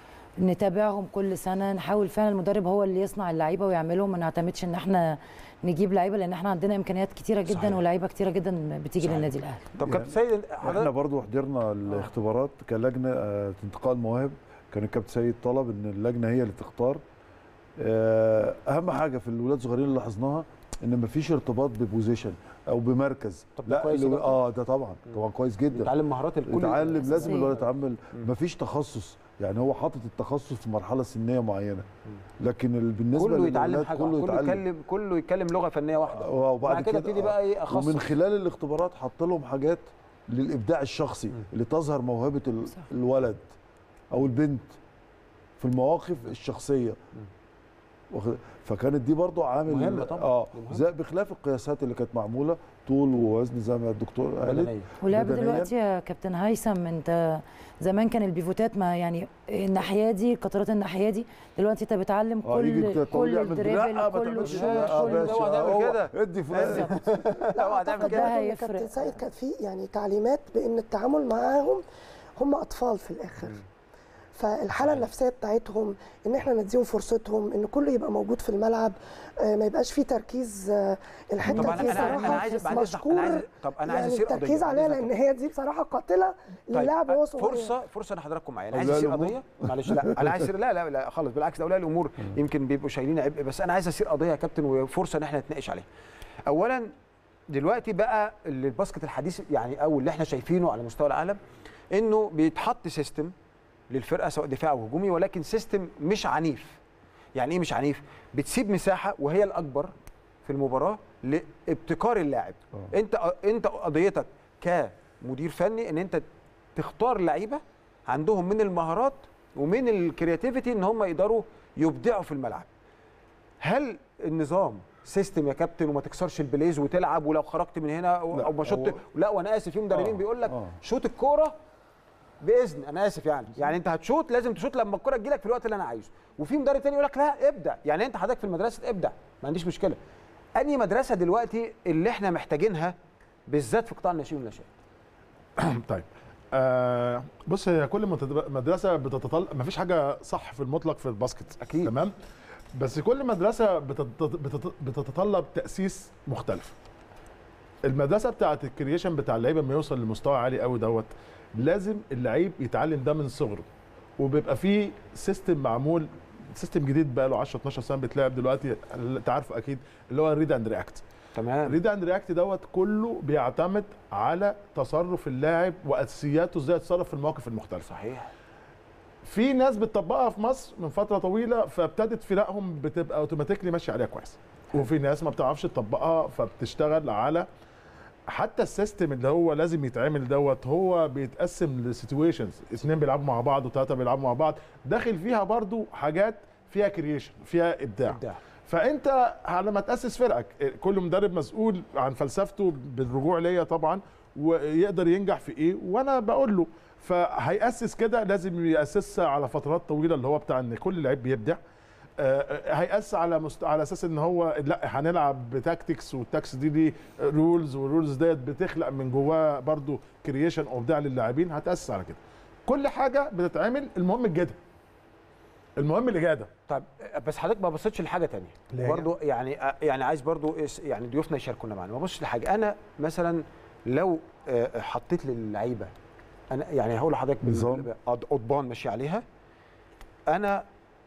نتابعهم كل سنه نحاول فعلا المدرب هو اللي يصنع اللعيبه ويعملهم ما نعتمدش ان احنا نجيب لعيبه لان احنا عندنا امكانيات كتيره جدا
صحيح.
ولاعيبه كتيره جدا بتيجي
صحيح.
للنادي الاهلي
طب كابتن سيد
احنا
حضرتك
برضو حضرنا الاختبارات كلجنه آه، انتقال مواهب كان الكابتن سيد طلب ان اللجنه هي اللي تختار آه، اهم حاجه في الولاد الصغيرين اللي لاحظناها ان مفيش ارتباط ببوزيشن او بمركز
طب ده كويس يا
اللي-
دكتور.
اه ده طبعا طبعا كويس جدا
يتعلم مهارات الكل
يتعلم لازم
أساسية.
الولد يتعامل مفيش تخصص يعني هو حاطط التخصص في مرحله سنيه معينه لكن ال- بالنسبه
كله يتعلم
للولاد
حاجه
كله
كله
يتعلم
يتكلم كله يتكلم لغه فنيه واحده
وبعد
بعد كده ابتدي بقى ايه اخصص
ومن خلال الاختبارات حط لهم حاجات للابداع الشخصي اللي تظهر موهبه ال- الولد او البنت في المواقف الشخصيه واخد- فكانت دي برضو عامل
مهمة طبعاً.
اه
دي مهمة.
زي بخلاف القياسات اللي كانت معموله طول ووزن زي ما الدكتور قالت
بدنية.
ولعب
بدنياً.
دلوقتي يا كابتن هيثم انت زمان كان البيفوتات ما يعني الناحيه دي قطرات الناحيه دي دلوقتي انت بتعلم
اه يجي
كل
كده
كل
طول يعمل
الدريبل
لا ما
كل
تعملش
الشوط
لا يا
كل
باشا
اوعى تعمل
هو
كده.
ادي فلان
لا
اوعى تعمل
اعتقد
كده
برضه ان
هيفرق.
كابتن سيد كان في يعني تعليمات بان التعامل معاهم هم اطفال في الاخر فالحاله النفسيه بتاعتهم ان احنا نديهم فرصتهم ان كله يبقى موجود في الملعب آه، ما يبقاش فيه تركيز آه، الحته
طب
دي
انا انا انا
صراحه
عايز بعد إذنك،
مشكور
انا عايز طب انا عايز
يعني
اصير قضيه
التركيز
بعد
عليها
إذنك.
لان هي دي بصراحه قاتله للاعب وهو صغير
فرصه فرصه ان حضراتكم معايا انا عايز
أولياء
اصير
الأمور؟
قضيه معلش لا انا عايز اصير لا لا لا خالص بالعكس ده اولياء الامور يمكن بيبقوا شايلين عبء بس انا عايز اصير قضيه يا كابتن وفرصه ان احنا نتناقش عليها اولا دلوقتي بقى اللي الباسكت الحديث يعني او اللي احنا شايفينه على مستوى العالم انه بيتحط سيستم للفرقه سواء دفاع او هجومي ولكن سيستم مش عنيف يعني ايه مش عنيف بتسيب مساحه وهي الاكبر في المباراه لابتكار اللاعب انت انت قضيتك كمدير فني ان انت تختار لعيبه عندهم من المهارات ومن الكرياتيفيتي ان هم يقدروا يبدعوا في الملعب هل النظام سيستم يا كابتن وما تكسرش البليز وتلعب ولو خرجت من هنا او
لا،
أو ما شط
هو-
لا وانا اسف في مدربين
آه،
بيقول لك
آه.
شوط الكوره باذن انا اسف يعني يعني انت هتشوط لازم تشوط لما الكوره تجيلك في الوقت اللي انا عايزه وفي مدرب تاني يقول لك لا ابدع يعني انت حضرتك في المدرسه ابدع ما عنديش مشكله انهي مدرسه دلوقتي اللي احنا محتاجينها بالذات في قطاع الناشئين والناشئات
طيب آه بص هي كل متد- مدرسه بتتطلب ما فيش حاجه صح في المطلق في الباسكت
أكيد.
تمام بس كل مدرسه بتت- بتت- بتتطلب تاسيس مختلف المدرسه بتاعت الكرييشن بتاع اللعيبه لما يوصل لمستوى عالي قوي دوت لازم اللعيب يتعلم ده من صغره وبيبقى فيه سيستم معمول سيستم جديد بقى له 10 12 سنه بيتلعب دلوقتي انت عارفه اكيد اللي هو الريد اند رياكت
تمام
ريد اند رياكت دوت كله بيعتمد على تصرف اللاعب واساسياته ازاي يتصرف في المواقف المختلفه
صحيح
في ناس بتطبقها في مصر من فتره طويله فابتدت فرقهم بتبقى اوتوماتيكلي ماشيه عليها كويس وفي ناس ما بتعرفش تطبقها فبتشتغل على حتى السيستم اللي هو لازم يتعمل دوت هو بيتقسم لسيتويشنز اثنين بيلعبوا مع بعض وثلاثه بيلعبوا مع بعض داخل فيها برضو حاجات فيها كرييشن فيها ابداع
ابداع
فانت على ما تاسس فرقك كل مدرب مسؤول عن فلسفته بالرجوع ليا طبعا ويقدر ينجح في ايه وانا بقول له فهياسس كده لازم ياسسها على فترات طويله اللي هو بتاع ان كل لعيب بيبدع آه، آه، هيأس على مست... على اساس ان هو لا هنلعب بتاكتكس والتاكس دي دي رولز والرولز ديت بتخلق من جواه برضو كرييشن وابداع للاعبين هتأسس على كده كل حاجه بتتعمل المهم الجدل المهم الاجاده
طب بس حضرتك ما بصيتش لحاجه تانية
اللي هي؟
برضو يعني يعني عايز برضو إس- يعني ضيوفنا يشاركونا معانا ما بصش لحاجه انا مثلا لو آه، حطيت للعيبه انا يعني هقول لحضرتك بال-
نظام.
قض- قضبان ماشي عليها انا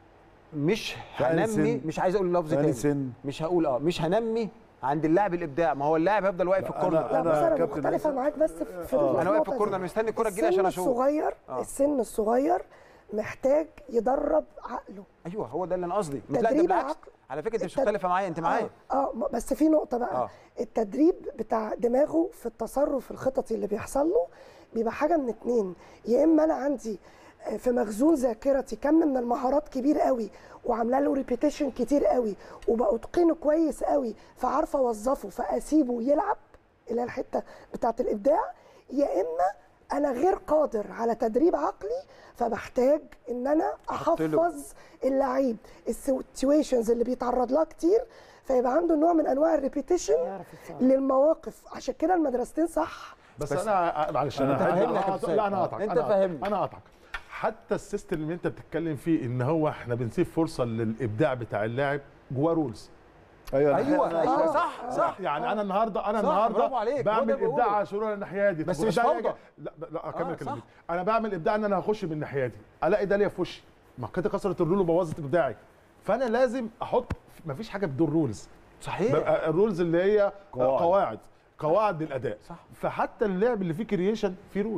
مش
في أي
هنمي
سن؟
مش عايز اقول لفظ
في أي
تاني
سن؟
مش هقول اه مش هنمي عند اللاعب الابداع ما هو اللاعب هيفضل واقف في
لا،
الكورنر
أنا-
لا بس انا
كابتن
مختلفه
هيثم.
معاك بس في في
انا واقف في
النقطة
الكورنر
دي.
مستني الكوره تجيلي عشان
السن
اشوف
الصغير
آه.
السن الصغير محتاج يدرب عقله
ايوه هو ده اللي انا قصدي لا ده
تدريب
بالعكس
العقل.
على فكره انت مش
التد-
مختلفه معايا انت معايا
اه, آه م- بس في نقطه بقى
آه.
التدريب بتاع دماغه في التصرف الخططي اللي بيحصل له بيبقى حاجه من اتنين يا اما انا عندي آه، في مخزون ذاكرتي كم من المهارات كبير قوي وعامله له ريبيتيشن كتير قوي وبتقنه كويس قوي فعارفه اوظفه فاسيبه يلعب الى الحته بتاعه الابداع يا اما انا غير قادر على تدريب عقلي فبحتاج ان انا
أحط له.
احفظ اللعيب السيتويشنز اللي بيتعرض لها كتير فيبقى عنده نوع من انواع الريبيتيشن
يعرف يتصرف.
للمواقف عشان كده المدرستين صح
بس,
بس-
انا معلش
أنت
انا
فاهمني يا
أنا-
كابتن
لا انا
سيد.
هقطعك
أنت
أنا هقطعك.
فاهمني.
انا هقطعك حتى السيستم اللي انت بتتكلم فيه ان هو احنا بنسيب فرصه للابداع بتاع اللاعب جواه رولز
ايوه
ايوه
أنا-
ايوه
آه.
صح صح
يعني انا النهارده انا
صح،
النهارده
برافو عليك، هو ده
بعمل
بقوله.
ابداع على شرور الناحيه دي
بس
طب
مش
ده
فوضى.
يجي- لا لا اكمل
آه،
كلامي
صح.
انا بعمل ابداع ان انا هخش من الناحيه دي الاقي داليا في وشي ما كده كسرت الرول وبوظت ابداعي فانا لازم احط مفيش حاجه بدون رولز
صحيح
بقى الرولز اللي هي
قواعد.
قواعد قواعد للاداء
صح.
فحتى اللعب اللي فيه كرييشن فيه رولز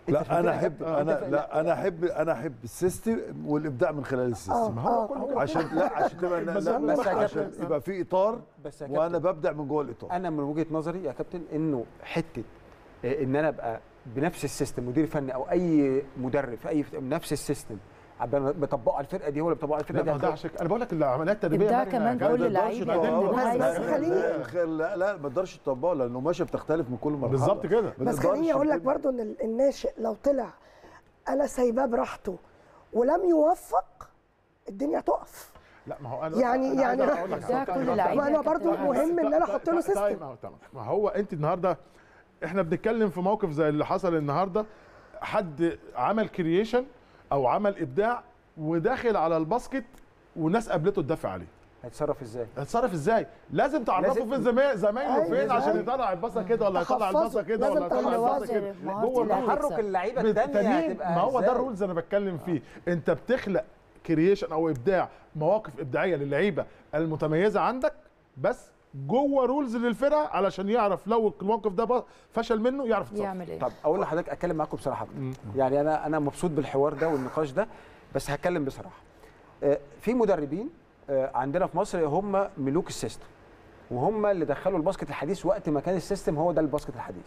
لا انا احب
آه.
انا لا انا احب انا احب السيستم والابداع من خلال السيستم
ما هو كله كده.
عشان لا عشان تبقى لا
بس يا
لا
كابتن-
عشان يبقى في اطار
بس يا
وانا
كابتن،
ببدع من جوه الاطار
انا من وجهه نظري يا كابتن انه حته آه، ان انا ابقى بنفس السيستم مدير فني او اي مدرب في اي نفس السيستم عبال بطبقه على الفرقه دي هو اللي بطبقه على الفرقه
لا ما
دي
ده عشان انا بقول لك العمليات التدريبيه
إبداع
مرنة.
كمان
كان
كل
ما
لعيب
تقدرش
يقدم
تطبقها.
من
بس
حيث-
خليني
لا لا ما تقدرش تطبقها لانه ماشيه بتختلف من كل مرحله
بالظبط كده.
ما
بس
تقدرش
خليني اقول لك
تبتدي.
برضو ان ال- الناشئ لو طلع انا سايباه براحته ولم يوفق الدنيا تقف
لا ما هو انا
يعني-
أنا عايز
يعني-
أقول لك
ده
حاجة.
كل لعيب
ما
يا
انا
كابتن
برضو
عايز.
مهم ان انا احط له
تايم
سيستم
أوت، تايم أوت. ما هو انت النهارده احنا بنتكلم في موقف زي اللي حصل النهارده حد عمل كرييشن او عمل ابداع وداخل على الباسكت والناس قابلته تدافع عليه
هيتصرف ازاي
هتصرف ازاي لازم تعرفه
لازم-
فين زمايله زمايله
أيوة،
فين عشان
أيوة.
يطلع الباصه كده ولا يطلع
تحفظه.
الباصه كده ولا
لازم
يطلع
تحفظه.
الباصه كده
مهارة
جوه
اللعب.
الجول.
تحرك اللعيبه الثانيه
بالتمرين
هتبقى
ما هو ده
إزاي؟
الرولز انا بتكلم فيه انت بتخلق كرييشن او ابداع مواقف ابداعيه للعيبه المتميزه عندك بس جوه رولز للفرقه علشان يعرف لو الموقف ده بقى فشل منه يعرف يتصرف
يعمل ايه
طب اقول لحضرتك اتكلم معاكم بصراحه يعني انا انا مبسوط بالحوار ده والنقاش ده بس هتكلم بصراحه آه، في مدربين آه، عندنا في مصر هم ملوك السيستم وهم اللي دخلوا الباسكت الحديث وقت ما كان السيستم هو ده الباسكت الحديث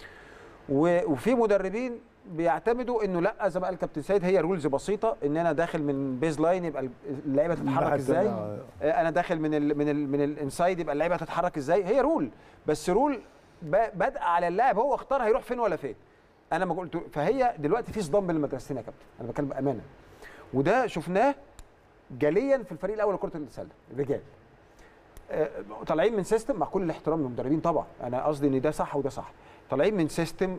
و- وفي مدربين بيعتمدوا انه لا زي ما قال كابتن سيد هي رولز بسيطه ان انا داخل من بيز لاين يبقى اللعيبه تتحرك
الناحية
ازاي
التانية،
آه، انا داخل من ال من ال من الانسايد يبقى اللعيبه تتحرك ازاي هي رول بس رول ب- بادئه على اللاعب هو اختار هيروح فين ولا فين انا ما قلت فهي دلوقتي في صدام بين المدرستين يا كابتن انا بتكلم بامانه وده شفناه جليا في الفريق الاول لكره السله الرجال آه، طالعين من سيستم مع كل الاحترام للمدربين طبعا انا قصدي ان ده صح وده صح طالعين من سيستم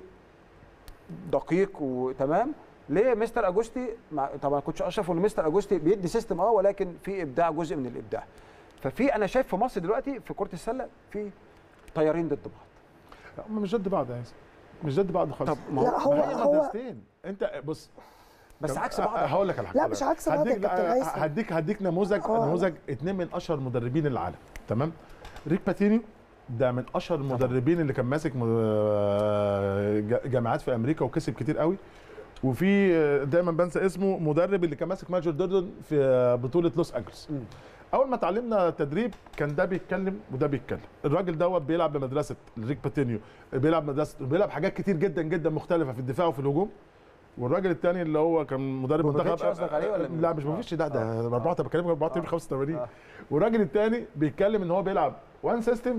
دقيق وتمام ليه مستر اجوستي مع طبعا كوتش اشرف وان مستر اجوستي بيدي سيستم اه ولكن في ابداع جزء من الابداع ففي انا شايف في مصر دلوقتي في كره السله في طيارين ضد بعض
لا، هم مش ضد بعض يا ياسر مش ضد بعض خالص
طب ما
لا هو
ما هي
هو
مدرستين انت بص
بس
طب
عكس بعض
هقول لك على حاجه
لا، مش عكس بعض يا
هديك
كابتن
لا،
هيثم.
هديك هديك نموذج
آه.
نموذج اثنين من اشهر مدربين العالم تمام ريك باتيني ده من اشهر المدربين اللي كان ماسك م- ج- جامعات في امريكا وكسب كتير قوي وفي دايما بنسى اسمه مدرب اللي كان ماسك ماجر ديردون في بطوله لوس انجلوس اول ما اتعلمنا تدريب كان ده بيتكلم وده بيتكلم الراجل دوت بيلعب بمدرسه ريك باتينيو بيلعب مدرسه بيلعب حاجات كتير جدا جدا مختلفه في الدفاع وفي الهجوم والراجل الثاني اللي هو كان مدرب
بوفيتش
منتخب
قصدك عليه ولا مين؟
لا مش بوفيتش ده ده 4 بكلمك 84 85 والراجل الثاني بيتكلم ان هو بيلعب وان سيستم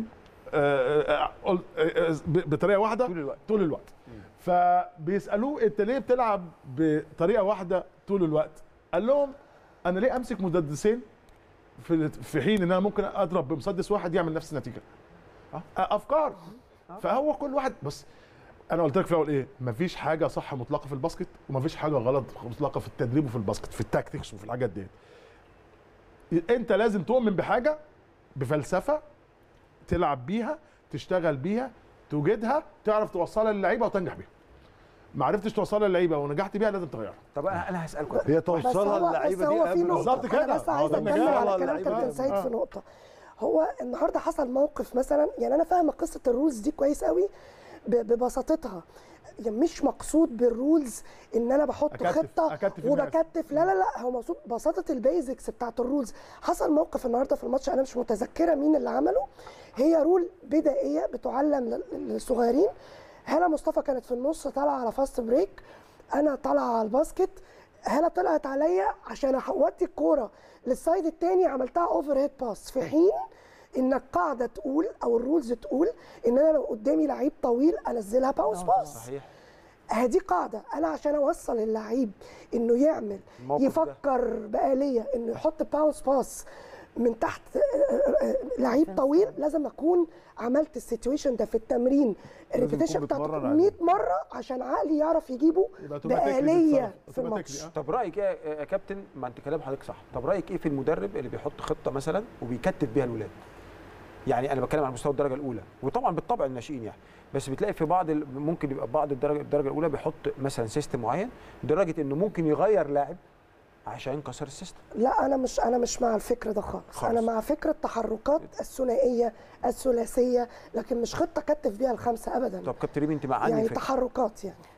بطريقه واحده
طول الوقت.
طول الوقت فبيسالوه انت ليه بتلعب بطريقه واحده طول الوقت قال لهم انا ليه امسك مسدسين في في حين ان انا ممكن اضرب بمسدس واحد يعمل نفس النتيجه افكار فهو كل واحد بص انا قلت لك في الاول ايه مفيش حاجه صح مطلقه في الباسكت ومفيش حاجه غلط مطلقه في التدريب وفي الباسكت في التاكتكس وفي الحاجات دي انت لازم تؤمن بحاجه بفلسفه تلعب بيها تشتغل بيها توجدها تعرف توصلها للعيبه وتنجح بيها ما عرفتش توصلها للعيبه ونجحت بيها لازم تغيرها
طب انا انا هسالكم
هي
بس
توصلها
هو
للعيبه
بس
دي
هو في
قبل
نقطة
بالظبط كده.
أنا بس
ما هو
عايزة
ده اللي
أكمل
جاي.
على
على
كلام
اللعيبة.
كابتن سيد
آه.
في نقطة هو النهارده حصل موقف مثلا يعني أنا فاهمة قصة الرولز دي كويس قوي ب- ببساطتها يعني مش مقصود بالرولز ان انا بحط
أكتف-
خطه
أكتف الناس.
وبكتف لا لا لا هو مقصود بساطه البيزكس بتاعت الرولز حصل موقف النهارده في الماتش انا مش متذكره مين اللي عمله هي رول بدائيه بتعلم لل- للصغيرين هلا مصطفى كانت في النص طالعه على فاست بريك انا طالعه على الباسكت هلا طلعت عليا عشان اودي الكوره للسايد التاني عملتها اوفر هيد باس في حين ان القاعده تقول او الرولز تقول ان انا لو قدامي لعيب طويل انزلها باوس باس
صحيح
هذه قاعده انا عشان اوصل اللعيب انه يعمل
الموقف ده.
يفكر بآلية انه يحط باوس باس من تحت آه، آه، آه، لعيب طويل لازم اكون عملت السيتويشن ده في التمرين الريبيتيشن
بتكون
بتاعته
بتمرن عليه.
100 مره عشان عقلي يعرف يجيبه
يبقى automatically
بآلية
تتصرف.
في
automatically،
الماتش
آه.
طب رايك ايه يا كابتن ما انت كلام حضرتك صح طب رايك ايه في المدرب اللي بيحط خطه مثلا وبيكتف بيها الولاد يعني انا بتكلم على مستوى الدرجه الاولى وطبعا بالطبع الناشئين يعني بس بتلاقي في بعض ال- ممكن يبقى بعض الدرجه الدرجه الاولى بيحط مثلا سيستم معين لدرجه انه ممكن يغير لاعب عشان كسر السيستم
لا انا مش انا مش مع الفكر ده خالص,
خالص.
انا مع فكره التحركات الثنائيه الثلاثيه لكن مش خطه كتف بيها الخمسه ابدا
طب كابتن ريمي انت مع عني
يعني
فكره
تحركات يعني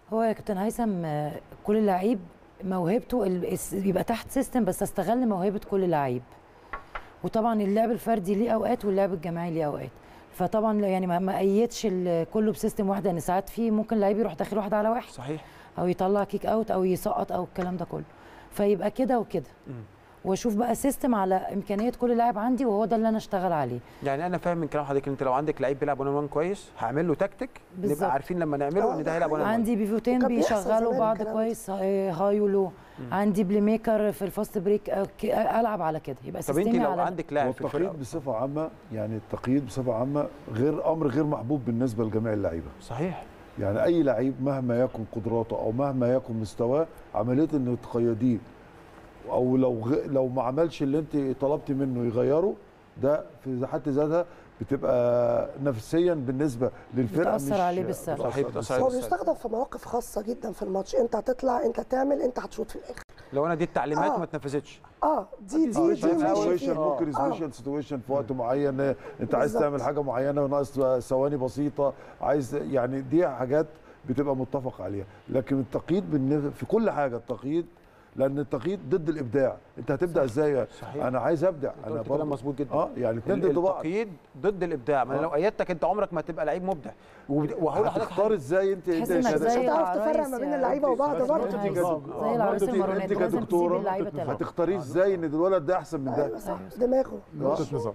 هو يا كابتن هيثم آه، كل لعيب موهبته ال- الس- بيبقى تحت سيستم بس استغل موهبه كل لعيب وطبعا اللعب الفردي ليه اوقات واللعب الجماعي ليه اوقات فطبعا يعني ما ما قيدش ال- كله بسيستم واحد لان ساعات في ممكن لعيب يروح داخل واحد على واحد
صحيح
او يطلع كيك اوت او يسقط او الكلام ده كله فيبقى كده وكده واشوف بقى سيستم على امكانيه كل لاعب عندي وهو ده اللي انا اشتغل عليه
يعني انا فاهم من كلام حضرتك ان انت لو عندك لعيب بيلعب 1 1 كويس هعمل له تكتيك
بالظبط.
نبقى عارفين لما نعمله ان ده هيلعب 1 1
عندي بيفوتين
وكان بيحصل
بيشغلوا
زمان
بعض
الكلام
كويس آه، هاي ولو عندي بلاي ميكر في الفاست بريك آه، ك- العب على كده يبقى
طب انت
سيستمي
لو
على
عندك لاعب في الفرقه
والتقييد بصفه عامه يعني التقييد بصفه عامه غير امر غير محبوب بالنسبه لجميع اللعيبه
صحيح
يعني اي لعيب مهما يكن قدراته او مهما يكن مستواه عمليه انه تقيديه او لو غ... لو ما عملش اللي انت طلبتي منه يغيره ده في حد ذاتها بتبقى نفسيا بالنسبه للفرقه
بتأثر
مش
عليه بالسلب.
صحيح بتأثر عليه
هو
بالسلب.
بيستخدم في مواقف خاصه جدا في الماتش انت هتطلع انت تعمل انت هتشوط في الاخر
لو انا دي التعليمات
آه.
ما اتنفذتش
اه دي دي دي
سيتويشن
ماشي
ممكن
فيها.
سبيشال سيتويشن في وقت معين انت عايز
بالظبط.
تعمل حاجه معينه وناقص ثواني بسيطه عايز يعني دي حاجات بتبقى متفق عليها لكن التقييد بالن- في كل حاجه التقييد لان التقييد ضد الابداع انت هتبدا ازاي
صحيح.
انا عايز ابدع
انا
انا
كلام مظبوط جدا
اه يعني اتنين
ال-
ضد بعض
التقييد ضد الابداع ما انا
آه.
لو قيدتك انت عمرك ما هتبقى لعيب مبدع وبد- وهقول لحضرتك
هتختار ازاي انت
تحس
انت
انك
كده-
مش
زي
هتعرف تفرق
العرايس
ما بين
يا
اللعيبه
كابتن
وبعض
هيثم.
برضه
انت
بالظبط.
كدك-
زي
آه،
العرايس
انت-
المارونات
انت
لازم تسيب
كدكتوره
اللعيبه تلعب
هتختاري ازاي ان الولد ده احسن من ده
ايوه صح دماغه
نقطة نظام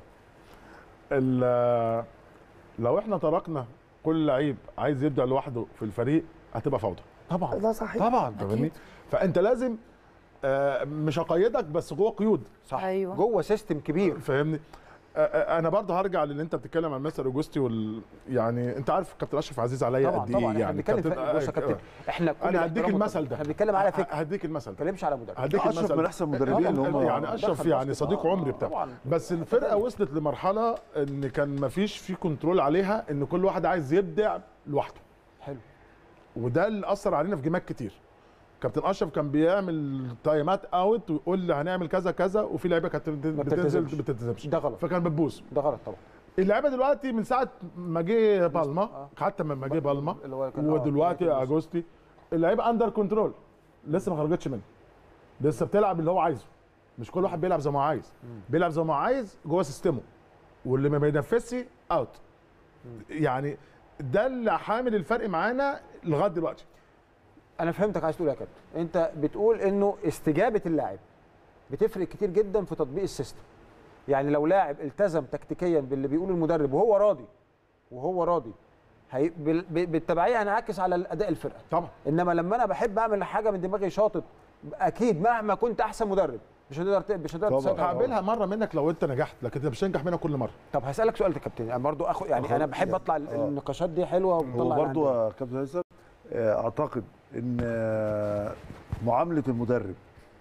ال- لو احنا تركنا كل لعيب عايز يبدع لوحده في الفريق هتبقى فوضى
طبعا
ده صحيح
طبعا
فاهمني فانت لازم آه، مش هقيدك بس جوه قيود
صح
أيوة.
جوه سيستم كبير
فاهمني آه، آه، انا برضه هرجع للي انت بتتكلم عن مستر اوجوستي وال يعني انت عارف كابتن اشرف عزيز عليا
طبعا
قد
طبعا
ايه
احنا
يعني
بنتكلم في
كابتن-
بص يا كابتن
آه،
احنا كل
انا هديك
احترام
المثل
وتقدير.
ده
احنا بنتكلم على فكره
هديك المثل
ما نتكلمش على مدرب
هديك
أشرف
المثل
من أحسن المدربين اللي هم
يعني اشرف
دخل
يعني
باسكت.
صديق
آه،
عمري بتاعه
طبعا
بس الفرقه وصلت لمرحله ان كان مفيش في كنترول عليها ان كل واحد عايز يبدع لوحده
حلو
وده اللي اثر علينا في جيمات كتير كابتن اشرف كان بيعمل تايمات اوت ويقول لي هنعمل كذا كذا وفي لعيبه كانت بتنزل
بتلتزمش.
ما بتلتزمش
ده غلط
فكان بتبوظ
ده غلط طبعا
اللعيبه دلوقتي من ساعه ما جه بالما حتى لما جه بالما
اللي هو كان- آه،
ودلوقتي
كان-
اجوستي اللعيبه اندر كنترول لسه ما خرجتش منه لسه بتلعب اللي هو عايزه مش كل واحد بيلعب زي ما هو عايز بيلعب زي ما هو عايز جوه سيستمه واللي ما بينفذش اوت يعني ده اللي حامل الفرق معانا لغايه دلوقتي
انا فهمتك عايز تقول إيه يا كابتن انت بتقول انه استجابه اللاعب بتفرق كتير جدا في تطبيق السيستم يعني لو لاعب التزم تكتيكيا باللي بيقوله المدرب وهو راضي وهو راضي هي بال- ب- بالتبعيه هنعكس على الاداء الفرقه
طبعا
انما لما انا بحب اعمل حاجه من دماغي شاطط اكيد مهما كنت احسن مدرب مش هتقدر ت- مش هتقدر
طبعاً.
تسيطر على
هقابلها مره منك لو انت نجحت لكن انت مش هتنجح منها كل مره
طب هسالك سؤال يا كابتن انا برضو اخو يعني انا بحب اطلع ال-
آه.
النقاشات دي حلوه
هو
وبطلع اللي
برضو
عندي.
يا كابتن هيثم آه، اعتقد ان آه، معامله المدرب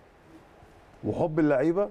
وحب اللعيبه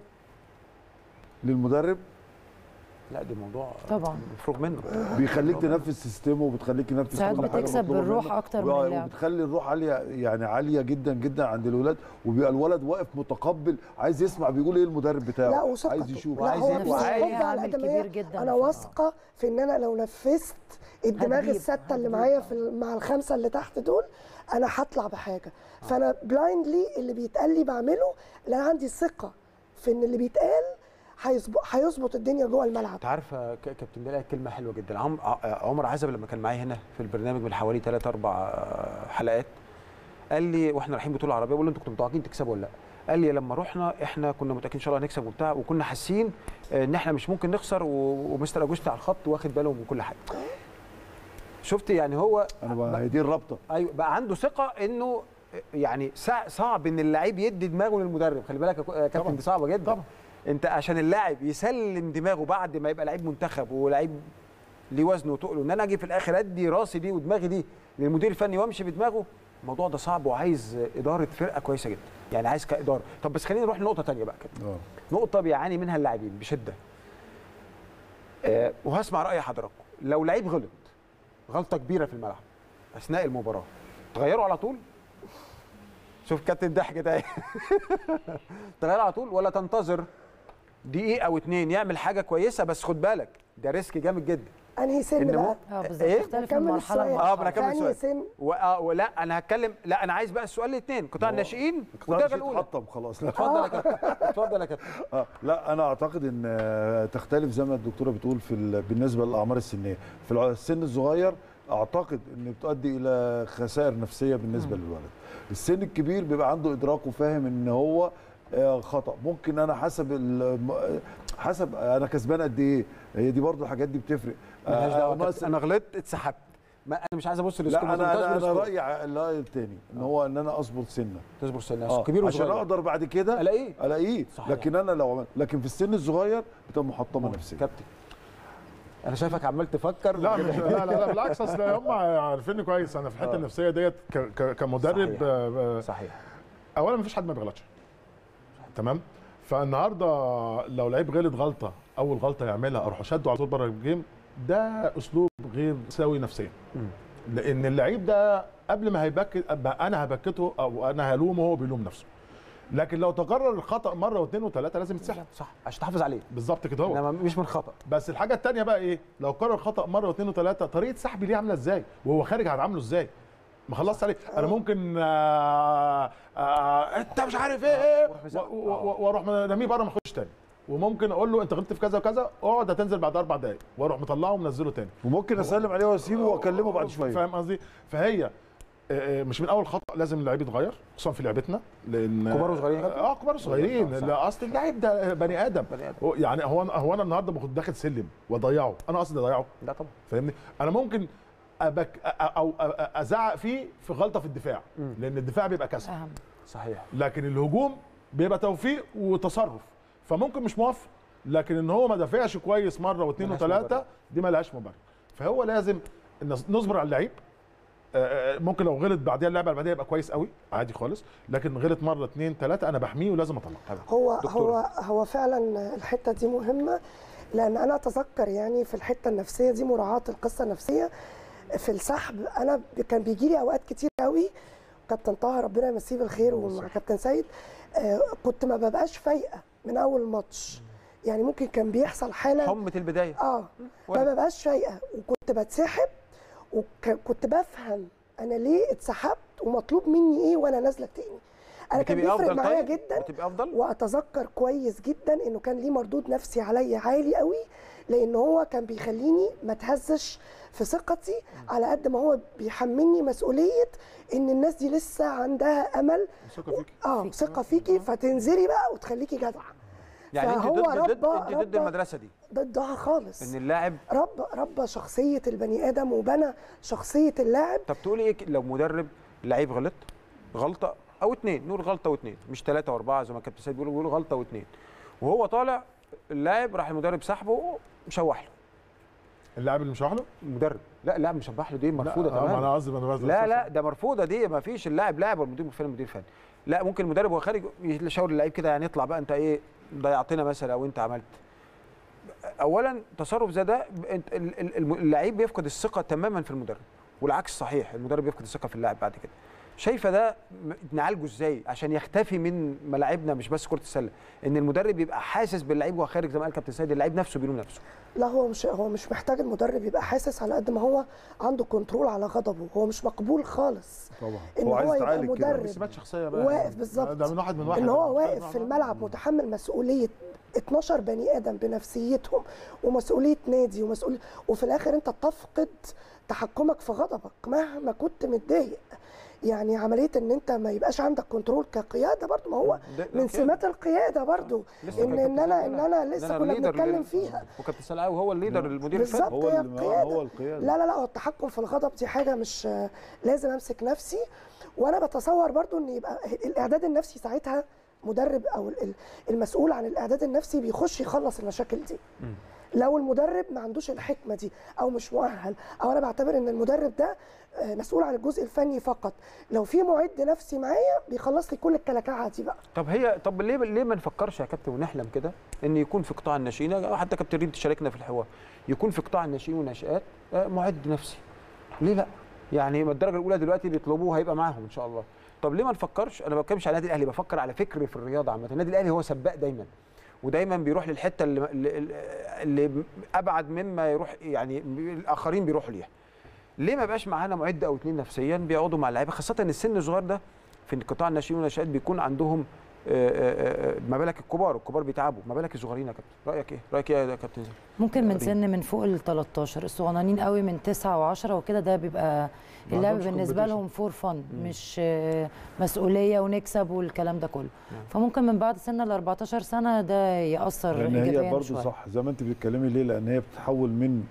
للمدرب
لا ده موضوع
طبعا
مفروغ منه
بيخليك تنفذ سيستمه وبتخليك تنفذ
ساعات
كل حاجه
بتكسب
مطلوبة
بالروح
منك.
أكتر من
وب-
اللعب.
وبتخلي الروح عاليه يعني عاليه جدا جدا عند الولاد وبيبقى الولد واقف متقبل عايز يسمع بيقول ايه المدرب بتاعه
لا وثقته
عايز يشوف
لا
وعايز
هو
يبقى
مش
عايز
حب على
عامل
قد ما
كبير
هي
جدا
انا
في-
واثقه في ان انا لو نفذت الدماغ
هتجيب-
السته اللي
هتجيب.
معايا في ال- مع الخمسه اللي تحت دول انا هطلع بحاجه فانا بلايندلي اللي بيتقال لي بعمله لان عندي ثقه في ان اللي بيتقال هيظبط هيظبط الدنيا جوه الملعب
انت عارف يا ك- كابتن ده كلمه حلوه جدا عم ع- عمر عزب لما كان معايا هنا في البرنامج من حوالي 3 4 حلقات قال لي واحنا رايحين بطوله عربيه بقول له انتوا كنتوا متوقعين تكسبوا ولا لا قال لي لما رحنا احنا كنا متاكدين ان شاء الله هنكسب وبتاع وكنا حاسين ان احنا مش ممكن نخسر و- ومستر اجوستي على الخط واخد باله من كل حاجه شفت يعني هو
انا بقى هي دي الرابطه
ايوه بقى عنده ثقه انه يعني سع- صعب ان اللعيب يدي دماغه للمدرب خلي بالك يا كو- يا كابتن دي صعبه جدا طبعا. انت عشان اللاعب يسلم دماغه بعد ما يبقى لعيب منتخب ولعيب ليه وزنه وتقله ان انا اجي في الاخر ادي راسي دي ودماغي دي للمدير الفني وامشي بدماغه الموضوع ده صعب وعايز اداره فرقه كويسه جدا يعني عايز كاداره طب بس خلينا نروح لنقطه ثانيه بقى كده
اه
نقطه بيعاني منها اللاعبين بشده آه وهسمع راي حضراتكم لو لعيب غلط غلطه كبيره في الملعب اثناء المباراه تغيره على طول شوف كابتن الضحك ده تغيره على طول ولا تنتظر دقيقه او اتنين يعمل حاجه كويسه بس خد بالك ده ريسك جامد جدا
انهي سن
إن
بقى
مو-
اه بالظبط
إيه؟
تختلف من
كمل
مرحله
السؤال.
اه ما انا
في
هكمل
أنهي
السؤال
سن
و- آه، ولا انا هتكلم لا انا عايز بقى السؤال الاثنين قطاع الناشئين
قطاع
والدرجه
الناشئين
الاولى
اتحطم خلاص لا.
اتفضل يا كابتن اتفضل يا كابتن
آه، لا انا اعتقد ان آه، تختلف زي ما الدكتوره بتقول في ال- بالنسبه للاعمار السنيه في الع- السن الصغير اعتقد ان بتؤدي الى خسائر نفسيه بالنسبه للولد السن الكبير بيبقى عنده ادراك وفاهم ان هو آه، خطا ممكن انا حسب الم- حسب انا كسبان قد ايه هي دي برضو الحاجات دي بتفرق
ملهاش
آه،
دعوه
ناقص-
كابتن. انا غلطت اتسحبت ما انا مش عايز ابص
لا
للسكور ما
انا
تبصش
انا, أنا
للسكور.
رايي ع- الراي الثاني ان هو ان انا اصبر سنه
تصبر سنه
آه،
كبير
عشان
وصغير
اقدر بعد كده
الاقيه
الاقيه
صحيح.
لكن انا لو عمل لكن في السن الصغير بتبقى محطمه نفسيا
كابتن انا شايفك عمال تفكر
لا مش لا لا, لا بالعكس اصل هم عارفيني كويس انا في الحته
آه.
النفسيه ديت ك- ك- كمدرب
صحيح.
آه، آه،
صحيح
اولا مفيش حد ما بيغلطش تمام فالنهارده لو لعيب غلط غلطه اول غلطه يعملها اروح اشده على طول بره الجيم ده اسلوب غير سوي نفسيا لان اللعيب ده قبل ما هيبكت أبقى انا هبكته او انا هلومه هو بيلوم نفسه لكن لو تكرر الخطا مره واثنين وثلاثه لازم يتسحب
صح عشان تحافظ عليه
بالظبط كده هو
انما مش من خطا
بس الحاجه الثانيه بقى ايه لو كرر خطا مره واثنين وثلاثه طريقه سحبي ليه عامله ازاي وهو خارج هتعامله ازاي ما خلصت عليه انا ممكن آه آه انت مش عارف ايه ايه و- و- و- واروح رميه بره ما اخش تاني وممكن اقول له انت غلطت في كذا وكذا اقعد هتنزل بعد اربع دقائق واروح مطلعه ومنزله تاني
وممكن اسلم عليه واسيبه واكلمه بعد شويه
فاهم قصدي فهي آه، آه، مش من اول خطا لازم اللعيب يتغير خصوصا في لعبتنا لان
كبار وصغيرين يا كابتن؟
اه كبار وصغيرين
آه، صح.
لا اصل اللعيب ده بني ادم
بني آدم.
هو- يعني هو أنا- هو انا النهارده باخد داخل سلم واضيعه انا قصدي اضيعه
لا طبعا
فاهمني انا ممكن أبك أ- او أ- أ- ازعق فيه في غلطه في الدفاع لان الدفاع بيبقى كسر
اهم
صحيح
لكن الهجوم بيبقى توفيق وتصرف فممكن مش موفق لكن ان هو ما دافعش كويس مره واثنين
ملهاش
وثلاثه
مبرر.
دي ما لهاش مبرر فهو لازم الناس- نصبر على اللعيب آه، آه، ممكن لو غلط بعديها اللعبه اللي بعديها يبقى كويس قوي عادي خالص لكن غلط مره اثنين ثلاثه انا بحميه ولازم اطلعه
هو
دكتورة.
هو هو فعلا الحته دي مهمه لان انا اتذكر يعني في الحته النفسيه دي مراعاه القصه النفسيه في السحب انا ب- كان بيجي لي اوقات كتير قوي كابتن طه ربنا يمسيه بالخير ومع كابتن سيد آه، كنت ما ببقاش فايقه من اول ماتش يعني ممكن كان بيحصل حاله
حمة البدايه
اه
ولا-
ما ببقاش فايقه وكنت بتسحب وكنت بفهم انا ليه اتسحبت ومطلوب مني ايه وانا نازله تاني انا كان
بتبقي
بيفرق
افضل
معايا
طيب
جدا
بتبقى افضل
واتذكر كويس جدا انه كان ليه مردود نفسي عليا عالي قوي لان هو كان بيخليني ما اتهزش في ثقتي على قد ما هو بيحملني مسؤوليه ان الناس دي لسه عندها امل
ثقه فيك
اه ثقه فيكي فتنزلي بقى وتخليكي جدعه
يعني انت
فهو
ضد ضد
ربى-
انت ضد
ربى-
المدرسه دي
ضدها خالص
ان اللاعب
ربى ربى شخصيه البني ادم وبنى شخصيه اللاعب
طب تقولي ايه لو مدرب لعيب غلط غلطه او اتنين نقول غلطه واتنين مش ثلاثه واربعه زي ما كابتن سيد بيقولوا بيقولوا غلطه واتنين وهو طالع اللاعب راح المدرب سحبه مشوح له
اللاعب اللي مش له
المدرب لا اللاعب مشبح له دي مرفوضه
لا، آه، ما
تماما
انا قصدي ما انا قصدي
لا لا ده مرفوضه دي ما فيش اللاعب لاعب والمدير الفني المدير الفني لا ممكن المدرب وهو خارج يشاور اللعيب كده يعني اطلع بقى انت ايه ضيعتنا مثلا او انت عملت اولا تصرف زي ده انت ال- ال- الم- اللعيب بيفقد الثقه تماما في المدرب والعكس صحيح المدرب بيفقد الثقه في اللاعب بعد كده شايفه ده م- نعالجه ازاي عشان يختفي من ملاعبنا مش بس كره السله ان المدرب يبقى حاسس باللعيب وهو خارج زي ما قال كابتن سيد اللعيب نفسه بيلوم نفسه
لا هو مش هو مش محتاج المدرب يبقى حاسس على قد ما هو عنده كنترول على غضبه هو مش مقبول خالص
طبعا
ان
هو
هو,
عايز
يبقى
يتعالج كده
مدرب
سمات شخصيه بقى
واقف بالظبط
ده من واحد من واحد
ان هو
ده.
واقف في الملعب متحمل مسؤوليه 12 بني ادم بنفسيتهم ومسؤوليه نادي ومسؤول وفي الاخر انت تفقد تحكمك في غضبك مهما كنت متضايق يعني عمليه ان انت ما يبقاش عندك كنترول كقياده برضو ما هو
ده- ده
من
كده.
سمات القياده برضو
لسه
ان
كان
ان
كابتن
انا
سيد
ان
قالها.
انا لسه
أنا
كنا
الليدر
بنتكلم
اللي-
فيها
وكابتن سلعاوي هو الليدر المدير الفني
بالظبط
هو
هي
اللي-
القيادة.
هو القيادة.
لا لا لا هو التحكم في الغضب دي حاجه مش لازم امسك نفسي وانا بتصور برضو ان يبقى الاعداد النفسي ساعتها مدرب او ال- المسؤول عن الاعداد النفسي بيخش يخلص المشاكل دي لو المدرب ما عندوش الحكمه دي او مش مؤهل او انا بعتبر ان المدرب ده آه، مسؤول عن الجزء الفني فقط لو في معد نفسي معايا بيخلص لي كل الكلاكعه دي بقى
طب هي طب ليه ليه ما نفكرش يا كابتن ونحلم كده ان يكون في قطاع الناشئين أو حتى كابتن ريم تشاركنا في الحوار يكون في قطاع الناشئين والناشئات آه، معد نفسي ليه لا يعني ما الدرجه الاولى دلوقتي بيطلبوه هيبقى معاهم ان شاء الله طب ليه ما نفكرش انا ما بتكلمش على النادي الاهلي بفكر على فكر في الرياضه عامه النادي الاهلي هو سباق دايما ودايما بيروح للحته اللي, اللي, اللي ابعد مما يروح يعني الاخرين بيروحوا ليها ليه ما بقاش معانا معد او اتنين نفسيا بيقعدوا مع اللعيبه خاصه ان السن الصغير ده في قطاع الناشئين والناشئات بيكون عندهم آه، آه، آه، ما بالك الكبار الكبار بيتعبوا ما بالك الصغيرين يا كابتن رايك ايه رايك ايه يا كابتن زين؟
ممكن من
ريم.
سن من فوق ال 13 الصغنانين قوي من 9 و10 وكده ده بيبقى
ما
اللعب
عندهمش
بالنسبه
competition.
لهم فور فن مش آه، مسؤوليه ونكسب والكلام ده كله فممكن من بعد سن ال 14 سنه ده ياثر
لان هي
ايجابيا
برضو
شويه
صح زي ما انت بتتكلمي ليه لان هي بتتحول من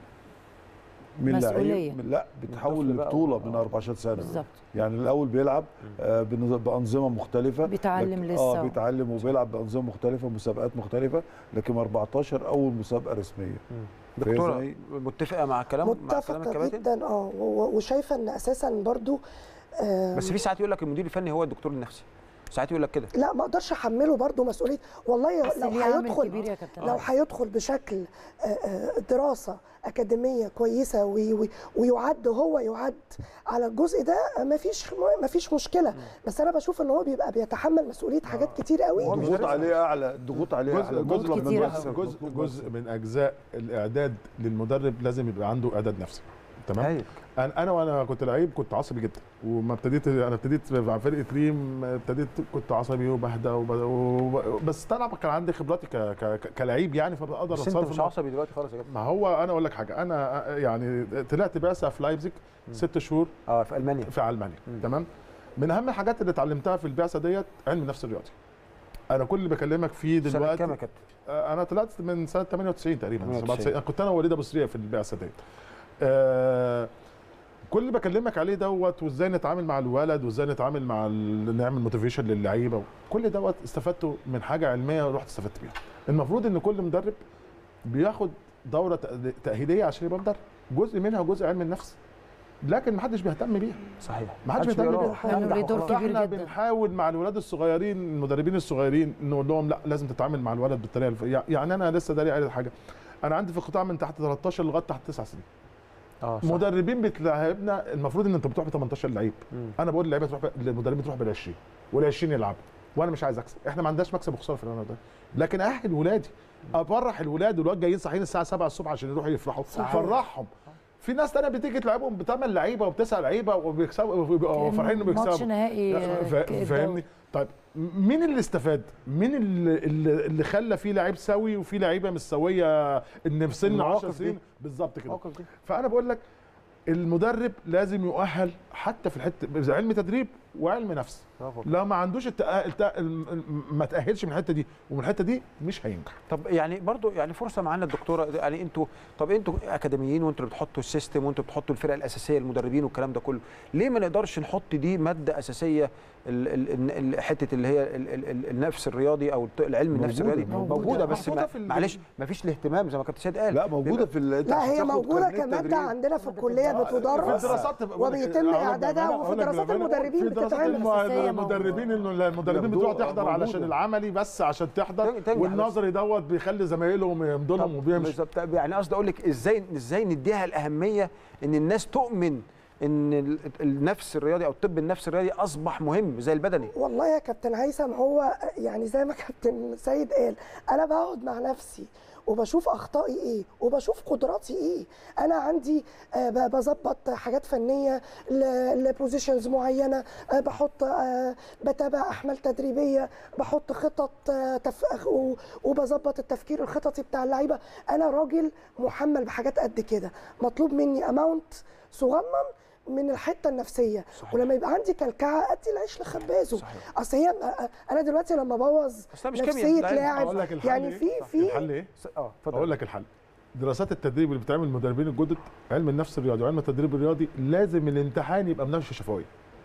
من
مسؤولية.
لعيب من لا بتتحول
طفل بقى
لبطوله
و-
من 14 سنه
بالظبط.
يعني الاول بيلعب آه بنظ- بانظمه مختلفه
بيتعلم
لكن-
لسه.
اه بيتعلم وبيلعب بانظمه مختلفه مسابقات مختلفه لكن 14 اول مسابقه رسميه فهي
دكتوره
زي-
متفقه مع كلام مع كلام
متفقه
الكباتن
جدا اه و- وشايفه ان اساسا برضو آم،
بس في ساعات يقول لك المدير الفني هو الدكتور النفسي ساعات يقول لك كده
لا ما اقدرش احمله برضو مسؤوليه والله
بس
لو
ليه عامل
هيدخل
كبير يا كابتن
لو هيدخل بشكل آه، آه، دراسه اكاديميه كويسه وي- وي- ويعد هو يعد على الجزء ده ما فيش ما فيش مشكله بس انا بشوف ان هو بيبقى بيتحمل مسؤوليه حاجات كتير قوي
الضغوط عليه اعلى الضغوط عليه
جزء
اعلى
جزء
مطلب
من
من
جزء,
بس-
جزء,
مطلوب
جزء من اجزاء الاعداد للمدرب لازم يبقى عنده اعداد نفسي تمام
هايل.
انا انا وانا كنت لعيب كنت عصبي جدا وما ابتديت انا ابتديت مع فرقه ريم ابتديت كنت عصبي وبهدى وب... وب... بس طبعا كان عندي خبراتي ك... ك... ك- كلعيب يعني فبقدر
بس انت
اتصرف
مش
مع-
عصبي دلوقتي خالص يا كابتن
ما هو انا اقول لك حاجه انا يعني طلعت بعثه في لايبزيج ست شهور
اه في المانيا
في المانيا تمام من اهم الحاجات اللي اتعلمتها في البعثه ديت علم النفس الرياضي انا كل اللي بكلمك فيه
سنة
دلوقتي
كام يا كابتن؟
آه، انا طلعت من سنه 98 تقريبا
98.
97 أنا كنت انا ووليد ابو سريع في البعثه ديت آه، كل اللي بكلمك عليه دوت وازاي نتعامل مع الولد وازاي نتعامل مع ال- نعمل موتيفيشن للعيبه كل دوت استفدته من حاجه علميه ورحت استفدت بيها المفروض ان كل مدرب بياخد دوره تأ- تاهيليه عشان يبقى مدرب جزء منها جزء علم النفس لكن محدش بيهتم بيها
صحيح
محدش
محدش
بيهتم
بيقراه.
بيها
لأنه ليه دور كبير
فاحنا
جدا.
بنحاول مع الولاد الصغيرين المدربين الصغيرين نقول لهم لا لازم تتعامل مع الولد بالطريقه الف... يعني انا لسه داري قايل حاجه انا عندي في القطاع من تحت 13 لغايه تحت 9 سنين
اه صح.
مدربين بتلاعبنا المفروض ان انت بتروح ب 18 لعيب انا بقول للعيبه تروح ب... المدربين تروح بال 20 وال 20 يلعبوا وانا مش عايز اكسب احنا ما عندناش مكسب وخساره في العنوان ده لكن اهل ولادي افرح الولاد والولاد جايين صاحيين الساعه 7 الصبح عشان يروحوا يفرحوا فرحهم في ناس تانية بتيجي تلعبهم بثمان لعيبه وبتسع لعيبه وبيكسبوا وبيبقوا فرحانين انه
ماتش
بيكسبوا
نهائي
لا، فا-
الدوري.
فاهمني طيب مين اللي استفاد مين اللي, اللي اللي خلى في لعيب سوي وفي لعيبه مش سويه ان في سن
المواقف
10
دي.
سنين بالظبط كده
المواقف دي.
فانا بقول لك المدرب لازم يؤهل حتى في الحته علم تدريب وعلم نفس
برافو.
لو ما عندوش التأ... التأ... ما تاهلش من الحته دي ومن الحته دي مش هينجح
طب يعني برضو يعني فرصه معانا الدكتوره يعني انتوا طب انتوا اكاديميين وانتوا اللي بتحطوا السيستم وانتوا بتحطوا الفرقه الاساسيه المدربين والكلام ده كله ليه ما نقدرش نحط دي ماده اساسيه ال ال ال حته اللي هي ال ال ال النفس الرياضي او الت- العلم النفس
موجودة،
الرياضي
موجودة.
موجوده بس
موجودة
ما
في ال-
معلش ما فيش الاهتمام زي ما كابتن سيد قال
لا موجوده في ال- أنت
لا
عشان
هي
تاخد
موجوده
كارنيه
كماده
تدريب.
عندنا في الكليه بتدرس
في دراسات
وبيتم اعدادها وفي دراسات المدربين
في دراسات
بتتعمل
الم- المدربين انه المدربين بتروح
موجودة،
تحضر
موجودة.
علشان العملي بس عشان تحضر
تنجح بس.
والنظري دوت بيخلي زمايلهم يمضوا لهم وبيمشي
بالظبط طب يعني قصدي اقول لك ازاي ازاي نديها الاهميه ان الناس تؤمن ان ال- النفس الرياضي او الطب النفس الرياضي اصبح مهم زي البدني
والله يا كابتن هيثم هو يعني زي ما كابتن سيد قال انا بقعد مع نفسي وبشوف اخطائي ايه وبشوف قدراتي ايه انا عندي آه، ب- بظبط حاجات فنيه لبوزيشنز معينه آه، بحط آه، بتابع احمال تدريبيه بحط خطط آه، تف... و- وبظبط التفكير الخططي بتاع اللعيبه انا راجل محمل بحاجات قد كده مطلوب مني اماونت صغنن من الحته النفسيه
صحيح.
ولما يبقى عندي كلكعه ادي العيش لخبازه
صحيح.
اصل هي انا دلوقتي لما ابوظ
بس ده مش كيمياء،
نفسيه
ده علم.
لاعب
اقول لك الحل
يعني
إيه؟
في في
الحل ايه؟
اه اتفضل
اقول لك الحل دراسات التدريب اللي بتعمل المدربين الجدد علم النفس الرياضي وعلم التدريب الرياضي لازم الامتحان يبقى مناقشه شفويه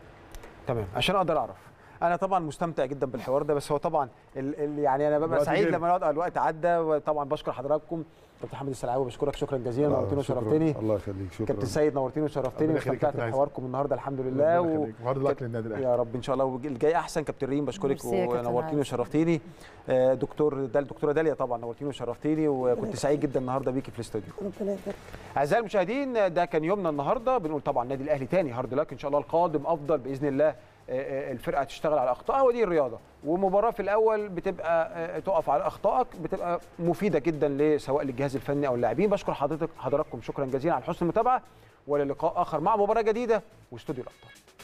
تمام عشان اقدر اعرف انا طبعا مستمتع جدا بالحوار ده بس هو طبعا ال ال يعني انا ببقى
الوقت
سعيد
جري.
لما نقعد الوقت عدى وطبعا بشكر حضراتكم كابتن حمد السلعاوي بشكرك شكرا جزيلا
لا،
نورتني
شكراً.
وشرفتني
الله يخليك شكرا
كابتن سيد نورتني وشرفتني
ربنا يخليك
واستمتعت
كابتن هيثم.
بحواركم النهارده الحمد لله
ربنا
و...
يخليك. وهارد لك للنادي الاهلي
يا رب ان شاء الله والجاي احسن كابتن ريم بشكرك
ميرسي يا كابتن
ونورتيني
عايز.
وشرفتيني آه، دكتور ده الدكتوره داليا طبعا نورتيني وشرفتيني وكنت سعيد جدا النهارده بيكي في الاستوديو
ربنا يبارك
اعزائي المشاهدين ده كان يومنا النهارده بنقول طبعا النادي الاهلي تاني هارد لك ان شاء الله القادم افضل باذن الله آه، الفرقه تشتغل على اخطائها ودي الرياضه ومباراه في الاول بتبقى آه، تقف على اخطائك بتبقى مفيده جدا ل- سواء للجهاز الفني او اللاعبين بشكر حضرتك حضراتكم شكرا جزيلا على حسن المتابعه وللقاء اخر مع مباراه جديده واستوديو الابطال